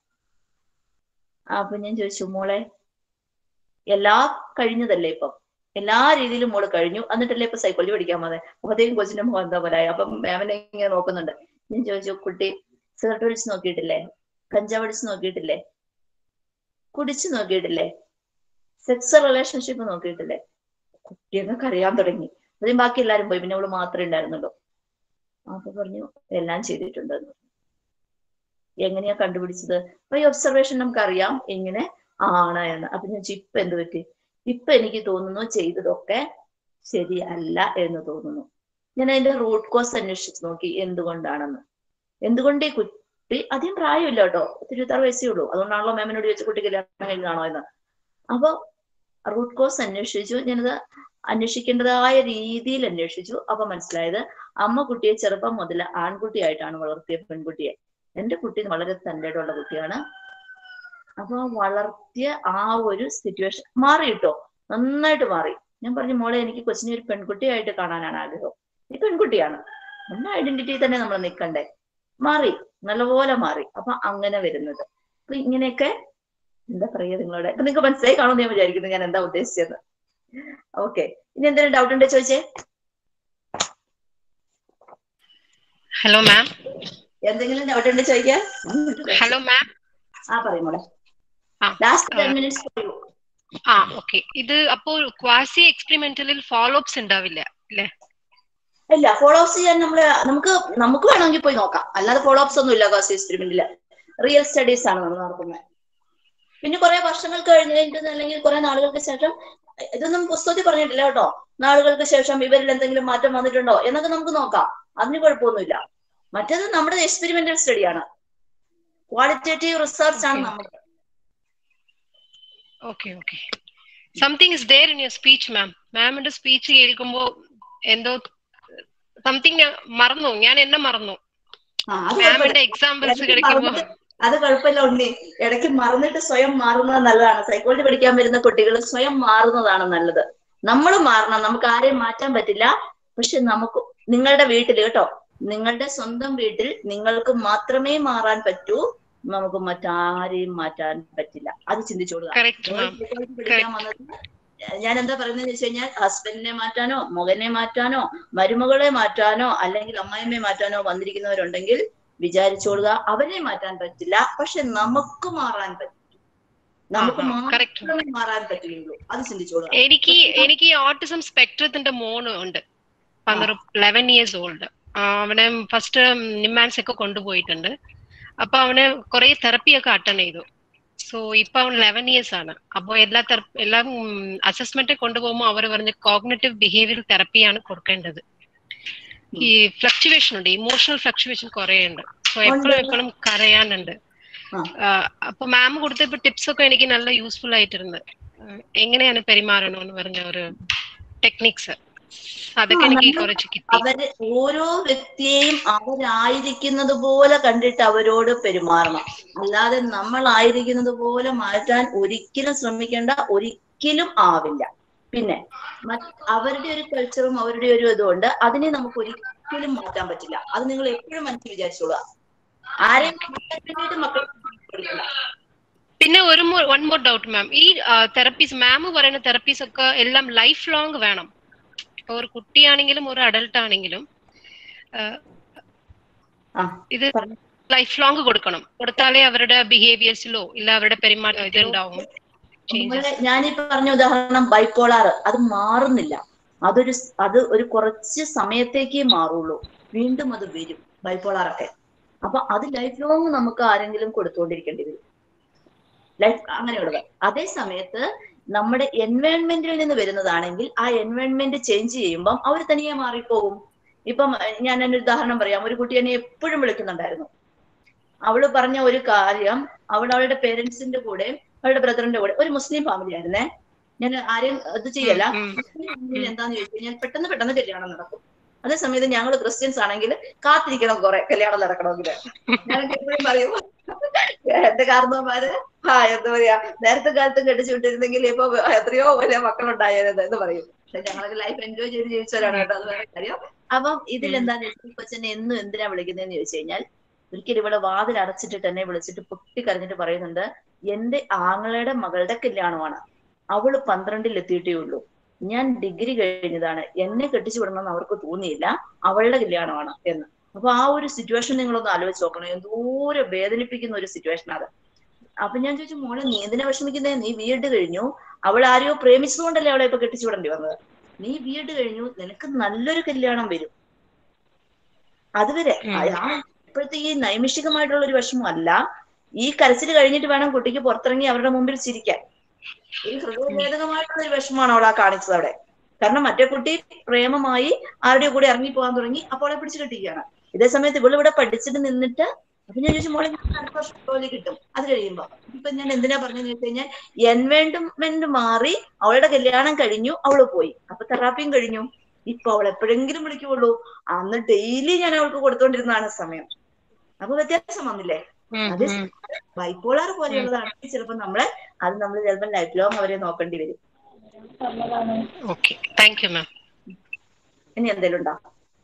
അപ്പൊ ഞാൻ ചോദിച്ചു മോളെ എല്ലാ കഴിഞ്ഞതല്ലേ ഇപ്പം എല്ലാ രീതിയിലും മോള് കഴിഞ്ഞു എന്നിട്ടല്ലേ ഇപ്പൊ സൈക്കോളജി പഠിക്കാൻ പോകുന്നത് അപ്പത്തേക്കും കൊച്ചിന്റെ മുഖം എന്താ പോലെ അപ്പൊ മാമിനെ ഇങ്ങനെ നോക്കുന്നുണ്ട് ഞാൻ ചോദിച്ചു കുട്ടി സിഗരറ്റ് വലിച്ച് നോക്കിയിട്ടില്ലേ കഞ്ചാവ് അടിച്ച് നോക്കിയിട്ടില്ലേ കുടിച്ചു നോക്കിയിട്ടില്ലേ സെക്സ് റിലേഷൻഷിപ്പ് നോക്കിയിട്ടില്ലേ കുട്ടിയൊക്കെ അറിയാൻ തുടങ്ങി അതിന് ബാക്കി എല്ലാരും പോയി പിന്നെ അവള് മാത്രമേ ഉണ്ടായിരുന്നുള്ളൂ അപ്പൊ പറഞ്ഞു എല്ലാം ചെയ്തിട്ടുണ്ട് എന്ന് പറഞ്ഞു. എങ്ങനെയാ കണ്ടുപിടിച്ചത് അപ്പൊ ഈ ഒബ്സർവേഷൻ നമുക്കറിയാം ഇങ്ങനെ ആണ് എന്ന് അപ്പൊ ഞാൻ ചോദിച്ചു, ഇപ്പൊ എന്ത് പറ്റി ഇപ്പൊ എനിക്ക് തോന്നുന്നു ചെയ്തതൊക്കെ ശരിയല്ല എന്ന് തോന്നുന്നു ഞാൻ അതിന്റെ റൂട്ട് കോസ് അന്വേഷിച്ച് നോക്കി എന്തുകൊണ്ടാണെന്ന് എന്തുകൊണ്ട് ഈ കുട്ടി അധികം പ്രായമില്ല കേട്ടോ ഇരുപത്താറ് വയസ്സേ ഉള്ളൂ അതുകൊണ്ടാണല്ലോ മാമിനോട് ചോദിച്ച കുട്ടി കല്യാണം കഴിഞ്ഞാണോ എന്ന് അപ്പൊ റൂട്ട് കോസ് അന്വേഷിച്ചു ഞാനത് അന്വേഷിക്കേണ്ടതായ രീതിയിൽ അന്വേഷിച്ചു അപ്പൊ മനസ്സിലായത് അമ്മ കുട്ടിയെ ചെറുപ്പം മുതൽ ആൺകുട്ടിയായിട്ടാണ് വളർത്തിയ പെൺകുട്ടിയെ എന്റെ കുട്ടി വളരെ തൻ്റെയുള്ള കുട്ടിയാണ് അപ്പൊ ആ വളർത്തിയ ആ ഒരു സിറ്റുവേഷൻ മാറി കേട്ടോ നന്നായിട്ട് മാറി ഞാൻ പറഞ്ഞു മോളെ എനിക്ക് കൊച്ചിനെ ഒരു പെൺകുട്ടിയായിട്ട് കാണാനാണ് ആഗ്രഹം ഈ പെൺകുട്ടിയാണ് നമ്മുടെ ഐഡന്റിറ്റി തന്നെ നമ്മൾ നിൽക്കണ്ടേ മാറി നല്ലപോലെ മാറി അപ്പൊ അങ്ങനെ വരുന്നത് അപ്പൊ ഇങ്ങനെയൊക്കെ എന്താ പറയാ നിങ്ങളോട് ഇപ്പൊ നിങ്ങൾക്ക് മനസ്സിലായി കാണുമെന്ന് ഞാൻ വിചാരിക്കുന്നു ഞാൻ എന്താ ഉദ്ദേശിച്ചത് ഓക്കെ ഇനി എന്തെങ്കിലും ഡൗട്ട് ഉണ്ടോ ചോദിച്ചേ ഹലോ മാം എന്തെങ്കിലും ഡൗട്ട് ഉണ്ടോ ചോദിക്കാം ഹലോ മാം ആ പറയും മോളെ ആ, ലാസ്റ്റ് ആ. ടെൻ മിനിറ്റ്സ് പറയൂ ആ ഓക്കെ ഇത് അപ്പോൾ ക്വാസി എക്സ്പെരിമെന്റലിൽ ഫോളോ അപ്സ് ഉണ്ടാവില്ല അല്ലേ ഇല്ല ഫോളോ അപ്സ് ചെയ്യാൻ നമ്മള് നമുക്ക് നമുക്ക് വേണമെങ്കിൽ പോയി നോക്കാം അല്ലാതെ ഫോളോ അപ്സ് ഒന്നും ഇല്ല കോസ് എക്സ്പെരിമെന്റില് റിയൽ സ്റ്റഡീസ് ആണ് നമ്മൾ നടത്തുന്നത് പിന്നെ കുറെ വർഷങ്ങൾക്ക് കഴിഞ്ഞിട്ട് അല്ലെങ്കിൽ കുറെ നാളുകൾക്ക് ശേഷം ഇതൊന്നും പുസ്തകത്തിൽ പറഞ്ഞിട്ടില്ല കേട്ടോ നാളുകൾക്ക് ശേഷം ഇവരിൽ എന്തെങ്കിലും മാറ്റം വന്നിട്ടുണ്ടോ എന്നൊക്കെ നമുക്ക് നോക്കാം അതിന് കുഴപ്പമൊന്നുമില്ല മറ്റേത് നമ്മുടെ എക്സ്പെരിമെന്റൽ സ്റ്റഡിയാണ് ക്വാളിറ്റേറ്റീവ് റിസർച്ച് ആണ് Okay. നമ്മുടെ okay okay something is there in your speech ma'am മാമിന്റെ സ്പീച്ച് കേൾക്കുമ്പോ എന്തോ സംതിങ് മറന്നു ഞാൻ എന്നെ മറന്നു ആ, അത് മാമിന്റെ കുഴപ്പമില്ല. എക്സാമ്പിൾസ് ഇടയ്ക്ക് കിടക്കുമ്പോ മറന്നിട്ട് അത് കുഴപ്പമില്ല ഉണ്ണി ഇടയ്ക്ക് മറന്നിട്ട് സ്വയം മാറുന്നത് നല്ലതാണ് സൈക്കോളജി പഠിക്കാൻ വരുന്ന കുട്ടികൾ സ്വയം മാറുന്നതാണ് നല്ലത് നമ്മൾ മാറണം നമുക്ക് ആരെയും മാറ്റാൻ പറ്റില്ല പക്ഷെ നമുക്ക് നിങ്ങളുടെ വീട്ടിൽ കേട്ടോ നിങ്ങളുടെ സ്വന്തം വീട്ടിൽ നിങ്ങൾക്ക് മാത്രമേ മാറാൻ പറ്റൂ നമുക്ക് മറ്റാരെയും മാറ്റാൻ പറ്റില്ല അത് ചിന്തിച്ചോളുക കറക്റ്റ് നിങ്ങൾ മാം psychology പഠിക്കാൻ വന്നത് ഞാൻ എന്താ പറയുന്നത് വെച്ച് കഴിഞ്ഞാൽ ഹസ്ബൻഡിനെ മാറ്റാനോ മകനെ മാറ്റാനോ മരുമകളെ മാറ്റാനോ അല്ലെങ്കിൽ അമ്മായിമ്മയെ മാറ്റാനോ വന്നിരിക്കുന്നവരുണ്ടെങ്കിൽ വിചാരിച്ചോളുക അവരെ മാറ്റാൻ പറ്റില്ല പക്ഷെ നമുക്ക് മാറാൻ പറ്റും നമുക്ക് correct. മാത്രമേ മാറാൻ പറ്റുകയുള്ളൂ അത് ചിന്തിച്ചോളുക എനിക്ക് എനിക്ക് ഈ ഓട്ടിസം സ്പെക്ട്രത്തിന്റെ മോന് ഉണ്ട് പന്ത്രണ്ട് ലെവൻ ഇയേഴ്സ് ഓൾഡ് അവനെ ഫസ്റ്റ് നിമാൻസ് ഒക്കെ കൊണ്ടുപോയിട്ടുണ്ട് അപ്പൊ അവന് കുറെ തെറപ്പി ഒക്കെ അറ്റൻഡ് ചെയ്തു സോ ഇപ്പൊ അവൻ ലെവൻ ഇയേഴ്സ് ആണ് അപ്പൊ എല്ലാ തെറ- എല്ലാ അസസ്മെന്റ് കൊണ്ടുപോകുമ്പോൾ അവർ പറഞ്ഞ കോഗ്നറ്റീവ് ബിഹേവിയർ തെറപ്പിയാണ് കൊടുക്കേണ്ടത് ഈ ഫ്ലക്ച്വേഷൻ ഉണ്ട് ഇമോഷണൽ ഫ്ലക്ച്വേഷൻ കുറെ ഉണ്ട് സോ എപ്പോഴും എപ്പോഴും കരയാനുണ്ട് ആ, അപ്പൊ മാം കൊടുത്ത ടിപ്സ് ഒക്കെ എനിക്ക് നല്ല യൂസ്ഫുൾ ആയിട്ടുണ്ട് ആ, എങ്ങനെയാണ് പെരുമാറണമെന്ന് പറഞ്ഞ ഒരു ടെക്നിക്സ് അതൊക്കെ എനിക്ക് കുറച്ച് കിട്ടി അവര് ഓരോ വ്യക്തിയെയും അവരായിരിക്കുന്നത് പോലെ കണ്ടിട്ട് അവരോട് പെരുമാറണം അല്ലാതെ നമ്മൾ ആയിരിക്കുന്നത് പോലെ മാറ്റാൻ ഒരിക്കലും ശ്രമിക്കേണ്ട ഒരിക്കലും ആവില്ല പിന്നെ മറ്റ് അവരുടെ ഒരു കൾച്ചറും അവരുടെ ഒരു ഇതുകൊണ്ട് അതിനെ നമുക്ക് ഒരിക്കലും മാറ്റാൻ പറ്റില്ല അത് നിങ്ങൾ എപ്പോഴും മനസ്സിൽ വിചാരിച്ചോളുക ആരെയും മാറ്റാൻ വേണ്ടിയിട്ട് മക്കൾ പഠിക്കില്ല പിന്നെ ഒരു വൺ മോർ ഡൗട്ട് മാം ഈ തെറപ്പീസ് മാം പറയുന്ന തെറപ്പീസ് ഒക്കെ എല്ലാം ലൈഫ് ലോങ് വേണം ഇപ്പൊ ഒരു കുട്ടിയാണെങ്കിലും ഒരു അഡൽട്ട് ആണെങ്കിലും ആ, ഇത് ലൈഫ് ലോങ് കൊടുക്കണം കൊടുത്താലേ അവരുടെ ബിഹേവിയേഴ്സിലോ ഇല്ല അവരുടെ പെരുമാറ്റം ഇതുണ്ടാവും നമ്മളെ ഞാനീ പറഞ്ഞ ഉദാഹരണം ബൈപ്പോളാർ അത് മാറുന്നില്ല അതൊരു സ്- അത് ഒരു കുറച്ച് സമയത്തേക്കേ മാറുള്ളൂ വീണ്ടും അത് വരും ബൈപ്പോളാറൊക്കെ അപ്പൊ അത് ലൈഫ് ലോങ് നമുക്ക് ആരെങ്കിലും കൊടുത്തുകൊണ്ടിരിക്കേണ്ടി വരും ലൈഫ് അങ്ങനെയുള്ളത് അതേ സമയത്ത് നമ്മുടെ എൻവയോൺമെന്റിൽ നിന്ന് വരുന്നതാണെങ്കിൽ ആ എൻവയോൺമെന്റ് ചേഞ്ച് ചെയ്യുമ്പം അവർ തനിയെ മാറിപ്പോകും ഇപ്പം അഹ് ഞാൻ ഒരു ഉദാഹരണം പറയാം ഒരു കുട്ടി എന്നെ എപ്പോഴും വിളിക്കുന്നുണ്ടായിരുന്നു അവള് പറഞ്ഞ ഒരു കാര്യം അവൾ അവളുടെ പേരൻസിന്റെ കൂടെ അവളുടെ ബ്രദറിന്റെ കൂടെ ഒരു മുസ്ലിം ഫാമിലി ആയിരുന്നേ ഞാൻ ആരെയും ഇത് ചെയ്യല്ല മുസ്ലിം ഫാമിലിയിൽ എന്താന്ന് ചോദിച്ചു കഴിഞ്ഞാൽ പെട്ടെന്ന് പെട്ടെന്ന് കല്യാണം നടക്കും അതേ സമയത്ത് ഞങ്ങൾ ക്രിസ്ത്യൻസ് ആണെങ്കിൽ കാത്തിരിക്കണം കുറെ കല്യാണം നടക്കണമെങ്കിൽ ഞാൻ എപ്പോഴും പറയും എന്റെ കാരണവന്മാര് ആ എന്താ പറയാ നേരത്തെ കാലത്തും കെട്ടിച്ചു വിട്ടിരുന്നെങ്കിൽ ഇപ്പൊ എത്രയോ വലിയ മക്കളുണ്ടായത് എന്ന് പറയും പക്ഷെ ഞങ്ങളൊക്കെ ലൈഫ് എൻജോയ് ചെയ്ത് ജീവിച്ചവരാണ് കേട്ടോ അത് വേറെ കാര്യം അപ്പം ഇതിൽ എന്താന്ന് വെച്ചാൽ കൊച്ചനെ എന്നും എന്തിനാ വിളിക്കുന്നതെന്ന് ചോദിച്ചു കഴിഞ്ഞാൽ ഒരിക്കലും ഇവിടെ വാതിൽ അടച്ചിട്ടിട്ട് എന്നെ വിളിച്ചിട്ട് പൊട്ടി കരഞ്ഞിട്ട് പറയുന്നുണ്ട് എന്റെ ആങ്ങളയുടെ മകളുടെ കല്യാണമാണ് അവള് പന്ത്രണ്ടിൽ എത്തിയിട്ടേ ഉള്ളൂ ഞാൻ ഡിഗ്രി കഴിഞ്ഞതാണ് എന്നെ കെട്ടിച്ചു വിടണമെന്ന് അവർക്ക് തോന്നിയില്ല അവളുടെ കല്യാണമാണ് എന്ന് അപ്പൊ ആ ഒരു സിറ്റുവേഷൻ നിങ്ങളൊന്ന് ആലോചിച്ച് നോക്കണം എന്തോരം വേദനിപ്പിക്കുന്ന ഒരു സിറ്റുവേഷൻ അത് അപ്പൊ ഞാൻ ചോദിച്ചു മോളെ നീ എന്തിനാ വിഷമിക്കുന്നേ നീ വീട് കഴിഞ്ഞു അവൾ ആരെയോ പ്രേമിച്ചതുകൊണ്ടല്ലേ അവളെ ഇപ്പൊ കെട്ടിച്ചു വിടേണ്ടി വന്നത് നീ വീട് കഴിഞ്ഞു നിനക്ക് നല്ലൊരു കല്യാണം വരും അതുവരെ ആ ഇപ്പോഴത്തെ ഈ നൈമിഷികമായിട്ടുള്ള ഒരു വിഷമമല്ല ഈ കരച്ചിൽ കഴിഞ്ഞിട്ട് വേണം കുട്ടിക്ക് പുറത്തിറങ്ങി അവരുടെ മുമ്പിൽ ചിരിക്കാൻ ഒരു ഹൃദയഭേദകമായിട്ടുള്ള ഒരു വിഷമമാണ് അവൾ ആ കാണിച്ചത് അവിടെ കാരണം മറ്റേ കുട്ടി പ്രേമമായി ആരുടെ കൂടെ ഇറങ്ങി പോകാൻ തുടങ്ങി അപ്പോൾ അവളെ പിടിച്ചു കെട്ടിക്കുകയാണ് ഇതേ സമയത്ത് ഇവൾ ഇവിടെ പഠിച്ചിട്ട് നിന്നിട്ട് അപ്പൊ ഞാൻ ചോദിച്ചു മോളെ ഞാൻ അടുത്ത വർഷം ജോലി കിട്ടും അത് കഴിയുമ്പോ ഇപ്പൊ ഞാൻ എന്തിനാ പറഞ്ഞതെന്ന് വെച്ച് കഴിഞ്ഞാൽ എൻവയോൺമെന്റ് മാറി അവളുടെ കല്യാണം കഴിഞ്ഞു അവള് പോയി അപ്പൊ തെറാപ്പിയും കഴിഞ്ഞു ഇപ്പൊ അവൾ എപ്പോഴെങ്കിലും വിളിക്കുള്ളൂ അന്ന് ഡെയിലി ഞാൻ അവൾക്ക് കൊടുത്തോണ്ടിരുന്നതാണ് സമയം അപ്പൊ വ്യത്യാസം വന്നില്ലേ അത് ബൈപ്പോളാർ പോലെയുള്ളതാണെങ്കിൽ ചിലപ്പോ നമ്മളെ അത് നമ്മൾ ചിലപ്പോൾ ലൈഫ് ലോങ് അവരെ നോക്കേണ്ടി വരും ഓക്കെ താങ്ക് യു മാം ഇനി എന്തെങ്കിലും ഉണ്ടോ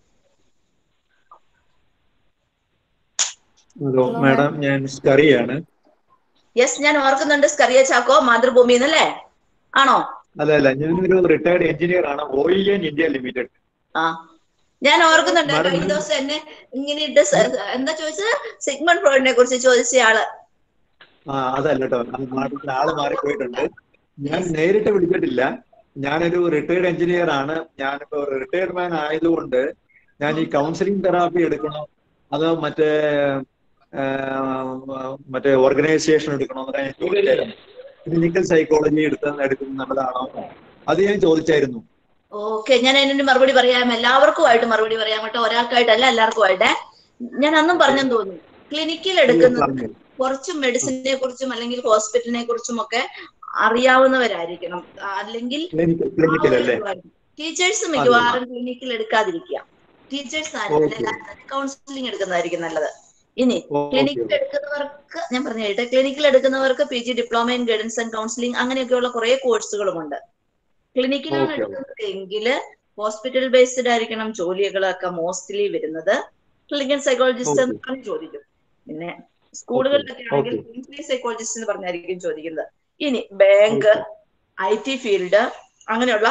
ഹലോ മാഡം ഞാൻ സ്കറിയാണ് യെസ് ഞാൻ ഓർക്കുന്നുണ്ട് സ്കറിയ ചാക്കോ മാതൃഭൂമി എന്നല്ലേ ആണോ അല്ല അല്ല ഞാനൊരു റിട്ടയർഡ് എഞ്ചിനീയർ ആണ് ഓയിൽ ആൻഡ് ഇന്ത്യ ലിമിറ്റഡ് ആ ഞാൻ ഓർക്കുന്നുണ്ട് കേട്ടോ. Madam, ഈ ദിവസം എന്നെ ഇങ്ങനെ ഇട്ട് സ- എന്താ ചോദിച്ചത് സിഗ്മണ്ട് ഫ്രോയിഡിനെ കുറിച്ച് ചോദിച്ച ആള് ആ അതല്ല കേട്ടോ അത് മാഡത്തിന് ആള് മാറിപ്പോയിട്ടുണ്ട് ഞാൻ നേരിട്ട് വിളിച്ചിട്ടില്ല ഞാനൊരു റിട്ടയർഡ് എഞ്ചിനീയർ ആണ് ഞാനിപ്പോ റിട്ടയർഡ് മാൻ ആയതുകൊണ്ട് ഞാൻ ഈ കൗൺസിലിംഗ് തെറാപ്പി എടുക്കണോ അതോ മറ്റേ ആ, മറ്റേ ഓർഗനൈസേഷൻ എടുക്കണോ എന്നൊക്കെ ഞാൻ ചോദിച്ചായിരുന്നു ക്ലിനിക്കൽ സൈക്കോളജി എടുത്ത എടുക്കുന്നത് നല്ലതാണോ അത് ഞാൻ ചോദിച്ചായിരുന്നു ഓക്കെ ഞാൻ അതിനൊരു മറുപടി പറയാം എല്ലാവർക്കുമായിട്ട് മറുപടി പറയാം കേട്ടോ ഒരാൾക്കായിട്ടല്ല എല്ലാവർക്കുമായിട്ടെ ഞാൻ അന്നും പറഞ്ഞെന്ന് തോന്നുന്നു ക്ലിനിക്കിൽ എടുക്കുന്നത് പറഞ്ഞു. കുറച്ച് മെഡിസിനെ കുറിച്ചും അല്ലെങ്കിൽ ഹോസ്പിറ്റലിനെ കുറിച്ചും ഒക്കെ അറിയാവുന്നവരായിരിക്കണം ആ, അല്ലെങ്കിൽ ക്ലിനിക്കൽ ക്ലിനിക്കൽ അല്ലേ ടീച്ചേഴ്സ് മിക്കവാറും ക്ലിനിക്കിൽ എടുക്കാതിരിക്കുക ടീച്ചേഴ്സ് Okay. കൗൺസിലിംഗ് എടുക്കുന്നതായിരിക്കും നല്ലത് ഇനി ഓ- ക്ലിനിക്കിൽ okay. എടുക്കുന്നവർക്ക് ഞാൻ പറഞ്ഞു കേട്ടെ ക്ലിനിക്കിൽ എടുക്കുന്നവർക്ക് P G diploma in guidance and counselling അങ്ങനെയൊക്കെയുള്ള കുറെ കോഴ്സുകളുമുണ്ട് ക്ലിനിക്കിലാണ് Okay. എടുക്കുന്നത് എങ്കിൽ ഹോസ്പിറ്റൽ ബേസ്ഡ് ആയിരിക്കണം ജോലികളൊക്കെ മോസ്റ്റ്ലി വരുന്നത് ക്ലിനിക്കൽ സൈക്കോളജിസ്റ്റ് എന്ന് Okay. പറഞ്ഞ് ചോദിക്കും പിന്നെ സ്കൂളുകളിലൊക്കെ ആണെങ്കിൽ Okay. ക്ലിനിക്കൽ സൈക്കോളജിസ്റ്റ് എന്ന് പറഞ്ഞായിരിക്കും ചോദിക്കുന്നത് ഇനി ബാങ്ക് ഐ ടി ഫീൽഡ് അങ്ങനെയുള്ള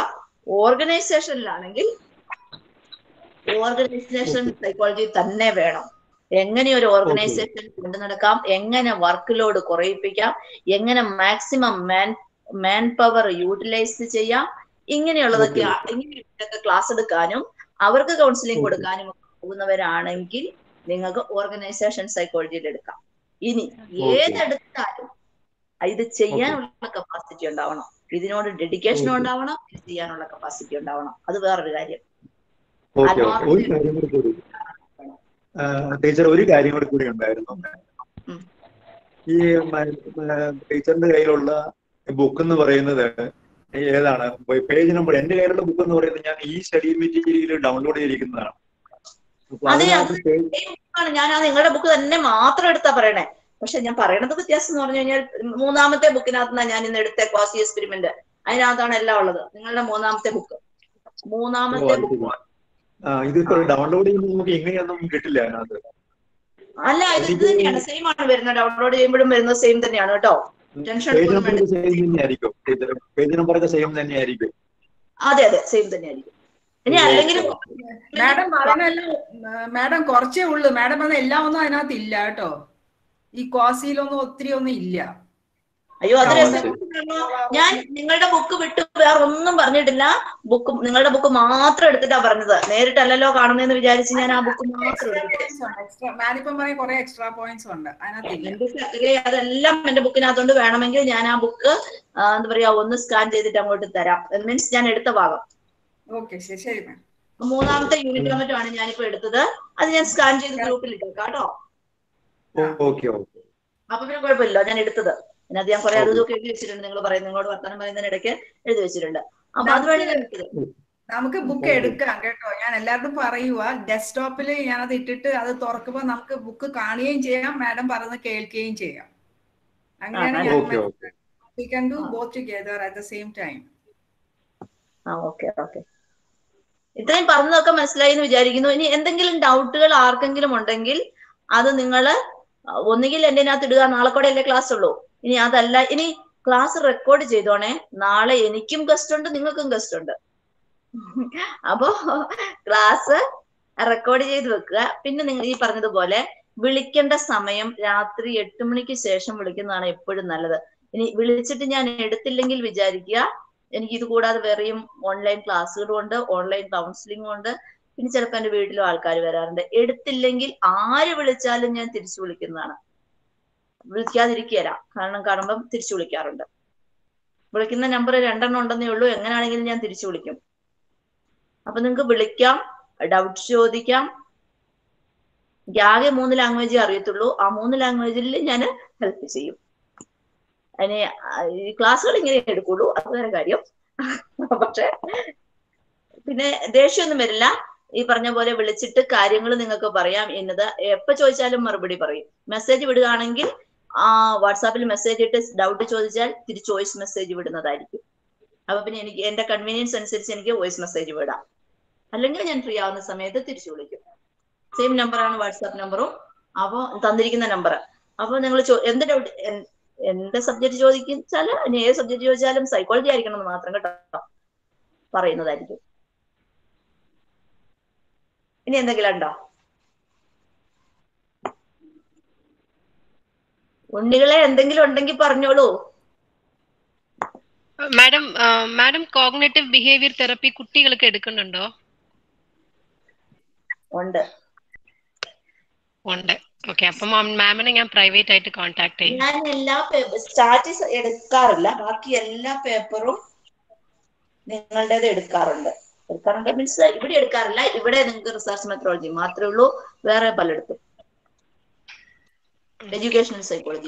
ഓർഗനൈസേഷനിലാണെങ്കിൽ ഓർഗനൈസേഷൻ സൈക്കോളജി തന്നെ വേണം എങ്ങനെ ഒരു ഓർഗനൈസേഷൻ കൊണ്ടു നടക്കാം എങ്ങനെ വർക്ക് ലോഡ് കുറയിപ്പിക്കാം എങ്ങനെ maximum man man power utilise ചെയ്യാം ഇങ്ങനെയുള്ളതൊക്കെ ഇങ്ങനെയൊക്കെ ക്ലാസ് എടുക്കാനും അവർക്ക് കൗൺസിലിംഗ് കൊടുക്കാനും പോകുന്നവരാണെങ്കിൽ നിങ്ങൾക്ക് ഓർഗനൈസേഷൻ സൈക്കോളജിയിൽ എടുക്കാം ഇനി ഏതെടുത്താലും ഇത് ചെയ്യാനുള്ള കപ്പാസിറ്റി ഉണ്ടാവണം ഇതിനോട് ഡെഡിക്കേഷനും ഉണ്ടാവണം ഇത് ചെയ്യാനുള്ള കപ്പാസിറ്റി ഉണ്ടാവണം അത് വേറൊരു കാര്യം ഓക്കെ ഓക്കെ ഒരു കാര്യം കൂടി കൂടി ടീച്ചർ ഒരു കാര്യം കൂടി കൂടി ഉണ്ടായിരുന്നു ഈ ടീച്ചറിന്റെ കയ്യിലുള്ള ബുക്ക് എന്ന് പറയുന്നത് ഏതാണ് പേജ് നമ്പർ എന്റെ കയ്യിലുള്ള ബുക്ക് എന്ന് പറയുന്നത് ഞാൻ ഈ സ്റ്റഡി മെറ്റീരിയൽ ഡൗൺലോഡ് ചെയ്തിരിക്കുന്നതാണ് അപ്പൊ അതെ അത് അതിനകത്ത് page- same book ആണ് ഞാൻ ആ നിങ്ങളുടെ ബുക്ക് തന്നെ മാത്രം എടുത്താ പറയണേ പക്ഷെ ഞാൻ പറയണത് വ്യത്യാസം എന്ന് പറഞ്ഞു കഴിഞ്ഞാൽ മൂന്നാമത്തെ ബുക്കിനകത്താണ് ഞാൻ ഇന്ന് എടുത്ത ക്വാസി എക്സ്പെരിമെന്റ് അതിനകത്താണ് എല്ലാം ഉള്ളത് നിങ്ങളുടെ മൂന്നാമത്തെ ബുക്ക് ഓ, മൂന്നാമത്തെ അത് ബുക്ക് ശരി. ആ ഇതിപ്പോ ഡൗൺലോഡ് ചെയ്യുമ്പോൾ നമുക്ക് ഇങ്ങനെയൊന്നും കിട്ടില്ല അതിനകത്ത് അല്ല ഇത് ഇത് തന്നെയാണ് സെയിം ആണ് വരുന്നത് ഡൗൺലോഡ് ചെയ്യുമ്പോഴും വരുന്നത് സെയിം തന്നെയാണ് കേട്ടോ ടെൻഷൻ പേജ് എടുക്കൊന്നും നമ്പർ വേണ്ട സെയിം തന്നെയായിരിക്കും ടീച്ചർ പേജ് നമ്പർ ഒക്കെ സെയിം തന്നെയായിരിക്കും അതെ അതെ സെയിം തന്നെയായിരിക്കും ഇനി അല്ലെങ്കിൽ മാഡം പറഞ്ഞല്ലോ മാഡം കുറച്ചേ ഉള്ളൂ മാഡം പറഞ്ഞ എല്ലാം ഒന്നും അതിനകത്ത് ഇല്ല കേട്ടോ ഈ ക്വാസിയിലൊന്നും ഒത്തിരി ഒന്നും ഇല്ല അയ്യോ അത് ആ, രസം ശരി. ഞാൻ നിങ്ങളുടെ ബുക്ക് വിട്ട് വേറെ ഒന്നും പറഞ്ഞിട്ടില്ല ബുക്ക് നിങ്ങളുടെ ബുക്ക് മാത്രം എടുത്തിട്ടാ പറഞ്ഞത് നേരിട്ടല്ലല്ലോ കാണുന്നതെന്ന് വിചാരിച്ച് ഞാൻ ആ ബുക്ക് മാത്രം എടുത്തു എക്സ്ട്രാ മാനിപ്പം പറയും കുറെ എക്സ്ട്രാ പോയിന്റ്സ് ഉണ്ട് അതിനകത്തില്ല എന്റെ സകലെ അതെല്ലാം എന്റെ ബുക്കിനകത്തോണ്ട് വേണമെങ്കിൽ ഞാൻ ആ ബുക്ക് എന്താ പറയാ ഒന്ന് സ്കാൻ ചെയ്തിട്ട് അങ്ങോട്ട് തരാം മീൻസ് ഞാൻ എടുത്ത ഭാഗം ഓക്കെ ശരി ശരി മാം മൂന്നാമത്തെ യൂണിറ്റ് മറ്റുമാണ് ഞാനിപ്പോ എടുത്തത് അത് ഞാൻ സ്കാൻ ചെയ്ത് ഗ്രൂപ്പിൽ ഇട്ടേക്കാം കേട്ടോ ഓക്കെ ഓക്കെ അപ്പൊ പിന്നെ കുഴപ്പമില്ല ഞാൻ എടുത്തത് അതിനകത്ത് ഞാൻ കുറെ അതും ഇതൊക്കെ എഴുതി വെച്ചിട്ടുണ്ട് നിങ്ങൾ പറയുന്നത് നിങ്ങളോട് വർത്തമാനം പറയുന്നതിനിടയ്ക്ക് എഴുതി വെച്ചിട്ടുണ്ട് അപ്പൊ അത് വേണ്ടി ഞാൻ എടുത്തത് നമുക്ക് ബുക്ക് എടുക്കാം കേട്ടോ ഞാൻ എല്ലാവരോടും പറയുക ഡെസ്ക്ടോപ്പിൽ ഞാനത് ഇട്ടിട്ട് അത് തുറക്കുമ്പോൾ നമുക്ക് ബുക്ക് കാണുകയും ചെയ്യാം മാഡം പറയുന്നത് കേൾക്കുകയും ചെയ്യാം അങ്ങനെയാണ് ഞാൻ okay okay we can do both together at the same time ah okay okay ഇത്രയും പറഞ്ഞതൊക്കെ മനസ്സിലായി എന്ന് വിചാരിക്കുന്നു ഇനി എന്തെങ്കിലും ഡൗട്ടുകൾ ആർക്കെങ്കിലും ഉണ്ടെങ്കിൽ അത് നിങ്ങൾ ഒന്നുകിൽ എന്റെ അതിനകത്ത് ഇടുക നാളെ കൂടെ അല്ലേ ക്ലാസ് ഉള്ളൂ ഇനി അതല്ല ഇനി ക്ലാസ് റെക്കോർഡ് ചെയ്തോണേ നാളെ എനിക്കും ഗസ്റ്റ് ഉണ്ട് നിങ്ങൾക്കും ഗസ്റ്റ് ഉണ്ട് അപ്പോ ക്ലാസ് റെക്കോർഡ് ചെയ്ത് വെക്കുക പിന്നെ നിങ്ങൾ ഈ പറഞ്ഞതുപോലെ വിളിക്കേണ്ട സമയം രാത്രി എട്ട് മണിക്ക് ശേഷം വിളിക്കുന്നതാണ് എപ്പോഴും നല്ലത് ഇനി വിളിച്ചിട്ട് ഞാൻ എടുത്തില്ലെങ്കിൽ വിചാരിക്കുക എനിക്ക് ഇത് കൂടാതെ വേറെയും ഓൺലൈൻ ക്ലാസ്സുകളും ഉണ്ട് ഓൺലൈൻ കൗൺസിലിംഗും ഉണ്ട് പിന്നെ ചിലപ്പോൾ എന്റെ വീട്ടിലും ആൾക്കാർ വരാറുണ്ട് എടുത്തില്ലെങ്കിൽ ആര് വിളിച്ചാലും ഞാൻ തിരിച്ചു വിളിക്കുന്നതാണ് വിളിക്കാതിരിക്കുകയല്ല കാരണം കാണുമ്പം തിരിച്ചു വിളിക്കാറുണ്ട് വിളിക്കുന്ന നമ്പർ രണ്ടെണ്ണം ഉണ്ടെന്നേ ഉള്ളൂ എങ്ങനെയാണെങ്കിലും ഞാൻ തിരിച്ചു വിളിക്കും അപ്പൊ നിങ്ങൾക്ക് വിളിക്കാം ഡൗട്ട് ചോദിക്കാം എനിക്ക് ആകെ മൂന്ന് ലാംഗ്വേജേ അറിയത്തുള്ളൂ ആ മൂന്ന് ലാംഗ്വേജിൽ ഞാൻ ഹെൽപ്പ് ചെയ്യും അതിന് ഈ ക്ലാസ്സുകൾ ഇങ്ങനെ എടുക്കുള്ളൂ അത് വേറെ കാര്യം പക്ഷെ പിന്നെ ദേഷ്യമൊന്നും വരില്ല ഈ പറഞ്ഞ പോലെ വിളിച്ചിട്ട് കാര്യങ്ങൾ നിങ്ങൾക്ക് പറയാം എന്നത് എപ്പോ ചോദിച്ചാലും മറുപടി പറയും മെസ്സേജ് വിടുകയാണെങ്കിൽ ആ വാട്സാപ്പിൽ മെസ്സേജ് ഇട്ട് ഡൗട്ട് ചോദിച്ചാൽ തിരിച്ച് വോയിസ് മെസ്സേജ് വിടുന്നതായിരിക്കും അപ്പൊ പിന്നെ എനിക്ക് എന്റെ കൺവീനിയൻസ് അനുസരിച്ച് എനിക്ക് വോയിസ് മെസ്സേജ് വിടാം അല്ലെങ്കിൽ ഞാൻ ഫ്രീ ആവുന്ന സമയത്ത് തിരിച്ചു വിളിക്കും സെയിം നമ്പറാണ് വാട്സാപ്പ് നമ്പറും അപ്പോൾ തന്നിരിക്കുന്ന നമ്പർ അപ്പോൾ നിങ്ങൾ എന്ത് ഡൗട്ട് എന്ത് സബ്ജക്ട് ചോദിച്ചാൽ ഇനി ഏത് സബ്ജക്ട് ചോദിച്ചാലും സൈക്കോളജി ആയിരിക്കണം എന്ന് മാത്രം കേട്ടോ പറയുന്നതായിരിക്കും ഇനി എന്തെങ്കിലും ഉണ്ടോ ഉണ്ണികളെ എന്തെങ്കിലും ഉണ്ടെങ്കിൽ പറഞ്ഞോളൂ madam madam cognitive behaviour therapy കുട്ടികൾക്ക് എടുക്കുന്നുണ്ടോ ഉണ്ട് ഉണ്ട് ഓക്കെ അപ്പം മാമിനെ ഞാൻ പ്രൈവറ്റ് ആയിട്ട് കോൺടാക്ട് ചെയ്യും ഞാൻ എല്ലാ സ്റ്റാറ്റസ് എടുക്കാറില്ല ബാക്കി എല്ലാ പേപ്പറും നിങ്ങളുടേത് എടുക്കാറുണ്ട് എടുക്കാറുണ്ട് മീൻസ് ഇവിടെ എടുക്കാറില്ല ഇവിടെ നിങ്ങൾക്ക് റിസർച്ച് മെത്തഡോളജി മാത്രമേ ഉള്ളൂ വേറെ പലയിടത്തും എഡ്യൂക്കേഷണൽ സൈക്കോളജി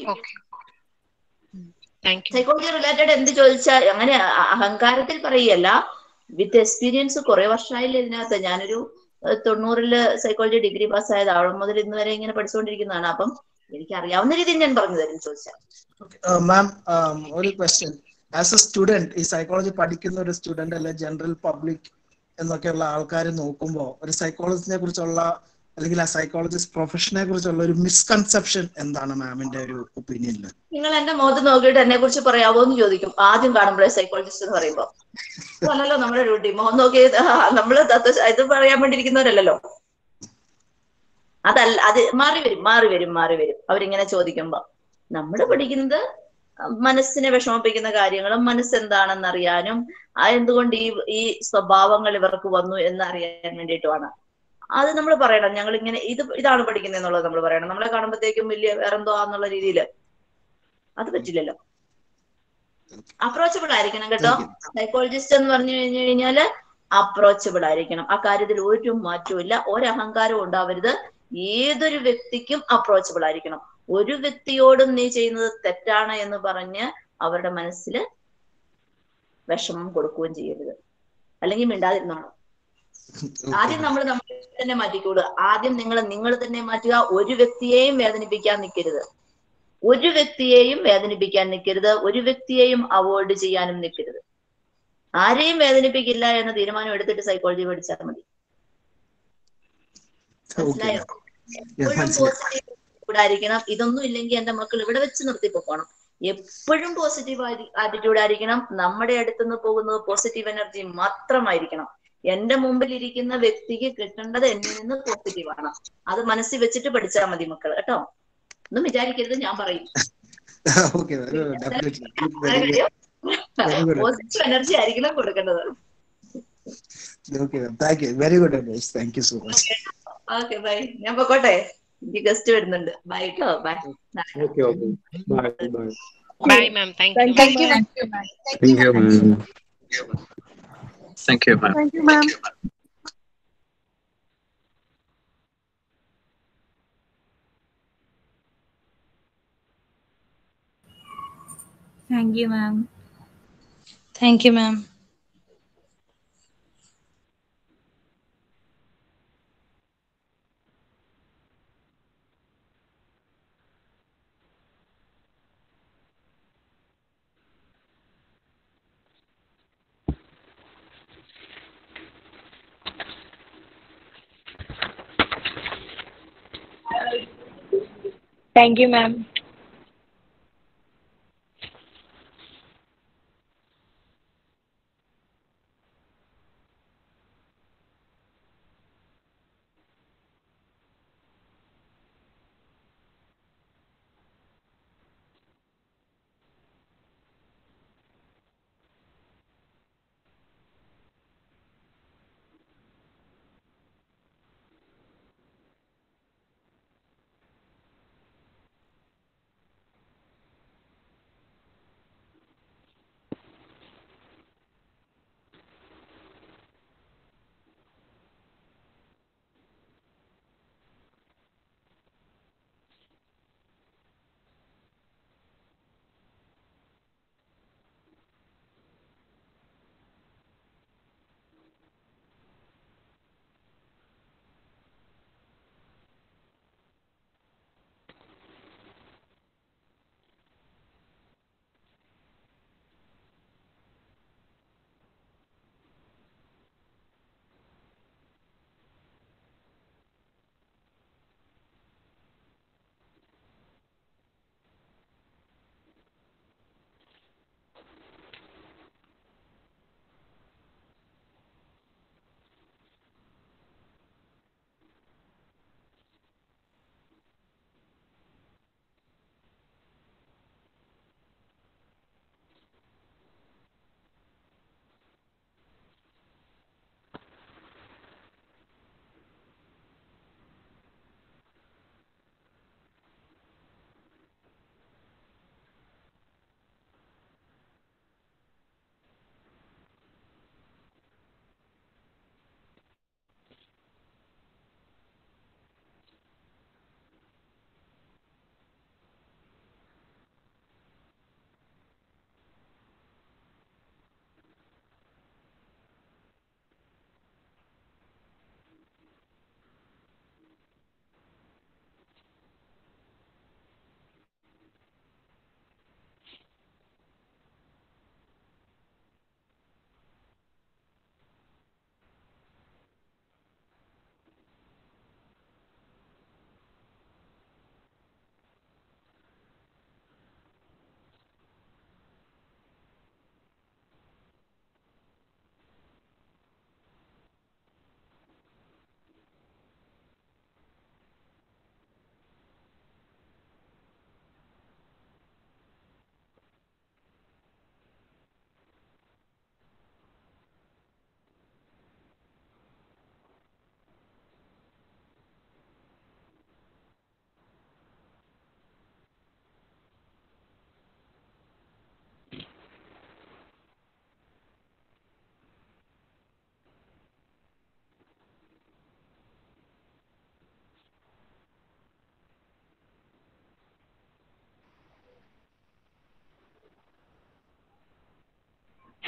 സൈക്കോളജി റിലേറ്റഡ് എന്ത് ചോദിച്ചാൽ അങ്ങനെ അഹങ്കാരത്തിൽ പറയല്ല വിത്ത് എക്സ്പീരിയൻസ് കുറെ വർഷമായില്ല ഇതിനകത്ത് ഞാനൊരു തൊണ്ണൂറില് സൈക്കോളജി ഡിഗ്രി പാസ് ആയത് അവിടെ മുതൽ ഇന്ന് വരെ ഇങ്ങനെ പഠിച്ചുകൊണ്ടിരിക്കുന്നതാണ് അപ്പം എനിക്ക് അറിയാവുന്ന രീതിയിൽ ഞാൻ പറഞ്ഞു തരും ചോദിച്ചാൽ മാം ഒരു ക്വസ്റ്റ്യൻ ആസ് എ സ്റ്റുഡന്റ് ഈ സൈക്കോളജി പഠിക്കുന്ന ഒരു സ്റ്റുഡന്റ് അല്ലെ ജനറൽ പബ്ലിക് എന്നൊക്കെയുള്ള ആൾക്കാർ നോക്കുമ്പോൾ ഒരു സൈക്കോളജിനെ കുറിച്ചുള്ള അല്ലെങ്കിൽ ആ സൈക്കോളജിസ്റ്റ് പ്രൊഫഷനെ കുറിച്ചുള്ള ഒരു മിസ്കൺസെപ്ഷൻ എന്താണ് മാമിന്റെ ഒരു ഒപ്പീനിയനിൽ നിങ്ങൾ എന്റെ മുഖത്ത് നോക്കിയിട്ട് എന്നെ കുറിച്ച് പറയാവോ എന്ന് ചോദിക്കും ആദ്യം കാണുമ്പോഴേ സൈക്കോളജിസ്റ്റ് എന്ന് പറയുമ്പോ അല്ലല്ലോ നമ്മുടെ ഡ്യൂട്ടി മുഖം നോക്കി നമ്മള് ഇത് പറയാൻ വേണ്ടിയിരിക്കുന്നവരല്ലല്ലോ അതല്ല അത് മാറി വരും മാറി വരും മാറി വരും അവരിങ്ങനെ ചോദിക്കുമ്പോ നമ്മൾ പഠിക്കുന്നത് മനസ്സിനെ വിഷമിപ്പിക്കുന്ന കാര്യങ്ങളും മനസ്സെന്താണെന്ന് അറിയാനും ആ എന്തുകൊണ്ട് ഈ ഈ സ്വഭാവങ്ങൾ ഇവർക്ക് വന്നു എന്ന് അറിയാൻ വേണ്ടിയിട്ടുമാണ് അത് നമ്മൾ പറയണം ഞങ്ങൾ ഇങ്ങനെ ഇത് ഇതാണ് പഠിക്കുന്നത് എന്നുള്ളത് നമ്മൾ പറയണം നമ്മളെ കാണുമ്പോഴത്തേക്കും വലിയ വേറെന്തോ ആന്നുള്ള രീതിയിൽ അത് പറ്റില്ലല്ലോ അപ്രോച്ചബിൾ ആയിരിക്കണം കേട്ടോ സൈക്കോളജിസ്റ്റ് എന്ന് പറഞ്ഞു കഴിഞ്ഞു കഴിഞ്ഞാല് അപ്രോച്ചബിൾ ആയിരിക്കണം ആ കാര്യത്തിൽ ഒരു മാറ്റവും ഇല്ല ഒരഹങ്കാരവും ഉണ്ടാവരുത് ഏതൊരു വ്യക്തിക്കും അപ്രോച്ചബിൾ ആയിരിക്കണം ഒരു വ്യക്തിയോടും നീ ചെയ്യുന്നത് തെറ്റാണ് എന്ന് പറഞ്ഞ് അവരുടെ മനസ്സിൽ വിഷമം കൊടുക്കുകയും ചെയ്യരുത് അല്ലെങ്കിൽ മിണ്ടാതിരുന്നോണം ആദ്യം നമ്മൾ നമ്മളെ തന്നെ മാറ്റിക്കൂടുക ആദ്യം നിങ്ങൾ നിങ്ങൾ തന്നെ മാറ്റുക ഒരു വ്യക്തിയെയും വേദനിപ്പിക്കാൻ നിൽക്കരുത് ഒരു വ്യക്തിയെയും വേദനിപ്പിക്കാൻ നിൽക്കരുത് ഒരു വ്യക്തിയെയും അവോയ്ഡ് ചെയ്യാനും നിൽക്കരുത് ആരെയും വേദനിപ്പിക്കില്ല എന്ന തീരുമാനം എടുത്തിട്ട് സൈക്കോളജി പഠിച്ചാൽ മതി മനസ്സിലായോ എപ്പോഴും പോസിറ്റീവ് ആയിരിക്കണം ഇതൊന്നും ഇല്ലെങ്കിൽ എന്റെ മക്കൾ ഇവിടെ വെച്ച് നിർത്തിപ്പോക്കണം എപ്പോഴും പോസിറ്റീവ് ആറ്റിറ്റ്യൂഡ് ആയിരിക്കണം നമ്മുടെ അടുത്തുനിന്ന് പോകുന്നത് പോസിറ്റീവ് എനർജി മാത്രമായിരിക്കണം എന്റെ മുമ്പിൽ ഇരിക്കുന്ന വ്യക്തിക്ക് കിട്ടേണ്ടത് എന്നിൽ നിന്ന് പോസിറ്റീവ് ആണ് അത് മനസ്സിൽ വെച്ചിട്ട് പഠിച്ചാൽ മതി മക്കൾ കേട്ടോ ഒന്നും വിചാരിക്കരുത് ഞാൻ പറയും okay, definitely. Very good. Very good. Positive energy ആയിരിക്കണം കൊടുക്കേണ്ടത് Okay, ma'am. Thank you. Very good advice. Thank you so much. Okay bye ഞാൻ പൊക്കോട്ടെ എനിക്ക് ഗസ്റ്റ് വരുന്നുണ്ട് ബൈ കേട്ടോ bye okay okay bye bye bye ma'am thank you Thank you, ma'am. Thank you, ma'am. Thank you, ma'am. Thank you, ma'am. Thank you, ma'am. Thank you, ma'am. Thank you, ma'am.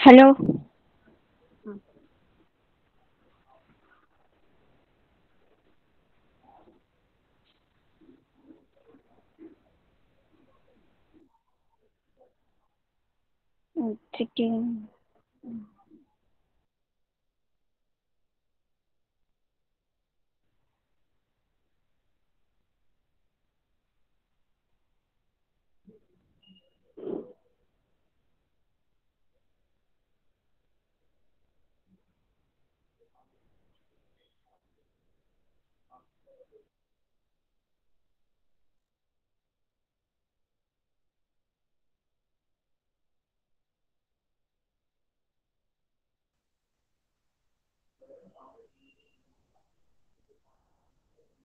Hello check ചെയ്യാം